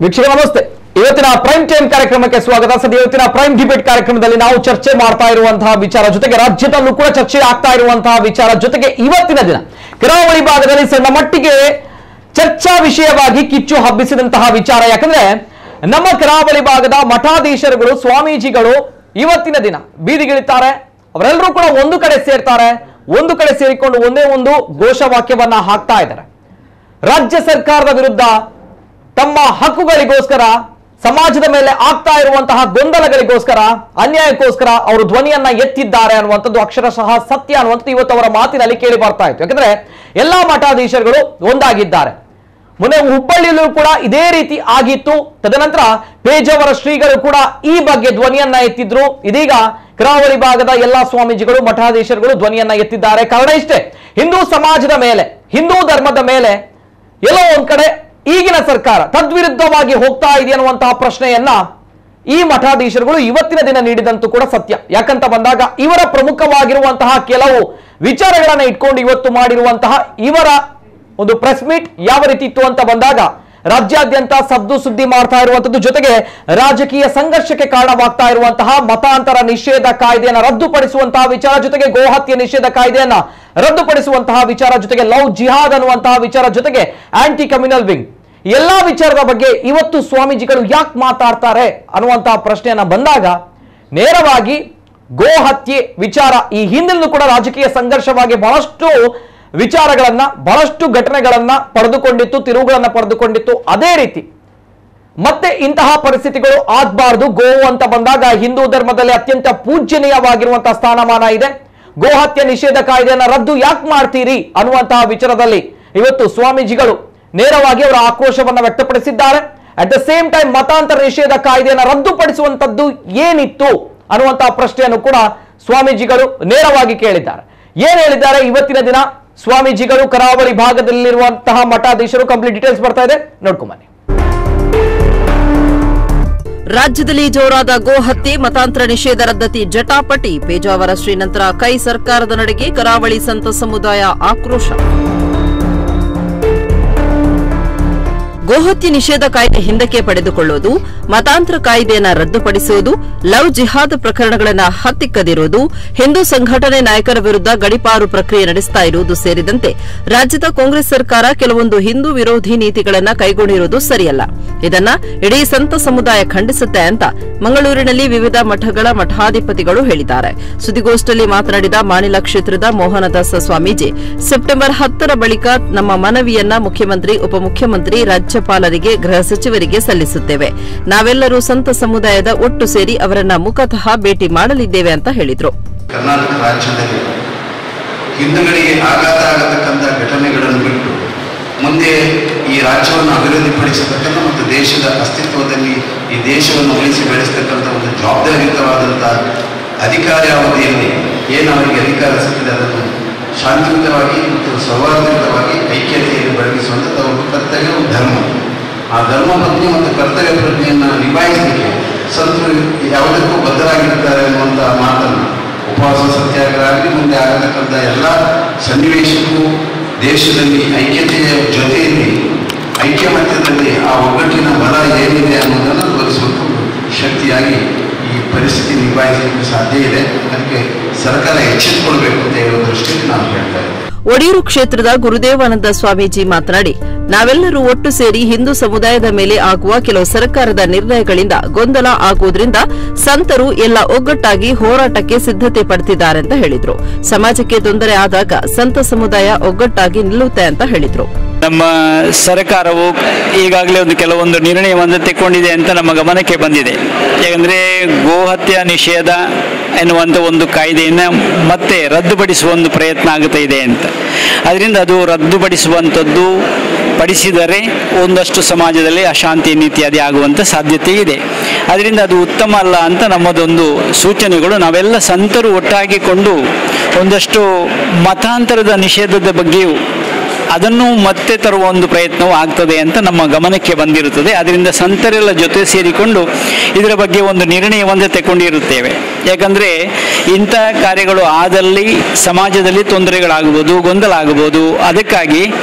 ವೀಕ್ಷಕ ನಮಸ್ತೆ ಇವತ್ತಿನ ಪ್ರೈಮ್ ಟೈಮ್ ಕಾರ್ಯಕ್ರಮಕ್ಕೆ ಸ್ವಾಗತ ಸದ್ಯ ಇವತ್ತಿನ ಪ್ರೈಮ್ ಡಿಬೇಟ್ ಕಾರ್ಯಕ್ರಮದಲ್ಲಿ ನಾವು ಚರ್ಚೆ ಮಾಡ್ತಾ ಇರುವಂತಹ ವಿಚಾರ ಜೊತೆಗೆ ರಾಜ್ಯದಲ್ಲೂ ಕೂಡ ಚರ್ಚೆ ಆಗ್ತಾ ಇರುವಂತಹ ವಿಚಾರ ಜೊತೆಗೆ ಇವತ್ತಿನ ದಿನ ಕರಾವಳಿ ಭಾಗದಲ್ಲಿ ಸಣ್ಣ ಮಟ್ಟಿಗೆ ಚರ್ಚಾ ವಿಷಯವಾಗಿ ಕಿಚ್ಚು ಹಬ್ಬಿಸಿದಂತಹ ವಿಚಾರ ಯಾಕಂದ್ರೆ ನಮ್ಮ ಕರಾವಳಿ ಭಾಗದ ಮಠಾಧೀಶರುಗಳು ಸ್ವಾಮೀಜಿಗಳು ಇವತ್ತಿನ ದಿನ ಬೀದಿಗಿಳಿತಾರೆ ಅವರೆಲ್ಲರೂ ಕೂಡ ಒಂದು ಕಡೆ ಸೇರ್ತಾರೆ ಒಂದು ಕಡೆ ಸೇರಿಕೊಂಡು ಒಂದೇ ಒಂದು ಘೋಷವಾಕ್ಯವನ್ನ ಹಾಕ್ತಾ ಇದ್ದಾರೆ ರಾಜ್ಯ ಸರ್ಕಾರದ ವಿರುದ್ಧ ತಮ್ಮ ಹಕ್ಕುಗಳಿಗೋಸ್ಕರ ಸಮಾಜದ ಮೇಲೆ ಆಗ್ತಾ ಇರುವಂತಹ ಗೊಂದಲಗಳಿಗೋಸ್ಕರ ಅನ್ಯಾಯಕ್ಕೋಸ್ಕರ ಅವರು ಧ್ವನಿಯನ್ನ ಎತ್ತಿದ್ದಾರೆ ಅನ್ನುವಂಥದ್ದು ಅಕ್ಷರಶಃ ಸತ್ಯ ಅನ್ನುವಂಥದ್ದು ಇವತ್ತು ಅವರ ಮಾತಿನಲ್ಲಿ ಕೇಳಿ ಬರ್ತಾ ಇತ್ತು ಯಾಕಂದ್ರೆ ಎಲ್ಲಾ ಮಠಾಧೀಶರುಗಳು ಒಂದಾಗಿದ್ದಾರೆ ಮೊನ್ನೆ ಹುಬ್ಬಳ್ಳಿಯಲ್ಲೂ ಕೂಡ ಇದೇ ರೀತಿ ಆಗಿತ್ತು ತದನಂತರ ಪೇಜಾವರ ಶ್ರೀಗಳು ಕೂಡ ಈ ಬಗ್ಗೆ ಧ್ವನಿಯನ್ನ ಎತ್ತಿದ್ರು ಇದೀಗ ಕರಾವಳಿ ಭಾಗದ ಎಲ್ಲಾ ಸ್ವಾಮೀಜಿಗಳು ಮಠಾಧೀಶರುಗಳು ಧ್ವನಿಯನ್ನ ಎತ್ತಿದ್ದಾರೆ ಕಾರಣ ಇಷ್ಟೇ ಹಿಂದೂ ಸಮಾಜದ ಮೇಲೆ ಹಿಂದೂ ಧರ್ಮದ ಮೇಲೆ ಎಲ್ಲೋ ಒಂದ್ ಕಡೆ ಈಗಿನ ಸರ್ಕಾರ ತದ್ವಿರುದ್ಧವಾಗಿ ಹೋಗ್ತಾ ಇದೆ ಅನ್ನುವಂತಹ ಪ್ರಶ್ನೆಯನ್ನ ಈ ಮಠಾಧೀಶರುಗಳು ಇವತ್ತಿನ ದಿನ ನೀಡಿದಂತೂ ಕೂಡ ಸತ್ಯ ಯಾಕಂತ ಬಂದಾಗ ಇವರ ಪ್ರಮುಖವಾಗಿರುವಂತಹ ಕೆಲವು ವಿಚಾರಗಳನ್ನ ಇಟ್ಕೊಂಡು ಇವತ್ತು ಮಾಡಿರುವಂತಹ ಇವರ ಒಂದು ಪ್ರೆಸ್ ಮೀಟ್ ಯಾವ ರೀತಿ ಇತ್ತು ಅಂತ ಬಂದಾಗ ರಾಜ್ಯಾದ್ಯಂತ ಸದ್ದು ಸುದ್ದಿ ಮಾಡ್ತಾ ಇರುವಂತದ್ದು ಜೊತೆಗೆ ರಾಜಕೀಯ ಸಂಘರ್ಷಕ್ಕೆ ಕಾರಣವಾಗ್ತಾ ಇರುವಂತಹ ಮತಾಂತರ ನಿಷೇಧ ಕಾಯ್ದೆಯನ್ನ ರದ್ದುಪಡಿಸುವಂತಹ ವಿಚಾರ ಜೊತೆಗೆ ಗೋಹತ್ಯೆ ನಿಷೇಧ ಕಾಯ್ದೆಯನ್ನ ರದ್ದುಪಡಿಸುವಂತಹ ವಿಚಾರ ಜೊತೆಗೆ ಲವ್ ಜಿಹಾದ್ ಅನ್ನುವಂತಹ ವಿಚಾರ ಜೊತೆಗೆ ಆಂಟಿ ಕಮ್ಯುನಲ್ ವಿಂಗ್ ಎಲ್ಲಾ ವಿಚಾರದ ಬಗ್ಗೆ ಇವತ್ತು ಸ್ವಾಮೀಜಿಗಳು ಯಾಕೆ ಮಾತಾಡ್ತಾರೆ ಅನ್ನುವಂತಹ ಪ್ರಶ್ನೆಯನ್ನ ಬಂದಾಗ ನೇರವಾಗಿ ಗೋಹತ್ಯೆ ವಿಚಾರ ಈ ಹಿಂದಿನೂ ಕೂಡ ರಾಜಕೀಯ ಸಂಘರ್ಷವಾಗಿ ಬಹಳಷ್ಟು ವಿಚಾರಗಳನ್ನ ಬಹಳಷ್ಟು ಘಟನೆಗಳನ್ನ ಪಡೆದುಕೊಂಡಿತ್ತು ತಿರುವುಗಳನ್ನ ಪಡೆದುಕೊಂಡಿತ್ತು ಅದೇ ರೀತಿ ಮತ್ತೆ ಇಂತಹ ಪರಿಸ್ಥಿತಿಗಳು ಆಗ್ಬಾರ್ದು ಗೋವು ಅಂತ ಬಂದಾಗ ಹಿಂದೂ ಧರ್ಮದಲ್ಲಿ ಅತ್ಯಂತ ಪೂಜ್ಯನೀಯವಾಗಿರುವಂತಹ ಸ್ಥಾನಮಾನ ಇದೆ ಗೋಹತ್ಯೆ ನಿಷೇಧ ಕಾಯ್ದೆಯನ್ನ ರದ್ದು ಯಾಕೆ ಮಾಡ್ತೀರಿ ಅನ್ನುವಂತಹ ವಿಚಾರದಲ್ಲಿ ಇವತ್ತು ಸ್ವಾಮೀಜಿಗಳು ನೇರವಾಗಿ ಅವರ ಆಕ್ರೋಶವನ್ನ ವ್ಯಕ್ತಪಡಿಸಿದ್ದಾರೆ ಅಟ್ ದ ಸೇಮ್ ಟೈಮ್ ಮತಾಂತರ ನಿಷೇಧ ಕಾಯ್ದೆಯನ್ನ ರದ್ದುಪಡಿಸುವಂತದ್ದು ಏನಿತ್ತು ಅನ್ನುವಂತಹ ಪ್ರಶ್ನೆಯನ್ನು ಕೂಡ ಸ್ವಾಮೀಜಿಗಳು ನೇರವಾಗಿ ಕೇಳಿದ್ದಾರೆ ಏನ್ ಹೇಳಿದ್ದಾರೆ ಇವತ್ತಿನ ದಿನ ಸ್ವಾಮೀಜಿಗಳು ಕರಾವಳಿ ಭಾಗದಲ್ಲಿರುವಂತಹ ಮಠಾಧೀಶರು ಕಂಪ್ಲೀಟ್ ಡೀಟೇಲ್ಸ್ ಬರ್ತಾ ಇದೆ ನೋಡ್ಕೊಂಬನ್ನಿ ರಾಜ್ಯದಲ್ಲಿ ಜೋರಾದ ಗೋ ಹತ್ಯೆ ಮತಾಂತರ ನಿಷೇಧ ರದ್ದತಿ ಜಟಾಪಟಿ ಪೇಜಾವರ ಶ್ರೀ ನಂತರ ಕೈ ಸರ್ಕಾರದ ನಡೆಗೆ ಕರಾವಳಿ ಸಂತ ಸಮುದಾಯ ಆಕ್ರೋಶ ಗೋಹತ್ಯೆ ನಿಷೇಧ ಕಾಯ್ದೆ ಹಿಂದಕ್ಕೆ ಪಡೆದುಕೊಳ್ಳುವುದು ಮತಾಂತರ ಕಾಯ್ದೆಯನ್ನ ರದ್ದುಪಡಿಸುವುದು ಲವ್ ಜಿಹಾದ್ ಪ್ರಕರಣಗಳನ್ನು ಹತ್ತಿಕ್ಕದಿರುವುದು ಹಿಂದೂ ಸಂಘಟನೆ ನಾಯಕರ ವಿರುದ್ಧ ಗಡಿಪಾರು ಪ್ರಕ್ರಿಯೆ ನಡೆಸ್ತಾ ಇರುವುದು ಸೇರಿದಂತೆ ರಾಜ್ಯದ ಕಾಂಗ್ರೆಸ್ ಸರ್ಕಾರ ಕೆಲವೊಂದು ಹಿಂದೂ ವಿರೋಧಿ ನೀತಿಗಳನ್ನು ಕೈಗೊಂಡಿರುವುದು ಸರಿಯಲ್ಲ ಇದನ್ನ ಇಡೀ ಸಂತ ಸಮುದಾಯ ಖಂಡಿಸುತ್ತೆ ಅಂತ ಮಂಗಳೂರಿನಲ್ಲಿ ವಿವಿಧ ಮಠಗಳ ಮಠಾಧಿಪತಿಗಳು ಹೇಳಿದ್ದಾರೆ ಸುದ್ದಿಗೋಷ್ಠಿಯಲ್ಲಿ ಮಾತನಾಡಿದ ಮಾನಿಲ ಕ್ಷೇತ್ರದ ಮೋಹನದಾಸ ಸ್ವಾಮೀಜಿ ಸೆಪ್ಟೆಂಬರ್ ಹತ್ತರ ಬಳಿಕ ನಮ್ಮ ಮನವಿಯನ್ನ ಮುಖ್ಯಮಂತ್ರಿ ಉಪಮುಖ್ಯಮಂತ್ರಿ ರಾಜ್ಯಪಾಲರಿಗೆ ಗೃಹ ಸಚಿವರಿಗೆ ಸಲ್ಲಿಸುತ್ತೇವೆ ನಾವೆಲ್ಲರೂ ಸಂತ ಸಮುದಾಯದ ಒಟ್ಟು ಸೇರಿ ಅವರನ್ನ ಮುಖತಃ ಭೇಟಿ ಮಾಡಲಿದ್ದೇವೆ ಅಂತ ಹೇಳಿದ್ರು ಕರ್ನಾಟಕ ರಾಜ್ಯದಲ್ಲಿ ಹಿಂದೂಗಳಿಗೆ ಆಘಾತ ಆಗತಕ್ಕಂಥ ಘಟನೆಗಳನ್ನು ಬಿಟ್ಟು ಮುಂದೆ ಈ ರಾಜ್ಯವನ್ನು ಅಭಿವೃದ್ಧಿಪಡಿಸತಕ್ಕಂಥ ಮತ್ತು ದೇಶದ ಅಸ್ತಿತ್ವದಲ್ಲಿ ಈ ದೇಶವನ್ನು ಉಳಿಸಿ ಬೆಳೆಸತಕ್ಕಂಥ ಒಂದು ಜವಾಬ್ದಾರಿಯುತವಾದಂಥ ಅಧಿಕಾರಿ ಅವಧಿಯಲ್ಲಿ ಏನು ಅವರಿಗೆ ಅಧಿಕಾರ ಸಿಕ್ಕಿದೆ ಅದನ್ನು ಶಾಂತಿಯುತವಾಗಿ ಮತ್ತು ಸೌಹಾರ್ದಯುತವಾಗಿ ಐಕ್ಯತೆಯಲ್ಲಿ ಬೆಳಗಿಸುವಂಥದ್ದು ಅವರ ಕರ್ತವ್ಯ ಒಂದು ಧರ್ಮ ಆ ಧರ್ಮ ಪತ್ನಿ ಮತ್ತು ಕರ್ತವ್ಯ ಪ್ರಜ್ಞೆಯನ್ನು ನಿಭಾಯಿಸಲಿಕ್ಕೆ ಸಂತರು ಯಾವುದಕ್ಕೂ ಬದ್ಧರಾಗಿರ್ತಾರೆ ಅನ್ನುವಂಥ ಮಾತನ್ನು ಉಪವಾಸ ಸತ್ಯಾಗ್ರಹ ಆಗಲಿ ಮುಂದೆ ಆಗತಕ್ಕಂಥ ಎಲ್ಲ ಸನ್ನಿವೇಶಕ್ಕೂ ದೇಶದಲ್ಲಿ ಐಕ್ಯತೆಯ ಜೊತೆಯಲ್ಲಿ ಐಕ್ಯಮತ್ಯದಲ್ಲಿ ಆ ಒಗ್ಗಟ್ಟಿನ ಬಲ ಏನಿದೆ ಅನ್ನೋದನ್ನು ತೋರಿಸುವಂಥ ಒಂದು ಶಕ್ತಿಯಾಗಿ ಈ ಪರಿಸ್ಥಿತಿ ನಿಭಾಯಿಸಲಿಕ್ಕೆ ಸಾಧ್ಯ ಇದೆ ಅದಕ್ಕೆ ಸರ್ಕಾರ ಎಚ್ಚೆತ್ತುಕೊಳ್ಬೇಕು ಅಂತ ಹೇಳುವ ದೃಷ್ಟಿಯಲ್ಲಿ ನಾನು ಹೇಳ್ತಾ ಇದ್ದೀನಿ ಒಡಿಯೂರು ಕ್ಷೇತ್ರದ ಗುರುದೇವಾನಂದ ಸ್ವಾಮೀಜಿ ಮಾತನಾಡಿ ನಾವೆಲ್ಲರೂ ಒಟ್ಟು ಸೇರಿ ಹಿಂದೂ ಸಮುದಾಯದ ಮೇಲೆ ಆಗುವ ಕೆಲವು ಸರ್ಕಾರದ ನಿರ್ಣಯಗಳಿಂದ ಗೊಂದಲ ಆಗುವುದರಿಂದ ಸಂತರು ಎಲ್ಲ ಒಗ್ಗಟ್ಟಾಗಿ ಹೋರಾಟಕ್ಕೆ ಸಿದ್ದತೆ ಪಡ್ತಿದ್ದಾರೆ ಅಂತ ಹೇಳಿದ್ರು ಸಮಾಜಕ್ಕೆ ತೊಂದರೆ ಆದಾಗ ಸಂತ ಸಮುದಾಯ ಒಗ್ಗಟ್ಟಾಗಿ ನಿಲ್ಲುತ್ತೆ ಅಂತ ಹೇಳಿದ್ರು ನಮ್ಮ ಸರ್ಕಾರವು ಈಗಾಗಲೇ ಒಂದು ಕೆಲವೊಂದು ನಿರ್ಣಯವನ್ನು ತೆಕ್ಕೊಂಡಿದೆ ಅಂತ ನಮ್ಮ ಗಮನಕ್ಕೆ ಬಂದಿದೆ ಯಾಕಂದರೆ ಗೋಹತ್ಯೆ ನಿಷೇಧ ಎನ್ನುವಂಥ ಒಂದು ಕಾಯ್ದೆಯನ್ನು ಮತ್ತೆ ರದ್ದುಪಡಿಸುವ ಒಂದು ಪ್ರಯತ್ನ ಆಗುತ್ತಾ ಇದೆ ಅಂತ ಅದರಿಂದ ಅದು ರದ್ದುಪಡಿಸುವಂಥದ್ದು ಪಡಿಸಿದರೆ ಒಂದಷ್ಟು ಸಮಾಜದಲ್ಲಿ ಅಶಾಂತಿ ಇತ್ಯಾದಿ ಆಗುವಂಥ ಸಾಧ್ಯತೆ ಇದೆ ಅದರಿಂದ ಅದು ಉತ್ತಮ ಅಲ್ಲ ಅಂತ ನಮ್ಮದೊಂದು ಸೂಚನೆಗಳು ನಾವೆಲ್ಲ ಸಂತರು ಒಟ್ಟಾಗಿಕೊಂಡು ಒಂದಷ್ಟು ಮತಾಂತರದ ನಿಷೇಧದ ಬಗ್ಗೆಯೂ ಅದನ್ನು ಮತ್ತೆ ತರುವ ಒಂದು ಪ್ರಯತ್ನವೂ ಆಗ್ತದೆ ಅಂತ ನಮ್ಮ ಗಮನಕ್ಕೆ ಬಂದಿರುತ್ತದೆ ಅದರಿಂದ ಸಂತರೆಲ್ಲ ಜೊತೆ ಸೇರಿಕೊಂಡು ಇದರ ಬಗ್ಗೆ ಒಂದು ನಿರ್ಣಯವನ್ನು ತೆಗೊಂಡಿರುತ್ತೇವೆ ಯಾಕಂದರೆ ಇಂಥ ಕಾರ್ಯಗಳು ಆದಲ್ಲಿ ಸಮಾಜದಲ್ಲಿ ತೊಂದರೆಗಳಾಗಬಹುದು ಗೊಂದಲ ಆಗಬಹುದು ಅದಕ್ಕಾಗಿ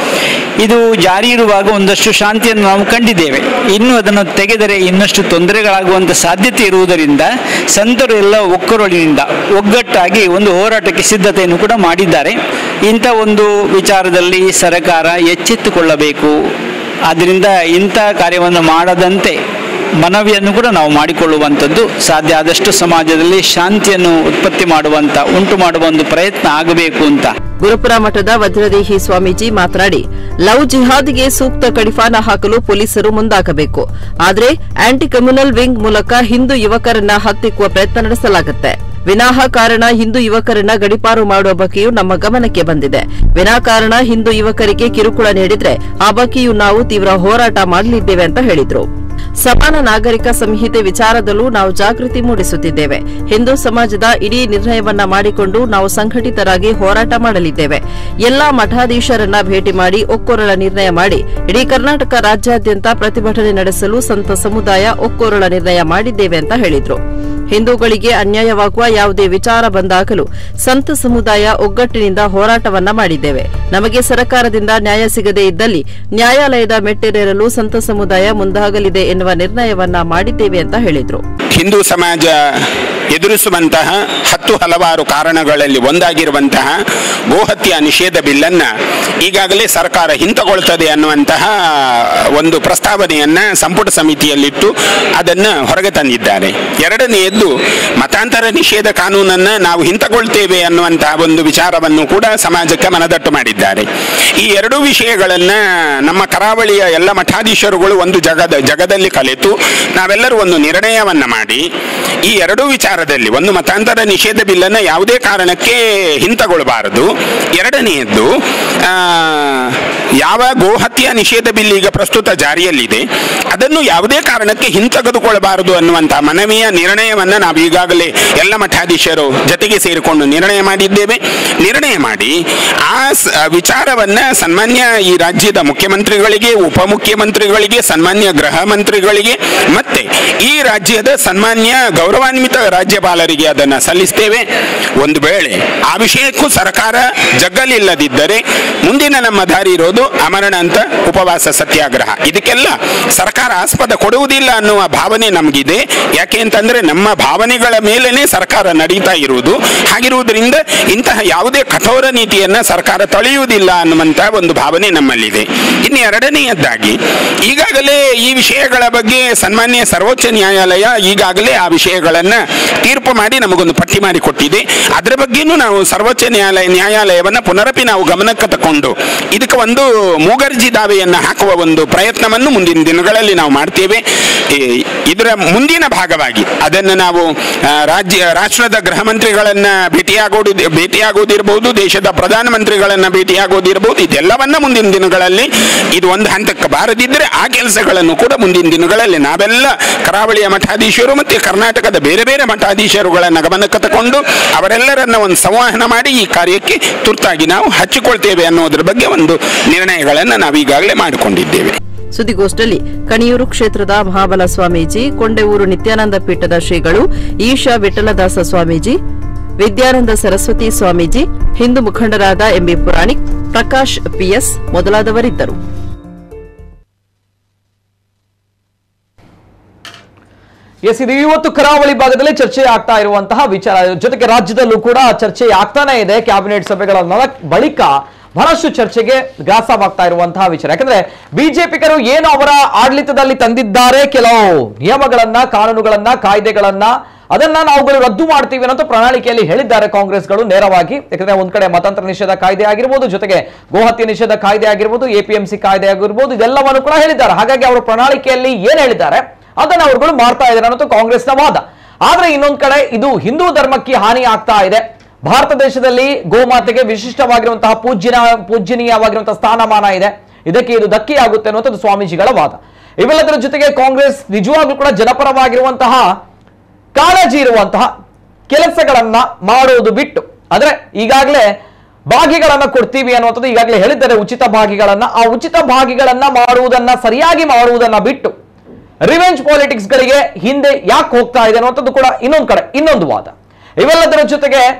ಇದು ಜಾರಿ ಇರುವಾಗ ಒಂದಷ್ಟು ಶಾಂತಿಯನ್ನು ನಾವು ಕಂಡಿದ್ದೇವೆ ಇನ್ನು ಅದನ್ನು ತೆಗೆದರೆ ಇನ್ನಷ್ಟು ತೊಂದರೆಗಳಾಗುವಂಥ ಸಾಧ್ಯತೆ ಇರುವುದರಿಂದ ಸಂತರು ಎಲ್ಲ ಒಕ್ಕರೊಳಿನಿಂದ ಒಗ್ಗಟ್ಟಾಗಿ ಒಂದು ಹೋರಾಟಕ್ಕೆ ಸಿದ್ಧತೆಯನ್ನು ಕೂಡ ಮಾಡಿದ್ದಾರೆ ಇಂಥ ಒಂದು ವಿಚಾರದಲ್ಲಿ ಸರ್ಕಾರ ಎಚ್ಚೆತ್ತುಕೊಳ್ಳಬೇಕು ಆದ್ದರಿಂದ ಇಂಥ ಕಾರ್ಯವನ್ನು ಮಾಡದಂತೆ ಮನವಿಯನ್ನು ಕೂಡ ನಾವು ಮಾಡಿಕೊಳ್ಳುವಂಥದ್ದು ಸಾಧ್ಯ ಆದಷ್ಟು ಸಮಾಜದಲ್ಲಿ ಶಾಂತಿಯನ್ನು ಉತ್ಪತ್ತಿ ಮಾಡುವಂಥ ಉಂಟು ಮಾಡುವ ಒಂದು ಪ್ರಯತ್ನ ಆಗಬೇಕು ಅಂತ ಗುರುಪುರ ಮಠದ ವಜ್ರದೇಹಿ ಸ್ವಾಮೀಜಿ ಮಾತನಾಡಿ ಲವ್ ಜಿಹಾದ್ಗೆ ಸೂಕ್ತ ಕಡಿವಾಣ ಹಾಕಲು ಪೊಲೀಸರು ಮುಂದಾಗಬೇಕು ಆದರೆ ಆಂಟಿ ಕಮ್ಯುನಲ್ ವಿಂಗ್ ಮೂಲಕ ಹಿಂದೂ ಯುವಕರನ್ನ ಹತ್ತಿಕ್ಕುವ ಪ್ರಯತ್ನ ನಡೆಸಲಾಗುತ್ತೆ ವಿನಾಕಾರಣ ಹಿಂದೂ ಯುವಕರನ್ನ ಗಡಿಪಾರು ಮಾಡುವ ಬಗ್ಗೆಯೂ ನಮ್ಮ ಗಮನಕ್ಕೆ ಬಂದಿದೆ ವಿನಾಕಾರಣ ಹಿಂದೂ ಯುವಕರಿಗೆ ಕಿರುಕುಳ ನೀಡಿದ್ರೆ ಆ ಬಗ್ಗೆಯೂ ನಾವು ತೀವ್ರ ಹೋರಾಟ ಮಾಡಲಿದ್ದೇವೆ ಅಂತ ಹೇಳಿದ್ರು ಸಮಾನ ನಾಗರಿಕ ಸಂಹಿತೆ ವಿಚಾರದಲ್ಲೂ ನಾವು ಜಾಗೃತಿ ಮೂಡಿಸುತ್ತಿದ್ದೇವೆ ಹಿಂದೂ ಸಮಾಜದ ಇಡೀ ನಿರ್ಣಯವನ್ನ ಮಾಡಿಕೊಂಡು ನಾವು ಸಂಘಟಿತರಾಗಿ ಹೋರಾಟ ಮಾಡಲಿದ್ದೇವೆ ಎಲ್ಲಾ ಮಠಾಧೀಶರನ್ನ ಭೇಟಿ ಮಾಡಿ ಒಕ್ಕೊರಳ ನಿರ್ಣಯ ಮಾಡಿ ಇಡೀ ಕರ್ನಾಟಕ ರಾಜ್ಯಾದ್ಯಂತ ಪ್ರತಿಭಟನೆ ನಡೆಸಲು ಸಂತ ಸಮುದಾಯ ಒಕ್ಕೊರಳ ನಿರ್ಣಯ ಮಾಡಿದ್ದೇವೆ ಅಂತ ಹೇಳಿದ್ರು ಹಿಂದೂಗಳಿಗೆ ಅನ್ಯಾಯವಾಗುವ ಯಾವುದೇ ವಿಚಾರ ಬಂದಾಗಲೂ ಸಂತ ಸಮುದಾಯ ಒಗ್ಗಟ್ಟಿನಿಂದ ಹೋರಾಟವನ್ನ ಮಾಡಿದ್ದೇವೆ ನಮಗೆ ಸರ್ಕಾರದಿಂದ ನ್ಯಾಯ ಸಿಗದೇ ಇದ್ದಲ್ಲಿ ನ್ಯಾಯಾಲಯದ ಮೆಟ್ಟಿರೇರಲು ಸಂತ ಸಮುದಾಯ ಮುಂದಾಗಲಿದೆ ಎನ್ನುವ ನಿರ್ಣಯವನ್ನ ಮಾಡಿದ್ದೇವೆ ಅಂತ ಹೇಳಿದ್ರು ಹಿಂದೂ ಸಮಾಜ ಎದುರಿಸುವಂತಹ ಹತ್ತು ಹಲವಾರು ಕಾರಣಗಳಲ್ಲಿ ಒಂದಾಗಿರುವಂತಹ ಗೋಹತ್ಯೆ ನಿಷೇಧ ಬಿಲ್ಲನ್ನು ಈಗಾಗಲೇ ಸರ್ಕಾರ ಹಿಂತಗೊಳ್ತದೆ ಅನ್ನುವಂತಹ ಒಂದು ಪ್ರಸ್ತಾವನೆಯನ್ನು ಸಂಪುಟ ಸಮಿತಿಯಲ್ಲಿಟ್ಟು ಅದನ್ನು ಹೊರಗೆ ತಂದಿದ್ದಾರೆ ಎರಡನೆಯದ್ದು ಮತಾಂತರ ನಿಷೇಧ ಕಾನೂನನ್ನು ನಾವು ಹಿಂತಗೊಳ್ತೇವೆ ಅನ್ನುವಂತಹ ಒಂದು ವಿಚಾರವನ್ನು ಕೂಡ ಸಮಾಜಕ್ಕೆ ಮನದಟ್ಟು ಮಾಡಿದ್ದಾರೆ ಈ ಎರಡೂ ವಿಷಯಗಳನ್ನು ನಮ್ಮ ಕರಾವಳಿಯ ಎಲ್ಲ ಮಠಾಧೀಶರುಗಳು ಒಂದು ಜಗದ ಜಗದಲ್ಲಿ ಕಲಿತು ನಾವೆಲ್ಲರೂ ಒಂದು ನಿರ್ಣಯವನ್ನು ಮಾಡಿ ಈ ಎರಡೂ ವಿಚಾರದಲ್ಲಿ ಒಂದು ಮತಾಂತರ ನಿಷೇಧ ಬಿಲ್ಲನ್ನು ಯಾವುದೇ ಕಾರಣಕ್ಕೆ ಹಿಂತಗೊಳ್ಳಬಾರದು ಎರಡನೆಯದ್ದು ಆ, ಯಾವ ಗೋಹತ್ಯೆ ನಿಷೇಧ ಬಿಲ್ ಈಗ ಪ್ರಸ್ತುತ ಜಾರಿಯಲ್ಲಿದೆ ಅದನ್ನು ಯಾವುದೇ ಕಾರಣಕ್ಕೆ ಹಿಂತೆಗೆದುಕೊಳ್ಳಬಾರದು ಅನ್ನುವಂಥ ಮನವಿಯ ನಿರ್ಣಯವನ್ನು ನಾವು ಈಗಾಗಲೇ ಎಲ್ಲ ಮಠಾಧೀಶರು ಜೊತೆಗೆ ಸೇರಿಕೊಂಡು ನಿರ್ಣಯ ಮಾಡಿದ್ದೇವೆ ನಿರ್ಣಯ ಮಾಡಿ ಆ ಸ- ವಿಚಾರವನ್ನು ಸನ್ಮಾನ್ಯ ಈ ರಾಜ್ಯದ ಮುಖ್ಯಮಂತ್ರಿಗಳಿಗೆ ಉಪಮುಖ್ಯಮಂತ್ರಿಗಳಿಗೆ ಸನ್ಮಾನ್ಯ ಗೃಹ ಮಂತ್ರಿಗಳಿಗೆ ಮತ್ತೆ ಈ ರಾಜ್ಯದ ಸನ್ಮಾನ್ಯ ಗೌರವಾನ್ವಿತ ರಾಜ್ಯಪಾಲರಿಗೆ ಅದನ್ನು ಸಲ್ಲಿಸ್ತೇವೆ ಒಂದು ವೇಳೆ ಆ ವಿಷಯಕ್ಕೂ ಸರ್ಕಾರ ಜಗ್ಗಲಿಲ್ಲದಿದ್ದರೆ ಮುಂದಿನ ನಮ್ಮ ದಾರಿ ಇರೋದು ಅಮರಣಾಂತ ಉಪವಾಸ ಸತ್ಯಾಗ್ರಹ ಇದಕ್ಕೆಲ್ಲ ಸರ್ಕಾರ ಆಸ್ಪದ ಕೊಡುವುದಿಲ್ಲ ಅನ್ನುವ ಭಾವನೆ ನಮಗಿದೆ ಯಾಕೆ ಅಂತಂದ್ರೆ ನಮ್ಮ ಭಾವನೆಗಳ ಮೇಲೇನೆ ಸರ್ಕಾರ ನಡೀತಾ ಇರುವುದು ಹಾಗಿರುವುದರಿಂದ ಇಂತಹ ಯಾವುದೇ ಕಠೋರ ನೀತಿಯನ್ನ ಸರ್ಕಾರ ತಳೆಯುವುದಿಲ್ಲ ಅನ್ನುವಂತಹ ಒಂದು ಭಾವನೆ ನಮ್ಮಲ್ಲಿದೆ ಇನ್ನು ಎರಡನೆಯದ್ದಾಗಿ ಈಗಾಗಲೇ ಈ ವಿಷಯಗಳ ಬಗ್ಗೆ ಸನ್ಮಾನ್ಯ ಸರ್ವೋಚ್ಚ ನ್ಯಾಯಾಲಯ ಈಗಾಗಲೇ ಆ ವಿಷಯಗಳನ್ನ ತೀರ್ಪು ಮಾಡಿ ನಮಗೊಂದು ಪಟ್ಟಿ ಮಾಡಿ ಕೊಟ್ಟಿದೆ ಅದರ ಬಗ್ಗೆನೂ ನಾವು ಸರ್ವೋಚ್ಚ ನ್ಯಾಯಾಲಯ ನ್ಯಾಯಾಲಯವನ್ನ ಪುನರಪಿ ನಾವು ಗಮನಕ್ಕೆ ತಕೊಂಡು ಇದಕ್ಕೆ ಒಂದು ಮೂಗರ್ಜಿ ದಾವೆಯನ್ನು ಹಾಕುವ ಒಂದು ಪ್ರಯತ್ನವನ್ನು ಮುಂದಿನ ದಿನಗಳಲ್ಲಿ ನಾವು ಮಾಡ್ತೇವೆ ಈ- ಇದರ ಮುಂದಿನ ಭಾಗವಾಗಿ ಅದನ್ನು ನಾವು ಆ, ರಾಜ್ಯ ರಾಷ್ಟ್ರದ ಗೃಹ ಮಂತ್ರಿಗಳನ್ನ ಭೇಟಿಯಾಗೋದು ಭೇಟಿಯಾಗೋದಿರಬಹುದು ದೇಶದ ಪ್ರಧಾನಮಂತ್ರಿಗಳನ್ನ ಭೇಟಿಯಾಗೋದಿರಬಹುದು ಇದೆಲ್ಲವನ್ನ ಮುಂದಿನ ದಿನಗಳಲ್ಲಿ ಇದು ಒಂದು ಹಂತಕ್ಕೆ ಬಾರದಿದ್ದರೆ ಆ ಕೆಲಸಗಳನ್ನು ಕೂಡ ಮುಂದಿನ ದಿನಗಳಲ್ಲಿ ನಾವೆಲ್ಲ ಕರಾವಳಿಯ ಮಠಾಧೀಶರು ಮತ್ತು ಕರ್ನಾಟಕದ ಬೇರೆ ಬೇರೆ ಮಠಾಧೀಶರುಗಳನ್ನ ಗಮನಕ್ಕೆ ತಕೊಂಡು ಅವರೆಲ್ಲರನ್ನ ಒಂದು ಸಂವಹನ ಮಾಡಿ ಈ ಕಾರ್ಯಕ್ಕೆ ತುರ್ತಾಗಿ ನಾವು ಹಚ್ಚಿಕೊಳ್ತೇವೆ ಅನ್ನೋದ್ರ ಬಗ್ಗೆ ಒಂದು ನಿರ್ಣಯಗಳನ್ನು ನಾವು ಈಗಾಗಲೇ ಮಾಡಿಕೊಂಡಿದ್ದೇವೆ ಸುದ್ದಿಗೋಷ್ಠಿಯಲ್ಲಿ ಕಣಿಯೂರು ಕ್ಷೇತ್ರದ ಮಹಾಬಲ ಸ್ವಾಮೀಜಿ ಕೊಂಡೆಊರು ನಿತ್ಯಾನಂದ ಪೀಠದ ಶ್ರೀಗಳು ಈಶಾ ವಿಠಲದಾಸ ಸ್ವಾಮೀಜಿ ವಿದ್ಯಾನಂದ ಸರಸ್ವತಿ ಸ್ವಾಮೀಜಿ ಹಿಂದೂ ಮುಖಂಡರಾದ ಎಂಬಿ ಪುರಾಣಿಕ್ ಪ್ರಕಾಶ್ ಪಿಎಸ್ ಮೊದಲಾದವರಿದ್ದರು ಎಸ್ ಇದು ಇವತ್ತು ಕರಾವಳಿ ಭಾಗದಲ್ಲಿ ಚರ್ಚೆ ಆಗ್ತಾ ಇರುವಂತಹ ವಿಚಾರ ಜೊತೆಗೆ ರಾಜ್ಯದಲ್ಲೂ ಕೂಡ ಚರ್ಚೆ ಆಗ್ತಾನೆ ಇದೆ ಕ್ಯಾಬಿನೆಟ್ ಸಭೆಗಳ ನಲ- ಬಳಿಕ ಬಹಳಷ್ಟು ಚರ್ಚೆಗೆ ಗ್ರಾಸವಾಗ್ತಾ ಇರುವಂತಹ ವಿಚಾರ ಯಾಕಂದ್ರೆ ಬಿಜೆಪಿಗರು ಏನು ಅವರ ಆಡಳಿತದಲ್ಲಿ ತಂದಿದ್ದಾರೆ ಕೆಲವು ನಿಯಮಗಳನ್ನ ಕಾನೂನುಗಳನ್ನ ಕಾಯ್ದೆಗಳನ್ನ ಅದನ್ನ ನಾವುಗಳು ರದ್ದು ಮಾಡ್ತೀವಿ ಅನ್ನೋ ಪ್ರಣಾಳಿಕೆಯಲ್ಲಿ ಹೇಳಿದ್ದಾರೆ ಕಾಂಗ್ರೆಸ್ಗಳು ನೇರವಾಗಿ ಯಾಕಂದ್ರೆ ಒಂದ್ ಕಡೆ ಮತಾಂತರ ನಿಷೇಧ ಕಾಯ್ದೆ ಆಗಿರ್ಬೋದು ಜೊತೆಗೆ ಗೋಹತ್ಯೆ ನಿಷೇಧ ಕಾಯ್ದೆ ಆಗಿರ್ಬೋದು ಎಪಿಎಂಸಿ ಕಾಯ್ದೆ ಆಗಿರ್ಬೋದು ಇದೆಲ್ಲವನ್ನು ಕೂಡ ಹೇಳಿದ್ದಾರೆ ಹಾಗಾಗಿ ಅವರು ಪ್ರಣಾಳಿಕೆಯಲ್ಲಿ ಏನ್ ಹೇಳಿದ್ದಾರೆ ಅದನ್ನ ಅವರುಗಳು ಮಾಡ್ತಾ ಇದ್ದಾರೆ ಅನ್ನೋದು ಕಾಂಗ್ರೆಸ್ನ ವಾದ ಆದ್ರೆ ಇನ್ನೊಂದ್ ಕಡೆ ಇದು ಹಿಂದೂ ಧರ್ಮಕ್ಕೆ ಹಾನಿ ಆಗ್ತಾ ಇದೆ ಭಾರತ ದೇಶದಲ್ಲಿ ಗೋಮಾತೆಗೆ ವಿಶಿಷ್ಟವಾಗಿರುವಂತಹ ಪೂಜ್ಯನ ಪೂಜ್ಯನೀಯವಾಗಿರುವಂತಹ ಸ್ಥಾನಮಾನ ಇದೆ ಇದಕ್ಕೆ ಇದು ಧಕ್ಕೆ ಆಗುತ್ತೆ ಅನ್ನುವಂಥದ್ದು ಸ್ವಾಮೀಜಿಗಳ ವಾದ ಇವೆಲ್ಲದರ ಜೊತೆಗೆ ಕಾಂಗ್ರೆಸ್ ನಿಜವಾಗ್ಲೂ ಕೂಡ ಜನಪರವಾಗಿರುವಂತಹ ಕಾಳಜಿ ಇರುವಂತಹ ಕೆಲಸಗಳನ್ನ ಮಾಡೋದು ಬಿಟ್ಟು ಅಂದ್ರೆ ಈಗಾಗಲೇ ಭಾಗಿಗಳನ್ನ ಕೊಡ್ತೀವಿ ಅನ್ನುವಂಥದ್ದು ಈಗಾಗಲೇ ಹೇಳಿದ್ದಾರೆ ಉಚಿತ ಭಾಗಿಗಳನ್ನ ಆ ಉಚಿತ ಭಾಗಿಗಳನ್ನ ಮಾಡುವುದನ್ನ ಸರಿಯಾಗಿ ಮಾಡುವುದನ್ನ ಬಿಟ್ಟು ರಿವೆಂಜ್ ಪಾಲಿಟಿಕ್ಸ್ ಗಳಿಗೆ ಹಿಂದೆ ಯಾಕೆ ಹೋಗ್ತಾ ಇದೆ ಅನ್ನುವಂಥದ್ದು ಕೂಡ ಇನ್ನೊಂದು ಕಡೆ ಇನ್ನೊಂದು ವಾದ ಇವೆಲ್ಲದರ ಜೊತೆಗೆ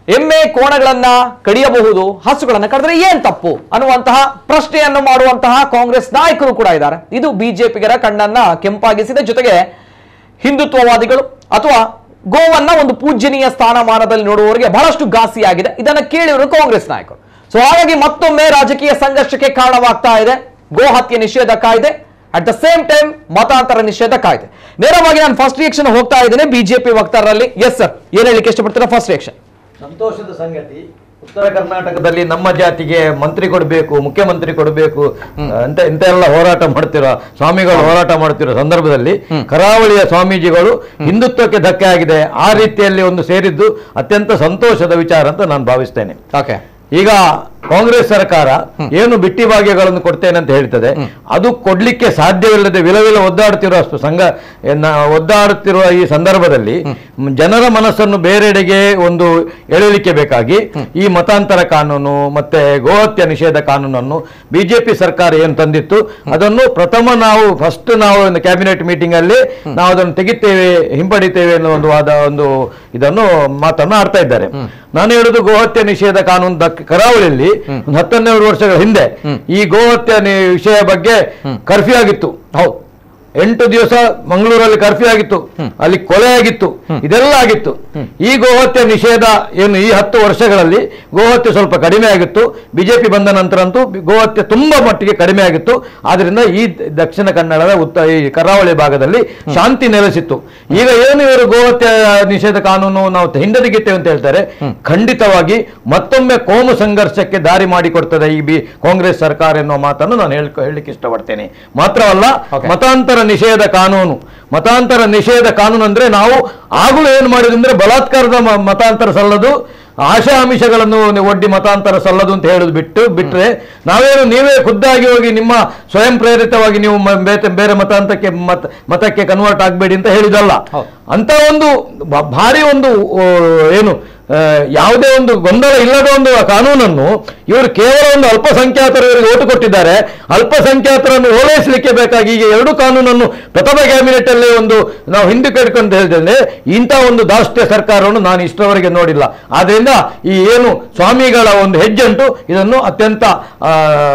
ಎಮ್ಮೆ ಕೋಣಗಳನ್ನ ಕಡಿಯಬಹುದು ಹಸುಗಳನ್ನ ಕಡಿದ್ರೆ ಏನ್ ತಪ್ಪು ಅನ್ನುವಂತಹ ಪ್ರಶ್ನೆಯನ್ನು ಮಾಡುವಂತಹ ಕಾಂಗ್ರೆಸ್ ನಾಯಕರು ಕೂಡ ಇದ್ದಾರೆ ಇದು ಬಿಜೆಪಿಗರ ಕಣ್ಣನ್ನ ಕೆಂಪಾಗಿಸಿದೆ ಜೊತೆಗೆ ಹಿಂದುತ್ವವಾದಿಗಳು ಅಥವಾ ಗೋವನ್ನ ಒಂದು ಪೂಜ್ಯನೀಯ ಸ್ಥಾನಮಾನದಲ್ಲಿ ನೋಡುವವರಿಗೆ ಬಹಳಷ್ಟು ಘಾಸಿಯಾಗಿದೆ ಇದನ್ನ ಕೇಳಿವರು ಕಾಂಗ್ರೆಸ್ ನಾಯಕರು ಸೊ ಹಾಗಾಗಿ ಮತ್ತೊಮ್ಮೆ ರಾಜಕೀಯ ಸಂಘರ್ಷಕ್ಕೆ ಕಾರಣವಾಗ್ತಾ ಇದೆ ಗೋ ಹತ್ಯೆ ನಿಷೇಧ ಕಾಯ್ದೆ ಅಟ್ ದ ಸೇಮ್ ಟೈಮ್ ಮತಾಂತರ ನಿಷೇಧ ಕಾಯ್ದೆ ನೇರವಾಗಿ ನಾನು ಫಸ್ಟ್ ರಿಯಾಕ್ಷನ್ ಹೋಗ್ತಾ ಇದ್ದೇನೆ ಬಿಜೆಪಿ ವಕ್ತಾರರಲ್ಲಿ ಎಸ್ ಸರ್ ಏನ್ ಹೇಳಿಕ್ಕೆ ಇಷ್ಟಪಡ್ತೀರಾ ಫಸ್ಟ್ ರಿಯಾಕ್ಷನ್ ಸಂತೋಷದ ಸಂಗತಿ ಉತ್ತರ ಕರ್ನಾಟಕದಲ್ಲಿ ನಮ್ಮ ಜಾತಿಗೆ ಮಂತ್ರಿ ಕೊಡಬೇಕು ಮುಖ್ಯಮಂತ್ರಿ ಕೊಡಬೇಕು ಅಂತ ಇಂತ ಎಲ್ಲ ಹೋರಾಟ ಮಾಡ್ತಿರೋ ಸ್ವಾಮಿಗಳು ಹೋರಾಟ ಮಾಡ್ತಿರೋ ಸಂದರ್ಭದಲ್ಲಿ ಕರಾವಳಿಯ ಸ್ವಾಮೀಜಿಗಳು ಹಿಂದುತ್ವಕ್ಕೆ ಧಕ್ಕೆ ಆಗಿದೆ ಆ ರೀತಿಯಲ್ಲಿ ಒಂದು ಸೇರಿದ್ದು ಅತ್ಯಂತ ಸಂತೋಷದ ವಿಚಾರ ಅಂತ ನಾನು ಭಾವಿಸ್ತೇನೆ ಓಕೆ ಈಗ ಕಾಂಗ್ರೆಸ್ ಸರ್ಕಾರ ಏನು ಬಿಟ್ಟಿ ಭಾಗ್ಯಗಳನ್ನು ಕೊಡ್ತೇನೆ ಅಂತ ಹೇಳ್ತದೆ ಅದು ಕೊಡ್ಲಿಕ್ಕೆ ಸಾಧ್ಯವಿಲ್ಲದೆ ವಿಲವಿಲ ಒದ್ದಾಡ್ತಿರುವ ಅಷ್ಟು ಸಂಘ ಎನ್ನ- ಒದ್ದಾಡುತ್ತಿರುವ ಈ ಸಂದರ್ಭದಲ್ಲಿ ಮ್, ಜನರ ಮನಸ್ಸನ್ನು ಬೇರೆಡೆಗೆ ಒಂದು ಎಳೆಯಲಿಕ್ಕೆ ಬೇಕಾಗಿ ಈ ಮತಾಂತರ ಕಾನೂನು ಮತ್ತೆ ಗೋಹತ್ಯೆ ನಿಷೇಧ ಕಾನೂನನ್ನು ಬಿಜೆಪಿ ಸರ್ಕಾರ ಏನು ತಂದಿತ್ತು ಅದನ್ನು ಪ್ರಥಮ ನಾವು ಫಸ್ಟ್ ನಾವು ಒಂದು ಕ್ಯಾಬಿನೆಟ್ ಮೀಟಿಂಗ್ ಅಲ್ಲಿ ನಾವು ಅದನ್ನು ತೆಗಿತೇವೆ ಹಿಂಪಡಿತೇವೆ ಅನ್ನೋ ಒಂದು ವಾದ ಒಂದು ಇದನ್ನು ಮಾತನ್ನು ಆಡ್ತಾ ಇದ್ದಾರೆ ನಾನು ಹೇಳುದು ಗೋಹತ್ಯೆ ನಿಷೇಧ ಕಾನೂನು ದಕ್- ಕರಾವಳಿಯಲ್ಲಿ ಒಂದು ಹತ್ತನ್ನೆರಡು ವರ್ಷಗಳ ಹಿಂದೆ ಈ ಗೋಹತ್ಯೆ ನಿ- ವಿಷಯ ಬಗ್ಗೆ ಕರ್ಫ್ಯೂ ಆಗಿತ್ತು ಹೌದು ಎಂಟು ದಿವಸ ಮಂಗಳೂರಲ್ಲಿ ಕರ್ಫ್ಯೂ ಆಗಿತ್ತು ಅಲ್ಲಿ ಕೊಲೆ ಆಗಿತ್ತು ಇದೆಲ್ಲ ಆಗಿತ್ತು ಈ ಗೋಹತ್ಯೆ ನಿಷೇಧ ಏನು ಈ ಹತ್ತು ವರ್ಷಗಳಲ್ಲಿ ಗೋಹತ್ಯೆ ಸ್ವಲ್ಪ ಕಡಿಮೆ ಆಗಿತ್ತು ಬಿಜೆಪಿ ಬಂದ ನಂತರ ಅಂತೂ ಗೋಹತ್ಯೆ ತುಂಬಾ ಮಟ್ಟಿಗೆ ಕಡಿಮೆ ಆಗಿತ್ತು ಆದ್ರಿಂದ ಈ ದಕ್ಷಿಣ ಕನ್ನಡದ ಉತ್ತ ಈ ಕರಾವಳಿ ಭಾಗದಲ್ಲಿ ಶಾಂತಿ ನೆಲೆಸಿತ್ತು ಈಗ ಏನು ಇವರು ಗೋಹತ್ಯೆ ನಿಷೇಧ ಕಾನೂನು ನಾವು ಹಿಂದೆಗೆತ್ತೇವೆ ಅಂತ ಹೇಳ್ತಾರೆ ಖಂಡಿತವಾಗಿ ಮತ್ತೊಮ್ಮೆ ಕೋಮು ಸಂಘರ್ಷಕ್ಕೆ ದಾರಿ ಮಾಡಿಕೊಡ್ತದೆ ಈ ಬಿ ಕಾಂಗ್ರೆಸ್ ಸರ್ಕಾರ ಎನ್ನುವ ಮಾತನ್ನು ನಾನು ಹೇಳ್ ಹೇಳಲಿಕ್ಕೆ ಇಷ್ಟಪಡ್ತೇನೆ ಮಾತ್ರವಲ್ಲ ಮತಾಂತರ ನಿಷೇಧ ಕಾನೂನು ಮತಾಂತರ ನಿಷೇಧ ಕಾನೂನು ಅಂದ್ರೆ ನಾವು ಆಗಲೂ ಏನು ಮಾಡಿದ್ವಿ ಅಂದ್ರೆ ಬಲಾತ್ಕಾರದ ಮ- ಮತಾಂತರ ಸಲ್ಲದು ಆಶಾ ಆಮಿಷಗಳನ್ನು ನೀವು ಒಡ್ಡಿ ಮತಾಂತರ ಸಲ್ಲದು ಅಂತ ಹೇಳುದು ಬಿಟ್ಟು ಬಿಟ್ರೆ ನಾವೇನು ನೀವೇ ಖುದ್ದಾಗಿ ಹೋಗಿ ನಿಮ್ಮ ಸ್ವಯಂ ಪ್ರೇರಿತವಾಗಿ ನೀವು ಮ- ಬೇತೆ- ಬೇರೆ ಮತಾಂತಕ್ಕೆ ಮತ ಮತಕ್ಕೆ ಕನ್ವರ್ಟ್ ಆಗಬೇಡಿ ಅಂತ ಹೇಳಿದಲ್ಲ ಅಂತ ಒಂದು ಬ- ಭಾರಿ ಒಂದು ಓ, ಏನು ಆ, ಯಾವುದೇ ಒಂದು ಗೊಂದಲ ಇಲ್ಲದ ಒಂದು ಕಾನೂನನ್ನು ಇವರು ಕೇವಲ ಒಂದು ಅಲ್ಪಸಂಖ್ಯಾತರು ಇವರಿಗೆ ಓಟು ಕೊಟ್ಟಿದ್ದಾರೆ ಅಲ್ಪಸಂಖ್ಯಾತರನ್ನು ಓಲೈಸಲಿಕ್ಕೆ ಬೇಕಾಗಿ ಈಗ ಎರಡು ಕಾನೂನನ್ನು ಪ್ರಥಮ ಕ್ಯಾಬಿನೆಟ್ ಅಲ್ಲಿ ಒಂದು ನಾವು ಹಿಂದೆ ಕಟ್ಕೊಂಡು ಹೇಳ್ತೇನೆ ಇಂಥ ಒಂದು ದಾಷ್ಟ್ಯ ಸರ್ಕಾರವನ್ನು ನಾನು ಇಷ್ಟರವರೆಗೆ ನೋಡಿಲ್ಲ ಆದ್ರಿಂದ ಈ ಏನು ಸ್ವಾಮಿಗಳ ಒಂದು ಹೆಜ್ಜೆಂಟು ಇದನ್ನು ಅತ್ಯಂತ ಆ,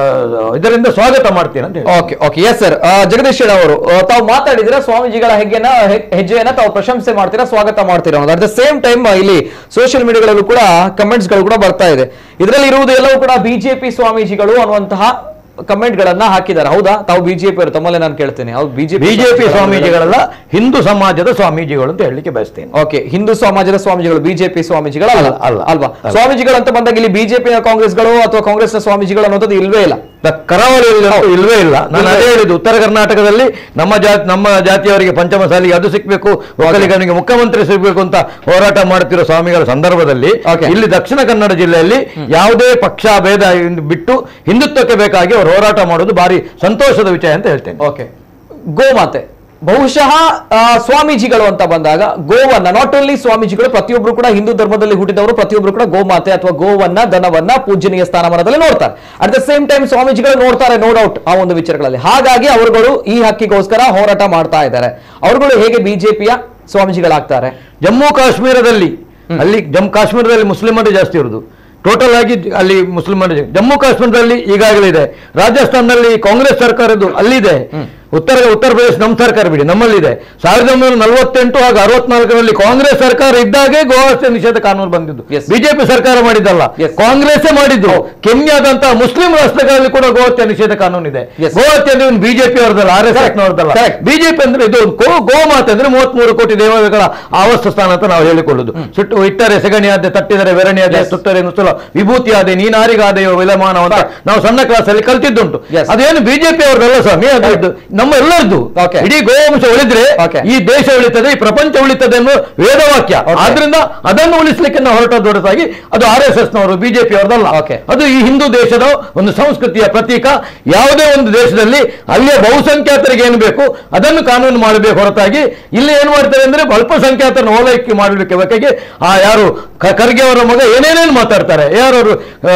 ಇದರಿಂದ ಸ್ವಾಗತ ಮಾಡ್ತೇನೆ ಅಂತ ಹೇಳಿ okay okay yes sir Jagadish ಶೆಡ್ ಅವರು ಆ, ತಾವು ಮಾತಾಡಿದ್ರೆ ಸ್ವಾಮೀಜಿಗಳ ಹೆಜ್ಜೆನ ಹೆ- ಹೆಜ್ಜೆಯನ್ನ ತಾವು ಪ್ರಶಂಸೆ ಮಾಡ್ತೀರಾ ಸ್ವಾಗತ ಮಾಡ್ತೀರಾ ಅನ್ನೋದು at the same time social ಸೋಷಿಯಲ್ ಮೀಡಿಯಾಗಳಲ್ಲೂ ಕೂಡ ಕಮೆಂಟ್ಸ್ ಗಳು ಕೂಡ ಬರ್ತಾ ಇದೆ ಇದರಲ್ಲಿ ಇರುವುದು ಎಲ್ಲವೂ ಕೂಡ ಬಿಜೆಪಿ ಸ್ವಾಮೀಜಿಗಳು ಅನ್ನುವಂತಹ ಕಮೆಂಟ್ ಗಳನ್ನ ಹಾಕಿದ್ದಾರೆ ಹೌದಾ ತಾವು ಬಿಜೆಪಿ ಅವರು ತಮ್ಮಲ್ಲೇ ನಾನು ಕೇಳ್ತೇನೆ ಹೌದು ಬಿಜೆಪಿ ಬಿಜೆಪಿ ಸ್ವಾಮೀಜಿಗಳಲ್ಲ ಹಿಂದೂ ಸಮಾಜದ ಸ್ವಾಮೀಜಿಗಳು ಅಂತ ಹೇಳಲಿಕ್ಕೆ ಬಯಸ್ತೇನೆ ಓಕೆ ಹಿಂದೂ ಸಮಾಜದ ಸ್ವಾಮೀಜಿಗಳು ಬಿಜೆಪಿ ಸ್ವಾಮೀಜಿಗಳು ಅಲ್ಲ ಅಲ್ಲ. ಅಲ್ವಾ ಅಲ್ಲ. ಸ್ವಾಮೀಜಿಗಳು ಅಂತ ಬಂದಾಗ ಇಲ್ಲಿ ಬಿಜೆಪಿ ಕಾಂಗ್ರೆಸ್ಗಳು ಅಥವಾ ಕಾಂಗ್ರೆಸ್ನ ಸ್ವಾಮೀಜಿಗಳು ಅನ್ನೋದು ಇಲ್ವೇ ಇಲ್ಲ ದ- ಕರಾವಳಿಯಲ್ಲಿ ಅಂತೂ ಇಲ್ವೇ ಇಲ್ಲ ನಾನು ಇಲ್ವೇ ಅದೇ ಇಲ್ಲ. ಹೇಳಿದ್ದು ಉತ್ತರ ಕರ್ನಾಟಕದಲ್ಲಿ ನಮ್ಮ ಜಾತಿ ನಮ್ಮ ಜಾತಿಯವರಿಗೆ ಪಂಚಮ ಸಾಲಿಗೆ ಅದು ಸಿಕ್ಬೇಕು ಒಕ್ಕಲಿಗನಿಗೆ ಮುಖ್ಯಮಂತ್ರಿ ಸಿಗ್ಬೇಕು ಅಂತ ಹೋರಾಟ ಮಾಡುತ್ತಿರೋ ಸ್ವಾಮಿಗಳ ಸಂದರ್ಭದಲ್ಲಿ Okay. ಇಲ್ಲಿ ದಕ್ಷಿಣ ಕನ್ನಡ ಜಿಲ್ಲೆಯಲ್ಲಿ ಯಾವುದೇ ಪಕ್ಷ ಭೇದ ಇನ್- ಬಿಟ್ಟು ಹಿಂದುತ್ವಕ್ಕೆ ಬೇಕಾಗಿ ಅವರು ಹೋರಾಟ ಮಾಡೋದು ಭಾರಿ ಸಂತೋಷದ ವಿಷಯ ಅಂತ ಹೇಳ್ತೇನೆ ಓಕೆ ಗೋಮಾತೆ ಬಹುಶಃ ಆ, ಸ್ವಾಮೀಜಿಗಳು ಅಂತ ಬಂದಾಗ ಗೋವನ್ನ ನಾಟ್ ಓನ್ಲಿ ಸ್ವಾಮೀಜಿಗಳು ಪ್ರತಿಯೊಬ್ರು ಕೂಡ ಹಿಂದೂ ಧರ್ಮದಲ್ಲಿ ಹುಟ್ಟಿದವರು ಪ್ರತಿಯೊಬ್ರು ಕೂಡ ಗೋಮಾತೆ ಅಥವಾ ಗೋವನ್ನ ದನವನ್ನ ಪೂಜನೀಯ ಸ್ಥಾನಮಾನದಲ್ಲಿ ನೋಡ್ತಾರೆ ಅಟ್ ದ ಸೇಮ್ ಟೈಮ್ ಸ್ವಾಮೀಜಿಗಳು ನೋಡ್ತಾರೆ ನೋ ಡೌಟ್ ಆ ಒಂದು ವಿಚಾರಗಳಲ್ಲಿ ಹಾಗಾಗಿ ಅವರುಗಳು ಈ ಹಕ್ಕಿಗೋಸ್ಕರ ಹೋರಾಟ ಮಾಡ್ತಾ ಇದ್ದಾರೆ ಅವರುಗಳು ಹೇಗೆ ಬಿಜೆಪಿಯ ಸ್ವಾಮೀಜಿಗಳಾಗ್ತಾರೆ ಜಮ್ಮು ಕಾಶ್ಮೀರದಲ್ಲಿ ಅಲ್ಲಿ ಜಮ್ಮು ಕಾಶ್ಮೀರದಲ್ಲಿ ಮುಸ್ಲಿಮರೇ ಜಾಸ್ತಿ ಇರುವುದು ಟೋಟಲ್ ಆಗಿ ಅಲ್ಲಿ ಮುಸ್ಲಿಮರ ಜಮ್ಮು ಕಾಶ್ಮೀರದಲ್ಲಿ ಈಗಾಗಲೇ ಇದೆ ರಾಜಸ್ಥಾನದಲ್ಲಿ ಕಾಂಗ್ರೆಸ್ ಸರ್ಕಾರದ್ದು ಅಲ್ಲಿದೆ ಉತ್ತರ ಉತ್ತರ ಪ್ರದೇಶ ನಮ್ಮ ಸರ್ಕಾರ ಬಿಡಿ ನಮ್ಮಲ್ಲಿದೆ ಸಾವಿರದ ಒಂಬೈನೂರ ನಲವತ್ತೆಂಟು ಹಾಗೂ ಅರವತ್ನಾಲ್ಕರಲ್ಲಿ ಕಾಂಗ್ರೆಸ್ ಸರ್ಕಾರ ಇದ್ದಾಗೆ ಗೋಹತ್ಯೆ ನಿಷೇಧ ಕಾನೂನು ಬಂದಿದ್ದು Yes. ಬಿಜೆಪಿ ಸರ್ಕಾರ ಮಾಡಿದ್ದಲ್ಲ Yes. ಕಾಂಗ್ರೆಸ್ಸೇ ಮಾಡಿದ್ದು ಕೆನ್ಯಾದಂತಹ ಮುಸ್ಲಿಂ ರಾಷ್ಟ್ರಗಳಲ್ಲಿ ಕೂಡ ಗೋಹತ್ಯೆ ನಿಷೇಧ ಕಾನೂನು ಇದೆ Yes. ಗೋಹತ್ಯೆ ಅಂದ್ರೆ ಬಿಜೆಪಿ ಅವರದಲ್ಲ ಆರ್ ಎಸ್ ಎಸ್ ನವರದಲ್ಲ Correct. ಬಿಜೆಪಿ ಅಂದ್ರೆ ಇದು ಗೋ ಗೋಮಾತೆ ಅಂದ್ರೆ ಮೂವತ್ಮೂರು ಕೋಟಿ ದೇವತೆಗಳ ಆವಸ್ಥ ಸ್ಥಾನ ಅಂತ ನಾವು ಹೇಳಿಕೊಳ್ಳುದು ಸುಟ್ಟು ಇಟ್ಟರೆ ಸೆಗಣಿಯಾದೆ ತಟ್ಟಿದರೆ ಬೆರಣಿಯಾದೆ ಸುತ್ತರೆ ನುಸುಲ ವಿಭೂತಿಯಾದೆ ನೀನಾರಿಗಾದೆಯೋ ವಿಲಮಾನ ಅಂತ ನಾವು ಸಣ್ಣ ಕ್ಲಾಸ್ ಅಲ್ಲಿ ಕಲ್ತಿದ್ದುಂಟು Yes. ಅದೇನು ಬಿಜೆಪಿ ಅವರದಲ್ಲ ಸ್ವಾಮಿ ಅದು ಇದು ನಮ್ಮ ಎಲ್ಲರದ್ದು Okay. ಇಡೀ ಗೋವಂಶ ಉಳಿದ್ರೆ Okay. ಈ ದೇಶ ಉಳಿತದೆ ಈ ಪ್ರಪಂಚ ಉಳಿತದೆ ಅನ್ನೋ ವೇದವಾಕ್ಯ Okay. ಆದ್ರಿಂದ ಅದನ್ನು ಉಳಿಸ್ಲಿಕ್ಕೆ ನಾವು ಹೊರಟ ದೊಡ್ಡದಾಗಿ ಅದು ಆರ್ ಎಸ್ ಎಸ್ ನವರು ಬಿಜೆಪಿ ಅವರದಲ್ಲ Okay. ಅದು ಈ ಹಿಂದೂ ದೇಶದ ಒಂದು ಸಂಸ್ಕೃತಿಯ ಪ್ರತೀಕ ಯಾವುದೇ ಒಂದು ದೇಶದಲ್ಲಿ ಅಲ್ಲಿಯ ಬಹುಸಂಖ್ಯಾತರಿಗೆ ಏನು ಬೇಕು ಅದನ್ನು ಕಾನೂನು ಮಾಡಬೇಕು ಹೊರತಾಗಿ ಇಲ್ಲಿ ಏನು ಮಾಡ್ತಾರೆ ಅಂದ್ರೆ ಅಲ್ಪಸಂಖ್ಯಾತರನ್ನು ಓಲೈಕೆ ಮಾಡಲಿಕ್ಕೆ ಬೇಕಾಗಿ ಆ ಯಾರು ಕ- ಖರ್ಗೆ ಅವರ ಮಗ ಏನೇನೇನು ಮಾತಾಡ್ತಾರೆ ಯಾರವರು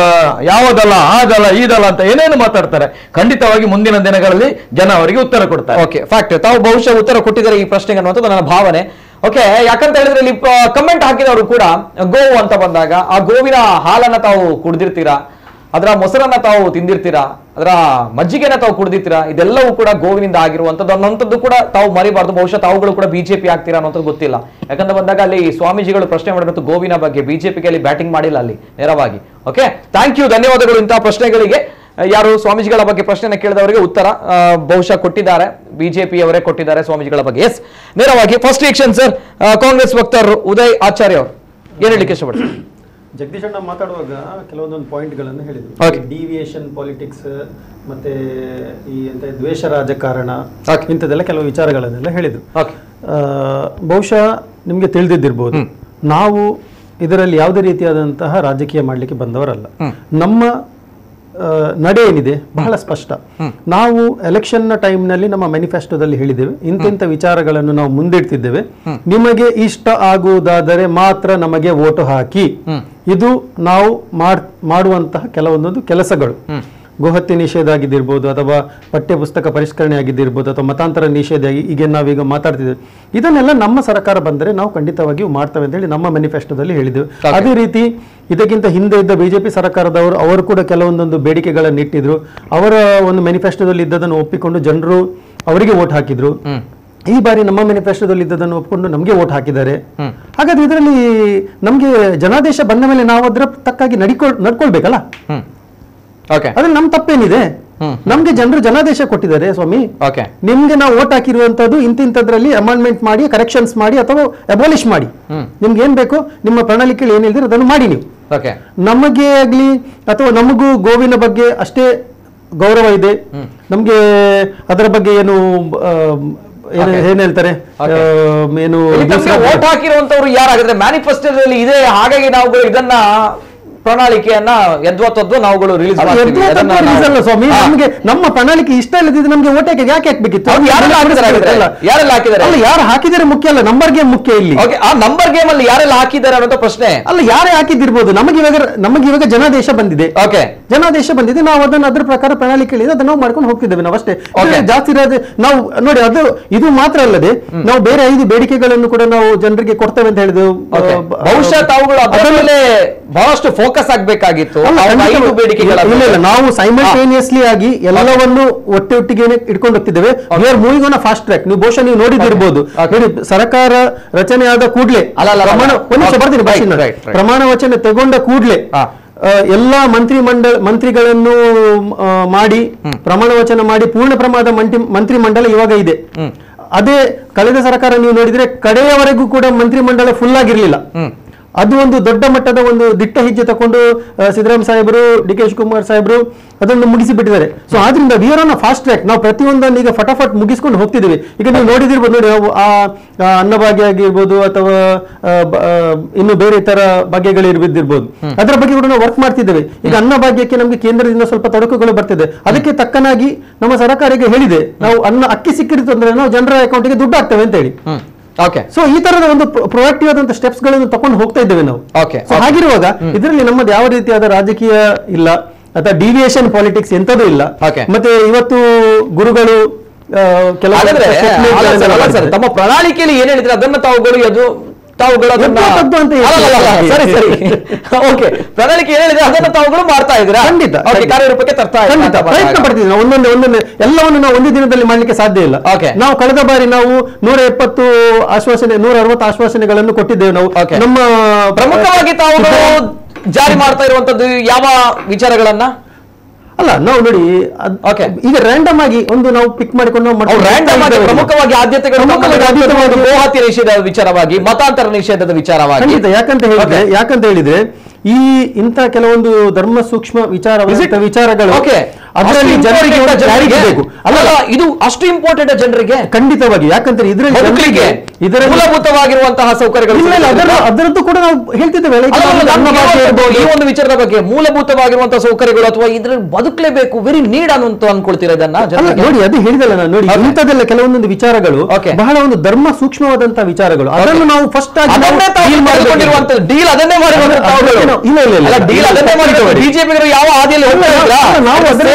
ಯಾವ ದಳ ಆ ದಳ ಈ ದಳ ಅಂತ ಏನೇನು ಮಾತಾಡ್ತಾರೆ ಖಂಡಿತವಾಗಿ ಮುಂದಿನ ದಿನಗಳಲ್ಲಿ ಜನ ಅವರಿಗೆ ಉತ್ತರ ಕೊಡ್ತಾರೆ ಓಕೆ ಫ್ಯಾಕ್ಟ್ ತಾವು ಬಹುಶಃ ಉತ್ತರ ಕೊಟ್ಟಿದ್ದಾರೆ ಈ ಪ್ರಶ್ನೆಗೆ ಅನ್ನುವಂಥದ್ದು ನನ್ನ ಭಾವನೆ ಓಕೆ ಯಾಕಂತ ಹೇಳಿದ್ರೆ ಇಲ್ಲಿ ಕಮೆಂಟ್ ಹಾಕಿದವರು ಕೂಡ ಗೋವು ಅಂತ ಬಂದಾಗ ಆ ಗೋವಿನ ಹಾಲನ್ನ ತಾವು ಕುಡ್ದಿರ್ತೀರಾ ಅದರ ಮೊಸರನ್ನ ತಾವು ತಿಂದಿರ್ತೀರಾ ಅದರ ಮಜ್ಜಿಗೆನ ತಾವು ಕುಡ್ದಿರ್ತೀರಾ ಇದೆಲ್ಲವೂ ಕೂಡ ಗೋವಿನಿಂದ ಆಗಿರುವಂತದ್ದು ಅನ್ನೋಂಥದ್ದು ಕೂಡ ತಾವು ಮರಿಬಾರ್ದು ಬಹುಶಃ ತಾವುಗಳು ಕೂಡ ಬಿಜೆಪಿ ಆಗ್ತೀರಾ ಅನ್ನೋದು ಗೊತ್ತಿಲ್ಲ ಯಾಕಂತ ಬಂದಾಗ ಅಲ್ಲಿ ಸ್ವಾಮೀಜಿಗಳು ಪ್ರಶ್ನೆ ಮಾಡಿರೋದು ಗೋವಿನ ಬಗ್ಗೆ ಬಿಜೆಪಿಗೆ ಅಲ್ಲಿ ಬ್ಯಾಟಿಂಗ್ ಮಾಡಿಲ್ಲ ಅಲ್ಲಿ ನೇರವಾಗಿ ಓಕೆ ಥ್ಯಾಂಕ್ ಯು ಧನ್ಯವಾದಗಳು ಇಂತಹ ಪ್ರಶ್ನೆಗಳಿಗೆ ಯಾರು ಸ್ವಾಮೀಜಿಗಳ ಬಗ್ಗೆ ಪ್ರಶ್ನೆನ ಕೇಳಿದವರಿಗೆ ಉತ್ತರ ಆ, ಬಹುಶಃ ಕೊಟ್ಟಿದ್ದಾರೆ ಬಿಜೆಪಿ ಅವರೇ ಕೊಟ್ಟಿದ್ದಾರೆ ಸ್ವಾಮೀಜಿಗಳ ಬಗ್ಗೆ ಎಸ್ ನೇರವಾಗಿ ಫಸ್ಟ್ ರಿಯಾಕ್ಷನ್ ಸರ್ ಕಾಂಗ್ರೆಸ್ ವಕ್ತಾರರು ಉದಯ್ ಆಚಾರ್ಯ ಅವರು ಏನ್ ಹೇಳಲಿಕ್ಕೆ ಇಷ್ಟಪಡ್ತಾರೆ ಜಗದೀಶ್ ಅಣ್ಣ ಮಾತಾಡುವಾಗ ಕೆಲವೊಂದೊಂದು ಪಾಯಿಂಟ್ಗಳನ್ನು Okay. ಹೇಳಿದ್ರು ಡಿವಿಯೇಷನ್ ಪಾಲಿಟಿಕ್ಸ್ ಮತ್ತೆ ಈ ಎಂತ ದ್ವೇಷ ರಾಜಕಾರಣ Okay. ಇಂಥದ್ದೆಲ್ಲ ಕೆಲವು ವಿಚಾರಗಳನ್ನೆಲ್ಲ ಹೇಳಿದ್ರು ಓಕೆ ಆ, ಬಹುಶಃ ನಿಮಗೆ ತಿಳಿದಿದ್ದಿರ್ಬೋದು ನಾವು ಇದರಲ್ಲಿ ಯಾವುದೇ ರೀತಿಯಾದಂತಹ ರಾಜಕೀಯ ಮಾಡಲಿಕ್ಕೆ ಬಂದವರಲ್ಲ ನಮ್ಮ ಆ, ನಡೆ ಏನಿದೆ ಬಹಳ ಸ್ಪಷ್ಟ ನಾವು ಎಲೆಕ್ಷನ್ ನ ಟೈಮ್ನಲ್ಲಿ ನಮ್ಮ ಮ್ಯಾನಿಫೆಸ್ಟೋದಲ್ಲಿ ಹೇಳಿದ್ದೇವೆ ಇಂತಿಂಥ ವಿಚಾರಗಳನ್ನು ನಾವು ಮುಂದಿಡ್ತಿದ್ದೇವೆ ನಿಮಗೆ ಇಷ್ಟ ಆಗುವುದಾದರೆ ಮಾತ್ರ ನಮಗೆ ವೋಟು ಹಾಕಿ ಇದು ನಾವು ಮಾಡ್- ಮಾಡುವಂತಹ ಕೆಲವೊಂದೊಂದು ಕೆಲಸಗಳು ಗೋಹತ್ಯೆ ನಿಷೇಧ ಆಗಿದ್ದಿರ್ಬೋದು ಅಥವಾ ಪಠ್ಯ ಪುಸ್ತಕ ಪರಿಷ್ಕರಣೆ ಆಗಿದ್ದಿರ್ಬೋದು ಅಥವಾ ಮತಾಂತರ ನಿಷೇಧ ಆಗಿ ಈಗ ನಾವೀಗ ಮಾತಾಡ್ತಿದ್ದೇವೆ ಇದನ್ನೆಲ್ಲ ನಮ್ಮ ಸರ್ಕಾರ ಬಂದರೆ ನಾವು ಖಂಡಿತವಾಗಿಯೂ ಮಾಡ್ತೇವೆ ಅಂತ ಹೇಳಿ ನಮ್ಮ ಮ್ಯಾನಿಫೆಸ್ಟೋದಲ್ಲಿ ಹೇಳಿದ್ದೇವೆ ಅದೇ ರೀತಿ ಇದಕ್ಕಿಂತ ಹಿಂದೆ ಇದ್ದ ಬಿಜೆಪಿ ಸರ್ಕಾರದವರು ಅವರು ಕೂಡ ಕೆಲವೊಂದೊಂದು ಬೇಡಿಕೆಗಳನ್ನು ಇಟ್ಟಿದ್ರು ಅವರ ಒಂದು ಮ್ಯಾನಿಫೆಸ್ಟೋದಲ್ಲಿ ಇದ್ದದನ್ನು ಒಪ್ಪಿಕೊಂಡು ಜನರು ಅವರಿಗೆ ವೋಟ್ ಹಾಕಿದ್ರು ಈ ಬಾರಿ ನಮ್ಮ ಮ್ಯಾನಿಫೆಸ್ಟೋದಲ್ಲಿ ಇದ್ದದನ್ನು ಒಪ್ಪಿಕೊಂಡು ನಮಗೆ ವೋಟ್ ಹಾಕಿದ್ದಾರೆ ಹಾಗಾದ್ರೆ ಇದರಲ್ಲಿ ನಮಗೆ ಜನಾದೇಶ ಬಂದ ಮೇಲೆ ನಾವು ಅದರ ತಕ್ಕಾಗಿ ನಡಿಕೊಳ್ ನಡ್ಕೊಳ್ಬೇಕಲ್ಲ ಓಕೆ ಅದ್ರಲ್ಲಿ ನಮ್ ತಪ್ಪೇನಿದೆ ನಮ್ಗೆ ಜನರು ಜನಾದೇಶ ಕೊಟ್ಟಿದ್ದಾರೆ ಸ್ವಾಮಿ ಓಕೆ ನಿಮ್ಗೆ ನಾವು ಓಟ್ ಹಾಕಿರುವಂತದ್ದು ಇಂತಿಂತದ್ರಲ್ಲಿ ಅಮೆಂಡ್ಮೆಂಟ್ ಮಾಡಿ ಕರೆಕ್ಷನ್ಸ್ ಮಾಡಿ ಅಥವಾ ಅಬೋಲಿಷ್ ಮಾಡಿ ನಿಮ್ಗೆ ಏನ್ ಬೇಕು ನಿಮ್ಮ ಪ್ರಣಾಳಿಕೆಯಲ್ಲಿ ಏನ್ ಹೇಳಿದ್ರೆ ಅದನ್ನು ಮಾಡಿ ನೀವು ಓಕೆ ನಮಗೆ ಆಗ್ಲಿ ಅಥವಾ ನಮಗೂ ಗೋವಿನ ಬಗ್ಗೆ ಅಷ್ಟೇ ಗೌರವ ಇದೆ ನಮ್ಗೆ ಅದರ ಬಗ್ಗೆ ಏನು ಆ, ಏನು ಏನ್ ಹೇಳ್ತಾರೆ ಆ, ಏನು ವೋಟ್ ಹಾಕಿರುವಂತವ್ರು ಯಾರಾಗಿದ್ರೆ ಮ್ಯಾನಿಫೆಸ್ಟೋದಲ್ಲಿ ಇದೆ ಹಾಗಾಗಿ ನಾವುಗಳು ಇದನ್ನ ಪ್ರಣಾಳಿಕೆಯನ್ನ ಯದ್ವಾ ತದ್ವಾ ನಾವುಗಳು ರಿಲೀಸ್ ಅದು ಎದ್ದು ತಪ್ಪು reason ಅಲ್ಲ ಸ್ವಾಮಿ ನಮ್ಗೆ ನಮ್ಮ ಪ್ರಣಾಳಿಕೆ ಇಷ್ಟ ಇಲ್ಲದಿದ್ರೆ ನಮ್ಗೆ ಓಟ್ ಹಾಕಿ ಯಾಕೆ ಹಾಕ್ಬೇಕಿತ್ತು ಅದು ಯಾರೆಲ್ಲ ಹಾಕಿದ್ದಾರೆ ಹಾಗಾದ್ರೆ? ಅಲ್ಲ. ಯಾರೆಲ್ಲ ಹಾಕಿದ್ದಾರೆ? ಅಲ್ಲ ಯಾರು ಹಾಕಿದರೆ ಮುಖ್ಯ ಅಲ್ಲ ನಂಬರ್ ಗೇಮ್ ಮುಖ್ಯ ಇಲ್ಲಿ ಓಕೆ ಆ ನಂಬರ್ ಗೇಮ್ ಅಲ್ಲಿ ಯಾರೆಲ್ಲ ಹಾಕಿದ್ದಾರೆ ಅನ್ನೋ ಪ್ರಶ್ನೆ ಅಲ್ಲ ಯಾರೇ ಹಾಕಿದ್ದಿರ್ಬೋದು ನಮಗೆ ಇವಾಗ ನಮಗೆ ಇವಾಗ ಜನಾದೇಶ ಬಂದಿದೆ ಓಕೆ ಜನಾದೇಶ ಬಂದಿದೆ ನಾವು ಅದನ್ನ ಅದ್ರ ಪ್ರಕಾರ ಪ್ರಣಾಳಿಕೆ ಹೇಳಿದ್ರೆ ಅದನ್ನ ನಾವು ಮಾಡ್ಕೊಂಡು ಹೋಗ್ತಿದ್ದೇವೆ ನಾವು ಅಷ್ಟೇ Okay. ಇದ್ರೆ ಜಾಸ್ತಿ ಇರೋದು ನಾವು ನೋಡಿ ಅದು ಇದು ಮಾತ್ರ ಅಲ್ಲದೆ ನಾವು ಬೇರೆ ಐದು ಬೇಡಿಕೆಗಳನ್ನು ಕೂಡ ನಾವು ಜನರಿಗೆ ಕೊಡ್ತೇವೆ ಅಂತ ಹೇಳಿದೆವು ಓಕೆ ಆ, ಬ- ಬಹುಶಃ ತಾವುಗಳು ಅದರ ಅದರಲ್ಲಿ- ಮೇಲೆ ಬಹಳಷ್ಟು ಫೋಕಸ್ ಆಗ್ಬೇಕಾಗಿತ್ತು ಅಲ್ಲ, ಅವ್ರ ಖಂಡಿತ- ಐದು ಬೇಡಿಕೆಗಳ ಇಲ್ಲ ಇಲ್ಲ ನಾವು ಸೈಮಲ್ಟೇನಿಯಸ್ಲಿ ಆಗಿ ಎಲ್ಲವನ್ನು ಒಟ್ಟೆ ಒಟ್ಟಿಗೆ ಇಟ್ಕೊಂಡು ಹೋಗ್ತಿದ್ದೇವೆ we are moving on fast track ನೀವು ಬಹುಶಃ ನೀವು ನೋಡಿದಿರ್ಬೋದು Okay. ನೋಡಿ ಸರ್ಕಾರ ರಚನೆ ಆದ ಕೂಡಲೇ ಅಲ್ಲ, ಅಲ್ಲ, ಅಲ್ಲ. ಪ್ರಮಾಣ ಒಂದು ನಿಮಿಷ Okay. ಬರ್ತೀನಿ Right, ಬರ್ತೀನಿ. right, right. ಪ್ರಮಾಣ ವಚನ ತಗೊಂಡ ಕೂಡಲೇ ಹಾ. ಎಲ್ಲ ಮಂತ್ರಿ ಮಂಡಲ ಮಂತ್ರಿಗಳನ್ನು ಆ, ಮಾಡಿ ಪ್ರಮಾಣ ವಚನ ಮಾಡಿ ಪೂರ್ಣ ಪ್ರಮಾಣದ ಮಂತ್ರಿ ಮಂತ್ರಿ ಮಂಡಲ ಇವಾಗ ಇದೆ ಅದೇ ಕಳೆದ ಸರ್ಕಾರ ನೀವು ನೋಡಿದ್ರೆ ಕಡೆಯವರೆಗೂ ಕೂಡ ಮಂತ್ರಿ ಮಂಡಲ ಫುಲ್ ಆಗಿರ್ಲಿಲ್ಲ ಅದು ಒಂದು ದೊಡ್ಡ ಮಟ್ಟದ ಒಂದು ದಿಟ್ಟ ಹೆಜ್ಜೆ ತಕೊಂಡು ಆ, ಸಿದ್ದರಾಮ ಸಾಹೇಬರು ಡಿ ಕೆ ಶಿವಕುಮಾರ್ ಸಾಹೇಬರು ಅದನ್ನು ಮುಗಿಸಿ ಬಿಟ್ಟಿದ್ದಾರೆ ಸೊ ಆದ್ರಿಂದ we are on fast track ನಾವು ಪ್ರತಿಯೊಂದನ್ನು ಈಗ ಫಟಾಫಟ್ ಮುಗಿಸ್ಕೊಂಡು ಹೋಗ್ತಿದ್ದೀವಿ ಈಗ ನೀವು ನೋಡಿದಿರ್ಬೋದು ನೋಡಿ ನಾವು ಆ ಆ ಅನ್ನಭಾಗ್ಯ ಆಗಿರ್ಬೋದು ಅಥವಾ ಆ, ಬ- ಆ, ಇನ್ನು ಬೇರೆ ತರ ಭಾಗ್ಯಗಳಿರ್ಬಿದ್ದಿರ್ಬೋದು ಅದರ ಬಗ್ಗೆ ಕೂಡ ನಾವು ವರ್ಕ್ ಮಾಡ್ತಿದ್ದೇವೆ ಈಗ ಅನ್ನಭಾಗ್ಯಕ್ಕೆ ನಮಗೆ ಕೇಂದ್ರದಿಂದ ಸ್ವಲ್ಪ ತೊಡಕುಗಳು ಬರ್ತಿದೆ ಅದಕ್ಕೆ ತಕ್ಕನಾಗಿ ನಮ್ಮ ಸರ್ಕಾರಕ್ಕೆ ಹೇಳಿದೆ ನಾವು ಅನ್ನ ಅಕ್ಕಿ ಸಿಕ್ಕಿರಿತು ಅಂದ್ರೆ ನಾವು ಜನರ ಅಕೌಂಟಿಗೆ ದುಡ್ಡು ಹಾಕ್ತೇವೆ ಅಂತ ಹೇಳಿ ಓಕೆ ಸೊ ಈ ತರದ ಒಂದು ಪ್ರೊಯಾಕ್ಟಿವ್ ಆದಂತ ಸ್ಟೆಪ್ಸ್ ಗಳನ್ನು ತಕೊಂಡು ಹೋಗ್ತಾ ಇದ್ದೇವೆ ನಾವು Okay, So ಹಾಗಿರುವಾಗ ಇದರಲ್ಲಿ ನಮ್ಮದು ಯಾವ ರೀತಿಯಾದ ರಾಜಕೀಯ ಇಲ್ಲ ಅಥವಾ ಡಿವಿಯೇಷನ್ ಪಾಲಿಟಿಕ್ಸ್ ಎಂತದೂ ಇಲ್ಲ Okay. ಮತ್ತೆ ಇವತ್ತು ಗುರುಗಳು ಆ, ಕೆಲವು ಹಾಗಾದ್ರೆ statement ಅಲ್ಲ ಗಳನ್ನ ಸರ್, ಅಲ್ಲ ಸರ್, ಮಾಡಿದ್ದಾರೆ. ತಮ್ಮ ಪ್ರಣಾಳಿಕೆಯಲ್ಲಿ ಏನ್ ಹೇಳಿದ್ರೆ ಅದನ್ನ ತಾವುಗಳು ಅದು ತಾವುಗಳು ಅದನ್ನ ಎದ್ದು ತದ್ದು ಅಂತ ಅಲ್ಲ, ಅಲ್ಲ, ಅಲ್ಲ, ಹೇಳ್ತೀವಿ. ಸರಿ ಸರಿ ಓಕೆ ಪ್ರಣಾಳಿಕೆ ಏನ್ ಹೇಳಿದ್ರೆ ಅದನ್ನ ತಾವುಗಳು ಮಾಡ್ತಾ ಇದ್ದೀರಾ ಖಂಡಿತ ಓಕೆ ಖಂಡಿತ. ಕಾರ್ಯರೂಪಕ್ಕೆ ತರ್ತಾ ಇದ್ದೀರಾ ಖಂಡಿತ ಅಂತ ಬಂದಾಗ. ಪ್ರಯತ್ನ ಪಡ್ತಿದ್ದೀವಿ ನಾವು ಒಂದೊಂದೇ ಒಂದೊಂದೇ ಎಲ್ಲವನ್ನು ನಾವು ಒಂದೇ ದಿನದಲ್ಲಿ ಮಾಡ್ಲಿಕ್ಕೆ ಸಾಧ್ಯ ಇಲ್ಲ Okay. ನಾವು ಕಳೆದ ಬಾರಿ ನಾವು ನೂರ ಎಪ್ಪತ್ತು ಆಶ್ವಾಸನೆ ನೂರ ಅರವತ್ತು ಆಶ್ವಾಸನೆಗಳನ್ನು ಕೊಟ್ಟಿದ್ದೇವೆ ನಾವು Okay. ನಮ್ಮ ಪ್ರಮುಖವಾಗಿ ತಾವುಗಳು ಜಾರಿ ಮಾಡ್ತಾ ಇರುವಂತದ್ದು ಯಾವ ವಿಚಾರಗಳನ್ನ ಅಲ್ಲ ನಾವು ನೋಡಿ ಅದ್- Okay. ಈಗ ರ್ಯಾಂಡಮ್ ಆಗಿ ಒಂದು ನಾವು ಪಿಕ್ ಮಾಡಿಕೊಂಡು ನಾವು ಅವ್ರು ಮಾಡ್ಕೊಂಡು ರ್ಯಾಂಡಮ್ ಆಗಿ ಹೋಗ್ತಾ ಇದ್ದೇವೆ. ಪ್ರಮುಖವಾಗಿ ಆದ್ಯತೆಗಳು ಪ್ರಮುಖವಾಗಿ ಆದ್ಯತೆಗಳು ಗೋಹತ್ಯೆ ನಿಷೇಧದ ವಿಚಾರವಾಗಿ ಮತಾಂತರ ನಿಷೇಧದ ವಿಚಾರವಾಗಿ ಖಂಡಿತ ಯಾಕಂತ ಹೇಳಿದ್ರೆ Okay. ಯಾಕಂತ ಹೇಳಿದ್ರೆ ಈ ಇಂಥ ಕೆಲವೊಂದು ಧರ್ಮ ಸೂಕ್ಷ್ಮ ವಿಚಾರ Is it? ವಿಚಾರಗಳು ಓಕೆ ಅದರಲ್ಲಿ ಜನರಿಗೆ ಒಂದು clarity ಬೇಕು ಅಲ್ಲ ಅಲ್ಲ, ಇದು ಅಷ್ಟು ಇಂಪಾರ್ಟೆಂಟ್ ಜನರಿಗೆ ಖಂಡಿತವಾಗಿ ಯಾಕಂದ್ರೆ ಇದರಲ್ಲಿ ಬದುಕಲಿಕ್ಕೆ ಜನರಿಗೆ ಇದರಲ್ಲಿ ಮೂಲಭೂತವಾಗಿರುವಂತಹ ಸೌಕರ್ಯಗಳು ಇಲ್ಲ, ಇಲ್ಲ, ಅದರ ಸಿಗೋದ್ರಿಂದ- ಅದರದ್ದು ಕೂಡ ನಾವು ಹೇಳ್ತಿದ್ದೇವೆ like ಅಲ್ಲ, ಅಲ್ಲ, ನಮ್ಮ ನಾನು ಭಾಷೆ ಕೇಳ್ಬೋದು, ಇರ್ಬೋದು. ಈ ಒಂದು ವಿಚಾರದ ಬಗ್ಗೆ ಮೂಲಭೂತವಾಗಿರುವಂತಹ ಸೌಕರ್ಯಗಳು ಅಥವಾ ಇದ್ರಲ್ಲಿ ಬದುಕಲೇಬೇಕು ವೆರಿ ನೀಡ್ ಅನ್ನುವಂತ ಅನ್ಕೊಳ್ತೀರಾ ಇದನ್ನ ಅಲ್ಲ ಜನರಿಗೆ? ನೋಡಿ ಅದು ಹೇಳಿದಲ್ಲ ನಾನು ನೋಡಿ Okay. ಇಂಥದ್ದೆಲ್ಲ ಕೆಲವೊಂದೊಂದು ವಿಚಾರಗಳು Okay. ಬಹಳ ಒಂದು ಧರ್ಮ ಸೂಕ್ಷ್ಮವಾದಂತಹ ವಿಚಾರಗಳು ಅದನ್ನು ನಾವು ಫಸ್ಟ್ ಆಗಿ ನಾವು ಅದನ್ನೇ ತಾವು deal ಮಾಡ್ಬೇಕು. ಮಾಡಿಕೊಂಡಿರುವಂತದ್ದು ಡೀಲ್ ಅದನ್ನೇ ಮಾಡಿರುವಂತದ್ದು ಅದನ್ನೇ ತಾವುಗಳು. ನಾವು- ಇಲ್ಲ, ಇಲ್ಲ, ಇಲ್ಲ. ಅಲ್ಲ ಡೀಲ್ ಅದನ್ನೇ ಮಾಡಿದ್ರು ಬಿಜೆಪಿ ಯಾವ ಹಾದಿಯಲ್ಲಿ ಹೋಗ್ತಾ ಅಲ್ಲ, ಇದ್ರಾ? ಅಲ್ಲ, ನಾವು ಅದನ್ನೇ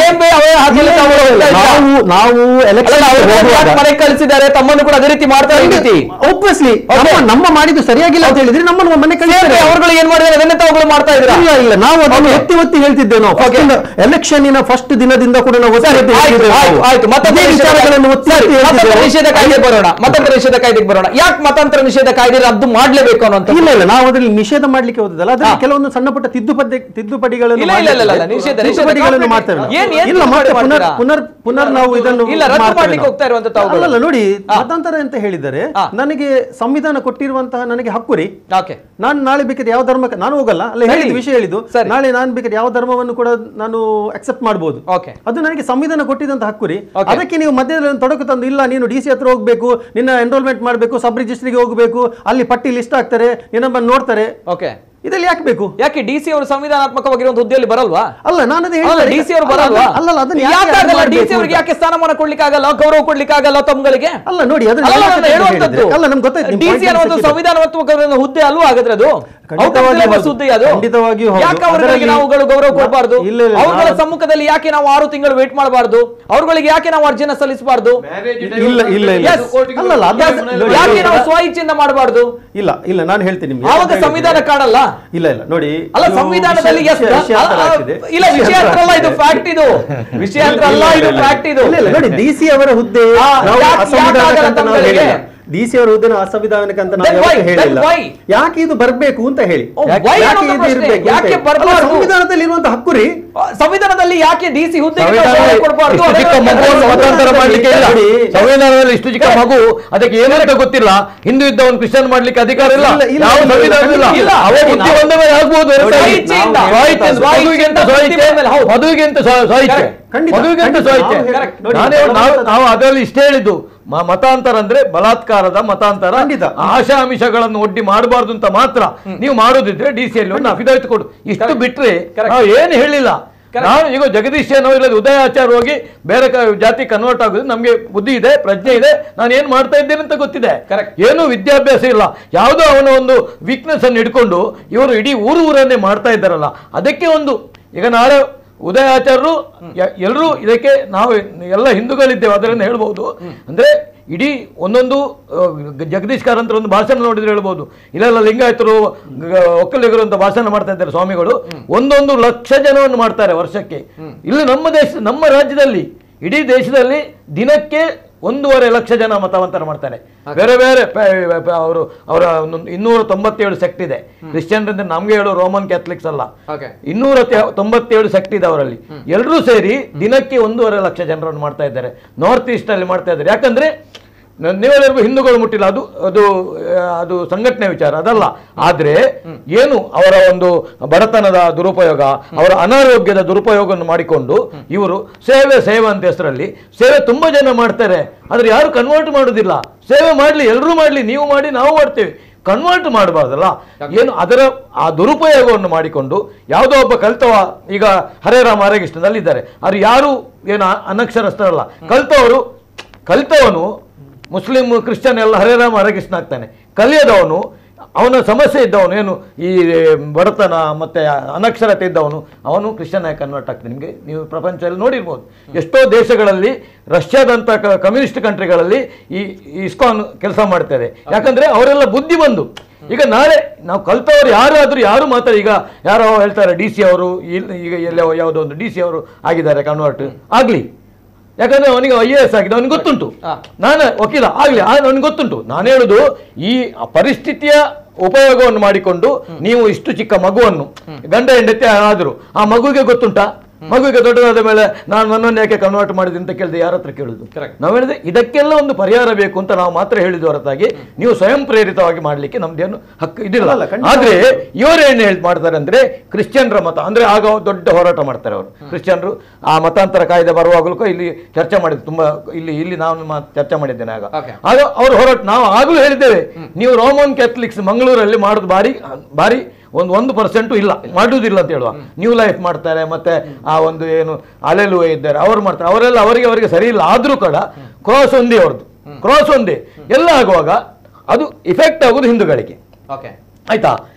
ಸೇಂಬೆ ಅವೇ ಹಾಕಲು ತಾವು ಹೋಗ್ತಾ ಇದ್ದೀರಾ? ನಾವು ನಾವು ಅಲ್ಲ, ಎಲೆಕ್ಷನ್ ಅವ್ರನ್ನ ಯಾಕೆ ಮನೆಗೆ ಕಳಿಸಿದ್ದಾರೆ ತಮ್ಮನ್ನು ಕೂಡ ಅದೇ ರೀತಿ ಮಾಡ್ತಾರೆ ಈ ರೀತಿ ಒಬ್ವಿಯಸ್ಲಿ Okay. ನಮ್ಮ ನಮ್ಮ ಮಾಡಿದ್ದು ಸರಿಯಾಗಿಲ್ಲ ಅಂತ ಹೇಳಿದ್ರೆ ನಮ್ಮನ್ನು ಮನೆ ಕಳಿಸ್ತಾರೆ ಸೇಂಬೆ ಅವ್ರುಗಳು ಏನ್ ಮಾಡಿದ್ದಾರೆ ಅದನ್ನೇ ತಾವುಗಳು ಮಾಡ್ತಾ ಇದ್ದೀರಾ ಇಲ್ಲ ಇಲ್ಲ ನಾವು ಅದನ್ನು Okay. ಎತ್ತಿ ಒತ್ತಿ ಹೇಳ್ತಿದ್ದೇವೆ ನಾವು Okay. ಎಲೆಕ್ಷನ್ ಫಸ್ಟ್ ದಿನದಿಂದ ಕೂಡ ನಾವು ಒತ್ತಿ ಒತ್ತಿ ಆಯ್ತು, ಹೇಳ್ತಿದ್ದೇವೆ ಆಯ್ತು, ನಾವು. ಆಯ್ತು. ಮತಾಂತರ ಇದೇ ನಿಷೇಧ ವಿಚಾರಗಳನ್ನು ಒತ್ತಿ ಸರಿ, ಒತ್ತಿ ಮತಾಂತರ ಹೇಳ್ತಿದ್ದೇವೆ. ನಿಷೇಧ ಕಾಯ್ದೆ ಬರೋಣ ಮತಾಂತರ ನಿಷೇಧ ಕಾಯ್ದೆಗೆ ಬರೋಣ ಯಾಕೆ ಮತಾಂತರ ನಿಷೇಧ ಕಾಯ್ದೆ ರದ್ದು ಮಾಡ್ಲೇಬೇಕು ಅನ್ನೋಂಥ ಇಲ್ಲ ಇಲ್ಲ ನಾವು ಅದರಲ್ಲಿ ನಿಷೇಧ ಮಾಡ್ಲಿಕ್ಕೆ ಹೋದದಲ್ಲ ಅದರಲ್ಲಿ ಹಾ. ಕೆಲವೊಂದು ಸಣ್ಣ ಪುಟ್ಟ ತಿದ್ದುಪಡಿ ತಿದ್ದುಪಡಿಗಳನ್ನು ಇಲ್ಲ, ಇಲ್ಲ, ಇಲ್ಲ, ಇಲ್ಲ, ಮಾಡ್ಲಿಕ್ಕೆ- ನಿಷೇಧ, ನಿಷೇಧ ತಿದ್ದುಪಡಿಗಳನ್ನು complete. ಮಾಡ್ತೇವೆ ನಾವು. ಏನ್- ಏನ್ ಇಲ್ಲ ಮತ್ತೆ ತಿದ್ದುಪಡಿ ಪುನರ್ ಮಾಡ್ತೀರಾ? ಪುನರ್ ಪುನರ್ ನಾವು ಇದನ್ನು ಇಲ್ಲ, ರದ್ದು ಮಾಡ್ತೇವೆ ಮಾಡ್ಲಿಕ್ಕೆ ನಾವು. ಹೋಗ್ತಾ ಇರುವಂತ ತಾವುಗಳು. ಅಲ್ಲಲ್ಲ ನೋಡಿ ಹಾ. ಮತಾಂತರ ಅಂತ ಹೇಳಿದರೆ ಹಾ. ನನಗೆ ಸಂವಿಧಾನ ಕೊಟ್ಟಿರುವಂತಹ ನನಗೆ ಹಕ್ಕು ರೀ ಓಕೆ ನಾನು ನಾಳೆ ಬೇಕಾದ್ರೆ ಯಾವ ಧರ್ಮಕ್ಕೆ ನಾನು ಹೋಗಲ್ಲ ಅಲ್ಲ ಸರಿ. ಹೇಳಿದ ವಿಷಯ ಹೇಳಿದ್ದು ಸರಿ. ನಾಳೆ ನಾನು ಬೇಕಾದ್ರೆ ಯಾವ ಧರ್ಮವನ್ನು ಕೂಡ ನಾನು ಅಕ್ಸೆಪ್ಟ್ ಮಾಡಬಹುದು ಓಕೆ ಅದು ನನಗೆ ಸಂವಿಧಾನ ಕೊಟ್ಟಿದ್ದಂತ ಹಕ್ಕು ರೀ Okay. ಅದಕ್ಕೆ ನೀವು ಮಧ್ಯದಲ್ಲಿ ಒಂದು ತೊಡಕು ತಂದು ಇಲ್ಲ ನೀನು ಡಿ ಸಿ ಹತ್ರ ಹೋಗ್ಬೇಕು ನಿನ್ನ ಎನ್ರೋಲ್ಮೆಂಟ್ ಮಾಡಬೇಕು ಸಬ್ ರಿಜಿಸ್ಟ್ರಿಗೆ ಹೋಗಬೇಕು ಅಲ್ಲಿ ಪಟ್ಟಿ ಲಿಸ್ಟ್ ಆಗ್ತಾರೆ ನಿನ್ನನ್ನು ನೋಡ್ತಾರೆ ಓಕೆ ಇದರಲ್ಲಿ ಯಾಕೆ ಬೇಕು ಯಾಕೆ ಡಿ ಸಿ ಅವರು ಸಂವಿಧಾನಾತ್ಮಕವಾಗಿರುವಂತ ಹುದ್ದೆಯಲ್ಲಿ ಬರಲ್ವಾ ಅಲ್ಲ ನಾನು ಅದೇ ಅಲ್ಲ ಹೇಳ್ತಾ ಡಿ ಸಿ ಅವರು ಅಲ್ಲ, ಬರಲ್ವಾ ಅಲ್ಲ ಅಲ್ಲ ಅದನ್ನ ಯಾಕೆ ಯಾಕೆ ಆಗಲ್ಲ ಡಿ ಮಾಡ್ಬೇಕು ಸಿ ಅವರಿಗೆ ಅಂತ? ಯಾಕೆ ಸ್ಥಾನಮಾನ ಕೊಡ್ಲಿಕ್ಕೆ ಆಗಲ್ಲ ಗೌರವ ಕೊಡ್ಲಿಕ್ಕೆ ಆಗಲ್ಲ ತಮ್ಗಳಿಗೆ ಅಲ್ಲ ನೋಡಿ ಅದನ್ನ ಅಲ್ಲ, ಯಾಕೆ ನಾನು ಅಂತ ಹೇಳುವಂತದ್ದು ಹೇಳಿದ್ರೆ- ಅಲ್ಲ ನಮ್ಗೆ ಗೊತ್ತಾಯ್ತು ನಿಮ್ಮ ಡಿ point ಸಿ ಅನ್ನುವಂಥ ಸಿಕ್ಕಿದೆ. ಸಂವಿಧಾನಾತ್ಮಕ ಹುದ್ದೆ ಅಲ್ವಾ ಹಾಗಾದ್ರೆ ಅದು ಖಂಡಿತವಾಗಿಯೂ Out of syllabus ಹೌದು. ಹುದ್ದೆ ಅದು ಖಂಡಿತವಾಗಿಯೂ ಹೌದು. ಯಾಕೆ ಅವರುಗಳಿಗೆ ಅದರಲ್ಲಿ- ನಾವುಗಳು ಗೌರವ ಕೊಡಬಾರ್ದು ಇಲ್ಲ, ಇಲ್ಲ, ಅವರುಗಳ ನಾನು- ಸಮ್ಮುಖದಲ್ಲಿ ಯಾಕೆ ನಾವು ಆರು ತಿಂಗಳು ವೇಟ್ ಮಾಡಬಾರ್ದು ಅವರುಗಳಿಗೆ ಯಾಕೆ ನಾವು ಅರ್ಜಿನ ಸಲ್ಲಿಸಬಾರ್ದು ಇಲ್ಲ ಇಲ್ಲ ಇಲ್ಲ Yes. ಅಲ್ಲ ಅಲ್ಲ ಅದು ನೋಡಿ, ಯಾಕೆ ನಾವು ನೋಡಿ, ಸ್ವ ಇಚ್ಛೆಯಿಂದ ಮಾಡಬಾರ್ದು ಇಲ್ಲ ಇಲ್ಲ ನಾನು ಹೇಳ್ತೀನಿ ನಿಮ್ಗೆ ಆವಾಗ ಯಾಕಂತ ಹೇಳಿದ್ರೆ- ಸಂವಿಧಾನ ಕಾಡಲ್ಲ ಇಲ್ಲ ಇಲ್ಲ ನೋಡಿ ಅಲ್ಲ ನೀವು ಸಂವಿಧಾನದಲ್ಲಿ ವಿಷಯ- yes, ವಿಷಯ- ವಿಷಯ ಅಲ್ಲ, ಅಂತರ ಆಗ್ತಿದೆ. ಇಲ್ಲ ವಿಷಯ ಅಂತರ ಅಂತರ ಅಲ್ಲ ಇದು ಆಗ್ತಿದೆ. ಫ್ಯಾಕ್ಟ್ ಇದು ವಿಷಯ ಅಂತರ ಅಲ್ಲ ಇದು ಫ್ಯಾಕ್ಟ್ ಇದು ಇಲ್ಲ ಇಲ್ಲ ನೋಡಿ ಡಿ ಸಿ ಅವರ ಹುದ್ದೆ ಆ, ನಾವು ಯಾಕೆ- ಅಸಂವಿಧಾನಿಕ ಯಾಕಾಗಲ್ಲ ಅಂತ ನಾವು ತಮ್ಗಳಿಗೆ? ಹೇಳಿಲ್ಲ ಡಿ ಸಿ ಅವರ ಹುದ್ದೆನ ಅಸಂವಿಧಾನಿಕ ಅಂತ ನಾವು Then why? ಯಾವತ್ತೂ ಹೇಳಿಲ್ಲ Then why? ಯಾಕೆ ಇದು ಬರ್ಬೇಕು ಅಂತ ಹೇಳಿ ಓ, ಯಾಕೆ- why ಯಾಕೆ ಅನ್ನೋದು ಇದು ಪ್ರಶ್ನೆ. ಇರ್ಬೇಕು ಅಂತ ಯಾಕೆ ಹೇಳಿ. ಬರ್ಬಾರ್ದು? ಅಲ್ಲ, ಸಂವಿಧಾನದಲ್ಲಿ ಇರುವಂತ ಹಕ್ಕು ರೀ ಸಂವಿಧಾನದಲ್ಲಿ ಯಾಕೆ ಡಿ ಸಿ ಹುದ್ದೆ ಸಂವಿಧಾನದಲ್ಲಿ ಕೊಡಬಾರ್ದು ಇಷ್ಟು ಚಿಕ್ಕ ಮಗುವನ್ನು ಮತಾಂತರ ಮಾಡ್ಲಿಕ್ಕೆ ಇಲ್ಲ ನೋಡಿ. ಸಂವಿಧಾನದಲ್ಲಿ ಇಷ್ಟು ಚಿಕ್ಕ ಮಗು ಅದಕ್ಕೆ ಏನಂತ ಗೊತ್ತಿಲ್ಲ ಹಿಂದೂ ಇದ್ದವನು ಕ್ರಿಶ್ಚಿಯನ್ ಮಾಡ್ಲಿಕ್ಕೆ ಅಧಿಕಾರ ಇಲ್ಲ ಇಲ್ಲ, ಇಲ್ಲ, ಯಾವ ಇಲ್ಲ, ಸಂವಿಧಾನವಿಲ್ಲ ಇಲ್ಲ. ಅವ ಬುದ್ಧಿ ನಾವು- ಒಂದ ಮೇಲೆ ಆಗ್ಬೋದು ನೋಡಿ, ಇಚ್ಛೆಯಿಂದ. ಮದುವಿಗೆ ಅಂತ ಬುದ್ಧಿ ಮೇಲೆ, ಹೌದು. ಮದುವಿಗೆ ಅಂತ ಸ್ವಇಚ್ಛೆ Correct. ಖಂಡಿತ, ಮದುವಿಗೆ ಅಂತ ಖಂಡಿತ. ಸ್ವಇಚ್ಛೆ ನಾವು ಹೇಳಿ- ನೋಡಿ, ನಾನೇ ನಾವು ಬಲವಂತ- ನಾವು ಅದರಲ್ಲಿ ಇಷ್ಟೇ ಹೇಳಿದ್ದು ಮ- ಮತಾಂತರ ಅಂದ್ರೆ ಬಲಾತ್ಕಾರದ ಮತಾಂತರ ಖಂಡಿತ. ಆಶಾಮಿಷಗಳನ್ನು ಒಡ್ಡಿ ಮಾಡಬಾರ್ದು ಅಂತ ಮಾತ್ರ ನೀವು ಮಾಡೋದಿದ್ರೆ ಡಿ ಸಿ ಅಲ್ಲಿ ಒಂದು ಅಫಿದಾವಿತ್ ಕೊಡು ಇಷ್ಟು Correct. ಬಿಟ್ರೆ Correct. ನಾವು ಏನು ಹೇಳಿಲ್ಲ Correct. ನಾನು ಈಗ ಜಗದೀಶ್ ಏನೋ ಇಲ್ಲದ ಉದಯಾಚಾರ ಹೋಗಿ ಬೇರೆ ಕ- ಜಾತಿ ಕನ್ವರ್ಟ್ ಆಗುದು ನಮ್ಗೆ ಬುದ್ಧಿ ಇದೆ ಪ್ರಜ್ಞೆ ಇದೆ ನಾನು ಏನ್ ಮಾಡ್ತಾ ಇದ್ದೇನೆ ಅಂತ ಗೊತ್ತಿದೆ Correct. ಏನು ವಿದ್ಯಾಭ್ಯಾಸ ಇಲ್ಲ ಯಾವುದೋ ಅವನ ಒಂದು ವೀಕ್ನೆಸ್ ಅನ್ನು ಇಟ್ಕೊಂಡು ಇವರು ಇಡೀ ಊರು ಊರನ್ನೇ ಮಾಡ್ತಾ ಇದ್ದಾರಲ್ಲ ಅದಕ್ಕೆ ಒಂದು ಈಗ ನಾಳೆ ಉದಯಾಚಾರ್ಯರು ಎಲ್ಲರೂ ಇದಕ್ಕೆ ನಾವು ಎಲ್ಲ ಹಿಂದೂಗಳಿದ್ದೇವೆ ಅದರಿಂದ ಹೇಳ್ಬೋದು ಅಂದ್ರೆ ಇಡೀ ಒಂದೊಂದು ಆ, ಜಗದೀಶ್ ಕಾರಂತರ ಒಂದು ಭಾಷಣ ನೋಡಿದ್ರೆ ಹೇಳ್ಬೋದು ಇಲ್ಲೆಲ್ಲ ಲಿಂಗಾಯತರು ಗ- ಒಕ್ಕಲಿಗರು ಅಂತ ಭಾಷಣ ಮಾಡ್ತಾ ಇದ್ದಾರೆ ಸ್ವಾಮಿಗಳು ಒಂದೊಂದು ಲಕ್ಷ ಜನವನ್ನು ಮಾಡ್ತಾರೆ ವರ್ಷಕ್ಕೆ ಇಲ್ಲಿ ನಮ್ಮ ದೇಶ ನಮ್ಮ ರಾಜ್ಯದಲ್ಲಿ ಇಡೀ ದೇಶದಲ್ಲಿ ದಿನಕ್ಕೆ ಒಂದೂವರೆ ಲಕ್ಷ ಜನ ಮತಾಂತರ ಮಾಡ್ತಾರೆ ಬೇರೆ ಬೇರೆ ಪ- ಪ- ಅವರು ಅವರ ಒಂದೊಂದು ಇನ್ನೂರ ತೊಂಬತ್ತೇಳು ಸೆಕ್ಟ್ ಇದೆ ಕ್ರಿಶ್ಚಿಯನ್ ಅಂದ್ರೆ ನಮ್ಗೆ ಹೇಳೋ ರೋಮನ್ ಕ್ಯಾಥಲಿಕ್ಸ್ ಅಲ್ಲ Okay. ಇನ್ನೂರ ತೆ- ತೊಂಬತ್ತೇಳು ಸೆಕ್ಟ್ ಇದೆ ಅವರಲ್ಲಿ ಎಲ್ಲರೂ ಸೇರಿ ದಿನಕ್ಕೆ ಒಂದೂವರೆ ಲಕ್ಷ ಜನರನ್ನು ಮಾಡ್ತಾ ಇದ್ದಾರೆ ನಾರ್ತ್ ಈಸ್ಟ್ ಅಲ್ಲಿ ಮಾಡ್ತಾ ಇದ್ದಾರೆ ಯಾಕಂದ್ರೆ ನ- ನೀವೆಲ್ಲರಿಗೂ ಹಿಂದೂಗಳು ಮುಟ್ಟಿಲ್ಲ ಅದು ಅದು ಆ, ಅದು ಸಂಘಟನೆ ವಿಚಾರ ಅದಲ್ಲ ಆದ್ರೆ ಏನು ಅವರ ಒಂದು ಬಡತನದ ದುರುಪಯೋಗ ಅವರ ಅನಾರೋಗ್ಯದ ದುರುಪಯೋಗವನ್ನು ಮಾಡಿಕೊಂಡು ಇವರು ಸೇವೆ ಸೇವೆ ಅಂತ ಹೆಸರಲ್ಲಿ ಸೇವೆ ತುಂಬಾ ಜನ ಮಾಡ್ತಾರೆ ಆದ್ರೆ ಯಾರು ಕನ್ವರ್ಟ್ ಮಾಡುದಿಲ್ಲ ಸೇವೆ ಮಾಡ್ಲಿ ಎಲ್ಲರೂ ಮಾಡ್ಲಿ ನೀವು ಮಾಡಿ ನಾವು ಮಾಡ್ತೇವೆ ಕನ್ವರ್ಟ್ ಮಾಡಬಾರ್ದಲ್ಲ ಏನು ಅದರ ಆ ದುರುಪಯೋಗವನ್ನು ಮಾಡಿಕೊಂಡು ಯಾವುದೋ ಒಬ್ಬ ಕಲ್ತವ ಈಗ ಹರೇ ರಾಮ ಹರೇಕೃಷ್ಣದಲ್ಲಿ ಇದ್ದಾರೆ ಅವ್ರು ಯಾರು ಏನು ಅ- ಅನಕ್ಷರಸ್ಥರಲ್ಲ ಕಲ್ತವರು ಕಲ್ತವನು ಮುಸ್ಲಿಂ ಕ್ರಿಶ್ಚಿಯನ್ ಎಲ್ಲ ಹರೇ ರಾಮ ಹರೇಕೃಷ್ಣ ಆಗ್ತಾನೆ ಕಲಿಯದವನು ಅವನ ಸಮಸ್ಯೆ ಇದ್ದವನು ಏನು ಈ ಬಡತನ ಮತ್ತೆ ಅನಕ್ಷರತೆ ಇದ್ದವನು ಅವನು ಕ್ರಿಶ್ಚಿಯನ್ ಆಗಿ ಕನ್ವರ್ಟ್ ಆಗ್ತಾನೆ ನಿಮಗೆ ನೀವು ಪ್ರಪಂಚದಲ್ಲಿ ನೋಡಿರ್ಬೋದು ಎಷ್ಟೋ ದೇಶಗಳಲ್ಲಿ ರಷ್ಯಾದಂಥ ಕಮ್ಯುನಿಸ್ಟ್ ಕಂಟ್ರಿಗಳಲ್ಲಿ ಈ ಈ ಇಸ್ಕಾನ್ ಕೆಲಸ ಮಾಡ್ತಾರೆ ಯಾಕಂದ್ರೆ ಅವರೆಲ್ಲ ಬುದ್ಧಿ ಬಂದು ಈಗ ನಾಳೆ ನಾವು ಕಲ್ತವರು ಯಾರಾದ್ರೂ ಯಾರು ಮಾತಾಡಿ ಈಗ ಯಾರೋ ಹೇಳ್ತಾರೆ ಡಿ ಸಿ ಅವರು ಇಲ್ಲಿ ಈಗ ಎಲ್ಲ ಯಾವುದೋ ಒಂದು ಡಿ ಸಿ ಅವರು ಆಗಿದ್ದಾರೆ ಕನ್ವರ್ಟ್ ಆಗ್ಲಿ ಯಾಕಂದ್ರೆ ಅವನಿಗೆ ಐ ಎ ಎಸ್ ಆಗಿದೆ ಅವನಿಗೆ ಗೊತ್ತುಂಟು ಹಾ. ನಾನು ವಕೀಲ ಆಗ್ಲಿ ಆ- ಅವನಿಗೆ ಗೊತ್ತುಂಟು ನಾನು ಹೇಳುದು ಈ ಪರಿಸ್ಥಿತಿಯ ಉಪಯೋಗವನ್ನು ಮಾಡಿಕೊಂಡು ನೀವು ಇಷ್ಟು ಚಿಕ್ಕ ಮಗುವನ್ನು ಗಂಡ ಹೆಂಡತಿ ಆದ್ರು ಆ ಮಗುವಿಗೆ ಗೊತ್ತುಂಟಾ ಮಗುವಿಗೆ ದೊಡ್ಡದಾದ ಮೇಲೆ ನಾನು ನನ್ನನ್ನು ಯಾಕೆ ಕನ್ವರ್ಟ್ ಮಾಡಿದೆ ಅಂತ ಕೇಳಿದೆ ಯಾರ ಹತ್ರ ಕೇಳುದು Correct. ನಾವು ಹೇಳಿದೆ ಇದಕ್ಕೆಲ್ಲ ಒಂದು ಪರಿಹಾರ ಬೇಕು ಅಂತ ನಾವು ಮಾತ್ರ ಹೇಳಿದ ಹೊರತಾಗಿ ನೀವು ಸ್ವಯಂ ಪ್ರೇರಿತವಾಗಿ ಮಾಡ್ಲಿಕ್ಕೆ ನಮ್ದೇನು ಹಕ್ಕು ಇದಿಲ್ಲ ಅಲ್ಲ, ಖಂಡಿತ. ಆದ್ರೆ ಇವರು ಏನು ಹೇಳ್ ಮಾಡ್ತಾರೆ ಅಂದ್ರೆ ಕ್ರಿಶ್ಚಿಯನ್ರ ಮತ ಅಂದ್ರೆ ಆಗ ದೊಡ್ಡ ಹೋರಾಟ ಮಾಡ್ತಾರೆ ಅವರು ಕ್ರಿಶ್ಚಿಯನ್ರು ಆ ಮತಾಂತರ ಕಾಯ್ದೆ ಬರುವಾಗಲೂ ಇಲ್ಲಿ ಚರ್ಚೆ ಮಾಡಿದ್ದು ತುಂಬಾ ಇಲ್ಲಿ ಇಲ್ಲಿ ನಾನು ಮಾ- ಚರ್ಚೆ ಮಾಡಿದ್ದೇನೆ ಆಗ Okay. ಆಗ ಅವರು ಹೋರಾಟ ನಾವು ಆಗಲೂ ಹೇಳಿದ್ದೇವೆ ನೀವು ರೋಮನ್ ಕ್ಯಾಥಲಿಕ್ಸ್ ಮಂಗಳೂರಲ್ಲಿ ಮಾಡೋದು ಬಾರಿ ಬಾರಿ ಒಂದು ಒಂದು ಪರ್ಸೆಂಟು ಇಲ್ಲ ಮಾಡುವುದಿಲ್ಲ ಅಂತ ಹೇಳುವ ನ್ಯೂ ಲೈಫ್ ಮಾಡ್ತಾರೆ ಮತ್ತೆ ಆ ಒಂದು ಏನು ಅಲೆಲು ಇದ್ದಾರೆ ಅವರು ಮಾಡ್ತಾರೆ ಅವರೆಲ್ಲ ಅವರಿಗೆ ಅವರಿಗೆ ಸರಿ ಇಲ್ಲ ಆದ್ರೂ ಕೂಡ ಕ್ರಾಸ್ ಒಂದೇ ಅವ್ರದ್ದು ಕ್ರಾಸ್ ಒಂದೇ ಎಲ್ಲ ಆಗುವಾಗ ಅದು ಇಫೆಕ್ಟ್ ಆಗೋದು ಹಿಂದೂಗಳಿಗೆ ಓಕೆ ಆಯ್ತಾ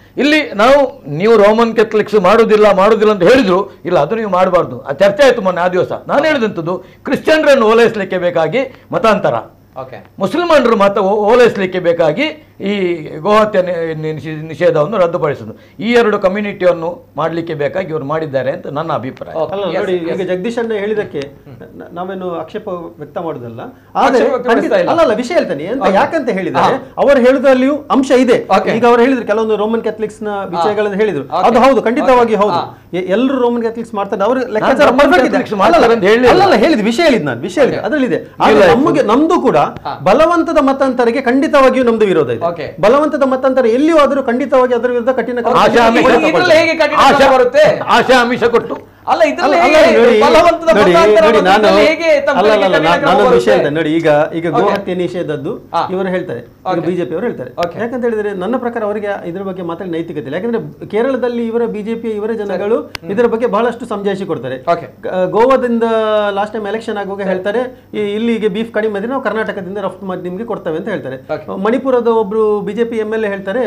ಇಲ್ಲಿ ನಾವು ನೀವು ರೋಮನ್ ಕೆಥಲಿಕ್ಸ್ ಮಾಡುದಿಲ್ಲ ಮಾಡುದಿಲ್ಲ ಅಂತ ಹೇಳಿದ್ರು ಇಲ್ಲ ಅದು ನೀವು ಮಾಡಬಾರ್ದು ಆ ಚರ್ಚೆ ಆಯ್ತು ಮೊನ್ನೆ ಆ ದಿವಸ ನಾನು ಹೇಳಿದಂಥದ್ದು ಕ್ರಿಶ್ಚಿಯನ್ರನ್ನು ಓಲೈಸಲಿಕ್ಕೆ ಬೇಕಾಗಿ ಮತಾಂತರ ಓಕೆ ಮುಸಲ್ಮಾನರು ಮತ ಓ- ಓಲೈಸಲಿಕ್ಕೆ ಬೇಕಾಗಿ ಈ ಗೋಹತ್ಯೆ ನಿ- ನಿ- ನಿಷೇ- ನಿಷೇಧವನ್ನು ರದ್ದುಪಡಿಸುದು ಈ ಎರಡು ಕಮ್ಯುನಿಟಿಯನ್ನು ಮಾಡಲಿಕ್ಕೆ ಬೇಕಾಗಿ ಇವರು ಮಾಡಿದ್ದಾರೆ ಅಂತ ನನ್ನ ಅಭಿಪ್ರಾಯ ಅಲ್ಲ Yes, ನೋಡಿ yes. ಈಗ ಜಗದೀಶ್ ಅಣ್ಣ ಹೇಳಿದಕ್ಕೆ ನ- ನಾವೇನು ಆಕ್ಷೇಪ ವ್ಯಕ್ತ ಮಾಡುದಲ್ಲ ಆಕ್ಷೇಪ ಆದ್ರೆ ವ್ಯಕ್ತಪಡಿಸ್ತಾ ಖಂಡಿತ- ಇಲ್ಲ. ಅಲ್ಲ ಅಲ್ಲ ವಿಷಯ ಹೇಳ್ತಾನೆ ಎಂತ Okay. ಯಾಕಂತ ಹೇಳಿದ್ರೆ ಹಾ. ಅವರು ಹೇಳುದ್ರಲ್ಲಿಯೂ ಅಂಶ ಇದೆ Okay. ಈಗ ಅವರು ಹೇಳಿದ್ರು ಕೆಲವೊಂದು ರೋಮನ್ ಕ್ಯಾಥಲಿಕ್ಸ್ ನ ವಿಷಯಗಳನ್ನು ಹೇಳಿದ್ರು Okay. ಅದು ಹೌದು ಖಂಡಿತವಾಗಿ Okay. ಹೌದು ಹಾ. ಎ- ಎಲ್ಲರೂ ರೋಮನ್ ಕ್ಯಾಥಲಿಕ್ಸ್ ಮಾಡ್ತಾರೆ ಅವ್ರ ಲೆಕ್ಕಾಚಾರ Roman perfect ಇದೆ. Catholics ಮಾಡ್ತಾರೆ ಅಂತ ಹೇಳಿಲ್ಲ. ಅಲ್ಲ, ಅಲ್ಲ ಹೇಳಿದ್ ವಿಷಯ ಹೇಳಿದ್ ನಾನು ವಿಷಯ ಹೇಳಿದ್ Okay. ಅದರಲ್ಲಿದೆ ಆದ್ರೆ ಇಲ್ಲ, ನಮಗೆ ನಮ್ದು ಕೂಡ ಬಲವಂತದ ಮತಾಂತರಕ್ಕೆ ಖಂಡಿತವಾಗಿಯೂ ನಮ್ದು ವಿರೋಧ ಇದೆ Okay. ಬಲವಂತದ ಮತಾಂತರ ಎಲ್ಲಿಯೂ ಆದ್ರೂ ಖಂಡಿತವಾಗಿ ಅದರ ವಿರುದ್ಧ ಕಠಿಣ ಕ್ರಮ ಆಶಾ ಆಮಿಷ ಇದ್ರಲ್ಲಿ ತಗೊಳ್ತಾರೆ. ಹೇಗೆ ಕಠಿಣ ಆಶಾ ಕ್ರಮ ಬರುತ್ತೆ? ಆಶಾ ಆಮಿಷ ಕೊಟ್ಟು ಅಲ್ಲ ಅಲ್ಲ, ಇದ್ರಲ್ಲಿ ಅಲ್ಲ, ಹೇಗೆ ನೋಡಿ, ಬಲವಂತದ ನೋಡಿ, ಮತಾಂತರ ನೋಡಿ, ನಾನು ಮತದಲ್ಲಿ ಹೇಗೆ ತಮ್ಮ ಅಲ್ಲ, ಅಲ್ಲ, ಕಡೆಗೆ ಅಲ್ಲ, ಕಠಿಣ ಕ್ರಮ ನಾನೊಂದು ವಿಷಯ ಬರುತ್ತೆ? ಹೇಳ್ತೇನೆ ನೋಡಿ ಈಗ ಈಗ Okay. ಗೋಹತ್ಯೆ ನಿಷೇಧದ್ದು ಹಾ. ಇವರು ಹೇಳ್ತಾರೆ ಈಗ Okay. ಬಿಜೆಪಿ ಅವರು ಹೇಳ್ತಾರೆ Okay. ಯಾಕಂತ ಹೇಳಿದ್ರೆ ನನ್ನ ಪ್ರಕಾರ ಅವರಿಗೆ ಇದ್ರ ಬಗ್ಗೆ ಮಾತಾಡಿ ನೈತಿಕತೆ ಇಲ್ಲ ಯಾಕಂದ್ರೆ ಕೇರಳದಲ್ಲಿ ಇವರ ಬಿಜೆಪಿ ಇವರ ಜನಗಳು ಇದರ ಬಗ್ಗೆ ಬಹಳಷ್ಟು ಸಮಜಾಯಿಸಿ ಕೊಡ್ತಾರೆ Okay. ಗ- ಗೋವಾದಿಂದ ಲಾಸ್ಟ್ ಟೈಮ್ ಎಲೆಕ್ಷನ್ ಆಗುವಾಗ ಹೇಳ್ತಾರೆ ಈ ಇಲ್ಲಿಗೆ ಬೀಫ್ ಕಡಿಮೆ ಇದ್ರೆ ನಾವು ಕರ್ನಾಟಕದಿಂದ ರಫ್ತು ಮಾಡಿ ನಿಮಗೆ ಕೊಡ್ತೇವೆ ಅಂತ ಹೇಳ್ತಾರೆ Okay. ಮಣಿಪುರದ ಒಬ್ರು ಬಿಜೆಪಿ ಎಂ ಎಲ್ ಎ ಹೇಳ್ತಾರೆ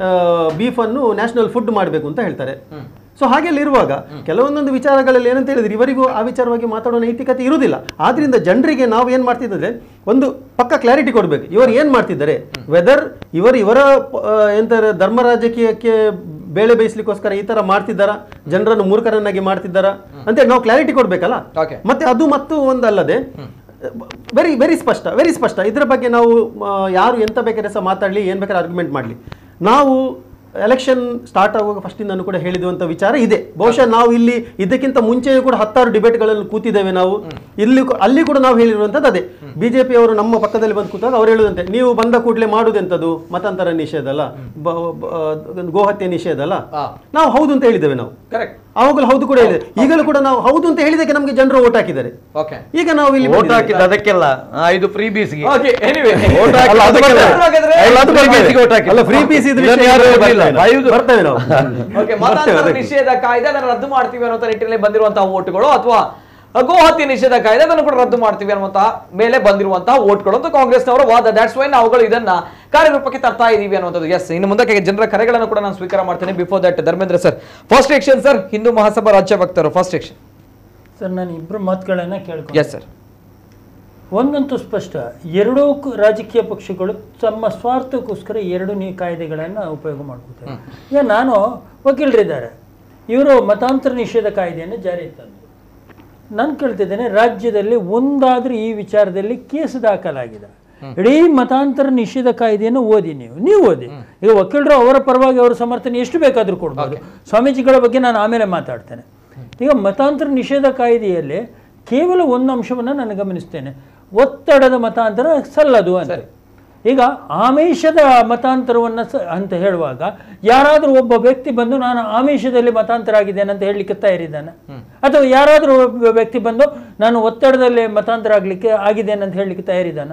ಬೀಫ್ ಅನ್ನು ನ್ಯಾಷನಲ್ ಫುಡ್ ಮಾಡಬೇಕು ಅಂತ ಹೇಳ್ತಾರೆ ಸೊ ಹಾಗೆಲ್ಲ ಇರುವಾಗ ಕೆಲವೊಂದೊಂದು ವಿಚಾರಗಳಲ್ಲಿ ಏನಂತ ಹೇಳಿದ್ರೆ ಇವರಿಗೂ ಆ ವಿಚಾರವಾಗಿ ಮಾತಾಡೋ ನೈತಿಕತೆ ಇರುವುದಿಲ್ಲ ಆದ್ರಿಂದ ಜನರಿಗೆ ನಾವು ಏನ್ ಮಾಡ್ತಿದ್ರೆ ಒಂದು ಪಕ್ಕ ಕ್ಲಾರಿಟಿ ಕೊಡ್ಬೇಕು ಇವರು ಏನ್ ಮಾಡ್ತಿದ್ದಾರೆ ವೆದರ್ ಇವರು ಇವರ ಆ, ಎಂತಾರೆ ಧರ್ಮ ರಾಜಕೀಯಕ್ಕೆ ಬೇಳೆ ಬೇಯಿಸ್ಲಿಕ್ಕೋಸ್ಕರ ಈ ತರ ಮಾಡ್ತಿದ್ದಾರ ಜನರನ್ನು ಮೂರ್ಖರನ್ನಾಗಿ ಮಾಡ್ತಿದ್ದಾರ ಅಂತ ನಾವು ಕ್ಲಾರಿಟಿ ಕೊಡ್ಬೇಕಲ್ಲ Okay. ಮತ್ತೆ ಅದು ಮತ್ತು ಒಂದಲ್ಲದೆ ವೆರಿ ವೆರಿ ಸ್ಪಷ್ಟ ವೆರಿ ಸ್ಪಷ್ಟ ಇದರ ಬಗ್ಗೆ ನಾವು ಆ, ಯಾರು ಎಂತ ಬೇಕಾದ್ರೆ ಸಹ ಮಾತಾಡಲಿ ಏನು ಬೇಕಾದ್ರೆ ಆರ್ಗ್ಯುಮೆಂಟ್ ಮಾಡಲಿ ನಾವು ಎಲೆಕ್ಷನ್ ಸ್ಟಾರ್ಟ್ ಆಗುವಾಗ ಫಸ್ಟಿಂದ ಕೂಡ ಹೇಳಿದುವಂಥ ವಿಚಾರ ಇದೆ ಬಹುಶಃ ನಾವು ಇಲ್ಲಿ ಇದಕ್ಕಿಂತ ಮುಂಚೆಯೂ ಕೂಡ ಹತ್ತಾರು ಡಿಬೇಟ್ಗಳಲ್ಲಿ ಕೂತಿದ್ದೇವೆ ನಾವು ಇಲ್ಲಿ ಕೂ- ಅಲ್ಲಿ ಕೂಡ ನಾವು ಹೇಳಿರುವಂಥದ್ದು ಅದೇ ಬಿಜೆಪಿ ಅವರು ನಮ್ಮ ಪಕ್ಕದಲ್ಲಿ ಬಂದು ಕೂತಾಗ ಅವ್ರು ಹೇಳುದಂತೆ ನೀವು ಬಂದ ಕೂಡಲೇ ಮಾಡುದೆಂಥದ್ದು ಮತಾಂತರ ನಿಷೇಧ ಅಲ್ಲ ಬ- ಬ- ಗೋಹತ್ಯೆ ನಿಷೇಧ ಅಲ್ಲ ಹಾ. ನಾವು ಹೌದು ಅಂತ ಹೇಳಿದ್ದೇವೆ ನಾವು ಕರೆಕ್ಟ್ ಆವಾಗಲೂ ಹೌದು ಕೂಡ ಹೇಳಿದೆ ಈಗಲೂ ಕೂಡ ನಾವು ಹೌದು ಅಂತ ಹೇಳಿದಕ್ಕೆ ನಮಗೆ ಜನರು ಓಟ್ ಹಾಕಿದ್ದಾರೆ ಓಕೆ ಈಗ ನಾವು ಇಲ್ಲಿ ಓಟ್ ಬಂದಿದ್ದೇವೆ. ಹಾಕಿದ್ದು ಅದಕ್ಕೆಲ್ಲ ಆ, ಇದು ಫ್ರೀ ಬೀಸ್ಗೆ ಓಕೆ ಎನಿವೆ ಓಟ್ ಹಾಕಿದ್ದು ಅಲ್ಲ, ಅದು ಅದಕ್ಕೆಲ್ಲ. ಹಾಗಾದ್ರೆ- ಎಲ್ಲ ಅದು free base ಗೆ ಓಟ್ ಹಾಕಿದ್ದು. ಅಲ್ಲ ಫ್ರೀ ಪೀಸ್ ಇದ್ರೆ ಇದನ್ನು ಯಾರು ಹೇಳಿಲ್ಲ. ಬಾಯುದು- ಬರ್ತೇವೆ ನಾವು ಓಕೆ ಬರ್ತೇವೆ ಮತಾಂತರ ಅದಕ್ಕೆ. ನಿಷೇಧ ಕಾಯ್ದೆ ಅದನ್ನು ರದ್ದು ಮಾಡ್ತೀವಿ ಅನ್ನೋ ನಿಟ್ಟಿನಲ್ಲಿ ಬಂದಿರುವಂತಹ ಓಟ್ಗಳು ಅಥವಾ ಗೋಹತ್ಯೆ ನಿಷೇಧ ಕಾಯ್ದೆ ಅದನ್ನು ಕೂಡ ರದ್ದು ಮಾಡ್ತೀವಿ ಅನ್ನುವಂತಹ ಮೇಲೆ ಬಂದಿರುವಂತಹ ಓಟ್ಗಳು ಅಂತ ಕಾಂಗ್ರೆಸ್ನವರ ವಾದ ದಾಟ್ಸ್ ವೈ ನಾವುಗಳು ಇದನ್ನ ಕಾರ್ಯರೂಪಕ್ಕೆ ತರ್ತಾ ಇದೀವಿ ಅನ್ನುವಂಥದ್ದು ಎಸ್ ಇನ್ನು ಮುಂದಕ್ಕೆ ಜನರ ಕರೆಗಳನ್ನು ಕೂಡ ನಾನು ಸ್ವೀಕಾರ ಮಾಡ್ತೇನೆ before that Dharmendra sir first action sir Hindu Mahasabha ರಾಜ್ಯ ಭಕ್ತರು ಫಸ್ಟ್ ಎಕ್ಷನ್ ಸರ್ ನಾನು ಇಬ್ಬರು ಮಾತುಗಳನ್ನು ಕೇಳ್ಕೊಂಡು ಎಸ್ ಸರ್ ಒಂದಂತೂ ಸ್ಪಷ್ಟ ಎರಡೂ ಕ- ರಾಜಕೀಯ ಪಕ್ಷಗಳು ತಮ್ಮ ಸ್ವಾರ್ಥಕ್ಕೋಸ್ಕರ ಎರಡು ನೀ ಕಾಯ್ದೆಗಳನ್ನು ಉಪಯೋಗ ಮಾಡ್ಕೋತಾರೆ ಈಗ ನಾನು ವಕೀಲರಿದ್ದಾರೆ ಇವರು ಮತಾಂತರ ನಿಷೇಧ ಕಾಯ್ದೆಯನ್ನು ಜಾರಿಗೆ ತಂದರು ನಾನು ಕೇಳ್ತಿದ್ದೇನೆ ರಾಜ್ಯದಲ್ಲಿ ಒಂದಾದ್ರೂ ಈ ವಿಚಾರದಲ್ಲಿ ಕೇಸ್ ದಾಖಲಾಗಿದೆ ಇಡೀ ಮತಾಂತರ ನಿಷೇಧ ಕಾಯ್ದೆಯನ್ನು ಓದಿ ನೀವು ನೀವು ಓದಿ ಈಗ ವಕೀಲರು ಅವರ ಪರವಾಗಿ ಅವರ ಸಮರ್ಥನೆ ಎಷ್ಟು ಬೇಕಾದರೂ ಕೊಡ್ಬೋದು ಸ್ವಾಮೀಜಿಗಳ ಬಗ್ಗೆ ನಾನು ಆಮೇಲೆ ಮಾತಾಡ್ತೇನೆ ಈಗ ಮತಾಂತರ ನಿಷೇಧ ಕಾಯ್ದೆಯಲ್ಲಿ ಕೇವಲ ಒಂದು ಅಂಶವನ್ನು ನಾನು ಗಮನಿಸ್ತೇನೆ ಒತ್ತಡದ ಮತಾಂತರ ಸಲ್ಲದು ಅಂತ ಈಗ ಆಮಿಷದ ಮತಾಂತರವನ್ನು ಸ ಅಂತ ಹೇಳುವಾಗ ಯಾರಾದರೂ ಒಬ್ಬ ವ್ಯಕ್ತಿ ಬಂದು ನಾನು ಆಮಿಷದಲ್ಲಿ ಮತಾಂತರ ಆಗಿದ್ದೇನೆ ಅಂತ ಹೇಳಲಿಕ್ಕೆ ತಯಾರಿದ್ದಾನೆ ಅಥವಾ ಯಾರಾದರೂ ಒಬ್ಬ ವ್ಯಕ್ತಿ ಬಂದು ನಾನು ಒತ್ತಡದಲ್ಲಿ ಮತಾಂತರ ಆಗಲಿಕ್ಕೆ ಆಗಿದ್ದೇನೆ ಅಂತ ಹೇಳಲಿಕ್ಕೆ ತಯಾರಿದ್ದಾನ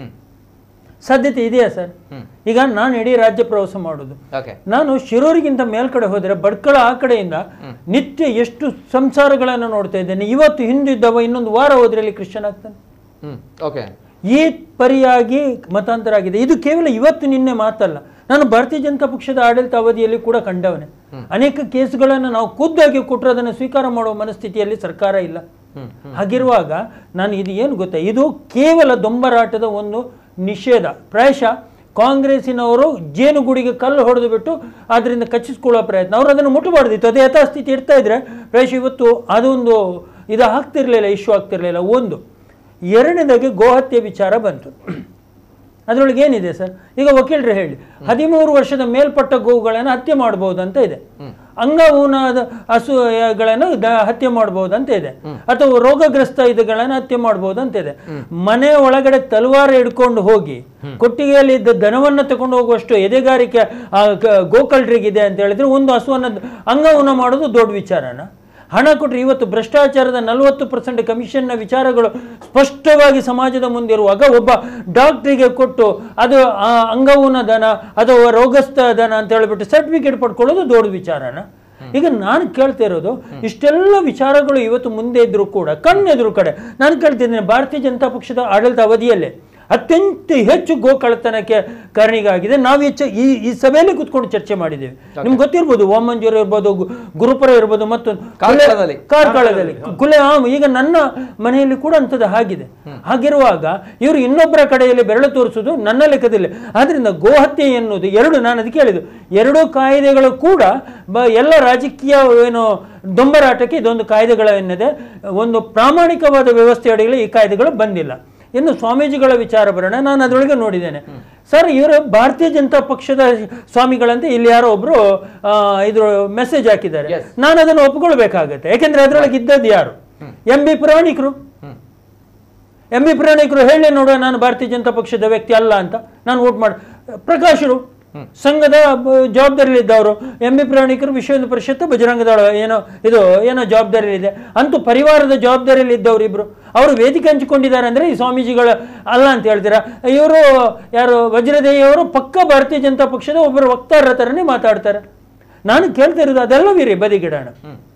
ಸಾಧ್ಯತೆ ಇದೆಯಾ ಸರ್ ಈಗ ನಾನು ಇಡೀ ರಾಜ್ಯ ಪ್ರವಾಸ ಮಾಡೋದು ಓಕೆ ನಾನು ಶಿರೂರಿಗಿಂತ ಮೇಲ್ಕಡೆ ಹೋದರೆ ಬಡ್ಕಳ ಆ ಕಡೆಯಿಂದ ನಿತ್ಯ ಎಷ್ಟು ಸಂಸಾರಗಳನ್ನು ನೋಡ್ತಾ ಇದ್ದೇನೆ ಇವತ್ತು ಹಿಂದಿದ್ದವ ಇನ್ನೊಂದು ವಾರ ಹೋದ್ರೆ ಅಲ್ಲಿ ಕ್ರಿಶ್ಚಿಯನ್ ಆಗ್ತಾನೆ ಹ್ಮ್ ಓಕೆ ಈ ಪರಿಯಾಗಿ ಮತಾಂತರ ಆಗಿದೆ ಇದು ಕೇವಲ ಇವತ್ತು ನಿನ್ನೆ ಮಾತಲ್ಲ ನಾನು ಭಾರತೀಯ ಜನತಾ ಪಕ್ಷದ ಆಡಳಿತ ಅವಧಿಯಲ್ಲಿ ಕೂಡ ಕಂಡವನೆ ಅನೇಕ ಕೇಸುಗಳನ್ನು ನಾವು ಖುದ್ದಾಗಿ ಕೊಟ್ಟರೆ ಅದನ್ನು ಸ್ವೀಕಾರ ಮಾಡುವ ಮನಸ್ಥಿತಿಯಲ್ಲಿ ಸರ್ಕಾರ ಇಲ್ಲ ಹಾಗಿರುವಾಗ ನಾನು ಇದು ಏನು ಗೊತ್ತಾ ಇದು ಕೇವಲ ದೊಂಬರಾಟದ ಒಂದು ನಿಷೇಧ ಪ್ರಾಯಶಃ ಕಾಂಗ್ರೆಸ್ಸಿನವರು ಜೇನುಗೂಡಿಗೆ ಕಲ್ಲು ಹೊಡೆದು ಬಿಟ್ಟು ಅದರಿಂದ ಕಚ್ಚಿಸ್ಕೊಳ್ಳೋ ಪ್ರಯತ್ನ ಅವರು ಅದನ್ನು ಮುಟ್ಟಬಾರ್ದಿತ್ತು ಅದೇ ಯಥಾಸ್ಥಿತಿ ಇರ್ತಾ ಇದ್ರೆ ಪ್ರಾಯಶಃ ಇವತ್ತು ಅದೊಂದು ಇದು ಆಗ್ತಿರ್ಲಿಲ್ಲ ಇಶ್ಯೂ ಆಗ್ತಿರ್ಲಿಲ್ಲ ಒಂದು ಎರಡನೇದಾಗಿ ಗೋಹತ್ಯೆ ವಿಚಾರ ಬಂತು ಅದರೊಳಗೆ ಏನಿದೆ ಸರ್ ಈಗ ವಕೀಲರು ಹೇಳಿ ಹದಿಮೂರು ವರ್ಷದ ಮೇಲ್ಪಟ್ಟ ಗೋವುಗಳನ್ನು ಹತ್ಯೆ ಮಾಡಬಹುದು ಅಂತ ಇದೆ ಅಂಗಊನದ ಹಸುಗಳನ್ನು ದ- ಹತ್ಯೆ ಮಾಡಬಹುದು ಅಂತ ಇದೆ ಅಥವಾ ರೋಗಗ್ರಸ್ತ ಇದುಗಳನ್ನು ಹತ್ಯೆ ಮಾಡಬಹುದು ಅಂತ ಇದೆ ಮನೆ ಒಳಗಡೆ ತಲವಾರ ಹಿಡ್ಕೊಂಡು ಹೋಗಿ ಕೊಟ್ಟಿಗೆಯಲ್ಲಿ ಇದ್ದ ದನವನ್ನು ತಗೊಂಡು ಹೋಗುವಷ್ಟು ಎದೆಗಾರಿಕೆ ಆ ಗ- ಗೋಕಳ್ರಿಗಿದೆ ಅಂತ ಹೇಳಿದ್ರೆ ಒಂದು ಹಸುವನ್ನು ಅಂಗಊನ ಮಾಡೋದು ದೊಡ್ಡ ವಿಚಾರನ ಹಣ ಕೊಟ್ಟರೆ ಇವತ್ತು ಭ್ರಷ್ಟಾಚಾರದ ನಲವತ್ತು ಪರ್ಸೆಂಟ್ ಕಮಿಷನ್ನ ವಿಚಾರಗಳು ಸ್ಪಷ್ಟವಾಗಿ ಸಮಾಜದ ಮುಂದಿರುವಾಗ ಒಬ್ಬ ಡಾಕ್ಟ್ರಿಗೆ ಕೊಟ್ಟು ಅದು ಆ ಅಂಗವೂನ ದನ ಅಥವಾ ರೋಗಸ್ಥ ದನ ಅಂತ ಹೇಳ್ಬಿಟ್ಟು ಸರ್ಟಿಫಿಕೇಟ್ ಪಡ್ಕೊಳ್ಳೋದು ದೊಡ್ಡ ವಿಚಾರನ ಈಗ ನಾನು ಕೇಳ್ತಾ ಇರೋದು ಇಷ್ಟೆಲ್ಲ ವಿಚಾರಗಳು ಇವತ್ತು ಮುಂದೆ ಇದ್ರೂ ಕೂಡ ಕಣ್ಣೆದುರು ಕಡೆ ನಾನು ಕೇಳ್ತಿದ್ದೇನೆ ಭಾರತೀಯ ಜನತಾ ಪಕ್ಷದ ಆಡಳಿತ ಅವಧಿಯಲ್ಲೇ ಅತ್ಯಂತ ಹೆಚ್ಚು ಗೋಕಳ್ಳತನಕ್ಕೆ ಕಾರಣಿಗಾಗಿದೆ ನಾವು ಹೆಚ್ಚು ಈ ಈ ಸಭೆಯಲ್ಲಿ ಕುತ್ಕೊಂಡು ಚರ್ಚೆ ಮಾಡಿದ್ದೇವೆ ನಿಮ್ಗೆ ಗೊತ್ತಿರ್ಬೋದು ಓಮಂಜೂರು ಇರ್ಬೋದು ಗು- ಗುರುಪುರ ಇರ್ಬೋದು ಮತ್ತು ಕಾರ್ಕಳದಲ್ಲಿ. ಕಾರ್ಕಳದಲ್ಲಿ ಕುಲೆ ಆಮ್ ಈಗ ನನ್ನ ಮನೆಯಲ್ಲಿ ಕೂಡ ಅಂಥದ್ದು ಆಗಿದೆ ಹಾಗಿರುವಾಗ ಇವರು ಇನ್ನೊಬ್ಬರ ಕಡೆಯಲ್ಲಿ ಬೆರಳು ತೋರಿಸುವುದು ನನ್ನ ಲೆಕ್ಕದಲ್ಲಿ ಆದ್ರಿಂದ ಗೋಹತ್ಯೆ ಎನ್ನುವುದು ಎರಡು ನಾನು ಅದಕ್ಕೆ ಹೇಳಿದ್ದು ಎರಡು ಕಾಯ್ದೆಗಳು ಕೂಡ ಬ ಎಲ್ಲ ರಾಜಕೀಯ ಏನು ದೊಂಬರಾಟಕ್ಕೆ ಇದೊಂದು ಕಾಯ್ದೆಗಳ ಎನ್ನದೆ ಒಂದು ಪ್ರಾಮಾಣಿಕವಾದ ವ್ಯವಸ್ಥೆ ಅಡಿಯಲ್ಲಿ ಈ ಕಾಯ್ದೆಗಳು ಬಂದಿಲ್ಲ ಇನ್ನು ಸ್ವಾಮೀಜಿಗಳ ವಿಚಾರ ಬರೋಣ ನಾನು ಅದರೊಳಗೆ ನೋಡಿದ್ದೇನೆ ಸರ್ ಇವರು ಭಾರತೀಯ ಜನತಾ ಪಕ್ಷದ ಸ್ವಾಮಿಗಳಂತೆ ಇಲ್ಲಿ ಯಾರೋ ಒಬ್ರು ಆ, ಇದ್ರ ಮೆಸೇಜ್ ಹಾಕಿದ್ದಾರೆ ನಾನು ಅದನ್ನು ಒಪ್ಕೊಳ್ಬೇಕಾಗತ್ತೆ ಯಾಕೆಂದ್ರೆ ಅದರೊಳಗೆ ಇದ್ದದ್ದು ಯಾರು ಎಂ ಬಿ ಪುರಾಣಿಕರು ಎಂ ಬಿ ಪ್ರಾಣಿಕರು ಹೇಳಿ ನೋಡುವ ನಾನು ಭಾರತೀಯ ಜನತಾ ಪಕ್ಷದ ವ್ಯಕ್ತಿ ಅಲ್ಲ ಅಂತ ನಾನು ವೋಟ್ ಮಾಡಿ ಪ್ರಕಾಶರು ಸಂಘದ ಬ- ಜವಾಬ್ದಾರಿಯಲ್ಲಿದ್ದವರು ಎಂ ಬಿ ಪ್ರಾಣಿಕರು ವಿಶ್ವ ಹಿಂದೂ ಪರಿಷತ್ತು ಬಜರಂಗದಳ ಏನೋ ಇದು ಏನೋ ಜವಾಬ್ದಾರಿಯಲ್ಲಿದೆ ಅಂತೂ ಪರಿವಾರದ ಜವಾಬ್ದಾರಿಯಲ್ಲಿ ಇದ್ದವರು ಇಬ್ರು ಅವರು ವೇದಿಕೆ ಹಂಚಿಕೊಂಡಿದ್ದಾರೆ ಅಂದ್ರೆ ಈ ಸ್ವಾಮೀಜಿಗಳ ಅಲ್ಲ ಅಂತ ಹೇಳ್ತೀರಾ ಇವರು ಯಾರು ವಜ್ರದೇವಿಯವರು ಪಕ್ಕ ಭಾರತೀಯ ಜನತಾ ಪಕ್ಷದ ಒಬ್ಬರು ವಕ್ತಾರರ ಥರನೇ ಮಾತಾಡ್ತಾರೆ ನಾನು ಕೇಳ್ತಾ ಇರೋದು ಅದೆಲ್ಲವಿರಿ ಬದಿಗಿಡೋಣ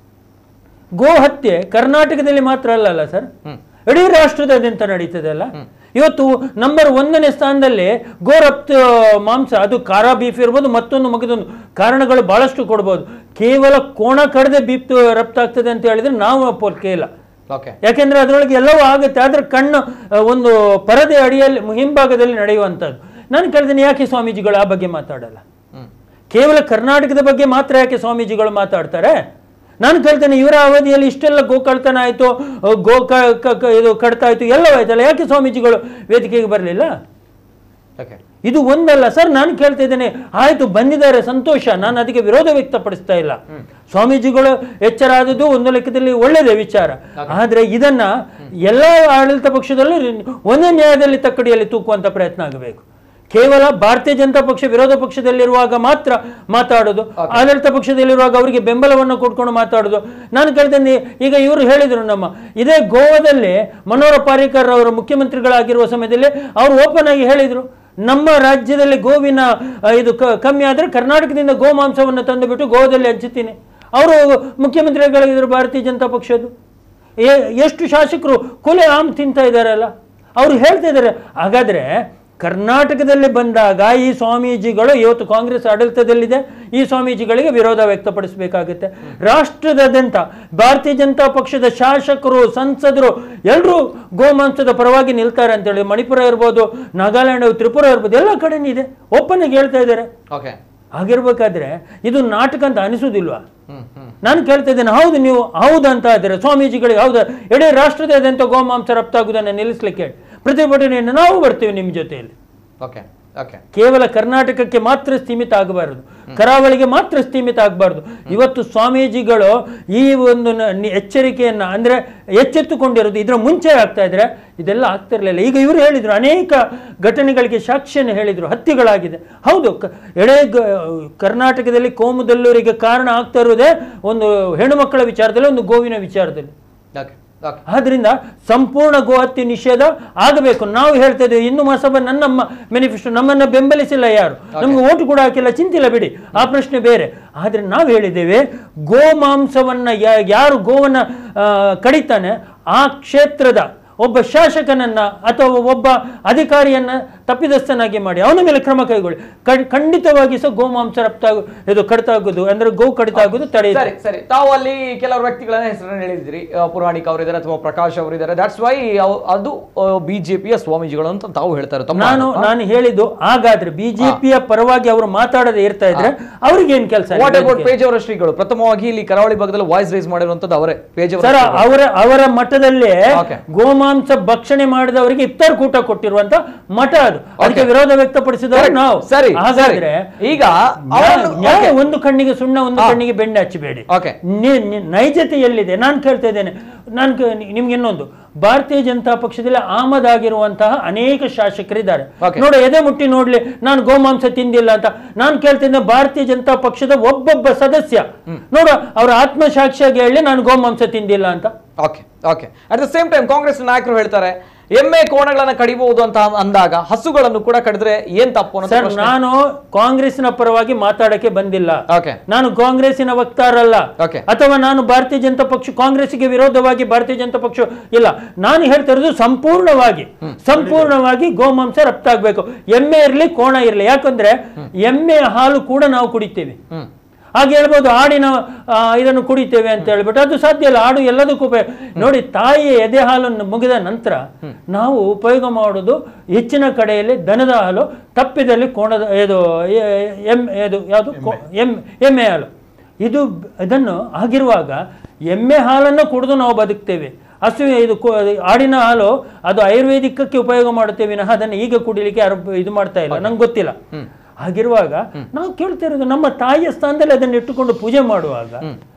ಗೋ ಹತ್ಯೆ ಕರ್ನಾಟಕದಲ್ಲಿ ಮಾತ್ರ ಅಲ್ಲಲ್ಲ ಸರ್ ಇಡೀ ರಾಷ್ಟ್ರದಾದ್ಯಂತ ನಡೀತದೆ ಅಲ್ಲ ಇವತ್ತು ನಂಬರ್ ಒಂದನೇ ಸ್ಥಾನದಲ್ಲಿ ಗೋ ರಫ್ತು ಮಾಂಸ ಅದು ಖಾರ ಬೀಫ್ ಇರ್ಬೋದು ಮತ್ತೊಂದು ಮಗದೊಂದು ಕಾರಣಗಳು ಬಹಳಷ್ಟು ಕೊಡ್ಬೋದು ಕೇವಲ ಕೋಣ ಕಡದೆ ಬೀಫ್ ರಫ್ತಾಗ್ತದೆ ಅಂತ ಹೇಳಿದ್ರೆ ನಾವು ಒಪ್ಪೋಕೆ ಇಲ್ಲ ಓಕೆ ಯಾಕೆಂದ್ರೆ ಅದರೊಳಗೆ ಎಲ್ಲವೂ ಆಗುತ್ತೆ ಆದ್ರೆ ಕಣ್ಣು ಆ, ಒಂದು ಪರದೆ ಅಡಿಯಲ್ಲಿ ಹಿಂಭಾಗದಲ್ಲಿ ನಡೆಯುವಂಥದ್ದು ನಾನು ಕೇಳಿದ್ದೀನಿ ಯಾಕೆ ಸ್ವಾಮೀಜಿಗಳು ಆ ಬಗ್ಗೆ ಮಾತಾಡಲ್ಲ ಕೇವಲ ಕರ್ನಾಟಕದ ಬಗ್ಗೆ ಮಾತ್ರ ಯಾಕೆ ಸ್ವಾಮೀಜಿಗಳು ಮಾತಾಡ್ತಾರೆ ನಾನು ಕೇಳ್ತೇನೆ ಇವರ ಅವಧಿಯಲ್ಲಿ ಇಷ್ಟೆಲ್ಲ ಗೋಕಳ್ತನ ಆಯಿತು ಗೋ ಕ ಕ- ಕ- ಇದು ಕಡ್ತ ಆಯಿತು ಎಲ್ಲವೂ ಆಯ್ತಲ್ಲ ಯಾಕೆ ಸ್ವಾಮೀಜಿಗಳು ವೇದಿಕೆಗೆ ಬರಲಿಲ್ಲ ಓಕೆ ಇದು ಒಂದಲ್ಲ ಸರ್ ನಾನು ಕೇಳ್ತಾ ಇದ್ದೇನೆ ಆಯ್ತು ಬಂದಿದ್ದಾರೆ ಸಂತೋಷ ನಾನು ಅದಕ್ಕೆ ವಿರೋಧ ವ್ಯಕ್ತಪಡಿಸ್ತಾ ಇಲ್ಲ ಸ್ವಾಮೀಜಿಗಳು ಎಚ್ಚರ ಆದದ್ದು ಒಂದು ಲೆಕ್ಕದಲ್ಲಿ ಒಳ್ಳೆಯದೇ ವಿಚಾರ ಆದ್ರೆ ಇದನ್ನ ಎಲ್ಲ ಆಡಳಿತ ಪಕ್ಷದಲ್ಲೂ ಒಂದೇ ನ್ಯಾಯದಲ್ಲಿ ತಕ್ಕಡಿಯಲ್ಲಿ ತೂಕುವಂತ ಪ್ರಯತ್ನ ಆಗಬೇಕು ಕೇವಲ ಭಾರತೀಯ ಜನತಾ ಪಕ್ಷ ವಿರೋಧ ಪಕ್ಷದಲ್ಲಿರುವಾಗ ಮಾತ್ರ ಮಾತಾಡೋದು ಆಡಳಿತ ಪಕ್ಷದಲ್ಲಿರುವಾಗ ಅವರಿಗೆ ಬೆಂಬಲವನ್ನು ಕೊಡ್ಕೊಂಡು ಮಾತಾಡೋದು ನಾನು ಕೇಳ್ತೇನೆ ಈಗ ಇವರು ಹೇಳಿದರು ನಮ್ಮ ಇದೇ ಗೋವಾದಲ್ಲಿ ಮನೋಹರ ಪಾರಿಕರ್ ಅವರು ಮುಖ್ಯಮಂತ್ರಿಗಳಾಗಿರುವ ಸಮಯದಲ್ಲಿ ಅವರು ಓಪನ್ ಆಗಿ ಹೇಳಿದರು ನಮ್ಮ ರಾಜ್ಯದಲ್ಲಿ ಗೋವಿನ ಆ, ಇದು ಕ- ಕಮ್ಮಿ ಆದರೆ ಕರ್ನಾಟಕದಿಂದ ಗೋಮಾಂಸವನ್ನು ತಂದುಬಿಟ್ಟು ಗೋವಾದಲ್ಲಿ ಹಂಚುತ್ತೀನಿ ಅವರು ಮುಖ್ಯಮಂತ್ರಿಗಳಾಗಿದ್ದರು ಭಾರತೀಯ ಜನತಾ ಪಕ್ಷದ್ದು ಎ- ಎಷ್ಟು ಶಾಸಕರು ಕೊಲೆ ಆಮ್ ತಿಂತಾ ಇದ್ದಾರಲ್ಲ ಅವರು ಹೇಳ್ತಾ ಇದ್ದಾರೆ ಹಾಗಾದ್ರೆ ಕರ್ನಾಟಕದಲ್ಲಿ ಬಂದಾಗ ಈ ಸ್ವಾಮೀಜಿಗಳು ಇವತ್ತು ಕಾಂಗ್ರೆಸ್ ಆಡಳಿತದಲ್ಲಿದೆ ಈ ಸ್ವಾಮೀಜಿಗಳಿಗೆ ವಿರೋಧ ವ್ಯಕ್ತಪಡಿಸಬೇಕಾಗುತ್ತೆ ರಾಷ್ಟ್ರದಾದ್ಯಂತ ಭಾರತೀಯ ಜನತಾ ಪಕ್ಷದ ಶಾಸಕರು ಸಂಸದರು ಎಲ್ಲರೂ ಗೋಮಾಂಸದ ಪರವಾಗಿ ನಿಲ್ತಾರೆ ಅಂತೇಳಿ ಮಣಿಪುರ ಇರ್ಬೋದು ನಾಗಾಲ್ಯಾಂಡ್ ತ್ರಿಪುರ ಇರ್ಬೋದು ಎಲ್ಲ ಕಡೆನೂ ಇದೆ ಓಪನ್ ಆಗಿ ಹೇಳ್ತಾ ಇದ್ದಾರೆ ಓಕೆ ಆಗಿರ್ಬೇಕಾದ್ರೆ ಇದು ನಾಟಕ ಅಂತ ಅನಿಸುವುದಿಲ್ವಾ ನಾನು ಕೇಳ್ತಾ ಇದ್ದೇನೆ ಹೌದು ನೀವು ಹೌದು ಅಂತ ಇದ್ದಾರೆ ಸ್ವಾಮೀಜಿಗಳಿಗೆ ಹೌದು ಇಡೀ ರಾಷ್ಟ್ರದಾದ್ಯಂತ ಗೋಮಾಂಸ ರಫ್ತಾಗುವುದನ್ನು ನಿಲ್ಲಿಸ್ಲಿಕ್ಕೆ ಹೇಳಿ. ಪ್ರತಿಭಟನೆಯನ್ನು ನಾವು ಬರ್ತೀವಿ ನಿಮ್ಮ ಜೊತೆಯಲ್ಲಿ ಓಕೆ ಓಕೆ ಕೇವಲ ಕರ್ನಾಟಕಕ್ಕೆ ಮಾತ್ರ ಸೀಮಿತ ಆಗಬಾರದು ಕರಾವಳಿಗೆ ಮಾತ್ರ ಸೀಮಿತ ಆಗಬಾರದು ಇವತ್ತು ಸ್ವಾಮೀಜಿಗಳು ಈ ಒಂದು ನ- ನಿ- ಎಚ್ಚರಿಕೆಯನ್ನ ಅಂದ್ರೆ ಎಚ್ಚೆತ್ತುಕೊಂಡಿರೋದು ಇದರ ಮುಂಚೆ ಆಗ್ತಾ ಇದ್ರೆ ಇದೆಲ್ಲ ಆಗ್ತಿರ್ಲಿಲ್ಲ ಈಗ ಇವರು ಹೇಳಿದ್ರು ಅನೇಕ ಘಟನೆಗಳಿಗೆ ಸಾಕ್ಷ್ಯನ ಹೇಳಿದ್ರು ಹತ್ಯೆಗಳಾಗಿದೆ ಹೌದು ಕ- ಎಳೆ ಗ- ಕರ್ನಾಟಕದಲ್ಲಿ ಕೋಮುದಲ್ಲೂರಿಗೆ ಕಾರಣ ಆಗ್ತಾ ಇರೋದೇ ಒಂದು ಹೆಣ್ಣುಮಕ್ಕಳ ವಿಚಾರದಲ್ಲಿ ಒಂದು ಗೋವಿನ ವಿಚಾರದಲ್ಲಿ ಓಕೆ ಓಕೆ ಆದ್ರಿಂದ ಸಂಪೂರ್ಣ ಗೋಹತ್ಯೆ ನಿಷೇಧ ಆಗಬೇಕು ನಾವು ಹೇಳ್ತಾ ಇದ್ದೇವೆ ಇನ್ನು ಮಹಾಸಭಾ ನನ್ನ ಮ್ಯಾನಿಫೆಸ್ಟೋ ನಮ್ಮನ್ನ ಬೆಂಬಲಿಸಿಲ್ಲ ಯಾರು ನಮ್ಗೆ ಓಟು ಕೂಡ ಹಾಕಿಲ್ಲ ಚಿಂತಿಲ್ಲ ಬಿಡಿ ಆ ಪ್ರಶ್ನೆ ಬೇರೆ ಆದ್ರೆ ನಾವು ಹೇಳಿದ್ದೇವೆ ಗೋಮಾಂಸವನ್ನ ಯಾ- ಯಾರು ಗೋವನ್ನ ಆ, ಕಡಿತಾನೆ ಆ ಕ್ಷೇತ್ರದ ಒಬ್ಬ ಶಾಸಕನನ್ನ ಅಥವಾ ಒಬ್ಬ ಅಧಿಕಾರಿಯನ್ನ ತಪ್ಪಿದಸ್ಥನಾಗಿ ಮಾಡಿ ಅವನ ಮೇಲೆ ಕ್ರಮ ಕೈಗೊಳ್ಳಿ ಖಂಡ್- ಖಂಡಿತವಾಗಿ ಸಹ ಗೋಮಾಂಸ ರಫ್ತಾಗು ಇದು ಕಡಿತ ಆಗೋದು ಅಂದ್ರೆ ಗೋ ಕಡಿತ ಆಗೋದು ತಡೆಯುತ್ತೆ ಸರಿ ಸರಿ ತಾವು ಅಲ್ಲಿ ಕೆಲವು ವ್ಯಕ್ತಿಗಳನ್ನ ಹೆಸರನ್ನು ಹೇಳಿದ್ರಿ ಆ, ಪುರಾಣಿಕ್ ಅವರಿದ್ದಾರೆ ಅಥವಾ ಪ್ರಕಾಶ್ ಅವರಿದ್ದಾರೆ ದಟ್ಸ್ ವೈ ಅದು ಬಿಜೆಪಿಯ ಸ್ವಾಮೀಜಿಗಳು ಅಂತ ತಾವು ಹೇಳ್ತಾರೆ ತಮ್ಮ ನಾನು ನಾನು ಹೇಳಿದ್ದು ಹಾಗಾದ್ರೆ ಬಿಜೆಪಿಯ ಪರವಾಗಿ ಅವರು ಮಾತಾಡದೆ ಇರ್ತಾ ಇದ್ರೆ ಅವ್ರಿಗೆ ಏನ್ ಕೆಲಸ ವಾಟ್ ಅಬೌಟ್ ಪೇಜ್ ಅವರ ಶ್ರೀಗಳು ಪ್ರಥಮವಾಗಿ ಇಲ್ಲಿ ಕರಾವಳಿ ಭಾಗದಲ್ಲಿ ವಾಯ್ಸ್ ರೈಸ್ ಮಾಡಿರುವಂತದ್ದು ಅವರೇ ಪೇಜ್ ಅವರ ಸರ್ ಅವರ ಅವರ ಮಠದಲ್ಲೇ Okay. ಗೋಮಾಂಸ ಭಕ್ಷಣೆ ಮಾಡಿದವರಿಗೆ ಇಫ್ತಾರ್ ಕೂಟ ಕೊಟ್ಟಿರುವಂತ ಮಠ ಅದು ಅದಕ್ಕೆ ವಿರೋಧ ವ್ಯಕ್ತಪಡಿಸಿದವರು Correct. ನಾವು ಸರಿ, ಹಾಗಾದ್ರೆ ಸರಿ. ಈಗ ನ್ಯಾಯ- ಅವರನ್ನು- ನ್ಯಾಯ Okay. ಒಂದು ಕಣ್ಣಿಗೆ ಸುಣ್ಣ ಒಂದು ಹಾ. ಕಣ್ಣಿಗೆ ಬೆಣ್ಣೆ ಹಚ್ಚಬೇಡಿ Okay. ನಿ- ನಿ- ನೈಜತೆ ಎಲ್ಲಿದೆ ನಾನು ಕೇಳ್ತಾ ಇದ್ದೇನೆ ನಾನು ಕ- ನಿ- ನಿಮ್ಗೆ ಇನ್ನೊಂದು ಭಾರತೀಯ ಜನತಾ ಪಕ್ಷದಲ್ಲಿ ಆಮದಾಗಿರುವಂತಹ ಅನೇಕ ಶಾಸಕರಿದ್ದಾರೆ Okay. ನೋಡು ಎದೆ ಮುಟ್ಟಿ ನೋಡ್ಲಿ ನಾನು ಗೋಮಾಂಸ ತಿಂದಿಲ್ಲ ಅಂತ ನಾನು ಕೇಳ್ತಿದ್ದೆ ಭಾರತೀಯ ಜನತಾ ಪಕ್ಷದ ಒಬ್ಬೊಬ್ಬ ಸದಸ್ಯ ನೋಡು ಅವರ ಆತ್ಮಸಾಕ್ಷಿಯಾಗಿ ಹೇಳಿ ನಾನು ಗೋಮಾಂಸ ತಿಂದಿಲ್ಲ ಅಂತ okay okay at the same time Congress ನಾಯಕರು ಹೇಳ್ತಾರೆ ಎಮ್ಮೆ ಕೋಣಗಳನ್ನ ಕಡಿಬಹುದು ಅಂತ ಅಂದಾಗ ಹಸುಗಳನ್ನು ಕೂಡ ಕಡಿದ್ರೆ ಏನ್ ತಪ್ಪು ಅನ್ನೋದು ಸರ್ ಪ್ರಶ್ನೆ. ನಾನು ಕಾಂಗ್ರೆಸ್ನ ಪರವಾಗಿ ಮಾತಾಡಕ್ಕೆ ಬಂದಿಲ್ಲ Okay. ನಾನು ಕಾಂಗ್ರೆಸ್ಸಿನ ವಕ್ತಾರಲ್ಲ Okay. ಅಥವಾ ನಾನು ಭಾರತೀಯ ಜನತಾ ಪಕ್ಷ ಕಾಂಗ್ರೆಸ್ಗೆ ವಿರೋಧವಾಗಿ ಭಾರತೀಯ ಜನತಾ ಪಕ್ಷ ಇಲ್ಲ ನಾನು ಹೇಳ್ತಾ ಇರೋದು ಸಂಪೂರ್ಣವಾಗಿ ಸಂಪೂರ್ಣವಾಗಿ ಗೋಮಾಂಸ ರಫ್ತಾಗಬೇಕು ಎಮ್ಮೆ ಇರಲಿ ಕೋಣ ಇರಲಿ ಯಾಕಂದ್ರೆ ಎಮ್ಮೆ ಹಾಲು ಕೂಡ ನಾವು ಕುಡಿತೇವೆ ಹಾಗೆ ಹೇಳ್ಬೋದು ಆಡಿನ ಆ, ಇದನ್ನು ಕುಡಿತೇವೆ ಅಂತ ಹೇಳ್ಬಿಟ್ಟು ಅದು ಸಾಧ್ಯ ಇಲ್ಲ ಆಡು ಎಲ್ಲದಕ್ಕೂ ಉಪಯೋಗ ನೋಡಿ ತಾಯಿಯ ಎದೆ ಹಾಲನ್ನು ಮುಗಿದ ನಂತರ ನಾವು ಉಪಯೋಗ ಮಾಡೋದು ಹೆಚ್ಚಿನ ಕಡೆಯಲ್ಲಿ ದನದ ಹಾಲು ತಪ್ಪಿದಲ್ಲಿ ಕೋಣದ ಇದು ಎ- ಎಮ್ ಇದು ಯಾವುದು ಕೋ- ಎಮ್ ಎಮ್ಮೆ ಹಾಲು ಇದು ಇದನ್ನು ಆಗಿರುವಾಗ ಎಮ್ಮೆ ಹಾಲನ್ನು ಕುಡಿದು ನಾವು ಬದುಕ್ತೇವೆ ಹಸು ಇದು ಕೋ- ಆಡಿನ ಹಾಲು ಅದು ಆಯುರ್ವೇದಿಕಕ್ಕೆ ಉಪಯೋಗ ಮಾಡುತ್ತೇವೆ ವಿನಃ ಅದನ್ನು ಈಗ ಕುಡಿಲಿಕ್ಕೆ ಯಾರು ಇದು ಮಾಡ್ತಾ ಇಲ್ಲ ನಂಗೆ ಗೊತ್ತಿಲ್ಲ ಹಾಗಿರುವಾಗ ನಾವು ಕೇಳ್ತಾ ಇರೋದು ನಮ್ಮ ತಾಯಿಯ ಸ್ಥಾನದಲ್ಲಿ ಅದನ್ನು ಇಟ್ಟುಕೊಂಡು ಪೂಜೆ ಮಾಡುವಾಗ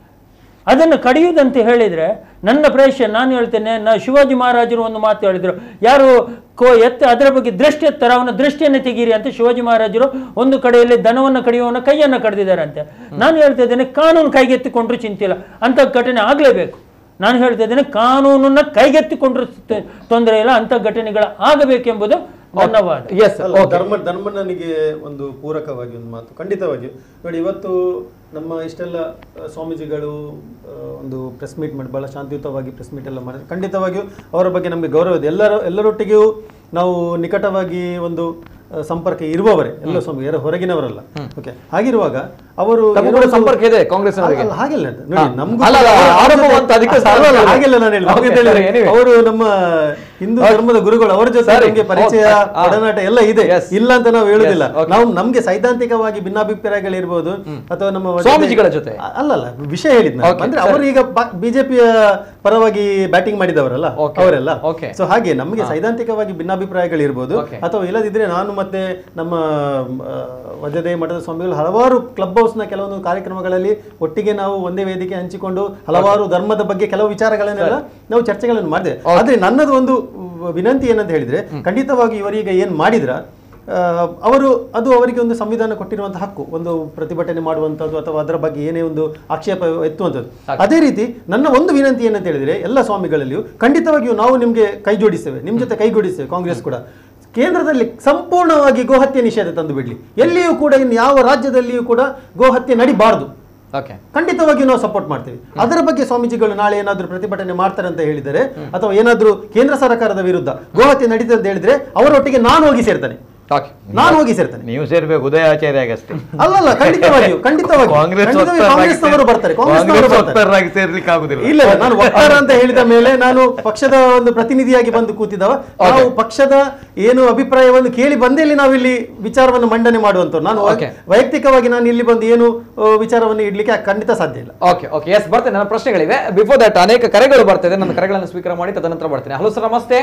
ಅದನ್ನು ಕಡಿಯುವುದಂತ ಹೇಳಿದ್ರೆ ನನ್ನ ಪ್ರವೇಶ ನಾನು ಹೇಳ್ತೇನೆ ನಾ ಶಿವಾಜಿ ಮಹಾರಾಜರು ಒಂದು ಮಾತು ಹೇಳಿದ್ರು ಯಾರು ಕೋ ಎತ್ತ ಅದರ ಬಗ್ಗೆ ದೃಷ್ಟಿ ಎತ್ತರ ಅವನ ದೃಷ್ಟಿಯನ್ನು ತೆಗೀರಿ ಅಂತ ಶಿವಾಜಿ ಮಹಾರಾಜರು ಒಂದು ಕಡೆಯಲ್ಲಿ ದನವನ್ನು ಕಡಿಯುವವನ ಕೈಯನ್ನು ಕಡಿದಿದ್ದಾರೆ ಅಂತೆ ನಾನು ಹೇಳ್ತಾ ಇದ್ದೇನೆ ಕಾನೂನು ಕೈಗೆತ್ತಿಕೊಂಡ್ರು ಚಿಂತಿಲ್ಲ ಅಂತ ಘಟನೆ ಆಗಲೇಬೇಕು ನಾನು ಹೇಳ್ತಾ ಇದ್ದೇನೆ ಕಾನೂನನ್ನ ಕೈಗೆತ್ತಿಕೊಂಡ್ರು ತ- ತೊಂದರೆ ಇಲ್ಲ ಅಂತ ಘಟನೆಗಳು ಆಗಬೇಕೆಂಬುದು ನನ್ನ ವಾದ ಎಸ್ ಅಲ್ಲ, ಧರ್ಮ ಧರ್ಮ ನನಗೆ ಒಂದು ಪೂರಕವಾಗಿ ಒಂದು ಮಾತು ಖಂಡಿತವಾಗಿಯೂ ನೋಡಿ ಇವತ್ತು ನಮ್ಮ ಇಷ್ಟೆಲ್ಲ ಆ, ಸ್ವಾಮೀಜಿಗಳು ಆ, ಒಂದು ಪ್ರೆಸ್ ಮೀಟ್ ಮಾಡಿ ಬಹಳ ಶಾಂತಿಯುತವಾಗಿ ಪ್ರೆಸ್ ಮೀಟ್ ಎಲ್ಲ ಮಾಡಿ ಖಂಡಿತವಾಗಿಯೂ ಅವರ ಬಗ್ಗೆ ನಮಗೆ ಗೌರವ ಇದೆ ಎಲ್ಲರ ಎಲ್ಲರೊಟ್ಟಿಗೂ ನಾವು ನಿಕಟವಾಗಿ ಒಂದು ಆ, ಸಂಪರ್ಕ ಇರುವವರೇ ಎಲ್ಲ ಸ್ವಾಮಿ ಯಾರು ಹೊರಗಿನವರಲ್ಲ ಓಕೆ ಹಾಗಿರುವಾಗ ಅವರು ತಮಗೂ ಏನೋ ಕೂಡ ಒಂದು- ಸಂಪರ್ಕ ಇದೆ ಕಾಂಗ್ರೆಸ್ನವರಿಗೆ? ಅಲ್ಲ, ಹಾಗಿಲ್ಲ ಅಂತ. ನೋಡಿ ಹಾ. ನಮ್ಗೂ ಅಲ್ಲ, ಅಲ್ಲ, ಕೂಡ ಅವರ ಆರಂಭ ಜೊತೆ- ಅಂತ ಅದಕ್ಕೆ ಅಲ್ಲ, ಅಲ್ಲ, ಸಾಲ ಹಾಗಿಲ್ಲ ನಾನು ಹೇಳಿಲ್ಲ. Okay, ಹಾಗೆ ಹೇಳಿಲ್ಲ. ಸರಿ, anyway. ಅವರು ನಮ್ಮ ಹಿಂದೂ ಧರ್ಮದ ಗುರುಗಳು ಅವರ ಜೊತೆ ಸರಿ. ನಮಗೆ ಪರಿಚಯ Okay. ಆ. ಒಡನಾಟ ಎಲ್ಲ ಇದೆ Yes. ಇಲ್ಲ ಅಂತ ನಾವು ಹೇಳುದಿಲ್ಲ Yes, okay. ನಾವು ನಮ್ಗೆ ಸೈದ್ಧಾಂತಿಕವಾಗಿ ಭಿನ್ನಾಭಿಪ್ರಾಯಗಳಿರ್ಬೋದು ಅಥವಾ ನಮ್ಮ ಜೊತೆ- ಸ್ವಾಮೀಜಿಗಳ ಜೊತೆ? ಅ- ಅಲ್ಲಲ್ಲ ವಿಷಯ ಹೇಳಿದ್ ನಾನು. Okay, ಅಂದ್ರೆ ಸರಿ. ಅವರು ಈಗ ಬಿಜೆಪಿಯ ಪರವಾಗಿ ಬ್ಯಾಟಿಂಗ್ ಮಾಡಿದವರಲ್ಲ Okay. ಅವರೆಲ್ಲ Okay. ಸೊ ಹಾಗೆ ನಮಗೆ ಸೈದ್ಧಾಂತಿಕವಾಗಿ ಭಿನ್ನಾಭಿಪ್ರಾಯಗಳಿರ್ಬೋದು Okay. ಅಥವಾ ಇಲ್ಲದಿದ್ರೆ ನಾನು ಮತ್ತೆ ನಮ್ಮ ಆ, ವಜ್ರದೇವ ಮಠದ ಸ್ವಾಮಿಗಳು ಹಲವಾರು ಕ್ಲಬ್ ಹೌಸ್ನ ಕೆಲವೊಂದು ಕಾರ್ಯಕ್ರಮಗಳಲ್ಲಿ ಒಟ್ಟಿಗೆ ನಾವು ಒಂದೇ ವೇದಿಕೆ ಹಂಚಿಕೊಂಡು ಹಲವಾರು ಧರ್ಮದ ಬಗ್ಗೆ ಕೆಲವು ವಿಚಾರಗಳನ್ನೆಲ್ಲ ನಾವು ಚರ್ಚೆಗಳನ್ನು ಮಾಡಿದೆ ಆದ್ರೆ ನನ್ನದು ಒಂದು ವಿನಂತಿ ಏನಂತ ಹೇಳಿದ್ರೆ ಖಂಡಿತವಾಗಿ ಇವರೀಗ ಏನ್ ಮಾಡಿದ್ರ ಆ, ಅವರು ಅದು ಅವರಿಗೆ ಒಂದು ಸಂವಿಧಾನ ಕೊಟ್ಟಿರುವಂತಹ ಹಕ್ಕು ಒಂದು ಪ್ರತಿಭಟನೆ ಮಾಡುವಂಥದ್ದು ಅಥವಾ ಅದರ ಬಗ್ಗೆ ಏನೇ ಒಂದು ಆಕ್ಷೇಪ ಎತ್ತುವಂಥದ್ದು ಅದೇ ರೀತಿ ನನ್ನ ಒಂದು ವಿನಂತಿ ಏನಂತ ಹೇಳಿದ್ರೆ ಎಲ್ಲ ಸ್ವಾಮಿಗಳಲ್ಲಿಯೂ ಖಂಡಿತವಾಗಿಯೂ ನಾವು ನಿಮಗೆ ಕೈ ಜೋಡಿಸ್ತೇವೆ ನಿಮ್ಮ ಜೊತೆ ಕೈ ಜೋಡಿಸ್ತೇವೆ ಕಾಂಗ್ರೆಸ್ ಕೂಡ ಕೇಂದ್ರದಲ್ಲಿ ಸಂಪೂರ್ಣವಾಗಿ ಗೋಹತ್ಯೆ ನಿಷೇಧ ತಂದು ಬಿಡ್ಲಿ ಎಲ್ಲಿಯೂ ಕೂಡ ಇನ್ನು ಯಾವ ರಾಜ್ಯದಲ್ಲಿಯೂ ಕೂಡ ಗೋಹತ್ಯೆ ನಡಿಬಾರದು ಓಕೆ ಖಂಡಿತವಾಗಿಯೂ ನಾವು ಸಪೋರ್ಟ್ ಮಾಡ್ತೀವಿ ಅದರ ಬಗ್ಗೆ ಸ್ವಾಮೀಜಿಗಳು ನಾಳೆ ಏನಾದರೂ ಪ್ರತಿಭಟನೆ ಮಾಡ್ತಾರೆ ಅಂತ ಹೇಳಿದರೆ ಅಥವಾ ಏನಾದರೂ ಕೇಂದ್ರ ಸರ್ಕಾರದ ವಿರುದ್ಧ ಗೋಹತ್ಯೆ ನಡೀತದೆ ಅಂತ ಹೇಳಿದ್ರೆ ಅವರೊಟ್ಟಿಗೆ ನಾನು ಹೋಗಿ ಸೇರ್ತೇನೆ ಓಕೆ ನಾನು ಹೋಗಿ ಸೇರ್ತೇನೆ ನೀವು ಸೇರ್ಬೇಕು ಉದಯಾಚಾರ್ಯಾಗಷ್ಟೇ ಅಲ್ಲಲ್ಲ ಖಂಡಿತವಾಗಿಯೂ ಖಂಡಿತವಾಗಿ ಕಾಂಗ್ರೆಸ್ ಖಂಡಿತವಾಗಿಯೂ ಕಾಂಗ್ರೆಸ್ನವರು ಬರ್ತಾರೆ ಕಾಂಗ್ರೆಸ್ನವರು ಕಾಂಗ್ರೆಸ್ ಬರ್ತಾರೆ ವಕ್ತಾರರಾಗಿ ಸೇರ್ಲಿಕ್ಕೆ ಆಗುದಿಲ್ಲ ಇಲ್ಲ ಇಲ್ಲ, ನಾನು ವಕ್ತಾರ ಅಂತ ಹೇಳಿದ ಮೇಲೆ ನಾನು ಪಕ್ಷದ ಒಂದು ಪ್ರತಿನಿಧಿಯಾಗಿ ಬಂದು ಕೂತಿದ್ದವ ನಾವು ಪಕ್ಷದ ಏನು ಅಭಿಪ್ರಾಯವನ್ನು ಕೇಳಿ ಬಂದೇ ಇಲ್ಲಿ ನಾವು ಇಲ್ಲಿ ವಿಚಾರವನ್ನು ಮಂಡನೆ ಮಾಡುವಂತ ನಾನು Okay. ವೈಯಕ್ತಿಕವಾಗಿ ನಾನು ಇಲ್ಲಿ ಬಂದು ಏನು ಆ, ವಿಚಾರವನ್ನು ಇಡ್ಲಿಕ್ಕೆ ಖಂಡಿತ ಸಾಧ್ಯ ಇಲ್ಲ ಓಕೆ ಓಕೆ ಎಸ್ ಬರ್ತೇನೆ ನನ್ನ ಪ್ರಶ್ನೆಗಳಿವೆ ಬಿಫೋರ್ ದಟ್ ಅನೇಕ ಕರೆಗಳು ಬರ್ತಿದೆ ನನ್ನ ಕರೆಗಳನ್ನು ಸ್ವೀಕಾರ ಮಾಡಿ ತದನಂತರ ಬರ್ತೀನಿ ಹಲೋ ಸರ್ ನಮಸ್ತೆ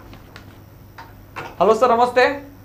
ಹಲೋ ಸರ್ ನಮಸ್ತೆ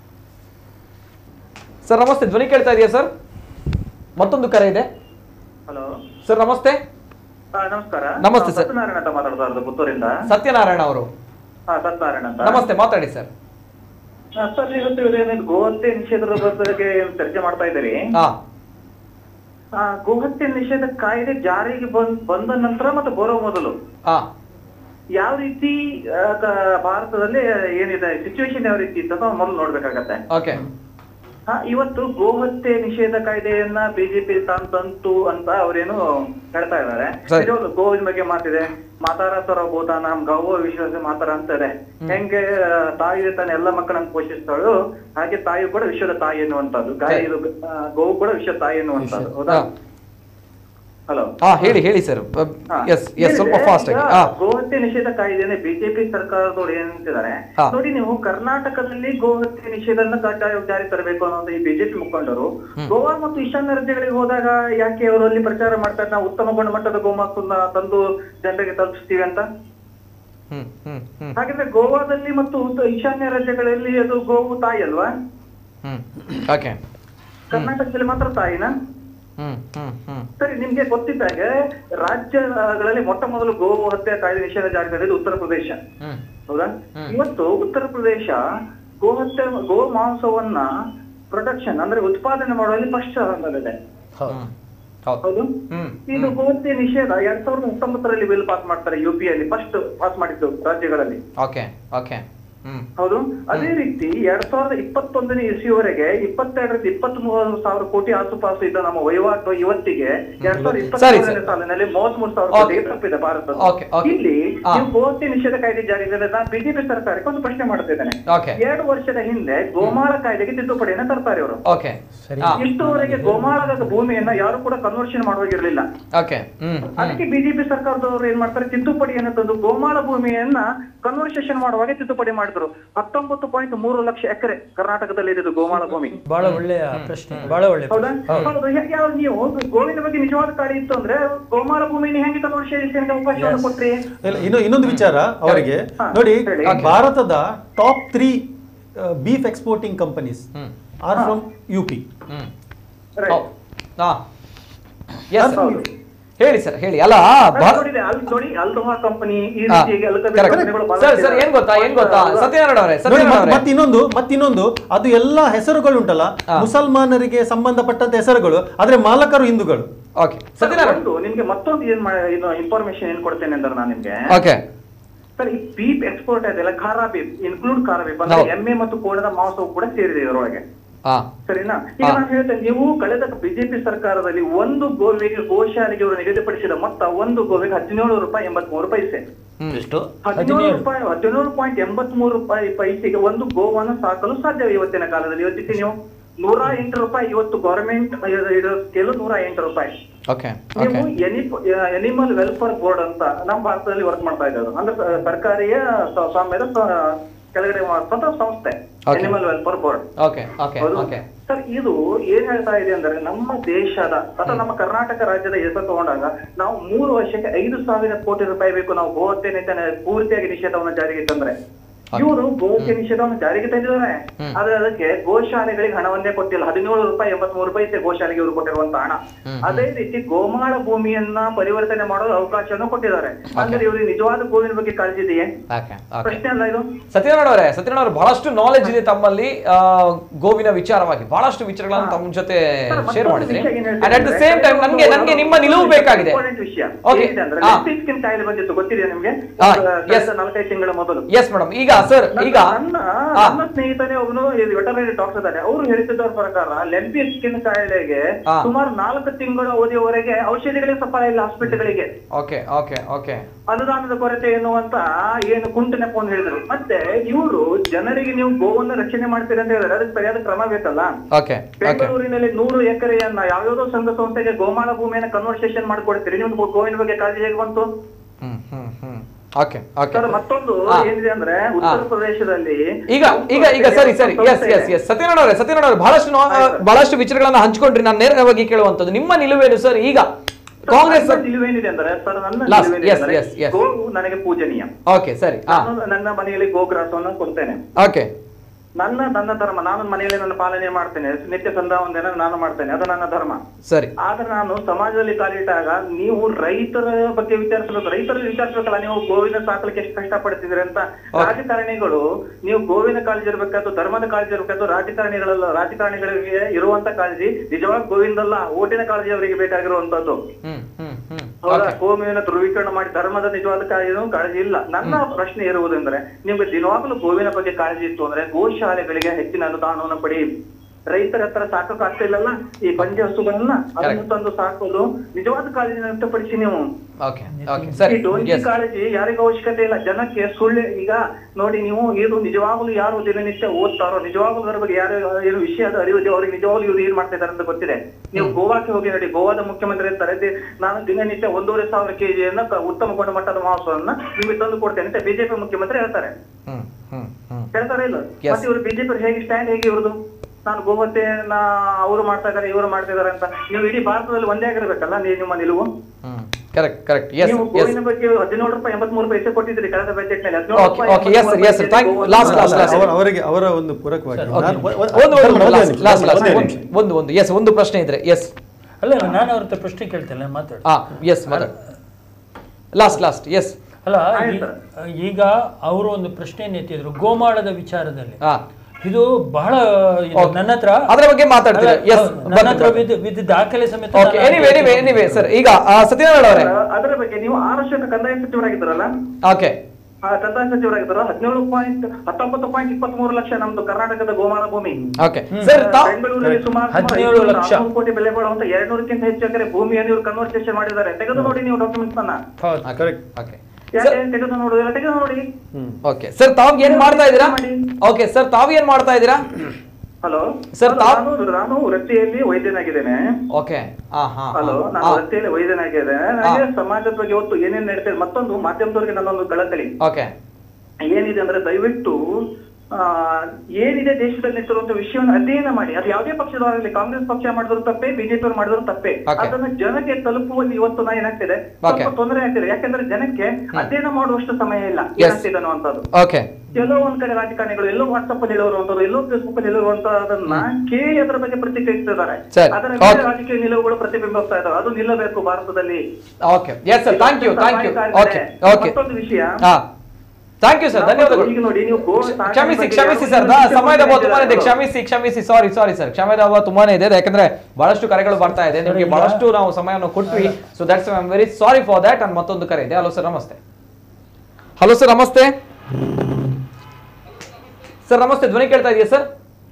ಸರ್ ನಮಸ್ತೆ ಧ್ವನಿ ಕೇಳ್ತಾ ಇದೆಯಾ ಸರ್ ಮತ್ತೊಂದು ಕರೆ ಇದೆ ಹಲೋ ಸರ್ ನಮಸ್ತೆ ನಮಸ್ಕಾರ ನಮಸ್ತೆ ನಾವು ಸರ್. ಸತ್ಯನಾರಾಯಣ ಅಂತ ಮಾತಾಡ್ತಾ ಇರೋದು ಪುತ್ತೂರಿಂದ ಸತ್ಯನಾರಾಯಣ ಅವರು ಹಾ ಸತ್ಯನಾರಾಯಣ ಅಂತ ನಮಸ್ತೆ ಮಾತಾಡಿ ಸರ್ ಹಾ, ಸರ್ ಇವತ್ತು ಇದೇನು ಗೋಹತ್ಯೆ ನಿಷೇಧದ ಬಗ್ಗೆ ಏನ್ ಚರ್ಚೆ ಮಾಡ್ತಾ ಇದ್ದೀರಿ ಹಾ ಆ, ಗೋಹತ್ಯೆ ನಿಷೇಧ ಕಾಯ್ದೆ ಜಾರಿಗೆ ಬಂದ್ ಬಂದ ನಂತರ ಮತ್ತು ಬರೋ ಮೊದಲು ಹಾ ಯಾವ ರೀತಿ ಆ, ಕ- ಭಾರತದಲ್ಲಿ ಏನಿದೆ ಸಿಚುವೇಶನ್ ಯಾವ ರೀತಿ ಇತ್ತು ಅಂತ ನಾವು ಮೊದಲು ನೋಡ್ಬೇಕಾಗತ್ತೆ ಓಕೆ ಹಾ ಇವತ್ತು ಗೋಹತ್ಯೆ ನಿಷೇಧ ಕಾಯ್ದೆಯನ್ನ ಬಿಜೆಪಿ ತಾನು ತಂತು ಅಂತ ಅವರೇನು ಹೇಳ್ತಾ ಇದ್ದಾರೆ ಸರಿ. ನಿಜವಾಗ್ಲೂ ಗೋವಿನ ಬಗ್ಗೆ ಮಾತಿದೆ ಮಾತಾರ ಸರ ಗೋತ ನಮ್ ಗೌವ ವಿಶ್ವಾಸ ಮಾತಾರ ಅಂತಾರೆ ಹೆಂಗೆ ಆ, ತಾಯಿ ತನ್ನ ಎಲ್ಲ ಮಕ್ಕಳನ್ನ ಪೋಷಿಸ್ತಾಳು ಹಾಗೆ ತಾಯಿ ಕೂಡ ವಿಶ್ವದ ತಾಯಿ ಎನ್ನುವಂತದ್ದು ಗಾಯ ಇದು ಆ, ಗೋವು ಕೂಡ ವಿಶ್ವದ ತಾಯಿ ಎನ್ನುವಂತದ್ದು ಹೌದಾ ಹಾ. ಹಲೋ ಹಾ ಹೇಳಿ ಹೇಳಿ ಸರ್ ಹಾ. ಎಸ್ ಎಸ್ ಸ್ವಲ್ಪ ಏನಿದೆ, ಫಾಸ್ಟ್ ಆಗಿ ಈಗ ಹಾ ಗೋಹತ್ಯೆ ನಿಷೇಧ ಕಾಯ್ದೆನೆ ಬಿಜೆಪಿ ಸರ್ಕಾರದವ್ರು ಏನಂತಿದ್ದಾರೆ ಹಾ. ನೋಡಿ ನೀವು ಕರ್ನಾಟಕದಲ್ಲಿ ಗೋಹತ್ಯೆ ನಿಷೇಧನ ಕಡ್ಡಾಯವಾಗಿ ಜಾರಿ ತರಬೇಕು ಅನ್ನೋದು ಈ ಬಿಜೆಪಿ ಮುಖಂಡರು ಗೋವಾ ಮತ್ತು ಈಶಾನ್ಯ ರಾಜ್ಯಗಳಿಗೆ ಹೋದಾಗ ಯಾಕೆ ಅವರು ಅಲ್ಲಿ ಪ್ರಚಾರ ಮಾಡ್ತಾರೆ ನಾವು ಉತ್ತಮ ಗುಣಮಟ್ಟದ ಗೋಮಾಂಸನ್ನ ತಂದು ಜನರಿಗೆ ತಲುಪಿಸ್ತೀವಿ ಅಂತ ಹ್ಮ್ ಹ್ಮ್ ಹ್ಮ್ ಹಾಗಿದ್ರೆ ಗೋವಾದಲ್ಲಿ ಮತ್ತು ಉತ್ತ- ಈಶಾನ್ಯ ರಾಜ್ಯಗಳಲ್ಲಿ ಅದು ಗೋವು ತಾಯಿ ಅಲ್ವಾ ಹ್ಮ್ ಓಕೆ ಕರ್ನಾಟಕದಲ್ಲಿ ಮಾತ್ರ ತಾಯಿನಾ ಹ್ಮ್ ಹ್ಮ್ ಹ್ಮ್ ಸರಿ ನಿಮ್ಗೆ ಗೊತ್ತಿದ್ದಾಗೆ ರಾಜ್ಯಗಳಲ್ಲಿ ಮೊಟ್ಟ ಮೊದಲು ಗೋ ಹತ್ಯೆ ಕಾಯ್ದೆ ನಿಷೇಧ ಜಾರಿ ತಂದಿದ್ದು ಉತ್ತರ ಪ್ರದೇಶ ಹ್ಮ್ ಹೌದಾ ಇವತ್ತು ಉತ್ತರ ಪ್ರದೇಶ ಗೋಹತ್ಯೆ ಗೋ ಮಾಂಸವನ್ನ ಪ್ರೊಡಕ್ಷನ್ ಅಂದ್ರೆ ಉತ್ಪಾದನೆ ಮಾಡುವಲ್ಲಿ ಫಸ್ಟ್ ಸ್ಥಾನದಲ್ಲಿದೆ ಹ್ಮ್ ಹೌದು ಹೌದು ಹ್ಮ್ ಇದು ಗೋಹತ್ಯೆ ನಿಷೇಧ ಎರಡ್ ಸಾವಿರದ ಹತ್ತೊಂಬತ್ತರಲ್ಲಿ ಬಿಲ್ ಪಾಸ್ ಮಾಡ್ತಾರೆ ಯು ಪಿ ಅಲ್ಲಿ ಫಸ್ಟ್ ಪಾಸ್ ಮಾಡಿದ್ದು ರಾಜ್ಯಗಳಲ್ಲಿ ಓಕೆ ಓಕೆ ಹೌದು ಅದೇ ರೀತಿ ಎರಡ್ ಸಾವಿರದ ಇಪ್ಪತ್ತೊಂದನೇ ಇಸ್ವಿವರೆಗೆ ಇಪ್ಪತ್ತೆರಡರಿಂದ ಇಪ್ಪತ್ತ್ ಮೂರು ಸಾವಿರ ಕೋಟಿ ಆಸುಪಾಸು ಇದ್ದ ನಮ್ಮ ವಹಿವಾಟು ಇವತ್ತಿಗೆ ಎರಡ್ ಸಾವಿರದ ಸರಿ, ಇಪ್ಪತ್ತೊಂದನೇ ಸರ್. ಸಾಲಿನಲ್ಲಿ ಮೂವತ್ತ್ ಮೂರು ಸಾವಿರ Okay. ಕೋಟಿಗೆ ತಪ್ಪಿದೆ ಭಾರತ Okay, okay. ಇಲ್ಲಿ ಹಾ. ನೀವು ಗೋಹತ್ಯೆ ನಿಷೇಧ ಕಾಯ್ದೆ ಜಾರಿಯಲ್ಲಿ ನಾನು ಬಿಜೆಪಿ ಸರ್ಕಾರಕ್ಕೆ ಒಂದು ಪ್ರಶ್ನೆ ಮಾಡ್ತಿದ್ದೇನೆ Okay. ಎರಡು ವರ್ಷದ ಹಿಂದೆ ಗೋಮಾಳ ಕಾಯ್ದೆಗೆ ತಿದ್ದುಪಡಿಯನ್ನ ತರ್ತಾರೆ ಇವರು ಓಕೆ ಇಷ್ಟುವರೆಗೆ ಗೋಮಾಳದ ಭೂಮಿಯನ್ನ ಯಾರು ಕೂಡ ಕನ್ವರ್ಷನ್ ಮಾಡುವಾಗಿರ್ಲಿಲ್ಲ ಓಕೆ ಹ್ಮ್ ಅದಕ್ಕೆ ಬಿಜೆಪಿ ಸರ್ಕಾರದವರು ಏನ್ ಮಾಡ್ತಾರೆ ತಿದ್ದುಪಡಿಯನ್ನು ತಂದು ಗೋಮಾಳ ಭೂಮಿಯನ್ನ ಕನ್ವರ್ಸೇಷನ್ ಮಾಡುವಾಗ ತಿದ್ದುಪಡಿ ಮಾಡಿದ್ರು ಹತ್ತೊಂಬತ್ತು ಪಾಯಿಂಟ್ ಮೂರು ಲಕ್ಷ ಎಕರೆ ಕರ್ನಾಟಕದಲ್ಲಿ ಇರೋದು ಗೋಮಾಳ ಭೂಮಿ ಬಹಳ ಒಳ್ಳೆಯ ಪ್ರಶ್ನೆ ಬಹಳ ಒಳ್ಳೆಯ ಹೌದಾ ಪ್ರಶ್ನೆ. ಹೌದು ಹೇ- ಯಾವ ನೀವು ಗೋವಿನ ಬಗ್ಗೆ ನಿಜವಾದ ಕಾಳಿ ಇತ್ತು ಅಂದ್ರೆ ಗೋಮಾಳ ಭೂಮಿನ ಹೆಂಗೆ ಕನ್ವರ್ಸೇಷನ್ ಅವಕಾಶವನ್ನು ಕೊಟ್ರಿ ಇಲ್ಲ, ಇನ್ನು ಇನ್ನೊಂದು ವಿಚಾರ ಅವರಿಗೆ ಹಾ, ನೋಡಿ ಹೇಳಿ. ಭಾರತದ top three beef exporting companies are from U P Right. ಹಾ ಎಸ್ ಹೌದು. ಹೇಳಿ ಸರ್ ಹೇಳಿ ಅಲ್ಲ ಅದು ಬಹಳ ನೋಡಿದೆ, ಅಲ್ಲಿ ನೋಡಿ ಅಲ್ದೋಹಾ ಕಂಪನಿ ಈ ಹಾ, ರೀತಿಯಾಗಿ ಅಲ್ಕಬಿ correct. ಕಂಪನಿಗಳು ಬಹಳ ಸರ್ ಸರ್ ಏನ್ ಗೊತ್ತಾ ಏನ್ ಗೊತ್ತಾ ಹೌದಾ? ಸತ್ಯನಾರಾಯಣ ಅವರೇ ನೋಡಿ ಸತ್ಯನಾರಾಯಣ ಅವರೇ ಮತ್ತೆ ಇನ್ನೊಂದು ಮತ್ತಿನ್ನೊಂದು ಅದು ಎಲ್ಲ ಹೆಸರುಗಳುಂಟಲ್ಲ ಹಾ. ಮುಸಲ್ಮಾನರಿಗೆ ಸಂಬಂಧಪಟ್ಟಂತ ಹೆಸರುಗಳು ಆದ್ರೆ ಮಾಲಕರು ಹಿಂದೂಗಳು ಓಕೆ ಸರ್, ಸತ್ಯನಾರಾಯಣ ಒಂದು ನಿಮ್ಗೆ ಮತ್ತೊಂದು ಏನ್ ಮಾ- ಇದು ಇನ್ಫಾರ್ಮೇಶನ್ ಏನ್ ಕೊಡ್ತೇನೆ ಅಂದ್ರೆ ನಾನು ನಿಮ್ಗೆ ಓಕೆ ಸರ್ ಈ ಬೀಫ್ ಎಕ್ಸ್ಪೋರ್ಟ್ ಇದೆಲ್ಲ carabeef include carabeef ಅಂದ್ರೆ ಹೌದು. ಎಮ್ಮೆ ಮತ್ತು ಕೋಣದ ಮಾಂಸವು ಕೂಡ ಸೇರಿದೆ ಇದರೊಳಗೆ ಹಾ ಸರಿನಾ ಈಗ ಹಾ. ನಾನು ಹೇಳ್ತೇನೆ ನೀವು ಕಳೆದ ಬಿಜೆಪಿ ಸರ್ಕಾರದಲ್ಲಿ ಒಂದು ಗೋವಿಗೆ ಗೋಶಾಲೆಗೆ ಅವರು ನಿಗದಿಪಡಿಸಿದ ಮೊತ್ತ ಒಂದು ಗೋವಿಗೆ ಹದಿನೇಳು ರೂಪಾಯಿ ಎಂಬತ್ಮೂರು ಪೈಸೆ ಎಷ್ಟು ಹದಿನೇಳು ರೂಪಾಯಿ ಹದಿನೇಳು ಪಾಯಿಂಟ್ ಎಂಬತ್ಮೂರು ರೂಪಾಯಿ ಪೈಸೆಗೆ ಒಂದು ಗೋವನ್ನು ಸಾಕಲು ಸಾಧ್ಯ ಇವತ್ತಿನ ಕಾಲದಲ್ಲಿ ಇವತ್ತಿಗೆ ನೀವು ನೂರ ಎಂಟು ರೂಪಾಯಿ ಇವತ್ತು ಗವರ್ಮೆಂಟ್ ಇರೋ ಸ್ಕೇಲು ನೂರ ಎಂಟು ರೂಪಾಯಿ ಓಕೆ ನೀವು ಓಕೆ ಎನಿಮಲ್ ವೆಲ್ಫೇರ್ ಬೋರ್ಡ್ ಅಂತ ನಮ್ಮ ಭಾರತದಲ್ಲಿ ವರ್ಕ್ ಮಾಡ್ತಾ ಇದ್ದಾರೆ ಅಂದ್ರೆ ಸ- ಸರ್ಕಾರಿಯ ಸ- ಸ್ವಾಮ್ಯದ ಸ- ಕೆಳಗಡೆ ಮಾಡುವಂತ ಸಂಸ್ಥೆ Okay. Animal welfare board okay okay ಹೌದು. ಓಕೆ ಸರ್ ಇದು ಏನ್ ಹೇಳ್ತಾ ಇದೆ ಅಂದ್ರೆ ನಮ್ಮ ದೇಶದ ಅಥವಾ ನಮ್ಮ ಕರ್ನಾಟಕ ರಾಜ್ಯದ ಹೆಸರು ತಗೊಂಡಾಗ ನಾವು ಮೂರು ವರ್ಷಕ್ಕೆ ಐದು ಸಾವಿರ ಕೋಟಿ ರೂಪಾಯಿ ಬೇಕು ನಾವು ಗೋಹತ್ಯೆ ನಿಷೇಧ ಪೂರ್ತಿಯಾಗಿ ನಿಷೇಧವನ್ನು ಜಾರಿಗೆ ತಂದ್ರೆ ಇವರು ಗೋಹತ್ಯೆ ನಿಷೇಧವನ್ನು ಜಾರಿಗೆ ತಂದಿದ್ದಾರೆ ಆದ್ರೆ ಅದಕ್ಕೆ ಗೋಶಾಲೆಗಳಿಗೆ ಹಣವನ್ನೇ ಕೊಟ್ಟಿಲ್ಲ ಹದಿನೇಳು ರೂಪಾಯಿ ಎಂಬತ್ ಮೂರು ರೂಪಾಯಿ ಇದೆ ಗೋಶಾಲೆಗೆ ಇವರು ಕೊಟ್ಟಿರುವಂತ ಹಣ ಅದೇ ರೀತಿ ಗೋಮಾಳ ಭೂಮಿಯನ್ನ ಪರಿವರ್ತನೆ ಮಾಡಲು ಅವಕಾಶವನ್ನು ಕೊಟ್ಟಿದ್ದಾರೆ ಅಂದ್ರೆ ಇವ್ರಿಗೆ ನಿಜವಾದ ಗೋವಿನ ಬಗ್ಗೆ ಕಾಳಜಿ ಇದೆಯೇ ಓಕೆ ಓಕೆ ಪ್ರಶ್ನೆ ಅಲ್ಲ ಇದು ಸತ್ಯನಾರಾಯಣ ಅವರೇ ಸತ್ಯನಾರಾಯಣ ಅವರೇ ಬಹಳಷ್ಟು ನಾಲೆಜ್ ಇದೆ ತಮ್ಮಲ್ಲಿ ಆ, ಗೋವಿನ ವಿಚಾರವಾಗಿ ಬಹಳಷ್ಟು ವಿಚಾರಗಳನ್ನು ತಮ್ಮ ಜೊತೆ ಸರ್, ಮತ್ತೊಂದು ಶೇರ್ ಮಾಡಿದ್ರಿ ವಿಷಯ ಏನ್ ಅಂಡ್ ಅಟ್ ದ ಹೇಳ್ತಾರೆ ಸೇಮ್ ಟೈಮ್ ಅಂದ್ರೆ ನನ್ಗೆ ನನ್ಗೆ ನಿಮ್ಮ ನಿಲುವು ಬೇಕಾಗಿದೆ important ವಿಷಯ ಓಕೆ ಏನಿದೆ ಅಂದ್ರೆ ಹಾ ಲೆಗ್ ಸ್ಕಿನ್ ಕಾಯಿಲೆ ಬಂದಿತ್ತು ಗೊತ್ತಿದೆಯಾ ನಿಮ್ಗೆ ಹಾ, ಕಳೆದ yes. ನಾಲ್ಕೈದು ತಿಂಗಳ ಮೊದಲು ಎಸ್ ಮೇಡಮ್ ಈಗ ಸರ್ ನನ್ನ- ಈಗ ನನ್ನ ಹಾ, ನನ್ನ ಸ್ನೇಹಿತನೇ ಒಬ್ಬನು ವೆಟರ್ನರಿ ಡಾಕ್ಟರ್ ಇದ್ದಾನೆ ಅವರು ಹೇಳ್ತಿದ್ದವ್ರ ಪ್ರಕಾರ ಲೆಂಬಿ ಸ್ಕಿನ್ ಕಾಯಿಲೆಗೆ ಹಾ. ಸುಮಾರು ನಾಲ್ಕು ತಿಂಗಳ ಅವಧಿಯವರೆಗೆ ಔಷಧಿಗಳಿಗೆ ಸಪ್ಲೈ ಇಲ್ಲ ಹಾಸ್ಪಿಟಲ್ಗಳಿಗೆ ಓಕೆ ಓಕೆ ಓಕೆ ಅನುದಾನದ ಕೊರತೆ ಎನ್ನುವಂತ ಏನು ಕುಂಟು ನೆಪವನ್ನು ಹೇಳಿದ್ರು ಮತ್ತೆ ಇವರು ಜನರಿಗೆ ನೀವು ಗೋವನ್ನು ರಕ್ಷಣೆ ಮಾಡ್ತೀರಿ ಅಂತ ಹೇಳಿದ್ರೆ ಅದಕ್ಕೆ ಸರಿಯಾದ ಕ್ರಮ ಬೇಕಲ್ಲ ಓಕೆ ಓಕೆ ಬೆಂಗಳೂರಿನಲ್ಲಿ ನೂರು ಎಕರೆಯನ್ನ ಯಾವ್ಯಾವ್ದೋ ಸಂಘ ಸಂಸ್ಥೆಗೆ ಗೋಮಾಳ ಭೂಮಿಯನ್ನ ಕನ್ವರ್ಸೇಷನ್ ಮಾಡ್ಕೊಡ್ತೀರಿ ನೀವು ಗೋವಿನ ಬಗ್ಗೆ ಕಾಳಜಿ ಹೇಗೆ ಬಂತು hmm hmm hmm okay okay sir ಮತ್ತೊಂದು ಹಾ. ಏನಿದೆ ಅಂದ್ರೆ ಉತ್ತರ ಪ್ರದೇಶದಲ್ಲಿ ಈಗ ಈಗ ಈಗ ಸರಿ ಸರಿ ಎಸ್ ಎಸ್ ಎಸ್ ಸತ್ಯನಾರಾಯಣ ಅವರೇ ಸತ್ಯನಾರಾಯಣ ಅವರೇ ಬಹಳಷ್ಟು ನೋ- ಬಹಳಷ್ಟು ವಿಚಾರಗಳನ್ನ ಹಂಚ್ಕೊಂಡ್ರಿ ನಾನು ನೇರವಾಗಿ ಕೇಳುವಂತದ್ದು ನಿಮ್ಮ ನಿಲುವೇನು ಸರ್ ಈಗ ಕಾಂಗ್ರೆಸ್ ನನ್ನ ನಿಲುವೇನಿದೆ ಅಂದ್ರೆ ಸರ್ ನನ್ನ Last, ನಿಲುವೇನಿದೆ yes, ಅಂದ್ರೆ yes, yes. ಗೋವು ನನಗೆ ಪೂಜನೀಯ ಓಕೆ ಸರಿ ಹಾ ನಾನು ನನ್ನ ಮನೆಯಲ್ಲಿ ಗೋಗ್ರಾಸವನ್ನು ಕೊಡ್ತೇನೆ ಓಕೆ ನನ್ನ ನನ್ನ ಧರ್ಮ ನಾನು ಮನೆಯಲ್ಲಿ ನನ್ನ ಪಾಲನೆ ಮಾಡ್ತೇನೆ ನಿತ್ಯ ಸಂಧ್ಯಾವಂದನ ನಾನು ಮಾಡ್ತೇನೆ ಅದು ನನ್ನ ಧರ್ಮ ಸರಿ ಆದ್ರೆ ನಾನು ಸಮಾಜದಲ್ಲಿ ಕಾಲಿಟ್ಟಾಗ ನೀವು ರೈತರ ಬಗ್ಗೆ ವಿಚಾರಿಸಬೇಕು ರೈತರಲ್ಲಿ ವಿಚಾರಿಸಬೇಕಲ್ಲ ನೀವು ಗೋವಿನ ಸಾಕಲಿಕ್ಕೆ ಎಷ್ಟು ಕಷ್ಟ ಪಡ್ತಿದ್ದೀರಿ ಅಂತ ರಾಜಕಾರಣಿಗಳು ನೀವು ಗೋವಿನ ಕಾಳಜಿ ಇರಬೇಕಾದ್ರು ಧರ್ಮದ ಕಾಳಜಿ ಇರಬೇಕಾದ್ರು ರಾಜಕಾರಣಿಗಳಲ್ಲ ರಾಜಕಾರಣಿಗಳಿಗೆ ಇರುವಂತ ಕಾಳಜಿ ನಿಜವಾಗಿ ಗೋವಿಂದಲ್ಲ ಓಟಿನ ಕಾಳಜಿ ಅವರಿಗೆ ಬೇಕಾಗಿರುವಂತದ್ದು ಹ್ಮ್ ಹ್ಮ್ ಹ್ಮ್ ಹೌದಾ ಗೋವಿನ ಧ್ರುವೀಕರಣ ಮಾಡಿ ಧರ್ಮದ ನಿಜವಾದ ಕಾಳಜಿ ಕಾಳಜಿ ಇಲ್ಲ ನನ್ನ ಪ್ರಶ್ನೆ ಇರುವುದೆಂದ್ರೆ ನಿಮ್ಗೆ ದಿನವಾಗಲೂ ಗೋವಿನ ಬಗ್ಗೆ ಕಾಳಜಿ ಇತ್ತು ಅಂದ್ರೆ ಗೋಶಾಲೆಗಳಿಗೆ ಹೆಚ್ಚಿನ ಅನುದಾನವನ್ನು ಪಡಿ ರೈತರ ಹತ್ರ ಸಾಕಕ್ ಆಗ್ತಾ ಇಲ್ಲಲ್ಲ ಈ ಪಂಚ ಹಸುಗಳನ್ನ ಅದನ್ನು ತಂದು ಸಾಕೋದು ನಿಜವಾದ ಕಾಳಜಿ ವ್ಯಕ್ತಪಡಿಸಿ ನೀವು ಓಕೆ ಓಕೆ ಸರಿ ಈ ಡೋಂಕಿ ಎಸ್ ಕಾಳಜಿ ಯಾರಿಗೂ ಅವಶ್ಯಕತೆ ಇಲ್ಲ ಜನಕ್ಕೆ ಸುಳ್ಳು ಈಗ ನೋಡಿ ನೀವು ಇದು ನಿಜವಾಗ್ಲೂ ಯಾರು ದಿನನಿತ್ಯ ಓದ್ತಾರೋ ನಿಜವಾಗ್ಲೂ ಅದರ ಬಗ್ಗೆ ಯಾರು ಏನು ವಿಷಯದ ಅರಿವಿದೆ ಅವ್ರಿಗೆ ನಿಜವಾಗ್ಲೂ ಇವ್ರು ಏನ್ ಮಾಡ್ತಾ ಇದಾರೆ ಅಂತ ಗೊತ್ತಿದೆ ನೀವು ಗೋವಾಕ್ಕೆ ಹೋಗಿ ನೋಡಿ ಗೋವಾದ ಮುಖ್ಯಮಂತ್ರಿ ಇರ್ತಾರೆ ದಿ- ನಾನು ದಿನನಿತ್ಯ ಒಂದೂವರೆ ಸಾವಿರ ಕೆಜಿಯನ್ನ ಕ- ಉತ್ತಮ ಗುಣಮಟ್ಟದ ಮಾಂಸವನ್ನ ನಿಮಗೆ ತಂದು ಕೊಡ್ತೇನೆ ಅಂತ ಬಿಜೆಪಿ ಮುಖ್ಯಮಂತ್ರಿ ಹೇಳ್ತಾರೆ ಹ್ಮ್ ಹ್ಮ್ ಹ್ಮ್ ಹೇಳ್ತಾರೆ ಇಲ್ಲ Yes. ಮತ್ತೆ ಇವರು ಬಿಜೆಪಿ ಹೇಗೆ ಸ್ಟ್ಯಾಂಡ್ ಹೇಗೆ ಇವ್ರದ್ದು ನಾನು ಗೋಹತ್ಯೆನ ಅವರು ಮಾಡ್ತಾ ಇದಾರೆ ಇವರು ಮಾಡ್ತಾ ಇದಾರೆ ಅಂತ ನೀವು ಇಡೀ ಭಾರತದಲ್ಲಿ ಒಂದೇ ಆಗಿರ್ಬೇಕಲ್ಲ ನೀವು ನಿಮ್ಮ ನಿಲುವು ಹ್ಮ್ ಕರೆಕ್ಟ್ ಕರೆಕ್ಟ್ ಎಸ್ ನೀವು ಎಸ್ ಗೋವಿನ ಬಗ್ಗೆ ಹದಿನೇಳು ರೂಪಾಯಿ ಎಂಬತ್ಮೂರು ಪೈಸೆ ಕೊಟ್ಟಿದ್ರಿ ಕಳೆದ ಬಜೆಟ್ ನಲ್ಲಿ Okay, okay, yes, sir, yes, sir. Thank- last, last, last. ಅವರ- ಅವರಿಗೆ ಅವರ ಒಂದು ಪೂರಕವಾಗಿ Okay. ನಾನು- ಒ- ಒ- ಒಂದು ಒಂದು ಒಂದೇ ಲಾಸ್ಟ್ ನಿಮಿಷ, ಲಾಸ್ಟ್ ಒಂದೇ ಲಾಸ್ಟ್ ನಿಮಿಷ. ಒಂದು ಒಂದು ಎಸ್ ಒಂದು ಪ್ರಶ್ನೆ ಇದ್ರೆ ಎಸ್ ಅಲ್ಲ ನಾನು ಅವ್ರ ಹತ್ರ ಪ್ರಶ್ನೆ ಕೇಳ್ತೇನೆ ಮಾತಾಡಿ ಹಾ ಎಸ್ ಮಾತಾಡಿ ಲಾಸ್ಟ್ ಲಾಸ್ಟ್ ಎಸ್ ಅಲ್ಲ ಆಯ್ತು. ಈ- ಈಗ ಅವರು ಒಂದು ಪ್ರಶ್ನೆಯನ್ನು ಎತ್ತಿದ್ರು ಗೋಮಾಳದ ವಿಚಾರದಲ್ಲಿ ಹಾ ಇದು ಬಹಳ ಇದು Okay. ನನ್ನ ಹತ್ರ ಅದ್ರ ಬಗ್ಗೆ ಮಾತಾಡ್ತೀರಾ? ಅಲ್ಲ, Yes, ಹೌದು, ನನ್ನ ಬರ್ತೀನಿ, ಹತ್ರ ಬರ್ತೀನಿ. ವಿದ್ ವಿದ್ ದಾಖಲೆ ಸಮೇತ ಓಕೆ ನಾನು ಎನಿವೆ ಎನಿವೆ ಎನಿವೆ ಸರ್ ಈಗ ಆ, ಸತ್ಯನಾರಾಯಣ ಅವರೇ ಅದರ ಬಗ್ಗೆ ನೀವು ಆರು ವರ್ಷದ ಕಂದಾಯ ಸಚಿವರಾಗಿದ್ದಾರಲ್ಲ ಓಕೆ ಕಂದಾಯ ಸಚಿವರಾಗಿದ್ದಾರೆ ಹದಿನೇಳು ಪಾಯಿಂಟ್ ಹತ್ತೊಂಬತ್ತು ಪಾಯಿಂಟ್ ಇಪ್ಪತ್ತ್ ಮೂರು ಲಕ್ಷ ನಮ್ದು ಕರ್ನಾಟಕದ ಗೋಮಾಳ ಭೂಮಿ ಓಕೆ ಸರ್ ತಾವ್ ಬೆಂಗಳೂರಲ್ಲಿ ಸುಮಾರು ಹದಿನೇಳು ಲಕ್ಷ. ನಾನ್ನೂರು ಕೋಟಿ ಬೆಲೆ ಬಾಳುವಂತ ಎರಡ್ನೂರಕ್ಕಿಂತ ಹೆಚ್ಚು ಎಕರೆ ಭೂಮಿಯನ್ನು ಇವರು ಕನ್ವರ್ಸೇಷನ್ ಮಾಡಿದ್ದಾರೆ ತೆಗೆದು ನೋಡಿ ನೀವು ಡಾಕ್ಯುಮೆಂಟ್ಸ್ ಅನ್ನ ಹೌದು ಕರೆಕ್ಟ್ ಓಕೆ ಯಾಕೆ ತೆಗೆದು ನೋಡುದಿಲ್ಲ ತೆಗೆದು ನೋಡಿ ಓಕೆ ಸರ್ ತಾವ್ ಏನ್ ಮಾಡ್ತಾ ಇದ್ದೀರಾ ಓಕೆ ಸರ್ ತಾವ್ ಏನ್ ಮಾಡ್ತಾ ಇದ್ದೀರಾ ಹಲೋ Sir, ತಾವ್- ನಾನು ನಾನು ವೃತ್ತಿಯಲ್ಲಿ ವೈದ್ಯನಾಗಿದ್ದೇನೆ ಓಕೆ ಹಾ ಹಾ ಹಲೋ ನಾನು ವೃತ್ತಿಯಲ್ಲಿ ವೈದ್ಯನಾಗಿದ್ದೇನೆ ನನಗೆ ಸಮಾಜದ ಬಗ್ಗೆ ಇವತ್ತು ಏನೇನ್ ನಡೀತದೆ ಮತ್ತೊಂದು ಮಾಧ್ಯಮದವರಿಗೆ ನನ್ನೊಂದು ಕಳಕಳಿ ಓಕೆ ಏನಿದೆ ಅಂದ್ರೆ ದಯವಿಟ್ಟು ಆ, ಏನಿದೆ ದೇಶದಲ್ಲಿ ನಿಂತಿರುವಂತ ವಿಷಯವನ್ನು ಅಧ್ಯಯನ ಮಾಡಿ ಅದು ಯಾವುದೇ ಪಕ್ಷದವರಾಗಲಿ ಕಾಂಗ್ರೆಸ್ ಪಕ್ಷ ಮಾಡಿದ್ರು ತಪ್ಪೇ ಬಿಜೆಪಿ ಅವರು ಮಾಡಿದ್ರು ತಪ್ಪೇ Okay. ಅದನ್ನ ಜನಕ್ಕೆ ತಲುಪುವಲ್ಲಿ ಇವತ್ತು ನಾ ಏನಾಗ್ತಿದೆ ಸ್ವಲ್ಪ Okay. ತೊಂದರೆ ಆಗ್ತಿದೆ ಯಾಕಂದ್ರೆ ಜನಕ್ಕೆ ಅಧ್ಯಯನ ಮಾಡುವಷ್ಟು ಸಮಯ ಇಲ್ಲ Yes. ಏನಾಗ್ತಿದೆ ಅನ್ನುವಂಥದ್ದು ಓಕೆ ಎಲ್ಲೋ ಒಂದ್ ಕಡೆ ರಾಜಕಾರಣಿಗಳು ಎಲ್ಲೋ ವಾಟ್ಸ್ಆಪ್ ಅಲ್ಲಿ ಹೇಳುವಂತದ್ದು ಎಲ್ಲೋ ಫೇಸ್ಬುಕ್ ಅಲ್ಲಿ ಹೇಳುವಂತದನ್ನ ಕೇಳಿ ಅದರ ಬಗ್ಗೆ ಪ್ರತಿಕ್ರಿಯಿಸ್ತಿದ್ದಾರೆ ಸರಿ. ಅದರ Okay. ಮೇಲೆ ರಾಜಕೀಯ ನಿಲುವುಗಳು ಪ್ರತಿಬಿಂಬಿಸ್ತಾ ಇದಾವೆ ಅದು ನಿಲ್ಲಬೇಕು ಭಾರತದಲ್ಲಿ okay yes sir thank you thank you okay okay ಮತ್ತೊಂದು ವಿಷಯ ಹಾ ಥ್ಯಾಂಕ್ ಯು ಸರ್ ಧನ್ಯವಾದಗಳು ಈಗ ನೋಡಿ ನೀವು ಗೋ ಸಾಗಣೆ ಕ್ಷಮಿಸಿ ಬಗ್ಗೆ ಕ್ಷಮಿಸಿ ಯಾವ ಸರ್ ರೀತಿ ಸಮಯದ ಅಭಾವ ತುಂಬಾನೇ ಇದೆ ಹೇಳಿದ್ರು? ಕ್ಷಮಿಸಿ ಕ್ಷಮಿಸಿ ಸಾರಿ ಸಾರಿ ಸರ್ ಸಮಯದ ಅಭಾವ ತುಂಬಾನೇ ಇದೆ ಯಾಕಂದ್ರೆ ಬಹಳಷ್ಟು ಕರೆಗಳು ಬರ್ತಾ ಇದೆ ನಿಮಗೆ ಬಹಳಷ್ಟು ನಾವು ಸಮಯವನ್ನು ಕೊಟ್ವಿ so that's I am very sorry for that and ಮತ್ತೊಂದು ಕರೆ ಇದೆ ಹಲೋ ಸರ್ ನಮಸ್ತೆ ಹಲೋ ಸರ್ ನಮಸ್ತೆ ಸರ್ ನಮಸ್ತೆ ಧ್ವನಿ ಕೇಳ್ತಾ ಇದೆಯಾ ಸರ್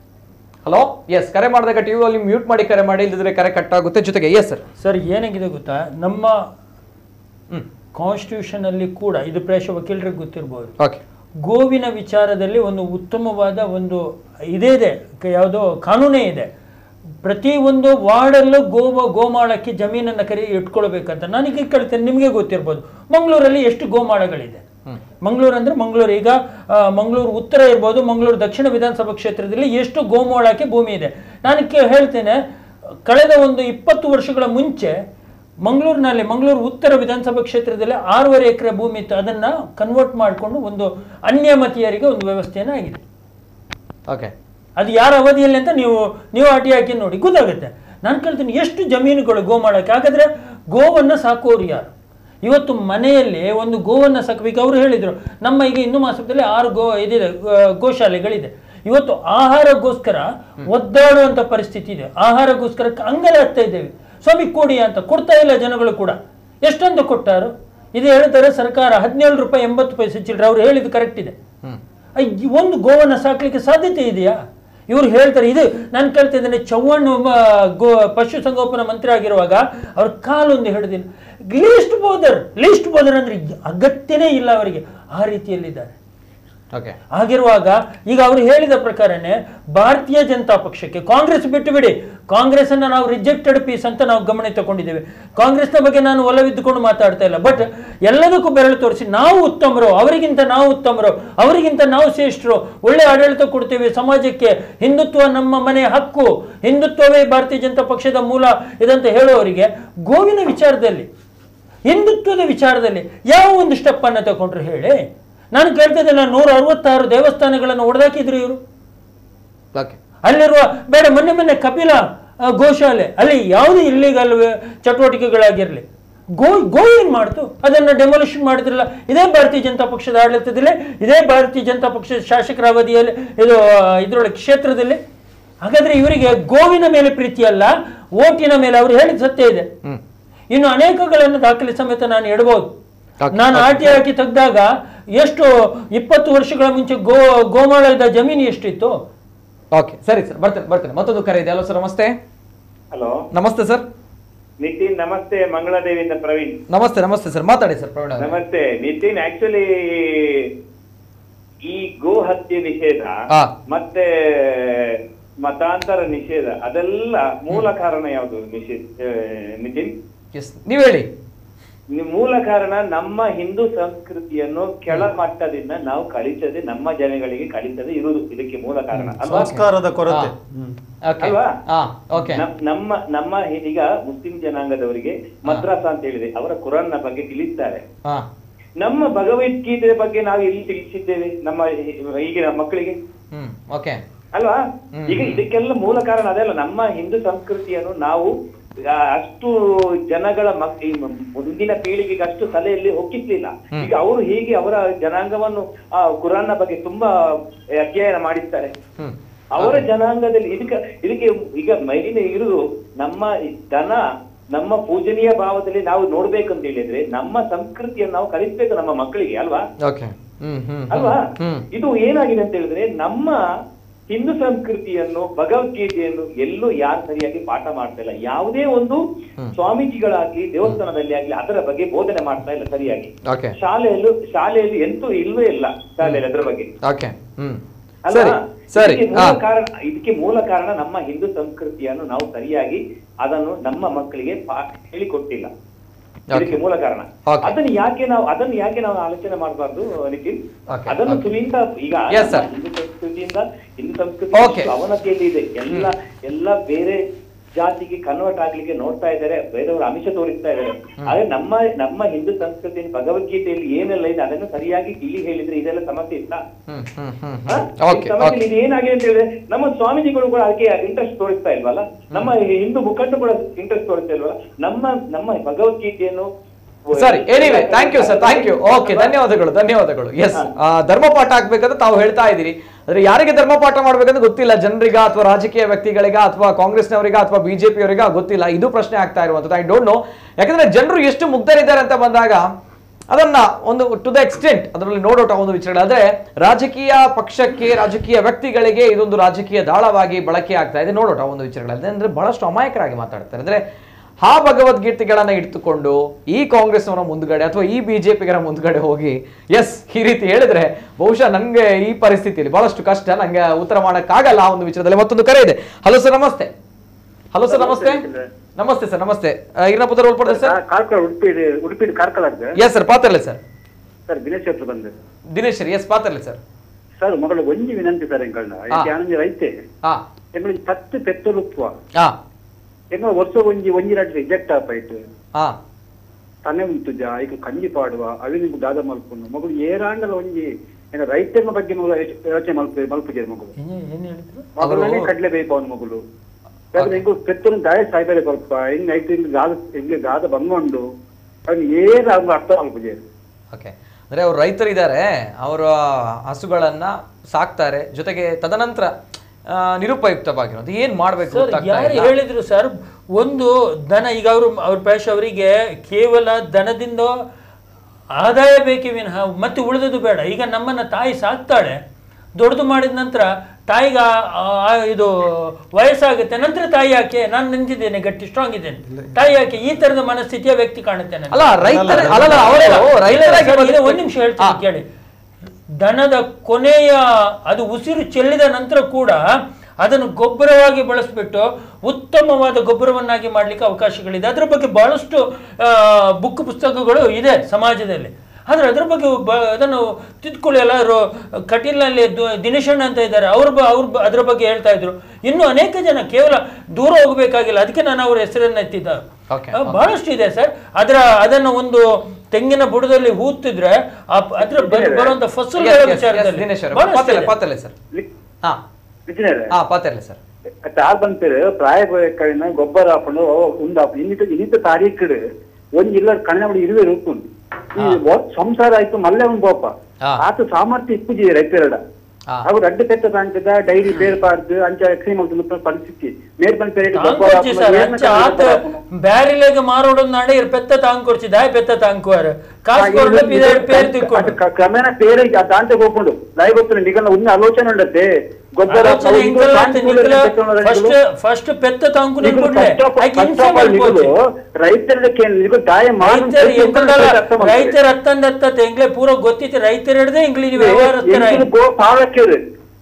ಹಲೋ ಎಸ್ ಕರೆ ಮಾಡಿದಾಗ ಟಿವಿ ಅಲ್ಲಿ ಮ್ಯೂಟ್ ಮಾಡಿ ಕರೆ ಮಾಡಿ ಇಲ್ಲದಿದ್ರೆ ಕರೆ ಕಟ್ ಆಗುತ್ತೆ ಜೊತೆಗೆ ಎಸ್ ಸರ್ ಸರ್ ಏನಾಗಿದೆ ಗೊತ್ತಾ ನಮ್ಮ ಕಾನ್ಸ್ಟಿಟ್ಯೂಷನ್ ಅಲ್ಲಿ ಕೂಡ ಇದು ಪ್ರೇಷ ವಕೀಲರಿಗೆ ಗೊತ್ತಿರ್ಬೋದು ಓಕೆ ಗೋವಿನ ವಿಚಾರದಲ್ಲಿ ಒಂದು ಉತ್ತಮವಾದ ಒಂದು ಇದೇ ಇದೆ ಕ- ಯಾವುದೋ ಕಾನೂನೇ ಇದೆ ಪ್ರತಿ ಒಂದು ವಾರ್ಡಲ್ಲೂ ಗೋವ ಗೋಮಾಳಕ್ಕೆ ಜಮೀನನ್ನು ಕರಿ ಇಟ್ಕೊಳ್ಬೇಕಂತ ನನಗೆ ಕೇಳ್ತೇನೆ ನಿಮಗೆ ಗೊತ್ತಿರ್ಬೋದು ಮಂಗಳೂರಲ್ಲಿ ಎಷ್ಟು ಗೋಮಾಳಗಳಿದೆ ಮಂಗಳೂರು ಅಂದ್ರೆ ಮಂಗಳೂರು ಈಗ ಆ, ಮಂಗಳೂರು ಉತ್ತರ ಇರ್ಬೋದು ಮಂಗಳೂರು ದಕ್ಷಿಣ ವಿಧಾನಸಭಾ ಕ್ಷೇತ್ರದಲ್ಲಿ ಎಷ್ಟು ಗೋಮಾಳಕ್ಕೆ ಭೂಮಿ ಇದೆ ನಾನು ಕೇ- ಹೇಳ್ತೇನೆ ಕಳೆದ ಒಂದು ಇಪ್ಪತ್ತು ವರ್ಷಗಳ ಮುಂಚೆ ಮಂಗಳೂರಿನಲ್ಲಿ ಮಂಗಳೂರು ಉತ್ತರ ವಿಧಾನಸಭಾ ಕ್ಷೇತ್ರದಲ್ಲಿ ಆರೂವರೆ ಎಕರೆ ಭೂಮಿ ಇತ್ತು ಅದನ್ನ ಕನ್ವರ್ಟ್ ಮಾಡಿಕೊಂಡು ಒಂದು ಅನ್ಯಮತೀಯರಿಗೆ ಒಂದು ವ್ಯವಸ್ಥೆಯನ್ನು ಆಗಿದೆ ಓಕೆ ಅದು ಯಾರ ಅವಧಿಯಲ್ಲಿ ಅಂತ ನೀವು ನೀವು ಅಟಿ ಹಾಕಿ ನೋಡಿ ಗೊತ್ತಾಗುತ್ತೆ ನಾನು ಕೇಳ್ತೀನಿ ಎಷ್ಟು ಜಮೀನುಗಳು ಗೋಮಾಳಕ್ಕೆ ಹಾಗಾದ್ರೆ ಗೋವನ್ನು ಸಾಕೋರು ಯಾರು ಇವತ್ತು ಮನೆಯಲ್ಲಿ ಒಂದು ಗೋವನ್ನು ಸಾಕಬೇಕು ಅವರು ಹೇಳಿದರು ನಮ್ಮ ಈಗ ಹಿಂದೂ ಮಾಸದಲ್ಲಿ ಆರು ಗೋ ಇದಿದೆ ಆ, ಗೋಶಾಲೆಗಳಿದೆ ಇವತ್ತು ಆಹಾರಕ್ಕೋಸ್ಕರ ಒದ್ದಾಡುವಂಥ ಪರಿಸ್ಥಿತಿ ಇದೆ ಆಹಾರಕ್ಕೋಸ್ಕರ ಅಂಗಲಾಗ್ತಾ ಇದ್ದೇವೆ ಸ್ವಾಮಿ ಕೊಡಿ ಅಂತ ಕೊಡ್ತಾ ಇಲ್ಲ ಜನಗಳು ಕೂಡ ಎಷ್ಟಂತ ಕೊಟ್ಟಾರು ಇದು ಹೇಳ್ತಾರೆ ಸರ್ಕಾರ ಹದಿನೇಳು ರೂಪಾಯಿ ಎಂಬತ್ತು ಪೈಸೆ ಚಿಲ್ಲರೆ ಅವ್ರು ಹೇಳಿದ್ದು ಕರೆಕ್ಟ್ ಇದೆ ಅಯ್ಯ, ಒಂದು ಗೋವನ್ನು ಸಾಕ್ಲಿಕ್ಕೆ ಸಾಧ್ಯತೆ ಇದೆಯಾ ಇವ್ರು ಹೇಳ್ತಾರೆ ಇದು ನಾನು ಕೇಳ್ತಿದ್ದೇನೆ ಚವ್ಹಾಣ್ ಒಬ್ಬ ಗೋ ಪಶುಸಂಗೋಪನಾ ಮಂತ್ರಿ ಆಗಿರುವಾಗ ಅವ್ರ ಕಾಲೊಂದು ಹಿಡಿದಿಲ್ಲ ಲೀಸ್ಟ್ ಬೋದರ್ ಲೀಸ್ಟ್ ಬೋದರ್ ಅಂದ್ರೆ ಅಗತ್ಯನೇ ಇಲ್ಲ ಅವರಿಗೆ ಆ ರೀತಿಯಲ್ಲಿದ್ದಾರೆ ಓಕೆ ಆಗಿರುವಾಗ ಈಗ ಅವರು ಹೇಳಿದ ಪ್ರಕಾರನೇ ಭಾರತೀಯ ಜನತಾ ಪಕ್ಷಕ್ಕೆ ಕಾಂಗ್ರೆಸ್ ಬಿಟ್ಟು ಬಿಡಿ ಕಾಂಗ್ರೆಸ್ ಅನ್ನ ನಾವು ರಿಜೆಕ್ಟೆಡ್ ಪೀಸ್ ಅಂತ ನಾವು ಗಮನ ತಗೊಂಡಿದ್ದೇವೆ ಕಾಂಗ್ರೆಸ್ನ ಬಗ್ಗೆ ನಾನು ಒಲವಿದ್ದುಕೊಂಡು ಮಾತಾಡ್ತಾ ಇಲ್ಲ ಬಟ್ ಎಲ್ಲದಕ್ಕೂ ಬೆರಳು ತೋರಿಸಿ ನಾವು ಉತ್ತಮರು ಅವರಿಗಿಂತ ನಾವು ಉತ್ತಮರು ಅವರಿಗಿಂತ ನಾವು ಶ್ರೇಷ್ಠರು ಒಳ್ಳೆ ಆಡಳಿತ ಕೊಡ್ತೇವೆ ಸಮಾಜಕ್ಕೆ ಹಿಂದುತ್ವ ನಮ್ಮ ಮನೆ ಹಕ್ಕು ಹಿಂದುತ್ವವೇ ಭಾರತೀಯ ಜನತಾ ಪಕ್ಷದ ಮೂಲ ಇದಂತ ಹೇಳುವವರಿಗೆ ಗೋವಿನ ವಿಚಾರದಲ್ಲಿ ಹಿಂದುತ್ವದ ವಿಚಾರದಲ್ಲಿ ಯಾವ ಒಂದು ಸ್ಟೆಪ್ ಅನ್ನ ತಗೊಂಡ್ರು ಹೇಳಿ ನಾನು ಕೇಳ್ತಾ ಇದ್ದೇನೆ ನೂರ ಅರವತ್ತಾರು ದೇವಸ್ಥಾನಗಳನ್ನು ಒಡೆದಾಕಿದ್ರು ಇವರು ಓಕೆ ಅಲ್ಲಿರುವ ಬೇಡ ಮೊನ್ನೆ ಮೊನ್ನೆ ಕಪಿಲ ಆ, ಗೋಶಾಲೆ ಅಲ್ಲಿ ಯಾವುದೇ ಇಲ್ಲಿಗಲ್ ಚಟುವಟಿಕೆಗಳಾಗಿರಲಿ ಗೋ ಗೋ ಏನ್ ಮಾಡ್ತು ಅದನ್ನ ಡೆಮೊಲಿಷನ್ ಮಾಡಿದ್ರಲ್ಲ ಇದೇ ಭಾರತೀಯ ಜನತಾ ಪಕ್ಷದ ಆಡಳಿತದಲ್ಲಿ ಇದೇ ಭಾರತೀಯ ಜನತಾ ಪಕ್ಷದ ಶಾಸಕರ ಅವಧಿಯಲ್ಲಿ ಇದು ಆ, ಇದ್ರೊಳಗೆ ಕ್ಷೇತ್ರದಲ್ಲಿ ಹಾಗಾದ್ರೆ ಇವರಿಗೆ ಗೋವಿನ ಮೇಲೆ ಪ್ರೀತಿ ಅಲ್ಲ ಓಟಿನ ಮೇಲೆ ಅವರು ಹೇಳಿದ ಸತ್ಯ ಇದೆ ಇನ್ನು ಅನೇಕಗಳನ್ನು ದಾಖಲೆ ಸಮೇತ ನಾನು ಇಡಬಹುದು Okay, ನಾನು ಆಟಿ ಹಾಕಿ ತೆಗೆದಾಗ ಎಷ್ಟು ಇಪ್ಪತ್ತು ವರ್ಷಗಳ ಮುಂಚೆ ಗೋ ಗೋಮಾಳದ ಜಮೀನು ಎಷ್ಟಿತ್ತು ಓಕೆ ಸರಿ ಸರ್ ಬರ್ತೇನೆ ಬರ್ತೇನೆ ಮತ್ತೊಂದು ಕರೆ ಇದೆ ಹಲೋ ಸರ್ ನಮಸ್ತೆ ಹಲೋ ನಮಸ್ತೆ ಸರ್ ನಿತಿನ್ ನಮಸ್ತೆ ಮಂಗಳದೇವಿಯಿಂದ ಪ್ರವೀಣ್ ನಮಸ್ತೆ ನಮಸ್ತೆ ಸರ್ ಮಾತಾಡಿ ಸರ್ ಪ್ರವೀಣ್ ಅವರೇ. ನಮಸ್ತೆ ನಿತಿನ್ ಆಕ್ಚುಲಿ ಈ ಗೋ ಹತ್ಯೆ ನಿಷೇಧ ಹಾ. ಮತ್ತೆ ಮತಾಂತರ ನಿಷೇಧ ಅದೆಲ್ಲ ಮೂಲ ಕಾರಣ ಯಾವುದು ನಿಷೇಧ ಆ, ನಿತಿನ್ ಎಸ್ ನೀವು ಹೇಳಿ ನಿ- ಮೂಲ ಕಾರಣ ನಮ್ಮ ಹಿಂದೂ ಸಂಸ್ಕೃತಿಯನ್ನು ಕೆಳ ಮಟ್ಟದಿಂದ ನಾವು ಕಳಿಸದೆ ನಮ್ಮ ಜನಗಳಿಗೆ ಕಳಿಸದೆ ಇರುವುದು ಇದಕ್ಕೆ ಮೂಲ ಕಾರಣ ಅಲ್ವಾ ಸಂಸ್ಕಾರದ ಕೊರತೆ ಹಾ. ಹ್ಮ್. ಓಕೆ ಅಲ್ವಾ? ಹಾ ಓಕೆ ನಮ್- ನಮ್ಮ ನಮ್ಮ ಈಗ ಮುಸ್ಲಿಂ ಜನಾಂಗದವರಿಗೆ ಮದ್ರಾಸ ಅಂತ ಹೇಳಿದೆ ಅವರ ಕುರಾನ್ನ ಬಗ್ಗೆ ತಿಳಿಸ್ತಾರೆ ಹಾ ನಮ್ಮ ಭಗವದ್ಗೀತೆ ಬಗ್ಗೆ ನಾವು ಎಲ್ಲಿ ತಿಳಿಸಿದ್ದೇವೆ ನಮ್ಮ ಈಗಿನ ಮಕ್ಕಳಿಗೆ ಹ್ಮ್ ಓಕೆ ಅಲ್ವಾ ಹ್ಮ್. ಈಗ ಇದಕ್ಕೆಲ್ಲ ಮೂಲ ಕಾರಣ ಅದಲ್ಲ ನಮ್ಮ ಹಿಂದೂ ಸಂಸ್ಕೃತಿಯನ್ನು ನಾವು ಆ, ಅಷ್ಟು ಜನಗಳ ಮಕ್ ಈ ಮ- ಮುಂದಿನ ಪೀಳಿಗೆಗೆ ಅಷ್ಟು ತಲೆಯಲ್ಲಿ ಹೊಕ್ಕಿಸ್ಲಿಲ್ಲ ಈಗ ಅವರು ಹೀಗೆ ಅವರ ಜನಾಂಗವನ್ನು ಆ ಕುರಾನ್ನ ಬಗ್ಗೆ ತುಂಬಾ ಅಧ್ಯಯನ ಮಾಡಿರ್ತಾರೆ ಹ್ಮ್ ಅವರ ಜನಾಂಗದಲ್ಲಿ ಇದಕ್ಕೆ ಇದಕ್ಕೆ ಈಗ ಮೈಲಿನ ಇರುವುದು ನಮ್ಮ ಈ ದನ ನಮ್ಮ ಪೂಜನೀಯ ಭಾವದಲ್ಲಿ ನಾವು ನೋಡ್ಬೇಕಂತ ಹೇಳಿದ್ರೆ ನಮ್ಮ ಸಂಸ್ಕೃತಿಯನ್ನು ನಾವು ಕಲಿಸ್ಬೇಕು ನಮ್ಮ ಮಕ್ಕಳಿಗೆ ಅಲ್ವಾ ಓಕೆ ಹ್ಮ್ ಹ್ಮ್ ಅಲ್ವಾ ಹ್ಮ್ ಇದು ಏನಾಗಿದೆ ಅಂತ ಹೇಳಿದ್ರೆ ನಮ್ಮ ಹಿಂದೂ ಸಂಸ್ಕೃತಿಯನ್ನು ಭಗವದ್ಗೀತೆಯನ್ನು ಎಲ್ಲೂ ಯಾರು ಸರಿಯಾಗಿ ಪಾಠ ಮಾಡ್ತಾ ಇಲ್ಲ ಯಾವುದೇ ಒಂದು ಸ್ವಾಮೀಜಿಗಳಾಗ್ಲಿ ದೇವಸ್ಥಾನದಲ್ಲಿ ಆಗ್ಲಿ ಅದರ ಬಗ್ಗೆ ಬೋಧನೆ ಮಾಡ್ತಾ ಇಲ್ಲ ಸರಿಯಾಗಿ ಓಕೆ ಶಾಲೆಯಲ್ಲೂ ಶಾಲೆಯಲ್ಲಿ ಎಂತೂ ಇಲ್ವೇ ಇಲ್ಲ ಶಾಲೆಯಲ್ಲಿ ಅದರ ಬಗ್ಗೆ ಓಕೆ ಹ್ಮ್ ಅಲ್ವಾ? ಸರಿ ಸರಿ ಇದಕ್ಕೆ ಹಾ ಮೂಲ ಕಾರಣ ಇದಕ್ಕೆ ಮೂಲ ಕಾರಣ ನಮ್ಮ ಹಿಂದೂ ಸಂಸ್ಕೃತಿಯನ್ನು ನಾವು ಸರಿಯಾಗಿ ಅದನ್ನು ನಮ್ಮ ಮಕ್ಕಳಿಗೆ ಪಾ- ಹೇಳಿಕೊಟ್ಟಿಲ್ಲ ಇದಕ್ಕೆ ಮೂಲ ಕಾರಣ Okay. ಅದನ್ನು ಯಾಕೆ ನಾವು ಅದನ್ನು ಯಾಕೆ ನಾವು ಆಲೋಚನೆ ಮಾಡಬಾರ್ದು ನಿಖಿಲ್ Okay, ಅದನ್ನು okay. ತುಳಿಯಿಂದ ಈಗ Yes, sir. ನಮ್ಮ ಹಿಂದೂ ಸಂಸ್ಕೃತಿಯಿಂದ ಹಿಂದೂ ಸಂಸ್ಕೃತಿ Okay. ಎಷ್ಟು ಅವನತಿಯಲ್ಲಿ ಇದೆ ಎಲ್ಲ ಎಲ್ಲ ಬೇರೆ ಜಾತಿಗೆ ಕನ್ವರ್ಟ್ ಆಗ್ಲಿಕ್ಕೆ ನೋಡ್ತಾ ಇದ್ದಾರೆ ಬೇರೆಯವರು ಆಮಿಷ ತೋರಿಸ್ತಾ ಇದ್ದಾರೆ ಆದ್ರೆ ನಮ್ಮ ನಮ್ಮ ಹಿಂದೂ ಸಂಸ್ಕೃತಿ ಭಗವದ್ಗೀತೆಯಲ್ಲಿ ಏನೆಲ್ಲ ಇದೆ ಅದನ್ನು ಸರಿಯಾಗಿ ಇಲ್ಲಿ ಹೇಳಿದ್ರೆ ಇದೆಲ್ಲ ಸಮಸ್ಯೆ ಇಲ್ಲ ಹ್ಮ್ ಹ್ಮ್ ಹ್ಮ್ ಹ? ಈ ಓಕೆ ಸಮಸ್ಯೆಯಲ್ಲಿ ಓಕೆ ಇದು ಏನಾಗಿದೆ ಅಂತ ಹೇಳಿದ್ರೆ ನಮ್ಮ ಸ್ವಾಮೀಜಿಗಳು ಕೂಡ ಅದಕ್ಕೆ ಇಂಟ್ರೆಸ್ಟ್ ತೋರಿಸ್ತಾ ಇಲ್ವಲ್ಲ ನಮ್ಮ ಹಿಂದೂ ಮುಖಂಡರು ಕೂಡ ಇಂಟ್ರೆಸ್ಟ್ ತೋರಿಸ್ತಾ ಇಲ್ವಲ್ಲ ನಮ್ಮ ನಮ್ಮ ಭಗವದ್ಗೀತೆಯನ್ನು ಸರಿ anyway thank you sir thank you okay ಧನ್ಯವಾದಗಳು ಧನ್ಯವಾದಗಳು ಎಸ್ ಧರ್ಮಪಾಠ ಆಗ್ಬೇಕಂತ ತಾವು ಹೇಳ್ತಾ ಇದ್ದೀರಿ ಆದ್ರೆ ಯಾರಿಗೆ ಧರ್ಮಪಾಠ ಮಾಡ್ಬೇಕಂತ ಗೊತ್ತಿಲ್ಲ ಜನರಿಗ ಅಥವಾ ರಾಜಕೀಯ ವ್ಯಕ್ತಿಗಳಿಗ ಅಥವಾ ಕಾಂಗ್ರೆಸ್ನವರಿಗ ಅಥವಾ ಬಿಜೆಪಿಯವರಿಗ ಗೊತ್ತಿಲ್ಲ ಇದು ಪ್ರಶ್ನೆ ಆಗ್ತಾ ಇರುವಂತದ್ದು ಐ ಡೋಂಟ್ ನೋ ಯಾಕಂದ್ರೆ ಜನರು ಎಷ್ಟು ಮುಗ್ಧರಿದ್ದಾರೆ ಅಂತ ಬಂದಾಗ ಅದನ್ನ ಒಂದು ಟು ದ ಎಕ್ಸ್ಟೆಂಟ್ ಅದರಲ್ಲಿ ನೋಡೋಟ ಒಂದು ವಿಚಾರ ಆದ್ರೆ ರಾಜಕೀಯ ಪಕ್ಷಕ್ಕೆ ರಾಜಕೀಯ ವ್ಯಕ್ತಿಗಳಿಗೆ ಇದೊಂದು ರಾಜಕೀಯ ದಾಳವಾಗಿ ಬಳಕೆ ಆಗ್ತಾ ಇದೆ ನೋಡೋಟ ಒಂದು ವಿಚಾರಗಳಲ್ಲಿ ಅಂದ್ರೆ ಬಹಳಷ್ಟು ಅಮಾಯಕರಾಗಿ ಮಾತಾಡ್ತಾರೆ ಅಂದ್ರೆ ಆ ಭಗವದ್ಗೀತೆಗಳನ್ನ ಇಟ್ಟುಕೊಂಡು ಈ ಕಾಂಗ್ರೆಸ್ನವರ ಮುಂದ್ಗಡೆ ಅಥವಾ ಈ ಬಿಜೆಪಿಗರ ಮುಂದ್ಗಡೆ ಹೋಗಿ ಎಸ್ ಈ ರೀತಿ ಹೇಳಿದ್ರೆ ಬಹುಶಃ ನನಗೆ ಈ ಪರಿಸ್ಥಿತಿಯಲ್ಲಿ ಬಹಳಷ್ಟು ಕಷ್ಟ ನಂಗೆ ಉತ್ತರ ಮಾಡಕ್ಕಾಗಲ್ಲ ಆ ಒಂದು ವಿಚಾರದಲ್ಲಿ ಮತ್ತೊಂದು ಕರೆ ಇದೆ ಹಲೋ ಸರ್ ನಮಸ್ತೆ ಹಲೋ ಸರ್ ನಮಸ್ತೆ ನಮಸ್ತೆ ಸರ್ ನಮಸ್ತೆ ಇರ್ನ ಪುತ್ರ ಉಳ್ಪಡ್ದೆ sir Karkala Udupi Udupi Karkala yes sir ಪಾತ್ರಲೆ ಸರ್ ಸರ್ ದಿನೇಶ್ ಹತ್ರ ಬಂದೆ ದಿನೇಶ್ ಎಸ್ ಪಾತ್ರಲೆ ಸರ್ ಸರ್ ಮಗಳು ಒಂಜಿ ವಿನಂತಿ ಸರ್ ಎಂಗಳನ್ನ ಹಾ. ಯಾನಂಜಿ ರೈತೆ ಹಾ ಎಂಗಳಿಗೆ ಪತ್ತು ಪೆತ್ತಲುಪ್ಪುವ ಹಾ ಎಂಗಳ ವರ್ಷ ಒಂಜಿ ಒಂಜಿ ರಾಜ್ಯ ರಿಜೆಕ್ಟ್ ಆಪಾಯ್ತು ಹಾ ತನೆ ಉಂಟುಜ ಈಗ ಕಂಜಿ ಪಾಡುವ ಅವಿನಿಗೂ ದಾದ ಮಲ್ಪುನು ಮಗಳು ಏರಾಂಡಲ ಒಂಜಿ ಏನ ರೈತನ ಬಗ್ಗೆ ಮಗಳು ಯೋಚನೆ ಮಲ್ಪ ಮಲ್ಪುಜೆ ಮಗಳು ಏನ್ ಹೇಳಿದ್ರು ಮಗಳನ್ನೇ ಕಡ್ಲೆ ಬೇಕು ಅವನ ಮಗಳು ಯಾಕಂದ್ರೆ ಎಂಗು ಪೆತ್ತನು ದಾಯ ಸಾಯ್ಬೇರೆ ಸ್ವಲ್ಪ ಹೆಂಗ್ ಐದು ಇಂಗ್ಲಿ ದಾದ ಇಂಗ್ಲಿ ದಾದ ಬಂಗೊಂಡು ಅವ್ನು ಏನ್ ಅವ್ನು ಅರ್ಥ ಮಲ್ಪುಜೆ ಓಕೆ ಅಂದ್ರೆ ಅವ್ರು ರೈತರಿದ್ದಾರೆ ಅವರ ಹಸುಗಳನ್ನ ಸಾಕ್ತಾರೆ ಜೊತೆಗೆ ತದನಂತರ ಆ, ನಿರುಪಯುಕ್ತವಾಗಿರೋದು ಏನ್ ಮಾಡ್ಬೇಕು ಸರ್ ಗೊತ್ತಾಗ್ತಾ ಯಾರು ಇಲ್ಲ. ಹೇಳಿದ್ರು ಸರ್ ಒಂದು ದನ ಈಗ ಅವರು ಅವ್ರ ಪ್ರಾಯಶ ಅವರಿಗೆ ಕೇವಲ ದನದಿಂದ ಆದಾಯ ಬೇಕೇ ವಿನಃ ಮತ್ತೆ ಉಳಿದದ್ದು ಬೇಡ ಈಗ ನಮ್ಮನ್ನ ತಾಯಿ ಸಾಕ್ತಾಳೆ ದೊಡ್ಡದು ಮಾಡಿದ ನಂತರ ತಾಯಿಗೆ ಆ- ಆ- ಆ ಇದು ವಯಸ್ಸಾಗುತ್ತೆ ನಂತರ ತಾಯಿ ಯಾಕೆ ನಾನು ನಿಂತಿದ್ದೇನೆ ಗಟ್ಟಿ ಸ್ಟ್ರಾಂಗ್ ಇದ್ದೇನೆ ತಾಯಿ ಯಾಕೆ ಈ ತರದ ಮನಸ್ಥಿತಿಯ ವ್ಯಕ್ತಿ ಕಾಣುತ್ತೆ ನನಗೆ. ಅಲ್ಲ ರೈತರ ಅಲ್ಲಲ್ಲ ಅವರು ಇಲ್ಲ, ರೈತರಾಗಿ ಸರ್, ಬದುಕು- ಇದೆ, ಒಂದ್ ನಿಮಿಷ ಹೇಳ್ತೀನಿ ಕೇಳಿ ದನದ ಕೊನೆಯ ಅದು ಉಸಿರು ಚೆಲ್ಲಿದ ನಂತರ ಕೂಡ ಅದನ್ನು ಗೊಬ್ಬರವಾಗಿ ಬಳಸಿಬಿಟ್ಟು ಉತ್ತಮವಾದ ಗೊಬ್ಬರವನ್ನಾಗಿ ಮಾಡಲಿಕ್ಕೆ ಅವಕಾಶಗಳಿದೆ ಅದರ ಬಗ್ಗೆ ಬಹಳಷ್ಟು ಬುಕ್ ಪುಸ್ತಕಗಳು ಇದೆ ಸಮಾಜದಲ್ಲಿ ಆದರೆ ಅದರ ಬಗ್ಗೆ ಬ- ಅದನ್ನು ತಿದ್ಕೊಳ್ಳಿ ಎಲ್ಲರೂ ಕಟೀಲ್ನಲ್ಲಿ ದು- ದಿನೇಶಣ್ಣ ಅಂತ ಇದ್ದಾರೆ ಅವ್ರ ಬ ಅವ್ರ ಬ- ಅದರ ಬಗ್ಗೆ ಹೇಳ್ತಾ ಇದ್ರು ಇನ್ನು ಅನೇಕ ಜನ ಕೇವಲ ದೂರ ಹೋಗಬೇಕಾಗಿಲ್ಲ ಅದಕ್ಕೆ ನಾನು ಅವ್ರ ಹೆಸರನ್ನ ಎತ್ತಿದ್ದ Okay, ಆ, ಬಹಳಷ್ಟು ಇದೆ ಸರ್ ಅದರ ಅದನ್ನ ಒಂದು ತೆಂಗಿನ ಬುಡದಲ್ಲಿ ಹೂತಿದ್ರೆ ಆ ಪ- ಅದ್ರ ಬ- ಬರುವಂತ Yes, ಫಸಲುಗಳ yes, yes, ವಿಚಾರದಲ್ಲಿ ದಿನೇಶ್ ಅವರೇ, ಬಹಳಷ್ಟು ಪಾತ್ರಲೆ ಇದೆ. ಪಾತ್ರಲೆ ಸರ್ ಹಾ ವಿಜಯನಗರ ಹಾ ಪಾತ್ರಲೆ ಸರ್ ತಾರ್ ಬಂತೇರು ಪ್ರಾಯ ಕಡಿನ ಗೊಬ್ಬರ ಹಾಕೊಂಡು ಉಂದಾಪು ಇನ್ನಿತ ಇನ್ನಿತ ತಾರೀಕು ಒಂದ್ ಇಲ್ಲ ಕಣ್ಣ ಬಡಿ ಇರುವೆ ರೂಪುಂಡು ಈ ಒತ್ ಸಂಸಾರ ಆಯ್ತು ಮಲ್ಲೆ ಉಂಡು ಬೋಪ ಹಾ. ಆತ ಸಾಮರ್ಥ್ಯ ಇಪ್ಪುಜಿ ರೈತರಡ ಹಾ. ಅವ್ರು ಅಡ್ಡ ಪೆತ್ತ ಕಾಣ್ತದ ಡೈರಿ ಬೇರ್ಬಾರ್ದು ಅಂಚ ಕ್ರೀಮ್ ಅಂತ ಪರಿಸ್ಥಿತಿ ಮೇಲ್ಪನ್ ಪೇರೆಟ್ ಗೊಬ್ಬರ ತಾಂಕೊರ್ಚಿ ಸರ್ ಹಾಕೊಂಡು ಅಂಚ ಆತ ಬ್ಯಾರಿಲೆಗೆ ಮಾರೋಡು ನಾಡೆ ಇರ್ ಪೆತ್ತ ತಾಂಕೊರ್ಚಿ ದಾಯ ಪೆತ್ತ ತಾಂಕುವಾರ ಕಾಸು ಕೊಡ್ಲೆ ಪಿದಾಯ್ ಪೇರ್ ತಿಕ್ಕೊಂಡು ಅದು ಕ್ರಮೇಣ ಪೇರೆ ದಾಂತೆ ಹೋಗ್ಕೊಂಡು ದಾಯಿ ಗೊತ್ತಿಲ್ಲ ನಿಗಲ್ಲ ಒಂದು ಆಲೋಚನೆ ಉಂಡತ್ತೆ ಗೊಬ್ಬರ ಆಲೋಚನೆ ಇಂಕಲ ಅಂತ ನಿಖಲ ಫಸ್ಟ್ ಫಸ್ಟ್ ಪೆತ್ತ ತಾಂಕು ನಿಲ್ಬಿಡ್ಲೆ ಆಯ್ಕೆ ಹಿಂಸೆ ಮಾಡ್ಬೋದು ರೈತರಿಗೆ ದಾಯ ಮಾಡಿ ರೈತರು ಎಂಕಲ್ಲ ರೈತರ ಹತ್ತಂದ ಹತ್ತ ಎಂಗ್ಲೆ ಪೂರ ಗೊತ್ತಿತ್ತು ರೈತರ ಹಿಡ್ದೆ ಎಂಗ್ಲಿ ನೀವು ವ್ಯವಹಾರಸ್ಥರ ಪಾಲಕರು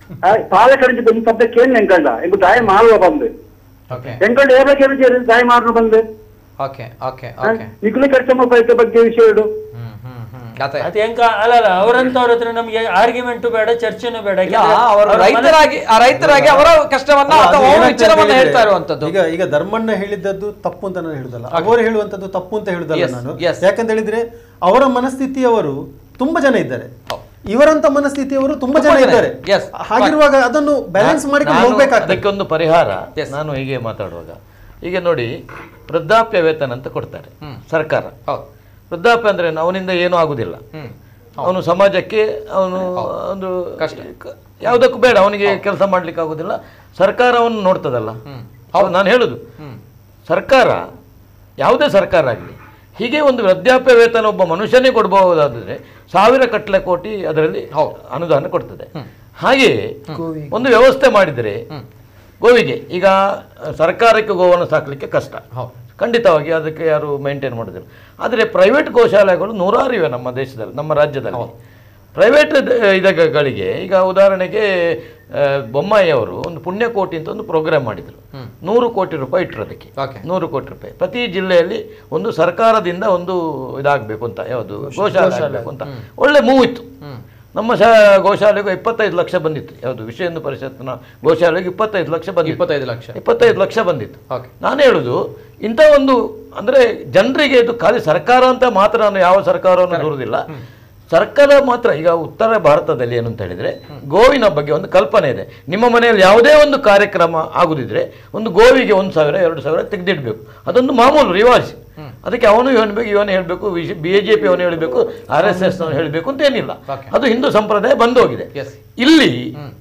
ಪಾಲಕರಿಂದ ಒಂದು ಶಬ್ದ ಕೇಳಿ ಎಂಕಂಡ ಎಂಗು ದಾಯ ಮಾಡುವ ಬಂದು ಓಕೆ ಎಂಕಂಡ ಏರ್ಬೇಕು ದಾಯ ಮಾಡುವ ಬಂದು ಓಕೆ ಓಕೆ ಓಕೆ ನಿಖಲು ಕೆಲಸ ರೈತ ಬಗ್ಗೆ ವಿಷಯ ಇಡು ಹ್ಮ್ ಹ್ಮ್ ಹ್ಮ್ ಅದೇ ಅದ್ ಹೆಂಗ ಅಲ್ಲಲ್ಲ ಅವರಂತವ್ರ ಹತ್ರ ನಮ್ಗೆ ಆರ್ಗ್ಯುಮೆಂಟ್ ಬೇಡ ಚರ್ಚೆನೂ ಬೇಡ ಇಲ್ಲ ಯಾಕಂದ್ರೆ ಅವರು ಅವ್ರ ಮನೆ- ರೈತರಾಗಿ ಆ ರೈತರಾಗಿ ಅವರ ಕಷ್ಟವನ್ನ ಅಲ್ಲ, ಅದು ಅಥವಾ ಅವರ ಏನಾಗ್ತದೆ ವಿಚಾರವನ್ನ ಅಂತ ಹೇಳ್ತಾ ಹೇಳಿದ್ರೆ, ಇರುವಂತದ್ದು ಈಗ ಈಗ ಧರ್ಮಣ್ಣ ಹೇಳಿದ್ದದ್ದು ತಪ್ಪು ಅಂತ ನಾನು ಹೇಳುದಲ್ಲ ಅವರು ಹೇಳುವಂತದ್ದು ತಪ್ಪು ಅಂತ ಹೇಳುದಲ್ಲ Yes, ನಾನು yes. ಯಾಕಂತ ಹೇಳಿದ್ರೆ ಅವರ ಮನಸ್ಥಿತಿಯವರು ತುಂಬಾ ಜನ ಇದ್ದಾರೆ ಇವರಂತ ಮನಸ್ಥಿತಿಯವರು ತುಂಬಾ ಜನ ತುಂಬಾ ಜನ ಇದ್ದಾರೆ Yes. ಹಾಗಿರುವಾಗ ಅದನ್ನು ಬ್ಯಾಲೆನ್ಸ್ ಮಾಡಿಕೊಂಡು ನಾನು ಹೋಗ್ಬೇಕಾಗ್ತದೆ ಅದಕ್ಕೊಂದು ಪರಿಹಾರ ನಾನು ಹೀಗೆ ಮಾತಾಡುವಾಗ ಈಗ ನೋಡಿ ವೃದ್ಧಾಪ್ಯ ವೇತನ ಅಂತ ಕೊಡ್ತಾರೆ ಸರ್ಕಾರ ವೃದ್ಧಾಪ್ಯ ಅಂದ್ರೆ ಏನು? ಅವನಿಂದ ಏನೂ ಆಗುದಿಲ್ಲ ಅವನು ಸಮಾಜಕ್ಕೆ ಅವನು ಒಂದು ಕಷ್ಟ ಯಾವುದಕ್ಕೂ ಬೇಡ ಅವನಿಗೆ ಕೆಲಸ ಮಾಡ್ಲಿಕ್ಕೆ ಆಗುದಿಲ್ಲ ಸರ್ಕಾರ ಅವನು ನೋಡ್ತದಲ್ಲ ಹೌದು ನಾನು ಹೇಳುದು ಸರ್ಕಾರ ಯಾವುದೇ ಸರ್ಕಾರ ಆಗಲಿ ಹೀಗೆ ಒಂದು ವೃದ್ಧಾಪ್ಯ ವೇತನ ಒಬ್ಬ ಮನುಷ್ಯನೇ ಕೊಡಬಹುದಾದ್ರೆ ಸಾವಿರ ಕಟ್ಲೆ ಕೋಟಿ ಅದರಲ್ಲಿ ಅನುದಾನ ಕೊಡ್ತದೆ ಹಾಗೆಯೇ ಒಂದು ವ್ಯವಸ್ಥೆ ಮಾಡಿದರೆ ಗೋವಿಗೆ ಈಗ ಅಹ್, ಸರ್ಕಾರಕ್ಕೆ ಗೋವನ್ನು ಸಾಕಲಿಕ್ಕೆ ಕಷ್ಟ ಖಂಡಿತವಾಗಿ ಅದಕ್ಕೆ ಯಾರು ಮೇಂಟೈನ್ ಮಾಡೋದಿಲ್ಲ ಆದರೆ ಪ್ರೈವೇಟ್ ಗೋಶಾಲೆಗಳು ನೂರಾರು ಇವೆ ನಮ್ಮ ದೇಶದಲ್ಲಿ ನಮ್ಮ ರಾಜ್ಯದಲ್ಲಿ ಪ್ರೈವೇಟ್ ಇದಗಳಿಗೆ ಈಗ ಉದಾಹರಣೆಗೆ ಆ, ಬೊಮ್ಮಾಯಿ ಅವರು ಒಂದು ಪುಣ್ಯಕೋಟಿ ಅಂತ ಒಂದು ಪ್ರೋಗ್ರಾಮ್ ಮಾಡಿದರು ನೂರು ಕೋಟಿ ರೂಪಾಯಿ ಇಟ್ಟರು ಅದಕ್ಕೆ ನೂರು ಕೋಟಿ ರೂಪಾಯಿ ಪ್ರತಿ ಜಿಲ್ಲೆಯಲ್ಲಿ ಒಂದು ಸರ್ಕಾರದಿಂದ ಒಂದು ಇದಾಗಬೇಕು ಅಂತ ಯಾವುದು ಗೋಶಾಲೆ ಆಗಬೇಕು ಅಂತ ಒಳ್ಳೆ ಮೂವ್ ಇತ್ತು ನಮ್ಮ ಶಾ ಗೋಶಾಲೆಗೂ ಇಪ್ಪತ್ತೈದು ಲಕ್ಷ ಬಂದಿತ್ತು ಯಾವುದು ವಿಶ್ವ ಹಿಂದೂ ಪರಿಷತ್ನ ಗೋಶಾಲೆಗೆ ಇಪ್ಪತ್ತೈದು ಲಕ್ಷ ಬಂದಿತ್ತು ಇಪ್ಪತ್ತೈದು ಲಕ್ಷ ಇಪ್ಪತ್ತೈದು ಲಕ್ಷ ಬಂದಿತ್ತು ನಾನು ಹೇಳುದು ಇಂಥ ಒಂದು ಅಂದ್ರೆ ಜನರಿಗೆ ಇದು ಖಾಲಿ ಸರ್ಕಾರ ಅಂತ ಮಾತ್ರ ನಾನು ಯಾವ ಸರ್ಕಾರವನ್ನು ದೂರುದಿಲ್ಲ ಸರ್ಕಾರ ಮಾತ್ರ ಈಗ ಉತ್ತರ ಭಾರತದಲ್ಲಿ ಏನು ಅಂತ ಹೇಳಿದ್ರೆ ಗೋವಿನ ಬಗ್ಗೆ ಒಂದು ಕಲ್ಪನೆ ಇದೆ ನಿಮ್ಮ ಮನೆಯಲ್ಲಿ ಯಾವುದೇ ಒಂದು ಕಾರ್ಯಕ್ರಮ ಆಗುದಿದ್ರೆ ಒಂದು ಗೋವಿಗೆ ಒಂದು ಸಾವಿರ ಎರಡು ಸಾವಿರ ತೆಗೆದಿಡ್ಬೇಕು ಅದೊಂದು ಮಾಮೂಲು ರಿವಾಜ್ ಅದಕ್ಕೆ ಅವನು ಹೇಳಬೇಕು ಇವನು ಹೇಳಬೇಕು ಬಿ ಜೆ ಪಿ ಅವನು ಹೇಳಬೇಕು ಆರ್ ಎಸ್ ಎಸ್ ಹೇಳಬೇಕು ಅಂತ ಏನಿಲ್ಲ ಅದು ಹಿಂದೂ ಸಂಪ್ರದಾಯ ಬಂದು ಹೋಗಿದೆ ಇಲ್ಲಿ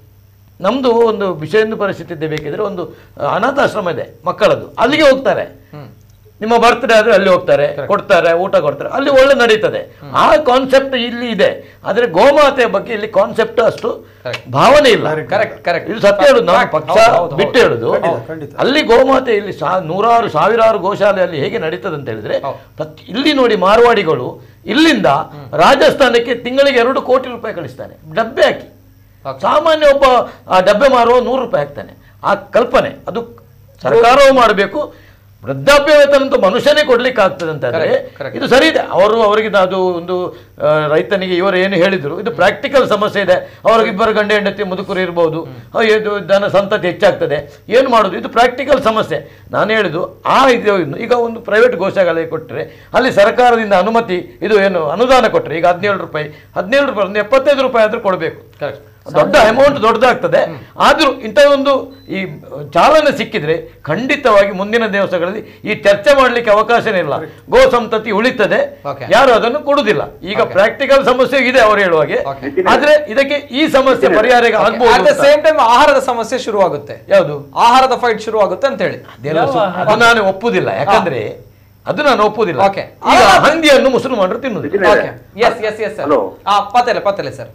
ನಮ್ದು ಒಂದು ವಿಷಯ ಹಿಂದೂ ಪರಿಸ್ಥಿತಿ ಇದೆ ಬೇಕಿದ್ರೆ ಒಂದು ಆ, ಅನಾಥಾಶ್ರಮ ಇದೆ ಮಕ್ಕಳದ್ದು ಅಲ್ಲಿಗೆ ಹೋಗ್ತಾರೆ ನಿಮ್ಮ ಬರ್ತ್ಡೇ ಆದ್ರೆ ಅಲ್ಲಿ ಹೋಗ್ತಾರೆ ಕೊಡ್ತಾರೆ ಊಟ ಕೊಡ್ತಾರೆ ಅಲ್ಲಿ ಒಳ್ಳೆ ನಡೀತದೆ ಆ ಕಾನ್ಸೆಪ್ಟ್ ಇಲ್ಲಿ ಇದೆ ಆದ್ರೆ ಗೋಮಾತೆಯ ಬಗ್ಗೆ ಇಲ್ಲಿ ಕಾನ್ಸೆಪ್ಟ್ ಅಷ್ಟು ಭಾವನೆ ಇಲ್ಲ ಕರೆಕ್ಟ್ ಕರೆಕ್ಟ್ ಇದು ಸತ್ಯ ಹೇಳುದು ನಾನು ಪಕ್ಷ ಬಿಟ್ಟು ಹೇಳುದು ಅಲ್ಲಿ ಗೋಮಾತೆ ಇಲ್ಲಿ ಸಾ ನೂರಾರು ಸಾವಿರಾರು ಗೋಶಾಲೆಯಲ್ಲಿ ಹೇಗೆ ನಡೀತದೆ ಅಂತ ಹೇಳಿದ್ರೆ ಪ್ರತಿ- ಇಲ್ಲಿ ನೋಡಿ ಮಾರ್ವಾಡಿಗಳು ಇಲ್ಲಿಂದ ರಾಜಸ್ಥಾನಕ್ಕೆ ತಿಂಗಳಿಗೆ ಎರಡು ಕೋಟಿ ರೂಪಾಯಿ ಕಳಿಸ್ತಾನೆ ಡಬ್ಬೆ ಹಾಕಿ ಸಾಮಾನ್ಯ ಒಬ್ಬ ಆ ಡಬ್ಬೆ ಮಾರುವ ನೂರು ರೂಪಾಯಿ ಹಾಕ್ತಾನೆ ಆ ಕಲ್ಪನೆ ಅದು ಸರ್ಕಾರವು ಮಾಡಬೇಕು ವೃದ್ಧಾಪ್ಯ ವೇತನ ಅಂತ ಮನುಷ್ಯನೇ ಕೊಡ್ಲಿಕ್ಕೆ ಆಗ್ತದೆ ಅಂತ ಅಂದ್ರೆ ಇದು ಸರಿ ಇದೆ ಅವರು ಅವರಿಗೆ ಅದು ಒಂದು ಆ, ರೈತನಿಗೆ ಇವರು ಏನು ಹೇಳಿದ್ರು ಇದು ಪ್ರಾಕ್ಟಿಕಲ್ ಸಮಸ್ಯೆ ಇದೆ ಅವ್ರಿಗೆ ಇಬ್ಬರು ಗಂಡ ಹೆಂಡತಿ ಮುದುಕರು ಇರ್ಬೋದು ಆ, ಇದು ದನ ಸಂತತಿ ಹೆಚ್ಚಾಗ್ತದೆ ಏನು ಮಾಡೋದು ಇದು ಪ್ರಾಕ್ಟಿಕಲ್ ಸಮಸ್ಯೆ ನಾನು ಹೇಳಿದ್ದು ಆ ಇದು ಈಗ ಒಂದು ಪ್ರೈವೇಟ್ ಗೋಶಾಲೆ ಕೊಟ್ಟರೆ ಅಲ್ಲಿ ಸರ್ಕಾರದಿಂದ ಅನುಮತಿ ಇದು ಏನು ಅನುದಾನ ಕೊಟ್ಟರೆ ಈಗ ಹದಿನೇಳು ರೂಪಾಯಿ ಹದಿನೇಳು ರೂಪಾಯಿ ಒಂದು ಎಪ್ಪತ್ತೈದು ರೂಪಾಯಿ ಆದ್ರೂ ಕೊಡಬೇಕು ದೊಡ್ಡ ಅಮೌಂಟ್ ದೊಡ್ಡದಾಗ್ತದೆ ಆದ್ರೂ ಇಂಥ ಒಂದು ಈ ಚಾಲನೆ ಸಿಕ್ಕಿದ್ರೆ ಖಂಡಿತವಾಗಿ ಮುಂದಿನ ದಿವಸಗಳಲ್ಲಿ ಈ ಚರ್ಚೆ ಮಾಡಲಿಕ್ಕೆ ಅವಕಾಶನೇ ಇಲ್ಲ ಗೋ ಸಂತತಿ ಉಳಿತದೆ ಯಾರು ಅದನ್ನು ಕೊಡುದಿಲ್ಲ ಈಗ ಪ್ರಾಕ್ಟಿಕಲ್ ಸಮಸ್ಯೆ ಇದೆ ಅವರು ಹೇಳುವ ಹಾಗೆ ಆದ್ರೆ ಇದಕ್ಕೆ ಈ ಸಮಸ್ಯೆ ಪರಿಹಾರ ಅಟ್ ದ ಆಗ್ಬೋದು ಸೇಮ್ ಟೈಮ್ ಆಹಾರದ ಸಮಸ್ಯೆ ಶುರುವಾಗುತ್ತೆ ಯಾವುದು ಆಹಾರದ ಫೈಟ್ ಶುರುವಾಗುತ್ತೆ ಅಂತ ಹೇಳಿ ಅದೆಲ್ಲ ಸು- ಅದು ನಾನು ಒಪ್ಪುದಿಲ್ಲ ಯಾಕಂದ್ರೆ ಅದು ನಾನು ಒಪ್ಪುದಿಲ್ಲ Okay. ಈಗ ಹಂದಿಯನ್ನು ಮುಸಲ್ಮಾನರು ತಿನ್ನುದಿಲ್ಲ okay yes yes yes sir ಆ ಪಾತೆಲೆ ಪಾತೆಲೆ ಸರ್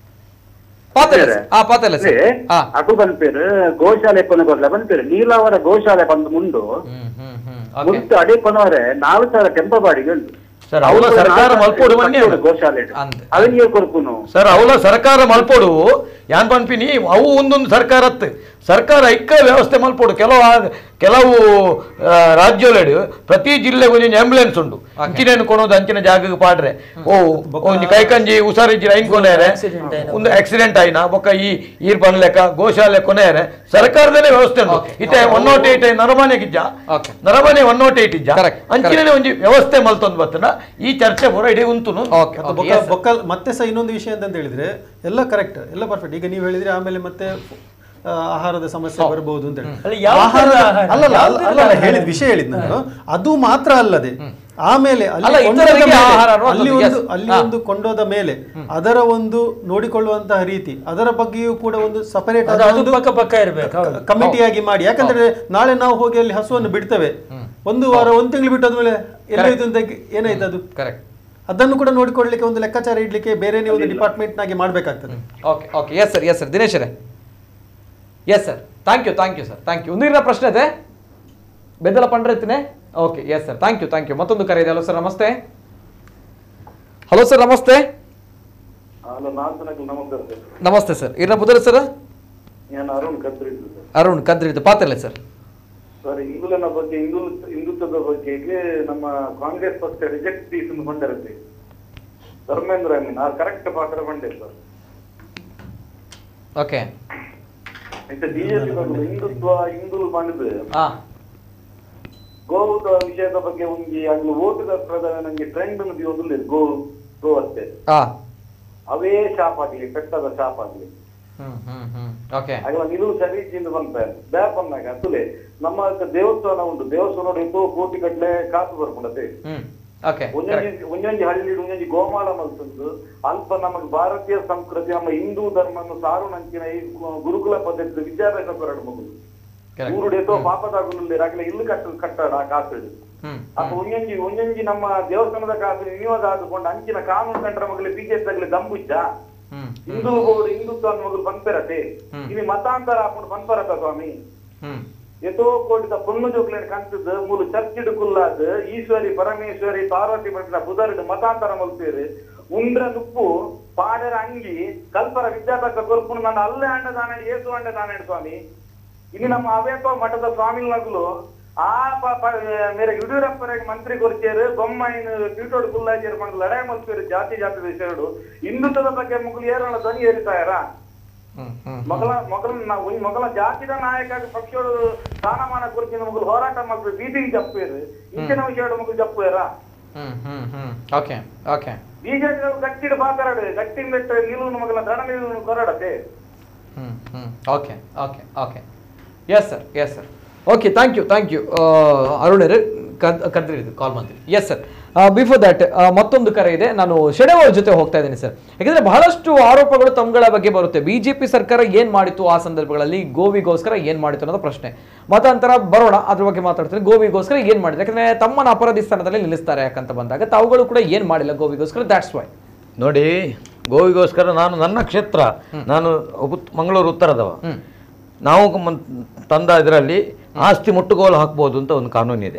ಪಾತೆಲೆ sir. ಆ ಪಾತೆಲೆ ಸರ್ ಆ ಅಕು ಬಂದ್ಪೇರು ಗೋಶಾಲೆ ಪೊನ ಕೊಡ್ಲ ಬಂದ್ಪೇರು ನೀಲಾವರ ಗೋಶಾಲೆ ಬಂದು ಮುಂಡು ಮುಂದೆ ಅಡಿ ಪನವರೆ ನಾಲ್ಕು ಸಾವಿರ ಕೆಂಪ ಬಾಡಿಗೆ ಉಂಟು ಸರ್ ಅವಳ ಸರ್ಕಾರ ಮಲ್ಪೋಡು ಬನ್ನಿ ಮಲ್ಪೋಡು ಗೋಶಾಲೆ ಅವನಿಗೆ ಕೊರ್ಪುನು ಸರ್ ಅವಳ ಸರ್ಕಾರ ಮಲ್ಪೋಡು ಯಾನ್ ಪನ್ಪಿನಿ ಅವು ಒಂದೊಂದು ಸರ್ಕಾರತ್ ಸರ್ಕಾರ ಐಕ್ಕ ವ್ಯವಸ್ಥೆ ಮಲ್ಪೋಡು ಕೆಲವು ಆ- ಕೆಲವು ಆ, ರಾಜ್ಯಗಳು ಪ್ರತಿ ಜಿಲ್ಲೆಗೆ ಒಂದೊಂದು ಆಂಬ್ಯುಲೆನ್ಸ್ ಉಂಟು ಅಂಚಿನೇನು ಕೊಡೋದು ಅಂಚಿನ ಜಾಗಕ್ಕೆ ಪಾಡ್ರೆ ಓ ಒಂದು ಕೈಕಂಜಿ ಹುಷಾರಿಜ್ಜಿ ಐನ್ ಕೊನೆಯರೆ ಒಂದು ಆಕ್ಸಿಡೆಂಟ್ ಆಯ್ನ ಬೊಕ್ಕ ಈ ಈರ್ ಪನ್ಲೆಕ್ಕ ಗೋಶಾಲೆ ಕೊನೆಯರೆ ಸರ್ಕಾರದಲ್ಲೇ ವ್ಯವಸ್ಥೆ ಉಂಟು ಇತ್ತೆ ಒನ್ ನಾಟ್ ಏಟ್ ನರಮಾನೆ ಗಿಜ್ಜ ನರಮಾನೆ ಒನ್ ನಾಟ್ ಏಟ್ ಇಜ್ಜ ಅಂಚಿನೇ ಒಂದು ವ್ಯವಸ್ಥೆ ಮಲ್ತೊಂದು ಬತ್ತನ ಈ ಚರ್ಚೆ ಪೂರ ಇಡೀ ಉಂಟು ಮತ್ತೆ ಬೊಕ್ಕ- ಬೊಕ್ಕಲ್ ಮತ್ತೆ ಸಹ ಇನ್ನೊಂದು ವಿಷಯ ಅಂತ ಹೇಳಿದ್ರೆ ಎಲ್ಲ ಕರೆಕ್ಟ್ ಎಲ್ಲ ಪರ್ಫೆಕ್ಟ್ ಈಗ ನೀವು ಹೇಳಿದ್ರೆ ಆಮೇಲೆ ಮತ್ತೆ ಆ, ಆಹಾರದ ಸಮಸ್ಯೆ ಬರಬಹುದು ಅಂತ ಹೇಳಿ ಅಲ್ಲಿ ಯಾವ ಆಹಾರ ಥರದ ಆಹಾರ? ಅಲ್ಲಲ್ಲ ಯಾವ ಅಲ್ಲ ಥರದ ಅಲ್ಲ ಆಹಾರ? ಹೇಳಿದ ವಿಷಯ ಹೇಳಿದ್ ನಾನು ಅದು ಮಾತ್ರ ಅಲ್ಲದೆ ಆಮೇಲೆ ಅಲ್ಲಿ ಅಲ್ಲ, ಕೊಂಡೋದ ಇತರರಿಗೆ ಮೇಲೆ, ಆಹಾರ ಅನ್ನುವಂಥದ್ದು, ಅಲ್ಲಿ ಒಂದು yes. ಅಲ್ಲಿ ಹಾ. ಒಂದು ಕೊಂಡೋದ ಮೇಲೆ ಅದರ ಒಂದು ನೋಡಿಕೊಳ್ಳುವಂತಹ ರೀತಿ ಅದರ ಬಗ್ಗೆಯೂ ಕೂಡ ಒಂದು ಸಪರೇಟ್ ಅದು- ಅದು ಪಕ್ಕ ಪಕ್ಕ ಇರ್ಬೇಕು ಹೌದು. ಕಮಿಟಿಯಾಗಿ ಮಾಡಿ ಯಾಕಂದ್ರೆ ನಾಳೆ ನಾವು ಹೋಗಿ ಅಲ್ಲಿ ಹಸುವನ್ನು ಬಿಡ್ತೇವೆ ಒಂದು ವಾರ ಒಂದು ತಿಂಗಳು ಬಿಟ್ಟದ್ಮೇಲೆ ಎಲ್ಲೋಯ್ತು ಅಂತ ಏನಾಯ್ತು ಅದು ಕರೆಕ್ಟ್ ಅದನ್ನು ಕೂಡ ನೋಡಿಕೊಳ್ಳಿಕ್ಕೆ ಒಂದು ಲೆಕ್ಕಾಚಾರ ಇಡ್ಲಿಕ್ಕೆ ಬೇರೆನೇ ಒಂದು ಡಿಪಾರ್ಟ್ಮೆಂಟ್ ನಾಗಿ ಮಾಡ್ಬೇಕಾಗ್ತದೆ okay okay yes sir yes sir ದಿನೇಶರೇ yes sir thank you thank you sir thank you ನೀರಿನ ಪ್ರಶ್ನೆ ಇದೆ ಬೆದ್ದಲ ಪಂಡ್ರೆತ್ತಿನೇ okay yes sir thank you thank you ಮತ್ತೊಂದು ಕರೆ ಇದೆ ಹಲೋ ಸರ್ ನಮಸ್ತೆ ಹಲೋ ಸರ್ ನಮಸ್ತೆ ಹಲೋ ನಾಲ್ಕು ಜನಕ್ಕೆ ನಮಸ್ಕಾರ ಸರ್ ನಮಸ್ತೆ ಸರ್ ಇರ್ನ ಬುಧರ ಸರ್ ನಾನು ಅರುಣ್ ಕತ್ರಿದ್ದು ಸರ್ ಅರುಣ್ ಕದ್ರಿದ್ದು ಪಾತ್ರಲೆ ಸರ್ ಸರ್ ಹಿಂದುಳಿನ ಬಗ್ಗೆ ಹಿಂದೂ ಹಿಂದುತ್ವದ ಬಗ್ಗೆಗೆ ನಮ್ಮ ಕಾಂಗ್ರೆಸ್ ಪಕ್ಷ ರಿಜೆಕ್ಟ್ ಪೀಸ್ ಕೊಂಡಿರುತ್ತೆ ಧರ್ಮೇಂದ್ರ ಐ ಮೀನ್ ಆ ಕರೆಕ್ಟ್ ಪಾತ್ರ ಬಂದೆ ಸರ್ ಓಕೆ ಮತ್ತೆ ಬಿಜೆಪಿ ಹಿಂದುತ್ವ ಹಿಂದೂ ಮಾಡಿದ್ರೆ ಹಾ ಗೋವುದ ವಿಷಯದ ಬಗ್ಗೆ ಒಂದು ಆಗ್ಲು ಓಟದ ಪ್ರಧಾನ ನಂಗೆ ಟ್ರೆಂಡ್ ಅನ್ನೋದು ಒಂದು ಗೋ ಗೋ ಅಷ್ಟೇ ಹಾ ಅವೇ ಶಾಪ್ ಆಗ್ಲಿ ಪೆಟ್ಟದ ಶಾಪ್ ಆಗ್ಲಿ ಹ್ಮ್ ಹ್ಮ್ ಹ್ಮ್ ಓಕೆ ಆಗಲ ನಿಲುವು ಸರಿ ಜಿಂದು ಬಂತ ಬ್ಯಾಪ್ ಅಂದಾಗ ಅತುಲೆ ನಮ್ಮ ದೇವಸ್ಥಾನ ಉಂಟು ದೇವಸ್ಥಾನ ನೋಡಿ ಎಷ್ಟೋ ಕೋಟಿ ಗಟ್ಲೆ ಕಾಸು ಬರ್ಕೊಂಡತೆ ಹ್ಮ್ ಓಕೆ ಒಂದೊಂದು ಒಂದೊಂದು ಹಳ್ಳಿ ಒಂದೊಂದು ಗೋಮಾಳ ಮಲ್ತಂದು ಅಲ್ಪ ನಮಗೆ ಭಾರತೀಯ ಸಂಸ್ಕೃತಿ ನಮ್ಮ ಹಿಂದೂ ಧರ್ಮವನ್ನು ಸಾರು ನಂಚಿನ ಈ ಗು- ಗುರುಕುಲ ಪದ್ಧತಿ ವಿದ್ಯಾಭ್ಯಾಸ ಕೊರಡು ಮಗು ಊರುಡು ಎಷ್ಟೋ ಪಾಪದಾಗುಲ್ಲಿ ರಾಗಲೇ ಇಲ್ಲು ಕಟ್ಟ ಕಟ್ಟಡ ಕಾಸು ಅಪ್ಪ ಒಂಜೊಂಜಿ ಒಂಜೊಂಜಿ ನಮ್ಮ ದೇವಸ್ಥಾನದ ಕಾಸು ವಿನಿಯೋಗ ಆದುಕೊಂಡು ಅಂಚಿನ ಕಾನೂನು ಕಂಡ್ರ ಮಗಲಿ ಬಿಜೆಪಿ ತಗಲಿ ದಂಬುಚ್ಚ ಹಿಂದೂ ಬೋರ್ಡ್ ಹಿಂದುತ್ವ ಮಗಲು ಪಂಪೆರತೆ ಇಲ್ಲಿ ಮತಾಂತರ ಹಾಕೊಂಡು ಪಂಪರತ ಸ್ವಾಮಿ ಎಷ್ಟೋ ಕೋಟಿದ ಪೊಣ್ಣು ಜೋಕ್ಲೇನ್ ಕಂತದ್ದು ಮೂಲು ಚರ್ಚಿಡ್ ಕುಲ್ಲಾದ್ ಈಶ್ವರಿ ಪರಮೇಶ್ವರಿ ಪಾರ್ವತಿ ಭಟ್ರ ಬುಧರ್ಡ್ ಮತಾಂತರ ಮಲ್ಪೇರು ಉಂಡ್ರ ನುಪ್ಪು ಪಾಡರ ಅಂಗಿ ಕಲ್ಪರ ವಿದ್ಯಾಪಕ ಕೊರ್ಪುನು ನನ್ನ ಅಲ್ಲೇ ಅಂಡ ದಾನಡಿ ಏಸು ಅಂಡ ದಾನಡಿ ಸ್ವಾಮಿ ಇಲ್ಲಿ ನಮ್ಮ ಅವೇಪ ಮಠದ ಸ್ವಾಮಿಗಳು ಆ ಪ- ಪ- ಮೇರೆ ಯಡಿಯೂರಪ್ಪರಿಗೆ ಮಂತ್ರಿ ಕೊರ್ಚೇರು ಬೊಮ್ಮಾಯಿನ ಪೀಟೋಡ್ ಕುಲ್ಲಾಜೇರು ಮಾಡಿ ಲಡಾಯಿ ಮಲ್ಪೇರು ಜಾತಿ ಜಾತಿ ವಿಷಯಗಳು ಹಿಂದುತ್ವದ ಬಗ್ಗೆ ಮುಗುಲು ಏರಳ ಧ್ವನಿ ಏರಿತಾಯರ ಮೊದಲ ಮೊದಲ ನಾವು ಈ ಮೊದಲ ಜಾತಿದ ನಾಯಕ ಪಕ್ಷಗಳು ಸ್ಥಾನಮಾನ ಕುರಿತು ಮಗಳು ಹೋರಾಟ ಮಾಡ್ಬೇಕು ಬೀದಿಗೆ ಜಪ್ಪೇರು ಇಂಚಿನ ವಿಷಯ ಮಗಳು ಜಪ್ಪೇರ hmm hmm hmm okay okay BJP ಗಟ್ಟಿಡ್ ಬಾಕರಾಡು ಗಟ್ಟಿ ಬೆಟ್ಟ ನಿಲುವು ಮಗಲ ದಡ ನಿಲುವು ಕೊರಡತೆ hmm hmm okay okay okay yes sir yes sir okay thank you thank you ಅರುಣರೇ ಕರೆದಿದ್ದು ಕಾಲ್ ಮಾಡ್ತೀವಿ ಎಸ್ ಸರ್ ಬಿಫೋರ್ ದಟ್ ಮತ್ತೊಂದು ಕರೆ ಇದೆ ನಾನು ಶೆಣೆ ಅವ್ರ ಜೊತೆ ಹೋಗ್ತಾ ಇದ್ದೀನಿ ಸರ್ ಯಾಕಂದ್ರೆ ಬಹಳಷ್ಟು ಆರೋಪಗಳು ತಮ್ಗಳ ಬಗ್ಗೆ ಬರುತ್ತೆ ಬಿಜೆಪಿ ಸರ್ಕಾರ ಏನ್ ಮಾಡಿತ್ತು ಆ ಸಂದರ್ಭಗಳಲ್ಲಿ ಗೋವಿಗೋಸ್ಕರ ಏನ್ ಮಾಡಿತ್ತು ಅನ್ನೋದು ಪ್ರಶ್ನೆ ಮತಾಂತರ ಬರೋಣ ಅದ್ರ ಬಗ್ಗೆ ಮಾತಾಡ್ತೀನಿ ಗೋವಿಗೋಸ್ಕರ ಏನ್ ಮಾಡಿದ್ರು ಯಾಕಂದ್ರೆ ತಮ್ಮನ ಅಪರಾಧಿ ಸ್ಥಾನದಲ್ಲಿ ನಿಲ್ಲಿಸ್ತಾರೆ ಯಾಕಂತ ಬಂದಾಗ ತಾವುಗಳು ಕೂಡ ಏನ್ ಮಾಡಿಲ್ಲ ಗೋವಿಗೋಸ್ಕರ ದ್ಯಾಟ್ಸ್ ವೈ ನೋಡಿ ಗೋವಿಗೋಸ್ಕರ ನಾನು ನನ್ನ ಕ್ಷೇತ್ರ ನಾನು ಉತ್- ಮಂಗಳೂರು ಉತ್ತರದವ ನಾವು ಮನ್- ತಂದ ಇದರಲ್ಲಿ ಆಸ್ತಿ ಮುಟ್ಟುಗೋಲು ಹಾಕ್ಬೋದು ಅಂತ ಒಂದು ಕಾನೂನಿದೆ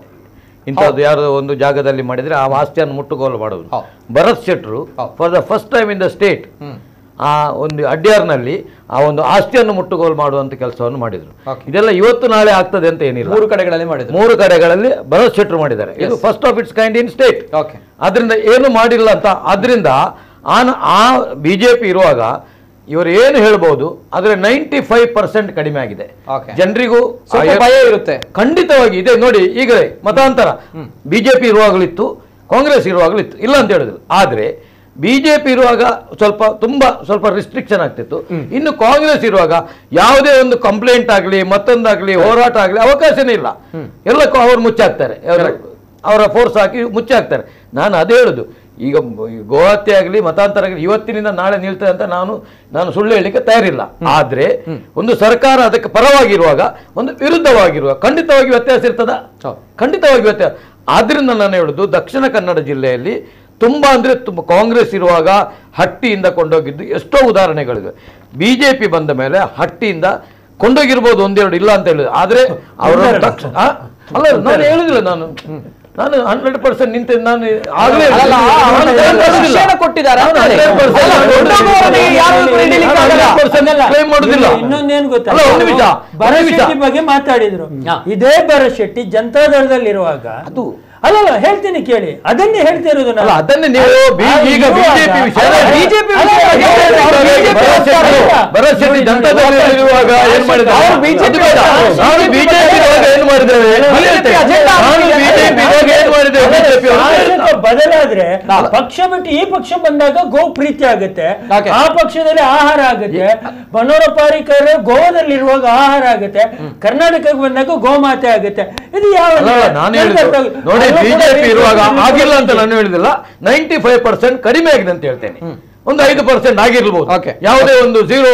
ಇಂಥದ್ದು ಯಾರು ಒಂದು ಜಾಗದಲ್ಲಿ ಮಾಡಿದ್ರೆ ಆ ಆಸ್ತಿಯನ್ನು ಮುಟ್ಟುಗೋಲು ಮಾಡೋದು ಭರತ್ ಶೆಟ್ರು for the first time in the state ಆ ಒಂದು ಅಡ್ಯಾರ್ನಲ್ಲಿ ಆ ಒಂದು ಆಸ್ತಿಯನ್ನು ಮುಟ್ಟುಗೋಲು ಮಾಡುವಂತ ಕೆಲಸವನ್ನು ಮಾಡಿದ್ರು ಇದೆಲ್ಲ ಇವತ್ತು ನಾಳೆ ಆಗ್ತದೆ ಅಂತ ಏನಿಲ್ಲ ಮೂರು ಕಡೆಗಳಲ್ಲಿ ಮಾಡಿದ್ರು ಮೂರು ಕಡೆಗಳಲ್ಲಿ ಭರತ್ ಶೆಟ್ರು ಮಾಡಿದ್ದಾರೆ ಇದು first of its kind in state okay ಅದರಿಂದ ಏನು ಮಾಡಿಲ್ಲ ಅಂತ ಅದರಿಂದ ಆನ ಆ ಬಿಜೆಪಿ ಇರುವಾಗ ಇವರು ಏನು ಹೇಳ್ಬೋದು ಆದ್ರೆ ನೈಂಟಿ ಫೈವ್ ಪರ್ಸೆಂಟ್ ಕಡಿಮೆ ಆಗಿದೆ ಜನರಿಗೂ ಸ್ವಲ್ಪ ಭಯ ಇರುತ್ತೆ ಖಂಡಿತವಾಗಿ ಇದೆ ನೋಡಿ ಈಗಲೇ ಮತಾಂತರ ಬಿಜೆಪಿ ಇರುವಾಗಲಿತ್ತು ಕಾಂಗ್ರೆಸ್ ಇರುವಾಗಲಿತ್ತು ಇಲ್ಲ ಅಂತ ಹೇಳಿದ್ರು ಆದ್ರೆ ಬಿಜೆಪಿ ಇರುವಾಗ ಸ್ವಲ್ಪ ತುಂಬಾ ಸ್ವಲ್ಪ ರಿಸ್ಟ್ರಿಕ್ಷನ್ ಆಗ್ತಿತ್ತು ಇನ್ನು ಕಾಂಗ್ರೆಸ್ ಇರುವಾಗ ಯಾವುದೇ ಒಂದು ಕಂಪ್ಲೇಂಟ್ ಆಗಲಿ ಮತ್ತೊಂದಾಗ್ಲಿ ಹೋರಾಟ ಆಗಲಿ ಅವಕಾಶನೇ ಇಲ್ಲ ಎಲ್ಲ ಕೊ- ಅವ್ರು ಮುಚ್ಚಾಕ್ತಾರೆ ಅವ್ರ- ಅವರ ಫೋರ್ಸ್ ಹಾಕಿ ಮುಚ್ಚಾಕ್ತಾರೆ ನಾನು ಅದೇ ಹೇಳುದು ಈಗ ಮ- ಈ ಗೋಹತ್ಯೆ ಆಗಲಿ ಮತಾಂತರ ಆಗಲಿ ಇವತ್ತಿನಿಂದ ನಾಳೆ ನಿಲ್ತದೆ ಅಂತ ನಾನು ನಾನು ಸುಳ್ಳು ಹೇಳಲಿಕ್ಕೆ ತಯಾರಿಲ್ಲ ಆದ್ರೆ ಒಂದು ಸರ್ಕಾರ ಅದಕ್ಕೆ ಪರವಾಗಿರುವಾಗ ಒಂದು ವಿರುದ್ಧವಾಗಿರುವಾಗ ಖಂಡಿತವಾಗಿ ವ್ಯತ್ಯಾಸ ಇರ್ತದ ಖಂಡಿತವಾಗಿ ವ್ಯತ್ಯಾಸ ಆದ್ರಿಂದ ನಾನು ಹೇಳುದು ದಕ್ಷಿಣ ಕನ್ನಡ ಜಿಲ್ಲೆಯಲ್ಲಿ ತುಂಬಾ ಅಂದ್ರೆ ತುಂಬ ಕಾಂಗ್ರೆಸ್ ಇರುವಾಗ ಹಟ್ಟಿಯಿಂದ ಕೊಂಡೋಗಿದ್ದು ಎಷ್ಟೋ ಉದಾಹರಣೆಗಳಿವೆ ಬಿಜೆಪಿ ಬಂದ ಮೇಲೆ ಹಟ್ಟಿಯಿಂದ ಕೊಂಡೋಗಿರ್ಬೋದು ಒಂದೆರಡು ಇಲ್ಲ ಅಂತ ಹೇಳಿದ್ರು ಆದ್ರೆ ಅವರ ತಕ್ಷಣ ಆ? ಅಲ್ಲ ನಾನು ಹೇಳುದಿಲ್ಲ ನಾನು ನಾನು ಹಂಡ್ರೆಡ್ ಪರ್ಸೆಂಟ್ ನಿಂತ ನಾನು ಆಗ್ಲೇ ಅಲ್ಲ, ಅಲ್ಲ, ಅವರು ಶಿಕ್ಷಣ ಕೊಟ್ಟಿದ್ದಾರೆ ಅಂತ ಹೇಳಿ. ಅಲ್ಲ, ದೊಡ್ಡವರಿಗೆ ಯಾರು ಹಿಡಿಲಿಕ್ಕೆ ಆಗಲ್ಲ. ಕ್ಲೈಮ್ ಮಾಡುದಿಲ್ಲ ಇನ್ನೊಂದೇನು ಗೊತ್ತಾ ಅಲ್ಲ, ಒಂದು ನಿಮಿಷ, ಒಂದು ನಿಮಿಷ. ಭರಶೆಟ್ಟಿ ಬಗ್ಗೆ ಮಾತಾಡಿದ್ರು ಇದೇ ಭರಶೆಟ್ಟಿ ಜನತಾದಳದಲ್ಲಿರುವಾಗ ಅದು ಅಲ್ಲಲ್ಲ ಹೇಳ್ತೀನಿ ಕೇಳಿ ಅದನ್ನೇ ಹೇಳ್ತಾ ಇರೋದು ನಾನು. ಅಲ್ಲ, ಅದನ್ನೇ ನೀವು ಬಿ- ಆ, ಈಗ ಇರುವಾಗ- ಬಿಜೆಪಿ ವಿಷಯ ಅಲ್ಲ, ಬಿಜೆಪಿ ಅಲ್ಲ, ವಿಷಯ ಅಲ್ಲ, ಹೇಳಿ, ಅವ್ರು ಅವ್ರು BJP ಭರತ್ ಶೆಟ್ಟಿ- ಸರ್ಕಾರ. ಭರತ್ ಶೆಟ್ಟಿ ಜನತಾದಳದಲ್ಲಿರುವಾಗ ಏನ್ ಮಾಡಿದ್ದಾರೆ? ಅವ್ರು BJP ಅದು ಬೇಡ. ನಾನು ಬಿಜೆಪಿ ಇರುವಾಗ ಏನ್ ಮಾಡಿದ್ದೇವೆ ನಾನು ಬಿಜೆಪಿ ಇರುವಾಗ ಏನ್ ಮಾಡಿದ್ದೇವೆ ಬಿಜೆಪಿ ಶಾಸಕ ಬದಲಾದ್ರೆ ಪಕ್ಷ ಬಿಟ್ಟು ಈ ಪಕ್ಷ ಬಂದಾಗ ಗೋ ಪ್ರೀತಿ ಆಗುತ್ತೆ ಆ ಪಕ್ಷದಲ್ಲಿ ಆಹಾರ ಆಗುತ್ತೆ ಮನೋಹರ ಪಾರಿಕರ್ ಗೋವಾದಲ್ಲಿರುವಾಗ ಆಹಾರ ಆಗುತ್ತೆ ಕರ್ನಾಟಕಕ್ಕೆ ಬಂದಾಗ ಗೋಮಾತೆ ಆಗುತ್ತೆ ಇದು ಯಾವ ಅಲ್ಲ, ಅಲ್ಲ, ನಾನು ಹೇಳಿದ್ದು ನೋಡಿ ಬಿಜೆಪಿ ಇರುವಾಗ ಆಗಿಲ್ಲ ಅಂತ ನಾನು ಹೇಳಿದಿಲ್ಲ ನೈಂಟಿ ಫೈವ್ ಪರ್ಸೆಂಟ್ ಕಡಿಮೆ ಆಗಿದೆ ಅಂತ ಹೇಳ್ತೇನೆ ಒಂದು ಐದು ಪರ್ಸೆಂಟ್ ಆಗಿರ್ಬೋದು ಯಾವುದೇ ಒಂದು ಜೀರೋ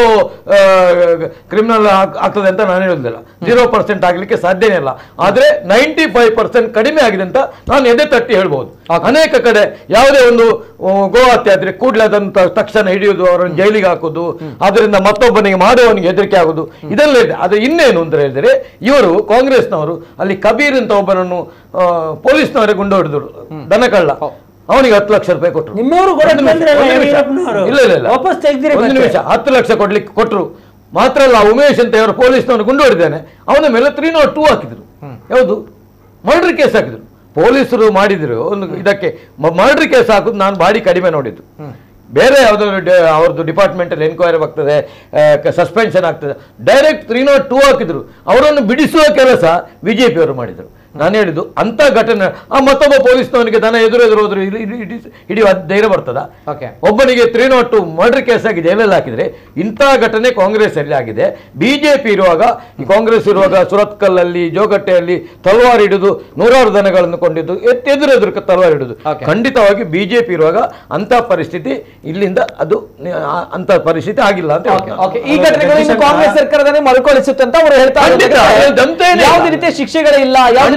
ಕ್ರಿಮಿನಲ್ ಆಗ್ತದೆ ಅಂತ ನಾನು ಹೇಳುದಿಲ್ಲ ಜೀರೋ ಪರ್ಸೆಂಟ್ ಆಗ್ಲಿಕ್ಕೆ ಸಾಧ್ಯನೇ ಇಲ್ಲ ಆದ್ರೆ ನೈಂಟಿ ಫೈವ್ ಪರ್ಸೆಂಟ್ ಕಡಿಮೆ ಆಗಿದೆ ಅಂತ ನಾನು ಎದೆ ತಟ್ಟಿ ಹೇಳ್ಬೋದು ಅನೇಕ ಕಡೆ ಯಾವುದೇ ಒಂದು ಆ, ಗೋ ಹತ್ಯೆ ಆದ್ರೆ ಕೂಡಲೇ ಅದನ್ನು ತ- ತಕ್ಷಣ ಹಿಡಿಯುವುದು ಅವರನ್ನು ಜೈಲಿಗೆ ಹಾಕುದು ಅದರಿಂದ ಮತ್ತೊಬ್ಬನಿಗೆ ಮಾಡುವವನಿಗೆ ಹೆದರಿಕೆ ಆಗುದು ಇದೆಲ್ಲ ಇದೆ ಆದ್ರೆ ಇನ್ನೇನು ಅಂತ ಹೇಳಿದ್ರೆ ಇವರು ಕಾಂಗ್ರೆಸ್ನವರು ಅಲ್ಲಿ ಕಬೀರ್ ಅಂತ ಒಬ್ಬನನ್ನು ಆ, ಪೊಲೀಸ್ನವರೇ ಗುಂಡು ಹೊಡೆದ್ರು ದನಕಳ್ಳ ಅವನಿಗೆ ಹತ್ತು ಲಕ್ಷ ರೂಪಾಯಿ ಕೊಟ್ಟರು ನಿಮ್ಮವರು ಕೂಡ ಒಂದು ನಿಮಿಷ, ತಂದ್ರಲ್ಲ ಒಂದು ನಿಮಿಷ. ಯಡಿಯೂರಪ್ಪನವರು. ಇಲ್ಲ ಇಲ್ಲ ಇಲ್ಲ ವಾಪಸ್ ತೆಗ್ದಿರಿ ಒಂದು ಮತ್ತೆ. ನಿಮಿಷ ಹತ್ತು ಲಕ್ಷ ಕೊಡ್ಲಿಕ್ಕೆ ಕೊಟ್ಟರು ಮಾತ್ರ ಅಲ್ಲ ಉಮೇಶ್ ಅಂತ ಇವರು ಪೊಲೀಸ್ನವರು ಗುಂಡು ಹೊಡೆದಾನೆ ಅವನ ಮೇಲೆ ತ್ರೀ ನಾಟ್ ಟೂ ಹಾಕಿದ್ರು ಯಾವುದು ಮರ್ಡರ್ ಕೇಸ್ ಹಾಕಿದ್ರು ಪೊಲೀಸರು ಮಾಡಿದ್ರು ಒಂದು ಇದಕ್ಕೆ ಮರ್ಡರ್ ಕೇಸ್ ಹಾಕುದು ನಾನು ಬಾಡಿ ಕಡಿಮೆ ನೋಡಿದ್ದು ಬೇರೆ ಯಾವುದಾದ್ರು ಡ- ಅವ್ರದ್ದು ಡಿಪಾರ್ಟ್ಮೆಂಟಲ್ಲಿ ಎನ್ಕ್ವೈರಿ ಆಗ್ತದೆ ಸಸ್ಪೆನ್ಷನ್ ಆಗ್ತದೆ ಡೈರೆಕ್ಟ್ ತ್ರೀ ನಾಟ್ ಟೂ ಹಾಕಿದ್ರು ಅವರನ್ನು ಬಿಡಿಸುವ ಕೆಲಸ ಬಿಜೆಪಿ ಅವರು ಮಾಡಿದರು ನಾನು ಹೇಳಿದ್ದು ಅಂತ ಘಟನೆ ಆ ಮತ್ತೊಬ್ಬ ಪೊಲೀಸ್ನವನಿಗೆ ದನ ಎದುರು ಎದುರು ಹೋದ್ರು ಇಲ್ಲಿ- ಇಲ್ಲಿ ಹಿಡಿ- ಹಿಡಿಯುವ ಧೈರ್ಯ ಬರ್ತದ ಒಬ್ಬನಿಗೆ three not two murder case ಆಗಿ ಜೈಲಲ್ಲಿ ಹಾಕಿದ್ರೆ ಇಂಥ ಘಟನೆ ಕಾಂಗ್ರೆಸ್ ಅಲ್ಲಿ ಆಗಿದೆ ಬಿಜೆಪಿ ಇರುವಾಗ ಈ ಕಾಂಗ್ರೆಸ್ ಇರುವಾಗ ಸುರತ್ಕಲ್ಲಲ್ಲಿ ಜೋಗಟ್ಟೆಯಲ್ಲಿ ತಲವಾರು ಹಿಡಿದು ನೂರಾರು ದನಗಳನ್ನು ಕೊಂಡಿದ್ದು ಎತ್- ಎದುರು ಎದುರು ತಲವಾರು ಹಿಡಿದು ಖಂಡಿತವಾಗಿ ಬಿಜೆಪಿ ಇರುವಾಗ ಅಂತ ಪರಿಸ್ಥಿತಿ ಇಲ್ಲಿಂದ ಅದು ನಿ- ಆ- ಅಂತ ಪರಿಸ್ಥಿತಿ ಆಗಿಲ್ಲ ಅಂತ ಹೇಳ್ತೀನಿ. ಓಕೆ ಈ ಘಟನೆಗಳು ಇನ್ನು ಕಾಂಗ್ರೆಸ್ ಸರ್ಕಾರದಲ್ಲಿ ಮರುಕಳಿಸುತ್ತೆ ಅಂತ ಅವರು ಹೇಳ್ತಾ ಖಂಡಿತ. ಇದ್ದಾರೆ. ಅದಂತೇನಿಲ್ಲ. ಯಾವುದೇ ರೀತಿಯ ಶಿಕ್ಷೆಗಳಿಲ್ಲ ಯಾವುದೇ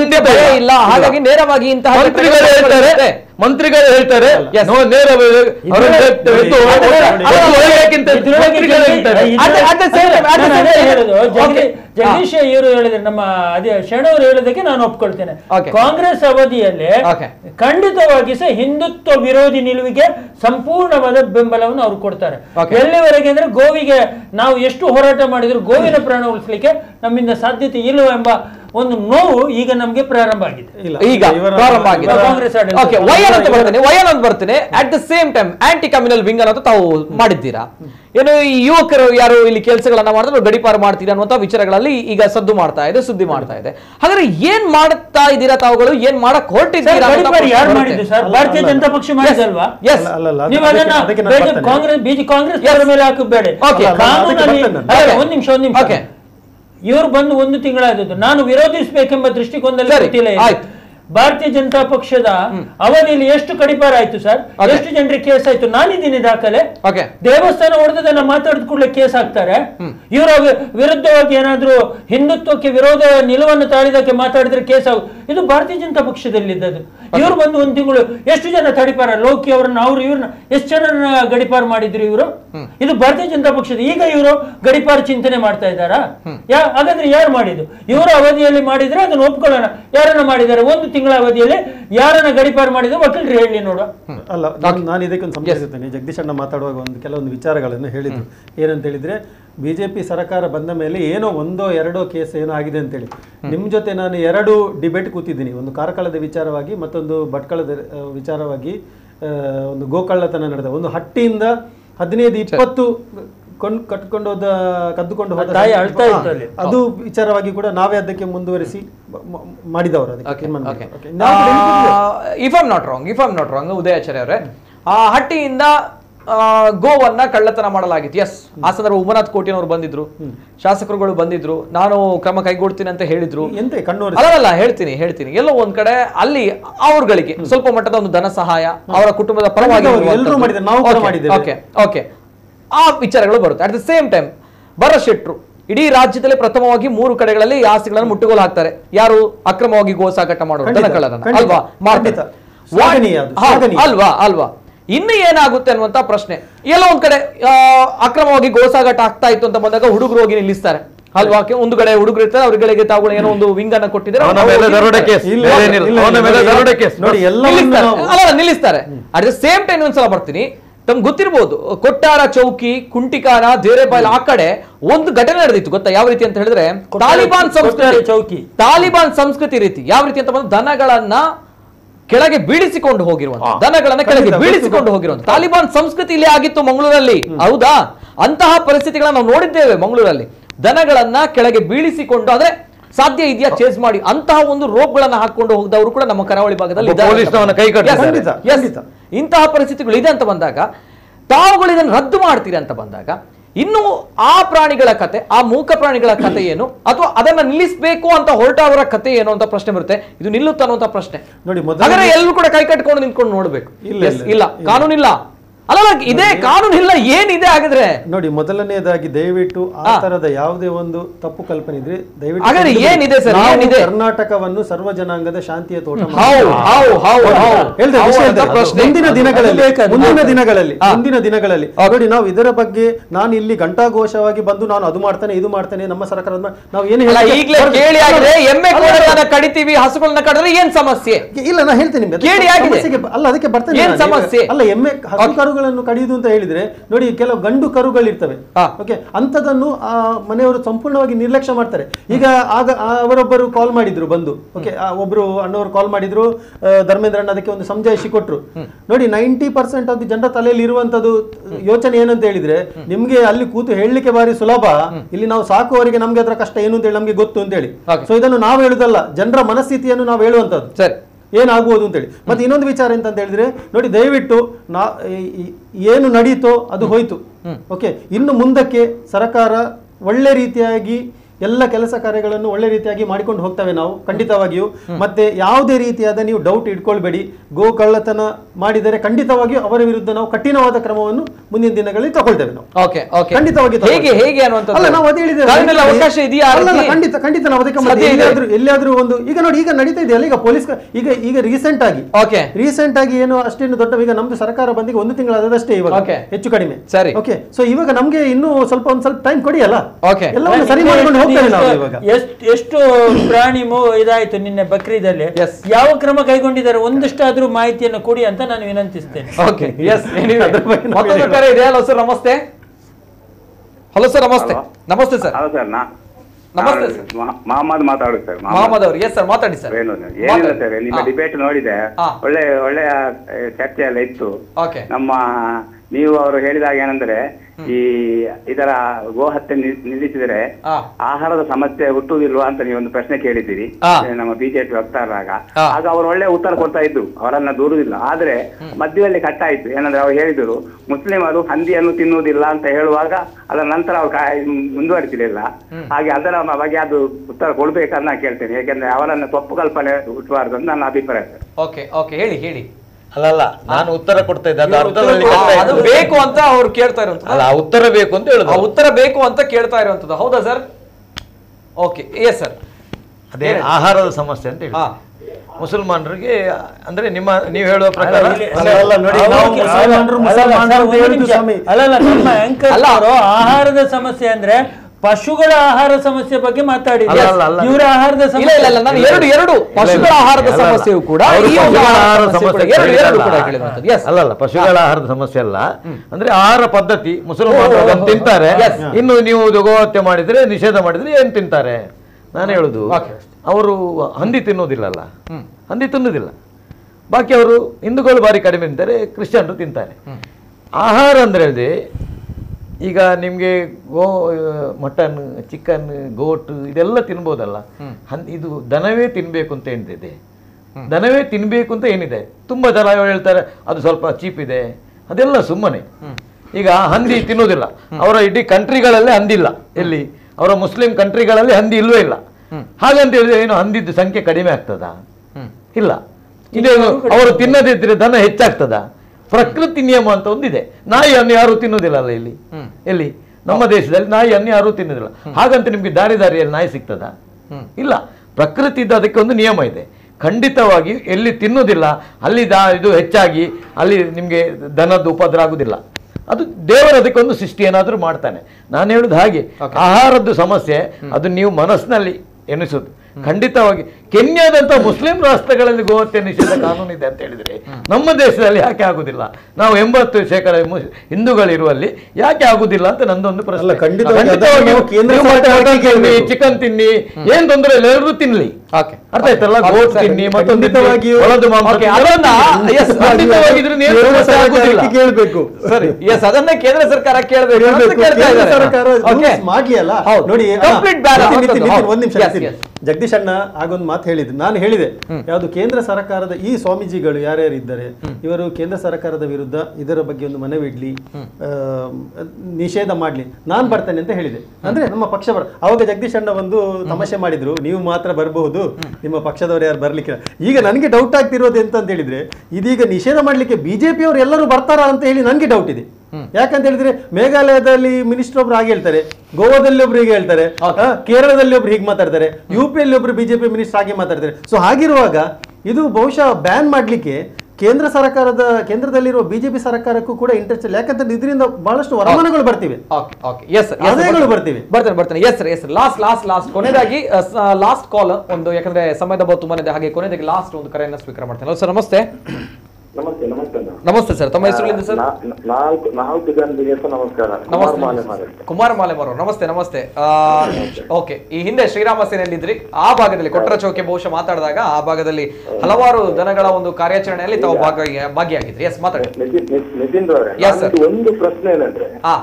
ನಿಮ್ಗೆ ಭಯ ಇಲ್ಲ ಹಾಗಾಗಿ ನೇರವಾಗಿ ಇಂತಹ ಮಂತ್ರಿಗಳು ಹೇಳ್ತಾರೆ ಮಂತ್ರಿಗಳು ಹೇಳ್ತಾರೆ ನೋ, ನೇರ ಅವರು ಎದ್ದು ಒಳಗಕ್ಕಿಂತ ಮಂತ್ರಿಗಳು ಹೇಳ್ತಾರೆ ಅದೇ- at the same time- at the ನಾನು same ಅದೇ time- ಹೇಳೋದು, ಜಗದೀಶ್- Okay. ಜಗದೀಶ್ ಇವರು ಹೇಳಿದ್ರೆ ನಮ್ಮ ಅದೇ ಶರಣವರು ಹೇಳೋದಕ್ಕೆ ನಾನು ಒಪ್ಕೊಳ್ತೇನೆ Okay. ಕಾಂಗ್ರೆಸ್ ಅವಧಿಯಲ್ಲಿ Okay. ಖಂಡಿತವಾಗಿ ಸಹ ಹಿಂದುತ್ವ ವಿರೋಧಿ ನಿಲುವಿಗೆ ಸಂಪೂರ್ಣವಾದ ಬೆಂಬಲವನ್ನು ಅವರು ಕೊಡ್ತಾರೆ Okay. ಎಲ್ಲಿವರೆಗೆ ಅಂದ್ರೆ ಗೋವಿಗೆ ನಾವು ಎಷ್ಟು ಹೋರಾಟ ಮಾಡಿದ್ರು ಗೋವಿನ ಪ್ರಾಣ ಉಳಿಸ್ಲಿಕ್ಕೆ ನಮ್ಮಿಂದ ಸಾಧ್ಯತೆ ಇಲ್ಲವೋ ಎಂಬ ಒಂದು ನೋವು ಈಗ ನಮ್ಗೆ ಪ್ರಾರಂಭ ಆಗಿದೆ ಇಲ್ಲ ಈಗ ಇವರ- ಪ್ರಾರಂಭ ಆಗಿದೆ ಇವರ ಕಾಂಗ್ರೆಸ್ ಆಡಳಿತ. ಓಕೆ ವಯನ್ ಅಂತ ಬರ್ತೇನೆ ವಯನ್ ಅಂತ ಬರ್ತೇನೆ at the same time anti communal wing ಅನ್ನೋದು ತಾವು ಮಾಡಿದ್ದೀರಾ ಏನು ಈ ಯುವಕರು ಯಾರು ಇಲ್ಲಿ ಕೆಲಸಗಳನ್ನ ಮಾಡಿದ್ರೆ ಅವ್ರು ಗಡಿಪಾರು ಮಾಡ್ತೀರಾ ಅನ್ನುವಂತ ವಿಚಾರಗಳಲ್ಲಿ ಈಗ ಸದ್ದು ಮಾಡ್ತಾ ಇದೆ ಸುದ್ದಿ ಮಾಡ್ತಾ ಇದೆ ಹಾಗಾದ್ರೆ ಏನ್ ಮಾಡ್ತಾ ಇದ್ದೀರಾ ತಾವುಗಳು ಏನ್ ಮಾಡಕ್ ಸರ್, ಹೊರಟಿದ್ದೀರಾ ಅನ್ನೋ ಗಡಿಪಾರು ಯಾರು ಪ್ರಶ್ನೆ ಮಾಡಿದ್ದು ಬರುತ್ತೆ. ಸರ್ ಭಾರತೀಯ ಜನತಾ ಪಕ್ಷ ಮಾಡಿದಲ್ವಾ Yes. ಅಲ್ಲ, ಅಲ್ಲ, ಅಲ್ಲ, ನೀವು ಅದಕ್ಕೆ- ಅದನ್ನ ಅದಕ್ಕೆ ನಾನು BJP ಬರ್ತೇನೆ. ಕಾಂಗ್ರೆಸ್ ಬಿಜಿ ಕಾಂಗ್ರೆಸ್ ಅವರ ಮೇಲೆ ಹಾಕಬೇಡಿ Okay. ಅಲ್ಲ, ಅಲ್ಲ, ಅದಕ್ಕೆ ಕಾನೂನಲ್ಲಿ ಬರ್ತೇನೆ ನಾನು. ಅಲ್ಲ, Okay. ಒಂದ್ ನಿಮಿಷ ಒಂದ್ ನಿಮಿಷ Okay. ಇವ್ರು ಬಂದು ಒಂದು ತಿಂಗಳಾದದ್ದು ನಾನು ವಿರೋಧಿಸಬೇಕೆಂಬ ದೃಷ್ಟಿಕೋನದಲ್ಲಿ ಸರಿ, ಗೊತ್ತಿಲ್ಲ ಇದು. ಆಯ್ತು. ಭಾರತೀಯ ಜನತಾ ಪಕ್ಷದ ಅವಧಿಯಲ್ಲಿ ಎಷ್ಟು ಕಡಿಪಾರ ಆಯ್ತು ಸರ್ Okay. ಎಷ್ಟು ಜನರಿಗೆ ಕೇಸ್ ಆಯ್ತು ನಾನಿದ್ದೀನಿ ದಾಖಲೆ Okay. ದೇವಸ್ಥಾನ ಹೊಡೆದನ್ನ ಮಾತಾಡಿದ ಕೂಡಲೇ ಕೇಸ್ ಹಾಕ್ತಾರೆ ಇವರ ವಿ- ವಿರುದ್ಧವಾಗಿ ಏನಾದ್ರೂ ಹಿಂದುತ್ವಕ್ಕೆ ವಿರೋಧ ನಿಲುವನ್ನು ತಾಳಿದಕ್ಕೆ ಮಾತಾಡಿದ್ರೆ ಕೇಸ್ ಆಗ ಇದು ಭಾರತೀಯ ಜನತಾ ಪಕ್ಷದಲ್ಲಿದ್ದದ್ದು ಇವರು ಬಂದು ಒಂದು ತಿಂಗಳು ಎಷ್ಟು ಜನ ತಡಿಪಾರ ಲೋಕಿ ಅವರನ್ನ ಅವ್ರು ಇವ್ರನ್ನ ಎಷ್ಟು ಜನರನ್ನ ಗಡಿಪಾರು ಮಾಡಿದ್ರು ಇವರು ಇದು ಭಾರತೀಯ ಜನತಾ ಪಕ್ಷದ ಈಗ ಇವರು ಗಡಿಪಾರು ಚಿಂತನೆ ಮಾಡ್ತಾ ಇದ್ದಾರಾ ಯಾ ಹಾಗಾದ್ರೆ ಯಾರು ಮಾಡಿದ್ದು ಇವರ ಅವಧಿಯಲ್ಲಿ ಮಾಡಿದ್ರೆ ಅದನ್ನ ಒಪ್ಕೊಳ್ಳೋಣ ಯಾರನ್ನ ಮಾಡಿದ್ದಾರೆ ಒಂದು ತಿಂಗಳ ಅವಧಿಯಲ್ಲಿ ಯಾರನ್ನ ಗಡಿಪಾರು ಮಾಡಿದ್ರು ವಕೀಲರು ಹೇಳಿ ನೋಡುವ ಅಲ್ಲ ನಾನು- ನಾನು ಇದಕ್ಕೊಂದು ಸಂಬಂಧಿಸುತ್ತೇನೆ ಜಗದೀಶ್ ಅಣ್ಣ ಮಾತಾಡುವಾಗ ಒಂದು ಕೆಲವೊಂದು ವಿಚಾರಗಳನ್ನು ಹೇಳಿದ್ರು ಏನಂತ ಹೇಳಿದ್ರೆ ಬಿಜೆಪಿ ಸರ್ಕಾರ ಬಂದ ಮೇಲೆ ಏನೋ ಒಂದೋ ಎರಡೋ ಕೇಸ್ ಏನೋ ಆಗಿದೆ ಅಂತೇಳಿ ನಿಮ್ಮ ಜೊತೆ ನಾನು ಎರಡು ಡಿಬೇಟ್ ಕೂತಿದ್ದೀನಿ ಒಂದು ಕಾರ್ಕಳದ ವಿಚಾರವಾಗಿ ಮತ್ತೊಂದು ಭಟ್ಕಳದ ಆ, ವಿಚಾರವಾಗಿ ಆ, ಒಂದು ಗೋಕಳ್ಳತನ ನಡೆದ ಒಂದು ಹಟ್ಟಿಯಿಂದ ಹದಿನೈದು ಇಪ್ಪತ್ತು ಕೊಂಡ್ ಕಟ್ಕೊಂಡು ಹೋದ ಕದ್ದುಕೊಂಡು ಹೋದ ತಾಯಿ ಅಳ್ತಾ ಇತ್ತು ಅಲ್ಲಿ. ಅದು ವಿಚಾರವಾಗಿ ಕೂಡ ನಾವೇ ಅದಕ್ಕೆ ಮುಂದುವರಿಸಿ ಮ- ಮ- ಮಾಡಿದವರು ಅದಕ್ಕೆ Okay, ತೀರ್ಮಾನ okay. ಮಾಡಿದವರು. Okay. ನಾವು ನೆನಪಿದ್ರೆ- if am not wrong if am not wrong Udayacharya ಅವರೇ ಆ ಹಟ್ಟಿಯಿಂದ ಆ, ಗೋವನ್ನ ಕಳ್ಳತನ ಮಾಡಲಾಗಿತ್ತು ಎಸ್ ಆ ಸಂದರ್ಭ ಉಮನಾಥ್ ಕೋಟಿನವರು ಬಂದಿದ್ರು ಶಾಸಕರುಗಳು ಬಂದಿದ್ರು ನಾನು ಕ್ರಮ ಕೈಗೊಳ್ತೀನಿ ಅಂತ ಹೇಳಿದ್ರು ಎಂತೆ ಕಣ್ಣೋರಿಸಿ ಅಲ್ಲ ಅಲ್ಲ ಹೇಳ್ತೀನಿ ಹೇಳ್ತೀನಿ ಎಲ್ಲೋ ಒಂದ್ ಕಡೆ ಅಲ್ಲಿ ಅವ್ರಗಳಿಗೆ ಸ್ವಲ್ಪ ಮಟ್ಟದ ಒಂದು ಧನ ಸಹಾಯ ಅವರ ಕುಟುಂಬದ ಪರವಾಗಿ ಖಂಡಿತವಾಗಿ, ಎಲ್ರೂ ಮಾಡಿದ್ದಾರೆ, ನಾವು ಕೂಡ ಮಾಡಿದ್ದೇವೆ. ಓಕೆ ಓಕೆ ಆ ವಿಚಾರಗಳು ಬರುತ್ತೆ at the same time Bharat ಇಡೀ ರಾಜ್ಯದಲ್ಲಿ ಪ್ರಥಮವಾಗಿ ಮೂರು ಕಡೆಗಳಲ್ಲಿ ಈ ಆಸ್ತಿಗಳನ್ನು ಮುಟ್ಟುಗೋಲು ಹಾಕ್ತಾರೆ ಯಾರು ಅಕ್ರಮವಾಗಿ ಗೋ ಸಾಗಾಟ ಮಾಡೋರು ಖಂಡಿತ, ದನಕಳ್ಳರನ್ನ ಖಂಡಿತ, ಅಲ್ವಾ ಮಾಡ್ತಾರೆ ಖಂಡಿತ. ಶ್ಲಾಘನೀಯ ಅದು, ಹಾ, ಶ್ಲಾಘನೀಯ. ಅಲ್ವಾ ಅಲ್ವಾ ಇನ್ನು ಏನಾಗುತ್ತೆ ಅನ್ನುವಂತ ಪ್ರಶ್ನೆ ಎಲ್ಲೋ ಒಂದ್ ಕಡೆ ಆ, ಅಕ್ರಮವಾಗಿ ಗೋ ಸಾಗಾಟ ಆಗ್ತಾ ಇತ್ತು ಅಂತ ಬಂದಾಗ ಹುಡುಗರು ಹೋಗಿ ನಿಲ್ಲಿಸ್ತಾರೆ ಅಲ್ವಾ ಕೆ- ಒಂದು ಕಡೆ ಹುಡುಗರು ಇರ್ತಾರೆ ಅವ್ರಿಗೆ ತಾವುಗಳು ಏನೋ ಒಂದು ವಿಂಗ್ ಅನ್ನ ಕೊಟ್ಟಿದ್ದಾರೆ ಅವನ ಅವ್ರು ಮೇಲೆ ಹೋಗಿ ದರೋಡೆ ಕೇಸ್ ಇಲ್ಲ, ಬೇರೆ ಇಲ್ಲ, ಏನಿಲ್ಲ. ಇಲ್ಲ, ಅವನ ಮೇಲೆ ನೋಡಿ, ದರೋಡೆ ಕೇಸ್ ನೋಡಿ ಎಲ್ಲವನ್ನೂ ನಿಲ್ಲಿಸ್ತಾರೆ. ನಾವು- ಅಲ್ಲ ಅಲ್ಲ, ನಿಲ್ಲಿಸ್ತಾರೆ ಅಟ್ ದ ಸೇಮ್ ಟೈಮ್ ಒಂದ್ಸಲ ಬರ್ತೀನಿ ತಮ್ಗೆ ಗೊತ್ತಿರ್ಬೋದು ಕೊಟ್ಟಾರ ಚೌಕಿ ಕುಂಟಿಕಾನ ದೇರೆಬಾಯಿಲ್ ಆ ಕಡೆ ಒಂದು ಘಟನೆ ನಡೆದಿತ್ತು ಗೊತ್ತಾ ಯಾವ ರೀತಿ ಅಂತ ಹೇಳಿದ್ರೆ ಕೊಟ್ಟಾರ- ತಾಲಿಬಾನ್ ಕೊಟ್ಟಾರ ಸಂಸ್ಕೃತಿ ಚೌಕಿ. ತಾಲಿಬಾನ್ ಸಂಸ್ಕೃತಿ ರೀತಿ ಯಾವ ರೀತಿ ಅಂತ ಬಂದ್ರೆ ದನಗಳನ್ನ ಕೆಳಗೆ ಬೀಳಿಸಿಕೊಂಡು ಹೋಗಿರುವಂತ ದನಗಳನ್ನ ಕೆಳಗೆ ಖಂಡಿತ, ಬೀಳಿಸಿಕೊಂಡು ಗೊತ್ತು, ಹೋಗಿರುವಂತ ತಾಲಿಬಾನ್ ಸಂಸ್ಕೃತಿ ಇಲ್ಲಿ ಆಗಿತ್ತು ಮಂಗಳೂರಲ್ಲಿ ಹೌದಾ ಅಂತಹ ಪರಿಸ್ಥಿತಿಗಳನ್ನ ನಾವು ನೋಡಿದ್ದೇವೆ ಮಂಗಳೂರಲ್ಲಿ ದನಗಳನ್ನ ಕೆಳಗೆ ಬೀಳಿಸಿಕೊಂಡು ಆದ್ರೆ ಸಾಧ್ಯ ಇದೆಯಾ ಚೇಸ್ ಮಾಡಿ ಅಂತಹ ಒಂದು ರೋಪ್ಗಳನ್ನ ಹಾಕೊಂಡು ಹೋಗದವರು ಕೂಡ ನಮ್ಮ ಕರಾವಳಿ ಭಾಗದಲ್ಲಿ ಒಬ್ಬ ಇದ್ದಾರೆ. ಪೊಲೀಸ್ನವನ ಕೈ ಕಟ್ಟಿದ್ದಾರೆ. Yes, ಖಂಡಿತ, yes. ಖಂಡಿತ. ಇಂತಹ ಪರಿಸ್ಥಿತಿಗಳು ಇದೆ ಅಂತ ಬಂದಾಗ ತಾವುಗಳು ಇದನ್ನು ರದ್ದು ಮಾಡ್ತೀರಿ ಅಂತ ಬಂದಾಗ ಇನ್ನು ಆ ಪ್ರಾಣಿಗಳ ಕತೆ ಆ ಮೂಕ ಪ್ರಾಣಿಗಳ ಕತೆ ಏನು ಅಥವಾ ಅದನ್ನ ನಿಲ್ಲಿಸಬೇಕು ಅಂತ ಹೊರಟವರ ಕತೆ ಏನು ಅಂತ ಪ್ರಶ್ನೆ ಬರುತ್ತೆ ಇದು ನಿಲ್ಲುತ್ತ ಅನ್ನುವಂತ ಪ್ರಶ್ನೆ ನೋಡಿ ಮೊದಲ ಹಾಗಾದ್ರೆ ಎಲ್ಲರೂ ಕೂಡ ಕೈ ಕಟ್ಕೊಂಡು ನಿಂತ್ಕೊಂಡು ನೋಡ್ಬೇಕು ಇಲ್ಲ, Yes, ಇಲ್ಲ, ಇಲ್ಲ ಇಲ್ಲ. ಕಾನೂನಿಲ್ಲ ಅಲ್ಲ ಅಲ್ಲ, ಇದೆ ಕಾನೂನು ಇಲ್ಲ ಏನಿದೆ ಹಾಗಾದ್ರೆ ನೋಡಿ ಮೊದಲನೇದಾಗಿ ದಯವಿಟ್ಟು ಆ ಹಾ. ತರದ ಯಾವುದೇ ಒಂದು ತಪ್ಪು ಕಲ್ಪನೆ ಇದ್ರೆ ದಯವಿಟ್ಟು ಹಾಗಾದ್ರೆ ತಿಳಿದುಕೊಳ್ಳಿ. ಏನಿದೆ ಸರ್, ನಾವು ಏನಿದೆ? ಕರ್ನಾಟಕವನ್ನು ಸರ್ವ ಜನಾಂಗದ ಶಾಂತಿಯ ತೋಟ ಹೌ ಮಾಡಿದ್ದೇವೆ. ಹೌ ಹೌ ಹೌ ಹೇಳ್ದೆ, ಹೌ ವಿಷಯ ಅಂತ ಇದೆ. ಪ್ರಶ್ನೆ. ಮುಂದಿನ ದಿನಗಳಲ್ಲಿ ಬೇಕಾದ್ರೆ. ಮುಂದಿನ ದಿನಗಳಲ್ಲಿ ಹಾ. ಮುಂದಿನ ದಿನಗಳಲ್ಲಿ Okay. ನೋಡಿ ನಾವು ಇದರ ಬಗ್ಗೆ ನಾನು ಇಲ್ಲಿ ಘಂಟಾಘೋಷವಾಗಿ ಬಂದು ನಾನು ಅದು ಮಾಡ್ತೇನೆ ಇದು ಮಾಡ್ತೇನೆ ನಮ್ಮ ಸರ್ಕಾರ ನಾವು ಏನು ಅಲ್ಲ ಹೇಳಿಕೆ- ಈಗಲೇ ನೋಡಿ, ಕೇಳಿ ಆಗಿದೆ ಅಲ್ಲ, ಎಮ್ಮೆ ಅಲ್ಲ, ಕೋಣಗಳನ್ನ ಕಡಿತೀವಿ ಹಸುಗಳನ್ನ ಕಡಿದ್ರೆ ಏನ್ ಸಮಸ್ಯೆ ಇಲ್ಲ ನಾ ಹೇಳ್ತೇನೆ ನಿಮ್ಗೆ ಕೇಳಿ ಆಗಿದೆ. ಸಮಸ್ಯೆಗೆ ಬ- ಅಲ್ಲ ಅದಕ್ಕೆ ಬರ್ತೇನೆ ಏನ್ ನಾನು. ಈಗ- ಸಮಸ್ಯೆ? ಅಲ್ಲ ಎಮ್ಮೆ ಹಸು ಕರುಗಳನ್ನು ಕಡಿಯುವುದು ಅಂತ ಹೇಳಿದ್ರೆ ನೋಡಿ ಕೆಲವು ಗಂಡು ಕರುಗಳಿರ್ತವೆ ಹಾ. ಓಕೆ ಅಂತದನ್ನು ಆ ಮನೆಯವರು ಸಂಪೂರ್ಣವಾಗಿ ನಿರ್ಲಕ್ಷ್ಯ ಮಾಡ್ತಾರೆ ಈಗ ಆಗ ಆ ಅವರೊಬ್ಬರು ಕಾಲ್ ಮಾಡಿದ್ರು ಬಂದು ಓಕೆ ಒಬ್ರು ಅಣ್ಣವರು ಕಾಲ್ ಮಾಡಿದ್ರು ಆ, ಧರ್ಮೇಂದ್ರ ಅಣ್ಣ ಅದಕ್ಕೆ ಒಂದು ಸಮಜಾಯಿಷಿ ಕೊಟ್ರು ನೋಡಿ ನೈಂಟಿ ಪರ್ಸೆಂಟ್ ಆಫ್ ಜನರ ತಲೆಯಲ್ಲಿ ಇರುವಂತದ್ದು ಯೋಚನೆ ಏನಂತ ಹೇಳಿದ್ರೆ ನಿಮ್ಗೆ ಅಲ್ಲಿ ಕೂತು ಹೇಳಲಿಕ್ಕೆ ಬಾರಿ ಸುಲಭ ಇಲ್ಲಿ ನಾವು ಸಾಕುವವರಿಗೆ ನಮ್ಗೆ ಅದರ ಕಷ್ಟ ಏನು ಅಂತ ಹೇಳಿ ನಮ್ಗೆ ಗೊತ್ತು ಅಂತ ಹೇಳಿ Okay. ಸೊ ಇದನ್ನು ನಾವು ಹೇಳುದಲ್ಲ ಜನರ ಮನಸ್ಥಿತಿಯನ್ನು ನಾವು ಹೇಳುವಂತದ್ದು ಸರಿ ಏನಾಗುವುದು ಅಂತೇಳಿ ಮತ್ತೆ ಇನ್ನೊಂದು ವಿಚಾರ ಎಂತ ಅಂತ ಹೇಳಿದ್ರೆ ನೋಡಿ ದಯವಿಟ್ಟು ನಾ ಈ- ಈ- ಏನು ನಡೀತೋ ಅದು ಹೋಯ್ತು ಓಕೆ ಇನ್ನು ಮುಂದಕ್ಕೆ ಸರ್ಕಾರ ಒಳ್ಳೆ ರೀತಿಯಾಗಿ ಎಲ್ಲ ಕೆಲಸ ಕಾರ್ಯಗಳನ್ನು ಒಳ್ಳೆ ರೀತಿಯಾಗಿ ಮಾಡಿಕೊಂಡು ಹೋಗ್ತೇವೆ ನಾವು ಖಂಡಿತವಾಗಿಯೂ ಮತ್ತೆ ಯಾವುದೇ ರೀತಿಯಾದ ನೀವು ಡೌಟ್ ಇಟ್ಕೊಳ್ಬೇಡಿ ಗೋ ಕಳ್ಳತನ ಮಾಡಿದರೆ ಖಂಡಿತವಾಗಿಯೂ ಅವರ ವಿರುದ್ಧ ನಾವು ಕಠಿಣವಾದ ಕ್ರಮವನ್ನು ಮುಂದಿನ ದಿನಗಳಲ್ಲಿ ತಗೊಳ್ತೇವೆ ನಾವು ಓಕೆ ಓಕೆ ಖಂಡಿತವಾಗಿ ತಗೊಳ್ತೇವೆ. ಹೇಗೆ ಹೇಗೆ ಅನ್ನುವಂಥದ್ದು ಅಲ್ಲ ನಾವು ಅದೇ ಹೇಳಿದ್ದೇವೆ ಕಾನೂನಲ್ಲಿ ಅವಕಾಶ ಇದೆಯಾ ಆ ಅಲ್ಲ, ಅಲ್ಲ, ರೀತಿ? ಖಂಡಿತ ಖಂಡಿತ ನಾವು ಅದಕ್ಕೆ ಮತ್ತೆ ಸಾಧ್ಯ ಇದೆ. ಎಲ್ಲಿಯಾದ್ರೂ ಎಲ್ಲಿಯಾದ್ರೂ ಒಂದು ಈಗ ನೋಡಿ ಈಗ ನಡೀತಾ ಇದೆಯಲ್ಲ ಈಗ ಪೊಲೀಸ್ ಕ- ಈಗ ಈಗ ರೀಸೆಂಟ್ ಆಗಿ ಓಕೆ ರೀಸೆಂಟ್ ಆಗಿ ಏನು ಅಷ್ಟೇನು ದೊಡ್ಡ ಈಗ ನಮ್ದು ಸರ್ಕಾರ ಬಂದಿಗೆ ಒಂದು ತಿಂಗಳಾದಷ್ಟೇ ಇವಾಗ Okay. ಹೆಚ್ಚು ಕಡಿಮೆ ಸರಿ. ಓಕೆ ಸೊ ಇವಾಗ ನಮ್ಗೆ ಇನ್ನೂ ಸ್ವಲ್ಪ ಒಂದ್ ಸ್ವಲ್ಪ ಟೈಮ್ ಕೊಡಿ ಅಲ್ಲ ಓಕೆ ಎಲ್ಲವನ್ನು ಸರಿ ಮಾಡಿಕೊಂಡು ಹೋಗ್ತೇವೆ ನಾವು ಇವಾಗ ಎಷ್ಟು ಎಷ್ಟು ಪ್ರಾಣಿ ಮೋ ಇದಾಯ್ತು ನಿನ್ನೆ ಬಕ್ರೀದಲ್ಲಿ Yes. ಯಾವ ಕ್ರಮ ಕೈಗೊಂಡಿದ್ದಾರೆ ಒಂದಷ್ಟಾದ್ರೂ ಮಾಹಿತಿಯನ್ನು ಕೊಡಿ ಅಂತ ನಾನು ವಿನಂತಿಸ್ತೇನೆ ಓಕೆ ಎಸ್ ಅದ್ರ ಬಗ್ಗೆ ನಾವು ಮತ್ತೊಂದು ಹೇಳಿಲ್ಲ. ಕರೆ ಇದೆ ಹಲೋ ಸರ್ ನಮಸ್ತೆ ಹಲೋ ಸರ್ ನಮಸ್ತೆ Hello. ನಮಸ್ತೆ ಸರ್ ಹೌದು ಸರ್ ನಾ ನಮಸ್ತೆ ನಾನು ಮಹ- ಮಹಮ್ಮದ್ ಮಾತಾಡುದು ಸರ್ ಮೊಹಮ್ಮದ್ ಅವರು ಎಸ್ ಸರ್ ಮಾತಾಡಿ ಸರ್ ಏನು ಏನಿಲ್ಲ ಸರ್ ನಿಮ್ಮ ಹಾ. ಡಿಬೇಟ್ ನೋಡಿದೆ ಹಾ. ಒಳ್ಳೆ ಒಳ್ಳೆಯ ಆ, ಚರ್ಚೆ ಎಲ್ಲ ಇತ್ತು ಓಕೆ ನಮ್ಮ ನೀವು ಅವರು ಹೇಳಿದಾಗ ಏನಂದ್ರೆ ಈ ಇದರ ಗೋಹತ್ಯೆ ನಿಲ್- ನಿಲ್ಲಿಸಿದರೆ ಹಾ. ಆಹಾರದ ಸಮಸ್ಯೆ ಹುಟ್ಟುವುದಿಲ್ವಾ ಅಂತ ನೀವು ಒಂದು ಪ್ರಶ್ನೆ ಕೇಳಿದ್ದೀರಿ ಹಾ. ಏ, ನಮ್ಮ ಬಿಜೆಪಿ ವಕ್ತಾರರಾಗ ಹಾ. ಆಗ ಅವರು ಒಳ್ಳೆ ಉತ್ತರ ಕೊಡ್ತಾ ಇದ್ರು ಅವರನ್ನ ದೂರುದಿಲ್ಲ ಆದ್ರೆ ಮಧ್ಯದಲ್ಲಿ ಕಟ್ಟಾಯ್ತು ಏನಂದ್ರೆ ಅವ್ರು ಹೇಳಿದ್ರು ಮುಸ್ಲಿಮರು ಹಂದಿಯನ್ನು ತಿನ್ನುವುದಿಲ್ಲ ಅಂತ ಹೇಳುವಾಗ ಅದರ ನಂತರ ಅವ್ರು ಕಾ- ಮುಂದುವರಿಸಲಿಲ್ಲ ಹಾಗೆ ಅದರ ಬಗ್ಗೆ ಅದು ಉತ್ತರ ಕೊಡ್ಬೇಕಂತ ನಾನು ಕೇಳ್ತೇನೆ ಯಾಕೆಂದ್ರೆ ಅವರನ್ನ ತಪ್ಪು ಕಲ್ಪನೆ ಹುಟ್ಟಬಾರ್ದು ಅಂತ ನನ್ನ ಅಭಿಪ್ರಾಯ ಸರ್ ಓಕೆ ಓಕೆ ಹೇಳಿ ಹೇಳಿ ಅಲ್ಲಲ್ಲ ನಾನು ಉತ್ತರ ಕೊಡ್ತಾ ಇದ್ದೆ ಅದು ಇವ್ರು ಅರ್ಥದಲ್ಲಿ ಉತ್ತರ- ಕಟ್ಟಾಯ್ತು. ಅದು ಬೇಕು ಅಂತ ಅವ್ರು ಕೇಳ್ತಾ ಇರುವಂತದ್ದು ಅಲ್ಲ ಆ ಉತ್ತರ ಬೇಕು ಅಂತ ಹೇಳುದು ಆ ಉತ್ತರ ಬೇಕು ಅಂತ ಕೇಳ್ತಾ ಇರುವಂತದ್ದು ಹೌದಾ ಸರ್ ಓಕೆ ಎಸ್ ಸರ್ ಅದೇ ಆಹಾರದ ಸಮಸ್ಯೆ ಅಂತ ಹೇಳಿ ಹಾ ಮುಸಲ್ಮಾನರಿಗೆ ಅಂದ್ರೆ ನಿಮ್ಮ ನೀವು ಹೇಳುವ ಪ್ರಕಾರ ಇಲ್ಲಿ- ಅಲ್ಲ, ಅಲ್ಲ, ನೋಡಿ, ನಾವು ಅವ್ರಿಗೆ- ಮುಸಲ್ಮಾನರು ಅಲ್ಲ, ಮುಸಲ್ಮಾನರು ಸರ್, ಅಂತ ಒಂದು ಹೇಳುದು ನಿಮಿಷ. ಸ್ವಾಮಿ. ಅಲ್ಲಲ್ಲ ನಮ್ಮ ಆಂಕರ್ ಅಲ್ಲ. ಅವರು ಆಹಾರದ ಸಮಸ್ಯೆ ಅಂದ್ರೆ ಪಶುಗಳ ಆಹಾರ ಸಮಸ್ಯೆ ಬಗ್ಗೆ ಮಾತಾಡಿ ಅಲ್ಲ, ಅಲ್ಲ, ಅಲ್ಲ. ಇವರ ಆಹಾರದ ಇಲ್ಲ ಸಮಸ್ಯೆ ಇಲ್ಲ ಇಲ್ಲ ನಾನು ಎರಡು ಎರಡು ಪಶುಗಳ ಆಹಾರದ ಅಲ್ಲ, ಅಲ್ಲ. ಸಮಸ್ಯೆಯು ಕೂಡ ಅವರು ಈ ಒಂದು ಪಶುಗಳ ಆಹಾರದ ಆಹಾರ ಸಮಸ್ಯೆ ಕೂಡ ಸಮಸ್ಯೆ ಎರಡು ಎರಡು ಕೂಡ ಕೇಳಿದ್ರಲ್ಲ. ಕೇಳಿರುವಂತದ್ದು ಎಸ್ ಅಲ್ಲಲ್ಲ ಪಶುಗಳ ಆಹಾರದ ಸಮಸ್ಯೆ ಅಲ್ಲ ಅಂದ್ರೆ ಆಹಾರ ಪದ್ಧತಿ ಮುಸಲ್ಮಾನರು ಅದನ್ನು ತಿಂತಾರೆ Yes. ಇನ್ನು ನೀವು ಇದು ಗೋಹತ್ಯೆ ಮಾಡಿದ್ರೆ ನಿಷೇಧ ಮಾಡಿದ್ರೆ ಏನ್ ತಿಂತಾರೆ ನಾನು ಹೇಳುದು Okay. ಅವರು ಹಂದಿ ತಿನ್ನುವುದಿಲ್ಲಲ್ಲ ಹಂದಿ ತಿನ್ನುವುದಿಲ್ಲ ಬಾಕಿ ಅವರು ಹಿಂದೂಗಳು ಬಾರಿ ಕಡಿಮೆ ತಿಂತಾರೆ ಕ್ರಿಶ್ಚಿಯನ್ರು ತಿಂತಾರೆ ಆಹಾರ ಅಂದ್ರೆ ಹೇಳಿದ್ರೆ ಈಗ ನಿಮಗೆ ಗೋ ಮಟನ್ ಚಿಕನ್ ಗೋಟ್ ಇದೆಲ್ಲ ತಿನ್ಬೋದಲ್ಲ ಹನ್- ಇದು ದನವೇ ತಿನ್ಬೇಕು ಅಂತ ಏನಿದೆ ದನವೇ ತಿನ್ಬೇಕು ಅಂತ ಏನಿದೆ ತುಂಬಾ ಜನ ಹೇಳ್ತಾರೆ ಅದು ಸ್ವಲ್ಪ ಚೀಪ್ ಇದೆ ಅದೆಲ್ಲ ಸುಮ್ಮನೆ ಈಗ ಹಂದಿ ತಿನ್ನುವುದಿಲ್ಲ ಅವರ ಇಡೀ ಕಂಟ್ರಿಗಳಲ್ಲೇ ಹಂದಿಲ್ಲ ಎಲ್ಲಿ ಅವರ ಮುಸ್ಲಿಂ ಕಂಟ್ರಿಗಳಲ್ಲಿ ಹಂದಿ ಇಲ್ವೇ ಇಲ್ಲ ಹಾಗಂತ ಹೇಳಿದ್ರೆ ಏನು ಹಂದಿದ್ದು ಸಂಖ್ಯೆ ಕಡಿಮೆ ಆಗ್ತದಾ ಇಲ್ಲ ಇದೇನು ಅವರು ತಿನ್ನದಿದ್ರೆ ದನ ಹೆಚ್ಚಾಗ್ತದ ಪ್ರಕೃತಿ ನಿಯಮ ಅಂತ ಒಂದಿದೆ ನಾಯಿಯನ್ನು ಯಾರು ತಿನ್ನುವುದಿಲ್ಲ ಇಲ್ಲಿ ಎಲ್ಲಿ ನಮ್ಮ ದೇಶದಲ್ಲಿ ನಾಯಿಯನ್ನು ಯಾರು ತಿನ್ನುವುದಿಲ್ಲ ಹಾಗಂತ ನಿಮ್ಗೆ ದಾರಿ ದಾರಿಯಲ್ಲಿ ನಾಯಿ ಸಿಗ್ತದ ಇಲ್ಲ ಪ್ರಕೃತಿದ ಅದಕ್ಕೆ ಒಂದು ನಿಯಮ ಇದೆ ಖಂಡಿತವಾಗಿ ಎಲ್ಲಿ ತಿನ್ನುವುದಿಲ್ಲ ಅಲ್ಲಿ ದಾ ಇದು ಹೆಚ್ಚಾಗಿ ಅಲ್ಲಿ ನಿಮಗೆ ದನದ ಉಪದ್ರ ಆಗುದಿಲ್ಲ ಅದು ದೇವರ ಅದಕ್ಕೆ ಒಂದು ಸೃಷ್ಟಿ ಏನಾದರೂ ಮಾಡ್ತಾನೆ ನಾನು ಹೇಳುದು ಹಾಗೆ ಆಹಾರದ್ದು ಸಮಸ್ಯೆ ಅದು ನೀವು ಮನಸ್ಸಿನಲ್ಲಿ ಎನಿಸುದು ಖಂಡಿತವಾಗಿ ಕೆನ್ಯಾದಂತ ಮುಸ್ಲಿಂ ರಾಷ್ಟ್ರಗಳಲ್ಲಿ ಗೋಹತ್ಯೆ ನಿಷೇಧ ಕಾನೂನು ಇದೆ ಅಂತ ಹೇಳಿದ್ರೆ ನಮ್ಮ ದೇಶದಲ್ಲಿ ಯಾಕೆ ಆಗುದಿಲ್ಲ ನಾವು ಎಂಬತ್ತು ಶೇಕಡ ಮು- ಹಿಂದೂಗಳಿರುವಲ್ಲಿ ಯಾಕೆ ಆಗುದಿಲ್ಲ ಅಂತ ನಂದೊಂದು ಪ್ರಶ್ನೆ ಅಲ್ಲ, ಖಂಡಿತವಾಗಿ ಖಂಡಿತವಾಗಿ ಅದನ್ನು ನಾವು ಕೇಂದ್ರ ನೀವು ಸರ್ಕಾರಕ್ಕೆ ಮಟನ್ ತಿನ್ನಿ ಕೇಳ್ಬೇಕು. ಚಿಕನ್ ತಿನ್ನಿ ಏನ್ ತೊಂದರೆ ಇಲ್ಲ ಎಲ್ಲರೂ ತಿನ್ಲಿ ಓಕೆ ಅರ್ಥ ಆಯ್ತಲ್ಲ ಗೋಟ್ ತಿನ್ನಿ ಮತ್ತೊಂದು ತಿನ್ನಿ, ಖಂಡಿತವಾಗಿಯೂ- ಒಳದು ಮಾಂಸ Okay, ತಿನ್ನಿ, ಅದನ್ನ ಎಲ್ಲರೂ yes, ತಿನ್ನಿ. ಖಂಡಿತವಾಗಿದ್ರೆ ನೀವು ಕೇಂದ್ರ ಸಮಸ್ಯೆ ಆಗುದಿಲ್ಲ. ಸರ್ಕಾರಕ್ಕೆ ಕೇಳ್ಬೇಕು ಸರಿ ಎಸ್ ಅದನ್ನೇ ಕೇಂದ್ರ ಸರ್ಕಾರ ಕೇಳಬೇಕು ಅಂತ ಕೇಳ್ಬೇಕು. ಕೇಳ್ತಾ ಕೇಂದ್ರ ಇದ್ದಾರೆ. ಸರ್ಕಾರ Okay. rules ಮಾಡ್ಲಿ ಅಲ್ಲ ಹೌದು. ನೋಡಿ ಅಣ್ಣ, Complete ban ನಿತಿನ್, ಆಗುವಂಥದ್ದು. ನಿತಿನ್, ಹೌದು. ಒಂದ್ ನಿಮಿಷ Yes, ನಿತಿನ್. yes. ಜಗದೀಶ್ ಅಣ್ಣ ಆಗೊಂದು ಮಾತು ಹೇಳಿದ್ರು ನಾನು ಹೇಳಿದೆ ಯಾವುದು ಕೇಂದ್ರ ಸರ್ಕಾರದ ಈ ಸ್ವಾಮೀಜಿಗಳು ಯಾರ್ಯಾರು ಇದ್ದಾರೆ ಇವರು ಕೇಂದ್ರ ಸರ್ಕಾರದ ವಿರುದ್ಧ ಇದರ ಬಗ್ಗೆ ಒಂದು ಮನವಿಡ್ಲಿ ಆ, ನಿಷೇಧ ಮಾಡ್ಲಿ ನಾನ್ ಬರ್ತೇನೆ ಅಂತ ಹೇಳಿದೆ ಅಂದ್ರೆ ನಮ್ಮ ಪಕ್ಷ ಬರ ಅವಾಗ ಜಗದೀಶ್ ಅಣ್ಣ ಒಂದು ತಮಾಷೆ ಮಾಡಿದ್ರು ನೀವು ಮಾತ್ರ ಬರಬಹುದು ನಿಮ್ಮ ಪಕ್ಷದವರು ಯಾರು ಬರ್ಲಿಕ್ಕೆ ಈಗ ನನಗೆ ಡೌಟ್ ಆಗ್ತಿರೋದು ಎಂತ ಅಂತ ಹೇಳಿದ್ರೆ ಇದೀಗ ನಿಷೇಧ ಮಾಡ್ಲಿಕ್ಕೆ ಬಿಜೆಪಿ ಅವರು ಎಲ್ಲರೂ ಬರ್ತಾರಾ ಅಂತ ಹೇಳಿ ನನಗೆ ಡೌಟ್ ಇದೆ ಯಾಕಂತ ಹೇಳಿದ್ರೆ ಮೇಘಾಲಯದಲ್ಲಿ ಮಿನಿಸ್ಟರ್ ಒಬ್ರು ಹಾಗೆ ಹೇಳ್ತಾರೆ ಗೋವಾದಲ್ಲಿ ಒಬ್ರು ಹೀಗೆ ಹೇಳ್ತಾರೆ ಆ, ಕೇರಳದಲ್ಲಿ ಒಬ್ರು ಹೀಗೆ ಮಾತಾಡ್ತಾರೆ ಯು ಪಿಯಲ್ಲಿ ಒಬ್ರು ಬಿಜೆಪಿ ಮಿನಿಸ್ಟರ್ ಹಾಗೆ ಮಾತಾಡ್ತಾರೆ ಸೊ ಹಾಗಿರುವಾಗ ಇದು ಬಹುಶಃ ಬ್ಯಾನ್ ಮಾಡ್ಲಿಕ್ಕೆ ಕೇಂದ್ರ ಸರ್ಕಾರದ ಕೇಂದ್ರದಲ್ಲಿರುವ ಬಿಜೆಪಿ ಸರ್ಕಾರಕ್ಕೂ ಕೂಡ ಇಂಟ್ರೆಸ್ಟ್ ಇಲ್ಲ ಯಾಕಂದ್ರೆ ಇದರಿಂದ ಬಹಳಷ್ಟು ವರಮಾನಗಳು ಬರ್ತಿವೆ ಓಕೆ ಓಕೆ ಎಸ್ ಆದಾಯಗಳು ಬರ್ತಿವೆ. ಬರ್ತೇನೆ ಬರ್ತೇನೆ yes sir yes last last last ಕೊನೆಯದಾಗಿ ಲಾಸ್ಟ್ ಕಾಲ್ ಒಂದು ಯಾಕಂದ್ರೆ ಸಮಯದ ಬಹು ತುಂಬಾನೇ ಇದೆ ಹಾಗೆ ಕೊನೆಯದಾಗಿ ಲಾಸ್ಟ್ ಒಂದು ಕರೆಯನ್ನು ಸ್ವೀಕಾರ ಮಾಡ್ತೇನೆ ಸರ್ ನಮಸ್ತೆ ನಮಸ್ತೆ ನಮಸ್ತೆ ಅಣ್ಣ. ನಮಸ್ತೆ ಸರ್ ತಮ್ಮ ಹೆಸರು ಸರ್ ನಾ- ನಾ- ನಾಲ್ಕು ನಾಲ್ಕು ಜನರಿಗೆ ಸಹ ನಮಸ್ಕಾರ ಕುಮಾರ್ ಮಾಲೆ ಮಾತಾಡ್ತೇನೆ. ಕುಮಾರ ಮಾಲೆಮರು ನಮಸ್ತೆ ನಮಸ್ತೆ ಓಕೆ ಈ ಹಿಂದೆ ಶ್ರೀರಾಮ ಸೇನೆಯಲ್ಲಿದ್ರಿ ಆ ಭಾಗದಲ್ಲಿ ಕೊಟ್ರ ಚೌಕೆ ಬಹುಶಃ ಮಾತಾಡಿದಾಗ ಆ ಭಾಗದಲ್ಲಿ ಹಲವಾರು ದನಗಳ ಒಂದು ಕಾರ್ಯಾಚರಣೆಯಲ್ಲಿ ತಾವು ಭಾಗ ಭಾಗಿಯಾಗಿದ್ರಿ ಎಸ್ ಮಾತಾಡಿ ನಿತಿನ್ ನಿತ್- ನಿತಿನ್ ರವರೇ Yes, sir. ನನ್ನದು ಒಂದು ಪ್ರಶ್ನೆ ಏನಂದ್ರೆ ಹಾ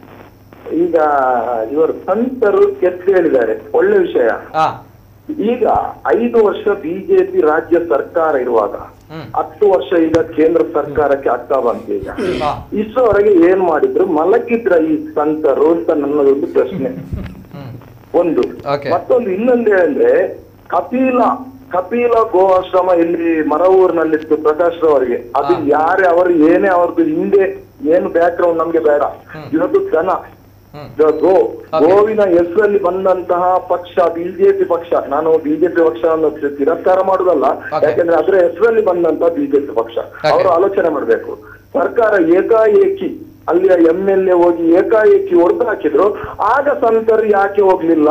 ಈಗ ಇವರು ಸಂತರು ಎತ್ತು ಹೇಳಿದ್ದಾರೆ ಒಳ್ಳೆ ವಿಷಯ ಹಾ ಈಗ ಐದು ವರ್ಷ ಬಿಜೆಪಿ ರಾಜ್ಯ ಸರ್ಕಾರ ಇರುವಾಗ ಹತ್ತು ವರ್ಷ ಈಗ ಕೇಂದ್ರ ಸರ್ಕಾರಕ್ಕೆ ಆಗ್ತಾ ಬಂತು ಈಗ ಹಾ. ಇಷ್ಟರವರೆಗೆ ಏನ್ ಮಾಡಿದ್ರು ಮಲಗಿದ್ರ ಈ ಸಂತರು ಅಂತ ನನ್ನದೊಂದು ಪ್ರಶ್ನೆ ಒಂದು Okay. ಮತ್ತೊಂದು ಇನ್ನೊಂದು ಏನಂದ್ರೆ ಕಪಿಲ ಕಪಿಲ ಗೋ ಆಶ್ರಮ ಇಲ್ಲಿ ಮರವೂರಿನಲ್ಲಿತ್ತು ಪ್ರಕಾಶ್ ರವರಿಗೆ ಅದು ಯಾರೇ ಅವರು ಏನೇ ಅವ್ರದ್ದು ಹಿಂದೆ ಏನು ಬ್ಯಾಕ್ ಗ್ರೌಂಡ್ ನಮ್ಗೆ ಬೇಡ ಇವತ್ತು ದನ ದ ಗೋ ಗೋವಿನ ಹೆಸರಲ್ಲಿ ಬಂದಂತಹ ಪಕ್ಷ ಬಿಜೆಪಿ ಪಕ್ಷ ನಾನು ಬಿಜೆಪಿ ಪಕ್ಷವನ್ನು ತಿ- ತಿರಸ್ಕಾರ ಮಾಡುದಲ್ಲ ಯಾಕಂದ್ರೆ ಅದರ ಹೆಸರಲ್ಲಿ ಬಂದಂತಹ ಬಿಜೆಪಿ ಪಕ್ಷ ಅವರು ಆಲೋಚನೆ ಮಾಡ್ಬೇಕು ಸರ್ಕಾರ ಏಕಾಏಕಿ ಅಲ್ಲಿಯ ಎಂ ಎಲ್ ಎ ಹೋಗಿ ಏಕಾಏಕಿ ಹೊಡೆದು ಹಾಕಿದ್ರು ಆಗ ಸಂತರು ಯಾಕೆ ಹೋಗ್ಲಿಲ್ಲ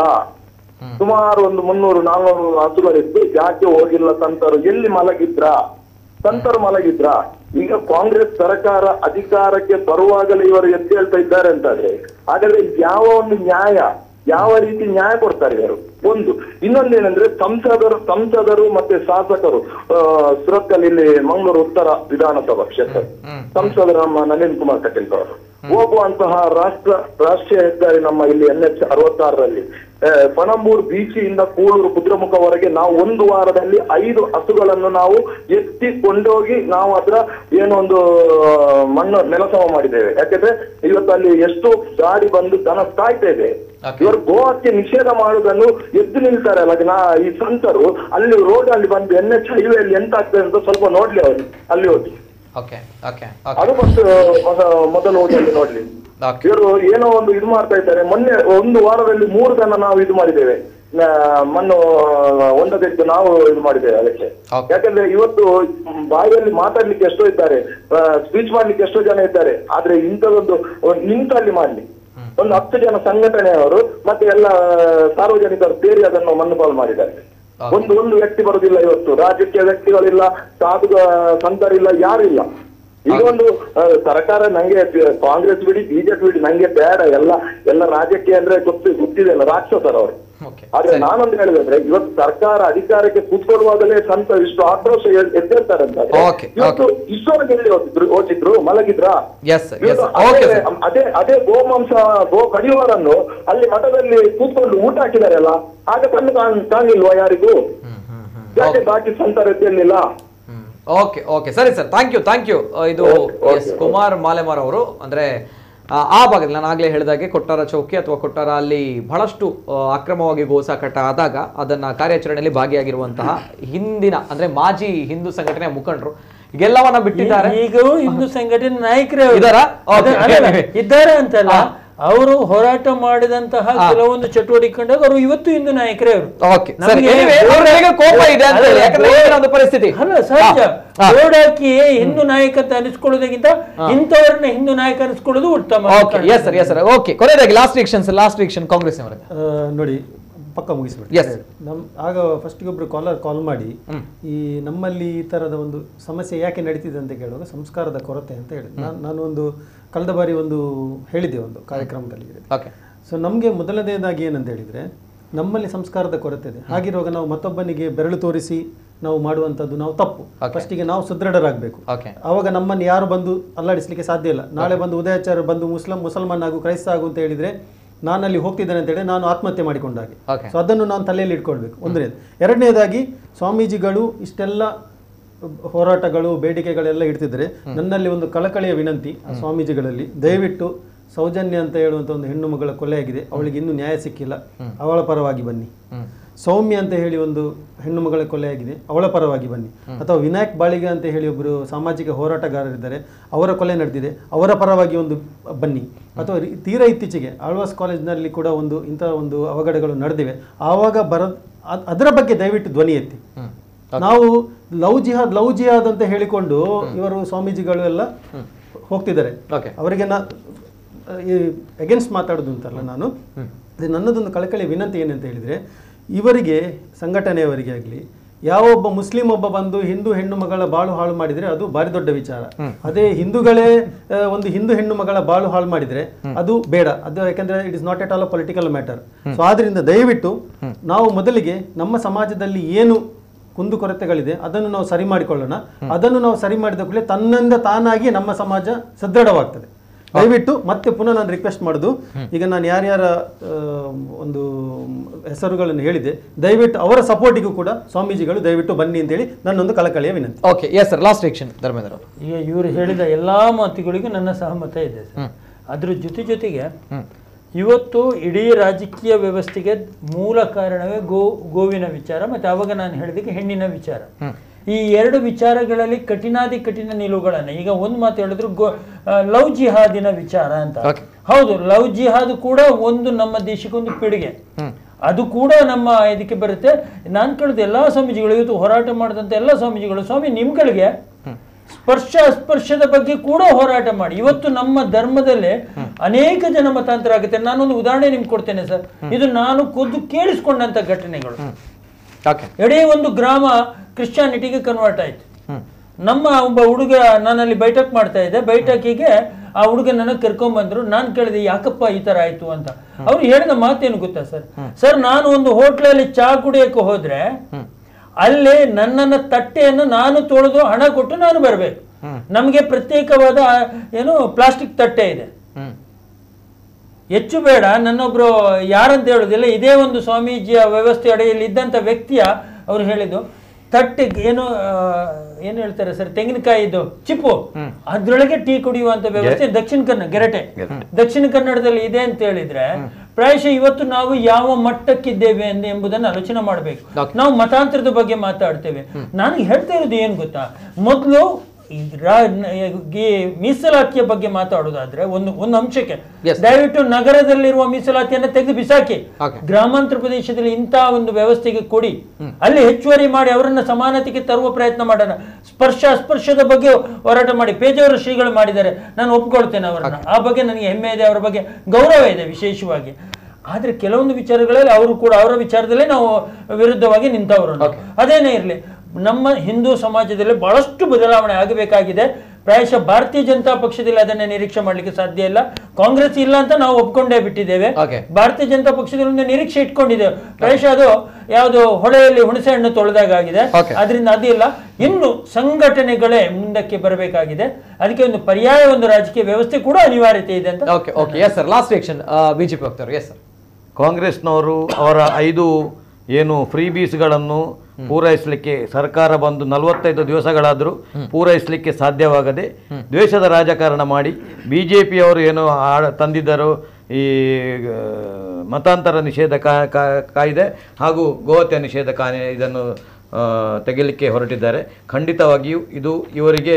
ಸುಮಾರು ಒಂದು ಮುನ್ನೂರು ನಾನ್ನೂರು ಹಸುಗಳಿತ್ತು ಯಾಕೆ ಹೋಗಿಲ್ಲ ಸಂತರು ಎಲ್ಲಿ ಮಲಗಿದ್ರ ಸಂತರು ಮಲಗಿದ್ರ ಈಗ ಕಾಂಗ್ರೆಸ್ ಸರ್ಕಾರ ಅಧಿಕಾರಕ್ಕೆ ಬರುವಾಗಲೇ ಇವರು ಎದ್ದು ಹೇಳ್ತಾ ಇದ್ದಾರೆ ಅಂತಾದ್ರೆ ಹಾಗಾದ್ರೆ ಯಾವ ಒಂದು ನ್ಯಾಯ ಯಾವ ರೀತಿ ನ್ಯಾಯ ಕೊಡ್ತಾರೆ ಇವರು ಒಂದು ಇನ್ನೊಂದೇನೆಂದ್ರೆ ಸಂಸದರು ಸಂಸದರು ಮತ್ತೆ ಶಾಸಕರು ಆ, ಸುರತ್ಕಲ್ ಇಲ್ಲಿ ಮಂಗಳೂರು ಉತ್ತರ ವಿಧಾನಸಭಾ ಕ್ಷೇತ್ರ ಸಂಸದರು ನಮ್ಮ ನಳಿನ್ ಕುಮಾರ್ ಕಟೀಲ್ ಅವರು ಹೋಗುವಂತಹ ರಾಷ್ಟ್ರ ರಾಷ್ಟ್ರೀಯ ಹೆದ್ದಾರಿ ನಮ್ಮ ಇಲ್ಲಿ ಎನ್ ಎಚ್ ಅರವತ್ತಾರರಲ್ಲಿ ಆ, ಪಣಂಬೂರ್ ಬೀಚಿಯಿಂದ ಕೂಳೂರು ಕುದ್ರಮುಖವರೆಗೆ ನಾವು ಒಂದು ವಾರದಲ್ಲಿ ಐದು ಹಸುಗಳನ್ನು ನಾವು ಎತ್ತಿ ಕೊಂಡೋಗಿ ನಾವು ಅದರ ಏನೋ ಒಂದು ಆ, ಮಣ್ಣು ನೆಲಸಮ ಮಾಡಿದ್ದೇವೆ ಯಾಕಂದ್ರೆ ಇವತ್ತು ಅಲ್ಲಿ ಎಷ್ಟು ಗಾಡಿ ಬಂದು ದನ ಸಾಯ್ತಾ ಇದೆ ಇವರು ಗೋಹತ್ಯೆ ನಿಷೇಧ ಮಾಡುವುದನ್ನು ಎದ್ದು ನಿಲ್ತಾರೆ ಅಲ್ಲ ನಾ ಈ ಸಂತರು ಅಲ್ಲಿ ರೋಡ್ ಅಲ್ಲಿ ಬಂದು ಎನ್ ಎಚ್ ಹೈವೇ ಅಲ್ಲಿ ಎಂತ ಆಗ್ತದೆ ಅಂತ ಸ್ವಲ್ಪ ನೋಡ್ಲಿ ಅವರು ಅಲ್ಲಿ ಹೋಗಿ ಓಕೆ ಓಕೆ ಅದು ಫಸ್ಟ್ ಮೊದಲು ಹೋಗಿ ಅಲ್ಲಿ ನೋಡ್ಲಿ ಇವರು ಏನೋ ಒಂದು ಇದು ಮಾಡ್ತಾ ಇದ್ದಾರೆ ಮೊನ್ನೆ ಒಂದು ವಾರದಲ್ಲಿ ಮೂರು ಜನ ನಾವು ಇದು ಮಾಡಿದ್ದೇವೆ ನ- ಮಣ್ಣು ಒಂದದಿಟ್ಟು ನಾವು ಇದು ಮಾಡಿದ್ದೇವೆ ಅದಕ್ಕೆ ಯಾಕಂದ್ರೆ ಇವತ್ತು ಮ್, ಬಾಯಿಯಲ್ಲಿ ಮಾತಾಡ್ಲಿಕ್ಕೆ ಎಷ್ಟೋ ಇದ್ದಾರೆ ಸ್ಪೀಚ್ ಮಾಡ್ಲಿಕ್ಕೆ ಎಷ್ಟೋ ಜನ ಇದ್ದಾರೆ ಆದ್ರೆ ಇಂಥದೊಂದು ಒಂದು ನಿಂತಲ್ಲಿ ಮಾಡ್ಲಿ ಒಂದು ಹತ್ತು ಜನ ಸಂಘಟನೆಯವರು ಮತ್ತೆ ಎಲ್ಲ ಸಾರ್ವಜನಿಕರು ಸೇರಿ ಅದನ್ನು ಮಣ್ಣು ಪಾಲು ಮಾಡಿದ್ದಾರೆ ಒಂದು ಒಂದು ವ್ಯಕ್ತಿ ಬರುದಿಲ್ಲ ಇವತ್ತು ರಾಜಕೀಯ ವ್ಯಕ್ತಿಗಳಿಲ್ಲ ಸಾಧು ಸಂತರಿಲ್ಲ ಯಾರು ಇಲ್ಲ ಈಗ ಒಂದು ಆ, ಸರ್ಕಾರ ನಂಗೆ ಕಾಂಗ್ರೆಸ್ ಬಿಡಿ ಬಿಜೆಪಿ ಬಿಡಿ ನಂಗೆ ಬೇಡ ಎಲ್ಲ ಎಲ್ಲ ರಾಜಕೀಯ ಅಂದ್ರೆ ಗೊತ್ತಿ ಗೊತ್ತಿದೆ ಅಲ್ಲ ರಾಕ್ಷಸರು ಅವರು ಆದ್ರೆ ನಾನೊಂದು ಹೇಳಿದ್ರೆ ಇವತ್ತು ಸರ್ಕಾರ ಅಧಿಕಾರಕ್ಕೆ ಕೂತ್ಕೊಳ್ಳುವಾಗಲೇ ಸಂತ ಇಷ್ಟು ಆಕ್ರೋಶ ಎದ್- ಎದ್ದೇಳ್ತಾರೆ ಅಂತ Okay, ಇವತ್ತು ಇಷ್ಟೊಳಗೆ ಎಲ್ಲಿ ಹೋಗಿದ್ರು ಹೋಗಿದ್ರು ಮಲಗಿದ್ರ ಎಸ್ ಎಸ್ ಇವತ್ತು ಓಕೆ ಅದೇ ಅದೇ ಅದೇ ಗೋಮಾಂಸ ಗೋ ಕಡಿಯುವವರನ್ನು ಅಲ್ಲಿ ಮಠದಲ್ಲಿ ಕೂತ್ಕೊಂಡು ಊಟ ಹಾಕಿದಾರಲ್ಲ ಆಗ ಕಣ್ಣು ಕಾಣ್- ಕಾಣ್ಲಿಲ್ವಾ ಯಾರಿಗೂ ಯಾಕೆ ಬಾಕಿ ಸಂತರ ಎದ್ದೇಳಿಲ್ಲ ಓಕೆ ಓಕೆ ಸರಿ sir thank you thank you ಇದು ಎಸ್ ಕುಮಾರ್ ಮಾಲೆಮಾರ್ ಅವರು ಅಂದ್ರೆ ಆ, ಆ ಭಾಗದಲ್ಲಿ ನಾನು ಆಗಲೇ ಹೇಳಿದಾಗೆ ಕೊಟ್ಟಾರ ಚೌಕಿ ಅಥವಾ ಕೊಟ್ಟಾರ ಅಲ್ಲಿ ಬಹಳಷ್ಟು ಆ, ಅಕ್ರಮವಾಗಿ ಗೋಸಾಕಟ ಆದಾಗ ಅದನ್ನ ಕಾರ್ಯಾಚರಣೆಯಲ್ಲಿ ಭಾಗಿಯಾಗಿರುವಂತಹ ಹಿಂದಿನ ಅಂದ್ರೆ ಮಾಜಿ ಹಿಂದೂ ಸಂಘಟನೆಯ ಮುಖಂಡರು ಈಗೆಲ್ಲವನ್ನ ಬಿಟ್ಟಿದ್ದಾರೆ ಈಗ ಹಿಂದೂ ಸಂಘಟನೆ ನಾಯಕರೇ ಅವರು. ಇದಾರಾ? ಅದೇ- Okay. ಅಲ್ಲ, ಇದ್ದಾರೆ ಅಂತಲ್ಲ ಅವರು ಹೋರಾಟ ಮಾಡಿದಂತಹ ಕೆಲವೊಂದು ಚಟುವಟಿಕೆ ಕಂಡಾಗ ಅವರು ಇವತ್ತು ಹಿಂದೂ ನಾಯಕರೇ ಅವರು ಓಕೆ ಸರಿ ನಮ್ಗೆ Anyway, ಬೋರ್ಡ್- ಅವ್ರ ಮೇಲೆಗೆ ಕೋಪ ಇದೆ ಅಂತ ಹೇಳಿ, ಅಲ್ಲ, ಯಾಕಂದ್ರೆ ಬೋರ್ಡ್- ಈಗಿನ ಒಂದು ಪರಿಸ್ಥಿತಿ ಅಲ್ಲ ಸಹಜ ಹಾ. ಬೋರ್ಡ್ ಹಾಕಿ ಹಿಂದೂ ನಾಯಕ ಅಂತ ಅನಿಸ್ಕೊಳ್ಳೋದಕ್ಕಿಂತ ಇಂಥವ್ರನ್ನ ಹಿಂದೂ ನಾಯಕ ಅನಿಸ್ಕೊಳ್ಳೋದು ಉತ್ತಮ okay yes sir yes sir okay ಕೊನೆಯದಾಗಿ last reactions last reaction Congress ಅವರಿಗೆ ಆ, ನೋಡಿ ಪಕ್ಕ ಮುಗಿಸ್ಬಿಡಿ Yes. ನಮ್ ಆಗ ಫಸ್ಟ್ಗೆ ಒಬ್ರು ಕಾಲರ್ ಕಾಲ್ ಮಾಡಿ ಈ ನಮ್ಮಲ್ಲಿ ಈ ತರದ ಒಂದು ಸಮಸ್ಯೆ ಯಾಕೆ ನಡೀತಿದೆ ಅಂತ ಕೇಳುವಾಗ ಸಂಸ್ಕಾರದ ಕೊರತೆ ಅಂತ ಹೇಳಿ ನಾನು ನಾನು ಒಂದು ಕಳೆದ ಬಾರಿ ಒಂದು ಹೇಳಿದ್ದೆ ಒಂದು ಕಾರ್ಯಕ್ರಮದಲ್ಲಿ ಓಕೆ ಸೊ ನಮಗೆ ಮೊದಲನೇದಾಗಿ ಏನಂತ ಹೇಳಿದ್ರೆ ನಮ್ಮಲ್ಲಿ ಸಂಸ್ಕಾರದ ಕೊರತೆ ಇದೆ ಹಾಗಿರುವಾಗ ನಾವು ಮತ್ತೊಬ್ಬನಿಗೆ ಬೆರಳು ತೋರಿಸಿ ನಾವು ಮಾಡುವಂಥದ್ದು ನಾವು ತಪ್ಪು ಫಸ್ಟಿಗೆ ನಾವು ಸುದೃಢರಾಗಬೇಕು ಓಕೆ ಆವಾಗ ನಮ್ಮನ್ನು ಯಾರು ಬಂದು ಅಲ್ಲಾಡಿಸ್ಲಿಕ್ಕೆ ಸಾಧ್ಯ ಇಲ್ಲ ನಾಳೆ ಬಂದು ಉದಯಾಚಾರ್ಯ ಬಂದು ಮುಸ್ಲಿಂ ಮುಸಲ್ಮಾನ್ ಆಗು ಕ್ರೈಸ್ತ ಆಗು ಅಂತ ಹೇಳಿದ್ರೆ ನಾನು ಅಲ್ಲಿ ಹೋಗ್ತಿದ್ದೇನೆ ಅಂತ ಹೇಳಿ ನಾನು ಆತ್ಮಹತ್ಯೆ ಮಾಡಿಕೊಂಡಾಗೆ Okay. ಸೊ ಅದನ್ನು ನಾನು ತಲೆಯಲ್ಲಿ ಇಟ್ಕೊಳ್ಬೇಕು ಒಂದನೇದು ಎರಡನೇದಾಗಿ ಸ್ವಾಮೀಜಿಗಳು ಇಷ್ಟೆಲ್ಲ ಹೋರಾಟಗಳು ಬೇಡಿಕೆಗಳೆಲ್ಲ ಇಡ್ತಿದ್ರೆ ನನ್ನಲ್ಲಿ ಒಂದು ಕಳಕಳಿಯ ವಿನಂತಿ ಆ ಸ್ವಾಮೀಜಿಗಳಲ್ಲಿ ದಯವಿಟ್ಟು ಸೌಜನ್ಯ ಅಂತ ಹೇಳುವಂಥ ಒಂದು ಹೆಣ್ಣು ಮಗಳ ಕೊಲೆಯಾಗಿದೆ ಅವಳಿಗೆ ಇನ್ನೂ ನ್ಯಾಯ ಸಿಕ್ಕಿಲ್ಲ ಅವಳ ಪರವಾಗಿ ಬನ್ನಿ ಸೌಮ್ಯ ಅಂತ ಹೇಳಿ ಒಂದು ಹೆಣ್ಣು ಮಗಳ ಕೊಲೆಯಾಗಿದೆ ಅವಳ ಪರವಾಗಿ ಬನ್ನಿ ಅಥವಾ ವಿನಾಯಕ್ ಬಾಳಿಗೆ ಅಂತ ಹೇಳಿ ಒಬ್ಬರು ಸಾಮಾಜಿಕ ಹೋರಾಟಗಾರರಿದ್ದಾರೆ ಅವರ ಕೊಲೆ ನಡೆದಿದೆ ಅವರ ಪರವಾಗಿ ಒಂದು ಬನ್ನಿ ಅಥವಾ ರಿ- ತೀರಾ ಇತ್ತೀಚೆಗೆ ಆಳ್ವಾಸ್ ಕಾಲೇಜ್ನಲ್ಲಿ ಕೂಡ ಒಂದು ಇಂಥ ಒಂದು ಅವಘಡಗಳು ನಡೆದಿವೆ ಆವಾಗ ಬರ ಅದ್- ಅದರ ಬಗ್ಗೆ ದಯವಿಟ್ಟು ಧ್ವನಿ ಎತ್ತಿ ನಾವು ಲವ್ ಜಿಹಾದ್ ಲವ್ ಜಿಹಾದ್ ಅಂತ ಹೇಳಿಕೊಂಡು ಇವರು ಸ್ವಾಮೀಜಿಗಳು ಎಲ್ಲ ಹೋಗ್ತಿದ್ದಾರೆ ಅವರಿಗೆ ನಾ ಅಗೇನ್ಸ್ಟ್ ಮಾತಾಡೋದು ಅಂತಲ್ಲ ನಾನು ಇದು ನನ್ನದೊಂದು ಕಳಕಳಿ ವಿನಂತಿ ಏನಂತ ಹೇಳಿದ್ರೆ ಇವರಿಗೆ ಸಂಘಟನೆಯವರಿಗೆ ಆಗಲಿ ಯಾವೊಬ್ಬ ಮುಸ್ಲಿಂ ಒಬ್ಬ ಬಂದು ಹಿಂದೂ ಹೆಣ್ಣು ಮಗಳ ಬಾಳು ಹಾಳು ಮಾಡಿದ್ರೆ ಅದು ಭಾರಿ ದೊಡ್ಡ ವಿಚಾರ ಅದೇ ಹಿಂದೂಗಳೇ ಆ, ಒಂದು ಹಿಂದೂ ಹೆಣ್ಣು ಮಗಳ ಬಾಳು ಹಾಳು ಮಾಡಿದ್ರೆ ಅದು ಬೇಡ ಅದು ಯಾಕಂದ್ರೆ it is not at all a political matter so ಆದ್ರಿಂದ ದಯವಿಟ್ಟು ನಾವು ಮೊದಲಿಗೆ ನಮ್ಮ ಸಮಾಜದಲ್ಲಿ ಏನು ಕುಂದುಕೊರತೆಗಳಿದೆ ಅದನ್ನು ನಾವು ಸರಿ ಮಾಡಿಕೊಳ್ಳೋಣ ಅದನ್ನು ನಾವು ಸರಿ ಮಾಡಿದ ಕೂಡಲೇ ತನ್ನಿಂದ ತಾನಾಗಿ ನಮ್ಮ ಸಮಾಜ ಸದೃಢವಾಗ್ತದೆ ದಯವಿಟ್ಟು ಮತ್ತೆ ಪುನಃ ನಾನು ರಿಕ್ವೆಸ್ಟ್ ಮಾಡೋದು ಈಗ ನಾನು ಯಾರ್ಯಾರ ಆ, ಒಂದು ಹೆಸರುಗಳನ್ನು ಹೇಳಿದೆ ದಯವಿಟ್ಟು ಅವರ ಸಪೋರ್ಟಿಗೂ ಕೂಡ ಸ್ವಾಮೀಜಿಗಳು ದಯವಿಟ್ಟು ಬನ್ನಿ ಅಂತೇಳಿ ನನ್ನೊಂದು ಕಳಕಳಿಯ ವಿನಂತಿ okay yes sir last reaction Dharmendra ಅವರು ಈಗ ಇವರು ಹೇಳಿದ ಎಲ್ಲಾ ಮಾತುಗಳಿಗೂ ನನ್ನ ಸಹಮತ ಇದೆ ಸರ್ ಅದ್ರ ಜೊತೆ ಜೊತೆಗೆ ಇವತ್ತು ಇಡೀ ರಾಜಕೀಯ ವ್ಯವಸ್ಥೆಗೆ ಮೂಲ ಕಾರಣವೇ ಗೋ ಗೋವಿನ ವಿಚಾರ ಮತ್ತೆ ಅವಾಗ ನಾನು ಹೇಳಿದಕ್ಕೆ ಹೆಣ್ಣಿನ ವಿಚಾರ ಈ ಎರಡು ವಿಚಾರಗಳಲ್ಲಿ ಕಠಿಣಾದಿ ಕಠಿಣ ನಿಲುವುಗಳನ್ನ ಈಗ ಒಂದು ಮಾತು ಹೇಳಿದ್ರು ಗೋ ಲವ್ ಜಿಹಾದಿನ ವಿಚಾರ ಅಂತ ಹೌದು ಲವ್ ಜಿಹಾದ್ ಕೂಡ ಒಂದು ನಮ್ಮ ದೇಶಕ್ಕೆ ಒಂದು ಪಿಡುಗೆ ಅದು ಕೂಡ ನಮ್ಮ ಇದಕ್ಕೆ ಬರುತ್ತೆ ನಾನು ಕೇಳಿದ ಎಲ್ಲಾ ಸ್ವಾಮೀಜಿಗಳು ಇವತ್ತು ಹೋರಾಟ ಮಾಡಿದಂತ ಎಲ್ಲ ಸ್ವಾಮೀಜಿಗಳು ಸ್ವಾಮಿ ನಿಮ್ಗಳಿಗೆ ಸ್ಪರ್ಶ ಅಸ್ಪರ್ಶದ ಬಗ್ಗೆ ಕೂಡ ಹೋರಾಟ ಮಾಡಿ ಇವತ್ತು ನಮ್ಮ ಧರ್ಮದಲ್ಲಿ ಅನೇಕ ಜನ ಮತಾಂತರ ಆಗುತ್ತೆ ನಾನೊಂದು ಉದಾಹರಣೆ ನಿಮ್ಗೆ ಕೊಡ್ತೇನೆ ಸರ್ ಇದು ನಾನು ಖುದ್ದು ಕೇಳಿಸ್ಕೊಂಡಂತ ಘಟನೆಗಳು ಇಡೀ ಒಂದು ಗ್ರಾಮ ಕ್ರಿಶ್ಚಿಯಾನಿಟಿಗೆ ಕನ್ವರ್ಟ್ ಆಯ್ತು ನಮ್ಮ ಒಬ್ಬ ಹುಡುಗ ನಾನಲ್ಲಿ ಬೈಠಕ್ ಮಾಡ್ತಾ ಇದ್ದೆ ಬೈಠಕಿಗೆ ಆ ಹುಡುಗ ನನಗೆ ಕರ್ಕೊಂಡ್ ಬಂದ್ರು ನಾನು ಕೇಳಿದೆ ಯಾಕಪ್ಪ ಈ ತರ ಆಯ್ತು ಅಂತ ಅವ್ರು ಹೇಳಿದ ಮಾತೇನು ಗೊತ್ತಾ ಸರ್ ಸರ್ ನಾನು ಒಂದು ಹೋಟ್ಲಲ್ಲಿ ಚಾ ಕುಡಿಯಕ್ಕೆ ಹೋದ್ರೆ ಅಲ್ಲಿ ನನ್ನನ್ನ ತಟ್ಟೆಯನ್ನು ನಾನು ತೊಳೆದು ಹಣ ಕೊಟ್ಟು ನಾನು ಬರಬೇಕು ನಮಗೆ ಪ್ರತ್ಯೇಕವಾದ ಆ, ಏನು ಪ್ಲಾಸ್ಟಿಕ್ ತಟ್ಟೆ ಇದೆ ಹೆಚ್ಚು ಬೇಡ ನನ್ನೊಬ್ರು ಯಾರಂತ ಹೇಳೋದಿಲ್ಲ ಇದೇ ಒಂದು ಸ್ವಾಮೀಜಿಯ ವ್ಯವಸ್ಥೆ ಅಡಿಯಲ್ಲಿ ಇದ್ದಂಥ ವ್ಯಕ್ತಿಯ ಅವ್ರು ಹೇಳಿದ್ದು ತಟ್ಟೆ ಏನು ಆ, ಏನು ಹೇಳ್ತಾರೆ ಸರ್ ತೆಂಗಿನಕಾಯಿದು ಚಿಪ್ಪು ಅದ್ರೊಳಗೆ ಟೀ ಕುಡಿಯುವಂತ ವ್ಯವಸ್ಥೆ ದಕ್ಷಿಣ ಕನ್ನಡ ಗೆರಟೆ ದಕ್ಷಿಣ ಕನ್ನಡದಲ್ಲಿ ಇದೆ ಅಂತ ಹೇಳಿದ್ರೆ ಪ್ರಾಯಶಃ ಇವತ್ತು ನಾವು ಯಾವ ಮಟ್ಟಕ್ಕಿದ್ದೇವೆ ಎಂದು ಎಂಬುದನ್ನು ಆಲೋಚನೆ ಮಾಡಬೇಕು ನಾವು ಮತಾಂತರದ ಬಗ್ಗೆ ಮಾತಾಡ್ತೇವೆ ನಾನು ಹೇಳ್ತಾ ಇರೋದು ಏನ್ ಗೊತ್ತಾ ಮೊದಲು ಈ ರಾ- ನ- ಈ ಮೀಸಲಾತಿಯ ಬಗ್ಗೆ ಮಾತಾಡೋದಾದ್ರೆ ಒಂದು ಒಂದು ಅಂಶಕ್ಕೆ ದಯವಿಟ್ಟು ನಗರದಲ್ಲಿರುವ ಮೀಸಲಾತಿಯನ್ನು ತೆಗೆದು ಬಿಸಾಕಿ ಗ್ರಾಮಾಂತರ ಪ್ರದೇಶದಲ್ಲಿ ಇಂತಹ ಒಂದು ವ್ಯವಸ್ಥೆಗೆ ಕೊಡಿ ಅಲ್ಲಿ ಹೆಚ್ಚುವರಿ ಮಾಡಿ ಅವರನ್ನ ಸಮಾನತೆಗೆ ತರುವ ಪ್ರಯತ್ನ ಮಾಡೋಣ ಸ್ಪರ್ಶ ಅಸ್ಪರ್ಶದ ಬಗ್ಗೆ ಹೋರಾಟ ಮಾಡಿ ಪೇಜಾವರ ಶ್ರೀಗಳು ಮಾಡಿದ್ದಾರೆ ನಾನು ಒಪ್ಕೊಳ್ತೇನೆ ಅವರನ್ನ ಆ ಬಗ್ಗೆ ನನಗೆ ಹೆಮ್ಮೆ ಇದೆ ಅವರ ಬಗ್ಗೆ ಗೌರವ ಇದೆ ವಿಶೇಷವಾಗಿ ಆದ್ರೆ ಕೆಲವೊಂದು ವಿಚಾರಗಳಲ್ಲಿ ಅವರು ಕೂಡ ಅವರ ವಿಚಾರದಲ್ಲೇ ನಾವು ವಿರುದ್ಧವಾಗಿ ನಿಂತವರು ನಾವು. ಅದೇನೇ ಇರಲಿ ನಮ್ಮ ಹಿಂದೂ ಸಮಾಜದಲ್ಲಿ ಬಹಳಷ್ಟು ಬದಲಾವಣೆ ಆಗಬೇಕಾಗಿದೆ ಪ್ರಾಯಶಃ ಭಾರತೀಯ ಜನತಾ ಪಕ್ಷದಲ್ಲಿ ಅದನ್ನ ನಿರೀಕ್ಷೆ ಮಾಡ್ಲಿಕ್ಕೆ ಸಾಧ್ಯ ಇಲ್ಲ ಕಾಂಗ್ರೆಸ್ ಇಲ್ಲ ಅಂತ ನಾವು ಒಪ್ಕೊಂಡೇ ಬಿಟ್ಟಿದ್ದೇವೆ ಭಾರತೀಯ ಜನತಾ ಪಕ್ಷದಲ್ಲಿ ಒಂದು ನಿರೀಕ್ಷೆ ಇಟ್ಕೊಂಡಿದ್ದೇವೆ ಪ್ರಾಯಶಃ ಅದು ಯಾವುದು ಹೊಳೆಯಲ್ಲಿ ಹುಣಸೆ ಹಣ್ಣು ತೊಳೆದಾಗಿದೆ ಅದರಿಂದ ಅದಿಲ್ಲ ಇನ್ನು ಸಂಘಟನೆಗಳೇ ಮುಂದಕ್ಕೆ ಬರಬೇಕಾಗಿದೆ ಅದಕ್ಕೆ ಒಂದು ಪರ್ಯಾಯ ಒಂದು ರಾಜಕೀಯ ವ್ಯವಸ್ಥೆ ಕೂಡ ಅನಿವಾರ್ಯತೆ ಇದೆ ಅಂತ okay okay yes sir last reaction BJP ಹೋಗ್ತಾರೆ ಎಸ್ ಸರ್ ಕಾಂಗ್ರೆಸ್ನವರು ಅವರ ಐದು ಏನು ಫ್ರೀ ಬೀಸ್ಗಳನ್ನು ಪೂರೈಸಲಿಕ್ಕೆ ಸರ್ಕಾರ ಬಂದು ನಲವತ್ತೈದು ದಿವಸಗಳಾದರೂ ಪೂರೈಸಲಿಕ್ಕೆ ಸಾಧ್ಯವಾಗದೆ ದ್ವೇಷದ ರಾಜಕಾರಣ ಮಾಡಿ ಬಿ ಜೆ ಪಿಯವರು ಏನು ಆಡ ತಂದಿದ್ದರು ಈ ಆ, ಮತಾಂತರ ನಿಷೇಧ ಕಾ- ಕಾ- ಕಾಯ್ದೆ ಹಾಗೂ ಗೋಹತ್ಯೆ ನಿಷೇಧ ಕಾಯ್ದೆ ಇದನ್ನು ಆ, ತೆಗೆಯಲಿಕ್ಕೆ ಹೊರಟಿದ್ದಾರೆ ಖಂಡಿತವಾಗಿಯೂ ಇದು ಇವರಿಗೆ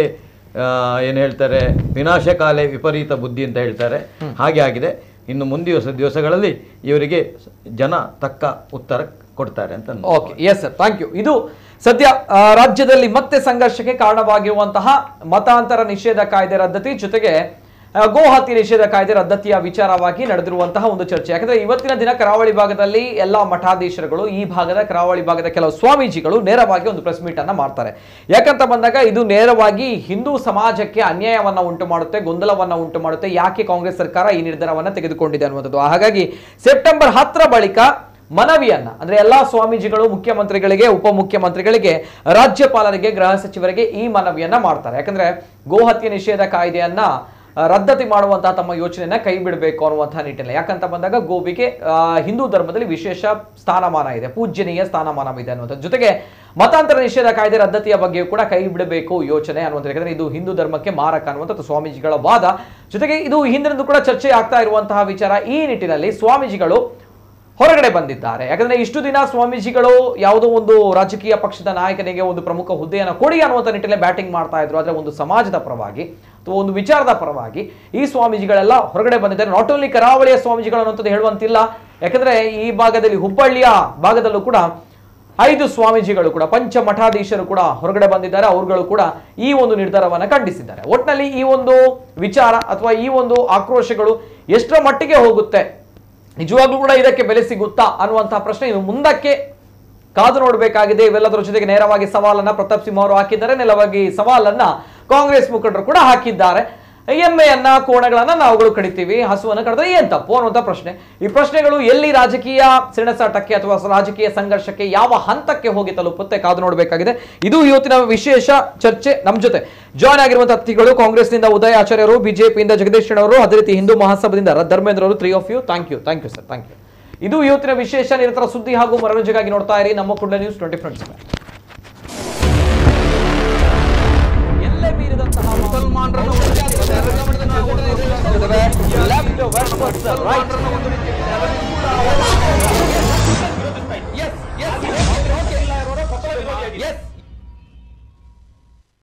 ಏನು ಹೇಳ್ತಾರೆ ವಿನಾಶಕಾಲೆ ವಿಪರೀತ ಬುದ್ಧಿ ಅಂತ ಹೇಳ್ತಾರೆ ಹಾಗೆ ಆಗಿದೆ ಇನ್ನು ಮುಂದಿನ ದಿವಸ ದಿವಸಗಳಲ್ಲಿ ಇವರಿಗೆ ಜನ ತಕ್ಕ ಉತ್ತರ ಕೊಡ್ತಾರೆ ಅಂತ ನನ್ನ okay yes sir thank you ಇದು ಸದ್ಯ ಆ, ರಾಜ್ಯದಲ್ಲಿ ಮತ್ತೆ ಸಂಘರ್ಷಕ್ಕೆ ಕಾರಣವಾಗಿರುವಂತಹ ಮತಾಂತರ ನಿಷೇಧ ಕಾಯ್ದೆ ರದ್ದತಿ ಜೊತೆಗೆ ಆ, ಗೋ ಹತ್ಯೆ ನಿಷೇಧ ಕಾಯ್ದೆ ರದ್ದತಿಯ ವಿಚಾರವಾಗಿ ನಡೆದಿರುವಂತಹ ಒಂದು ಚರ್ಚೆ ಯಾಕಂದ್ರೆ ಇವತ್ತಿನ ದಿನ ಕರಾವಳಿ ಭಾಗದಲ್ಲಿ ಎಲ್ಲಾ ಮಠಾಧೀಶರುಗಳು ಈ ಭಾಗದ ಕರಾವಳಿ ಭಾಗದ ಕೆಲವು ಸ್ವಾಮೀಜಿಗಳು ನೇರವಾಗಿ ಒಂದು ಪ್ರೆಸ್ ಮೀಟ್ ಅನ್ನ ಮಾಡ್ತಾರೆ ಯಾಕಂತ ಬಂದಾಗ ಇದು ನೇರವಾಗಿ ಹಿಂದೂ ಸಮಾಜಕ್ಕೆ ಅನ್ಯಾಯವನ್ನ ಉಂಟು ಮಾಡುತ್ತೆ ಗೊಂದಲವನ್ನ ಉಂಟು ಮಾಡುತ್ತೆ ಯಾಕೆ ಕಾಂಗ್ರೆಸ್ ಸರ್ಕಾರ ಈ ನಿರ್ಧಾರವನ್ನ ತೆಗೆದುಕೊಂಡಿದೆ ಅನ್ನುವಂಥದ್ದು ಹಾಗಾಗಿ ಸೆಪ್ಟೆಂಬರ್ ಹತ್ತರ ಬಳಿಕ ಮನವಿಯನ್ನ ಅಂದ್ರೆ ಎಲ್ಲಾ ಸ್ವಾಮೀಜಿಗಳು ಮುಖ್ಯಮಂತ್ರಿಗಳಿಗೆ ಉಪಮುಖ್ಯಮಂತ್ರಿಗಳಿಗೆ ರಾಜ್ಯಪಾಲರಿಗೆ ಗೃಹ ಸಚಿವರಿಗೆ ಈ ಮನವಿಯನ್ನ ಮಾಡ್ತಾರೆ ಯಾಕಂದ್ರೆ ಗೋಹತ್ಯೆ ನಿಷೇಧ ಕಾಯ್ದೆಯನ್ನ ಆ, ರದ್ದತಿ ಮಾಡುವಂತಹ ತಮ್ಮ ಯೋಚನೆಯನ್ನ ಕೈ ಬಿಡಬೇಕು ಅನ್ನುವಂತಹ ನಿಟ್ಟಿನಲ್ಲಿ ಯಾಕಂತ ಬಂದಾಗ ಗೋವಿಗೆ ಆ, ಹಿಂದೂ ಧರ್ಮದಲ್ಲಿ ವಿಶೇಷ ಸ್ಥಾನಮಾನ ಇದೆ ಪೂಜ್ಯನೀಯ ಸ್ಥಾನಮಾನ ಇದೆ ಅನ್ನುವಂಥದ್ದು ಜೊತೆಗೆ ಮತಾಂತರ ನಿಷೇಧ ಕಾಯ್ದೆ ರದ್ದತಿಯ ಬಗ್ಗೆಯೂ ಕೂಡ ಕೈ ಬಿಡಬೇಕು ಯೋಚನೆ ಅನ್ನುವಂಥದ್ದು ಯಾಕಂದ್ರೆ ಇದು ಹಿಂದೂ ಧರ್ಮಕ್ಕೆ ಮಾರಕ ಅನ್ನುವಂಥದ್ದು ಸ್ವಾಮೀಜಿಗಳ ವಾದ ಜೊತೆಗೆ ಇದು ಹಿಂದಿನಿಂದ ಕೂಡ ಚರ್ಚೆ ಆಗ್ತಾ ಇರುವಂತಹ ವಿಚಾರ ಈ ನಿಟ್ಟಿನಲ್ಲಿ ಸ್ವಾಮೀಜಿಗಳು ಹೊರಗಡೆ ಬಂದಿದ್ದಾರೆ ಯಾಕಂದ್ರೆ ಇಷ್ಟು ದಿನ ಸ್ವಾಮೀಜಿಗಳು ಯಾವುದೋ ಒಂದು ರಾಜಕೀಯ ಪಕ್ಷದ ನಾಯಕನಿಗೆ ಒಂದು ಪ್ರಮುಖ ಹುದ್ದೆಯನ್ನು ಕೊಡಿ ಅನ್ನುವಂಥ ನಿಟ್ಟಿನಲ್ಲಿ ಬ್ಯಾಟಿಂಗ್ ಮಾಡ್ತಾ ಇದ್ರು ಆದ್ರೆ ಒಂದು ಸಮಾಜದ ಪರವಾಗಿ ಅಥವಾ ಒಂದು ವಿಚಾರದ ಪರವಾಗಿ ಈ ಸ್ವಾಮೀಜಿಗಳೆಲ್ಲ ಹೊರಗಡೆ ಬಂದಿದ್ದಾರೆ ನಾಟ್ ಓನ್ಲಿ ಕರಾವಳಿಯ ಸ್ವಾಮೀಜಿಗಳು ಅನ್ನುವಂಥದ್ದು ಹೇಳುವಂತಿಲ್ಲ ಯಾಕಂದ್ರೆ ಈ ಭಾಗದಲ್ಲಿ ಹುಬ್ಬಳ್ಳಿಯ ಭಾಗದಲ್ಲೂ ಕೂಡ ಐದು ಸ್ವಾಮೀಜಿಗಳು ಕೂಡ ಪಂಚ ಮಠಾಧೀಶರು ಕೂಡ ಹೊರಗಡೆ ಬಂದಿದ್ದಾರೆ ಅವರುಗಳು ಕೂಡ ಈ ಒಂದು ನಿರ್ಧಾರವನ್ನ ಖಂಡಿಸಿದ್ದಾರೆ ಒಟ್ಟಿನಲ್ಲಿ ಈ ಒಂದು ವಿಚಾರ ಅಥವಾ ಈ ಒಂದು ಆಕ್ರೋಶಗಳು ಎಷ್ಟರ ಮಟ್ಟಿಗೆ ಹೋಗುತ್ತೆ ನಿಜವಾಗ್ಲೂ ಕೂಡ ಇದಕ್ಕೆ ಬೆಲೆ ಸಿಗುತ್ತಾ ಅನ್ನುವಂತಹ ಪ್ರಶ್ನೆ ಇನ್ನು ಮುಂದಕ್ಕೆ ಕಾದು ನೋಡಬೇಕಾಗಿದೆ ಇವೆಲ್ಲದರ ಜೊತೆಗೆ ನೇರವಾಗಿ ಸವಾಲನ್ನ ಪ್ರತಾಪ್ ಸಿಂಹ ಅವರು ಹಾಕಿದ್ದಾರೆ ನೇರವಾಗಿ ಸವಾಲನ್ನ ಕಾಂಗ್ರೆಸ್ ಮುಖಂಡರು ಕೂಡ ಹಾಕಿದ್ದಾರೆ ಎಮ್ಮೆಯನ್ನ ಕೋಣಗಳನ್ನ ನಾವುಗಳು ಕಡಿತೀವಿ ಹಸುವನ್ನ ಕಡಿದ್ರೆ ಏನ್ ತಪ್ಪು ಅನ್ನುವಂಥ ಪ್ರಶ್ನೆ ಈ ಪ್ರಶ್ನೆಗಳು ಎಲ್ಲಿ ರಾಜಕೀಯ ಸೆಣಸಾಟಕ್ಕೆ ಅಥವಾ ರಾಜಕೀಯ ಸಂಘರ್ಷಕ್ಕೆ ಯಾವ ಹಂತಕ್ಕೆ ಹೋಗಿ ತಲುಪುತ್ತೆ ಕಾದು ನೋಡಬೇಕಾಗಿದೆ ಇದು ಇವತ್ತಿನ ವಿಶೇಷ ಚರ್ಚೆ ನಮ್ಮ ಜೊತೆ ಜಾಯ್ನ್ ಆಗಿರುವಂತಹ ಅತಿಥಿಗಳು ಕಾಂಗ್ರೆಸ್ನಿಂದ ಉದಯ ಆಚಾರ್ಯರು ಬಿಜೆಪಿಯಿಂದ ಜಗದೀಶ್ ಅವರು ಅದೇ ರೀತಿ ಹಿಂದೂ ಮಹಾಸಭಾದಿಂದ ರ- ಧರ್ಮೇಂದ್ರ ಅವರು three of you thank you thank you sir thank you ಇದು ಇವತ್ತಿನ ವಿಶೇಷ ನಿರಂತರ ಸುದ್ದಿ ಹಾಗೂ ಮನರಂಜನೆಗಾಗಿ ನೋಡ್ತಾ ಇರಿ ನಮ್ಮ ಕುಂಡ ನ್ಯೂಸ್ ಟ್ವೆಂಟಿ ಫ್ರೆಂಡ್ಸ್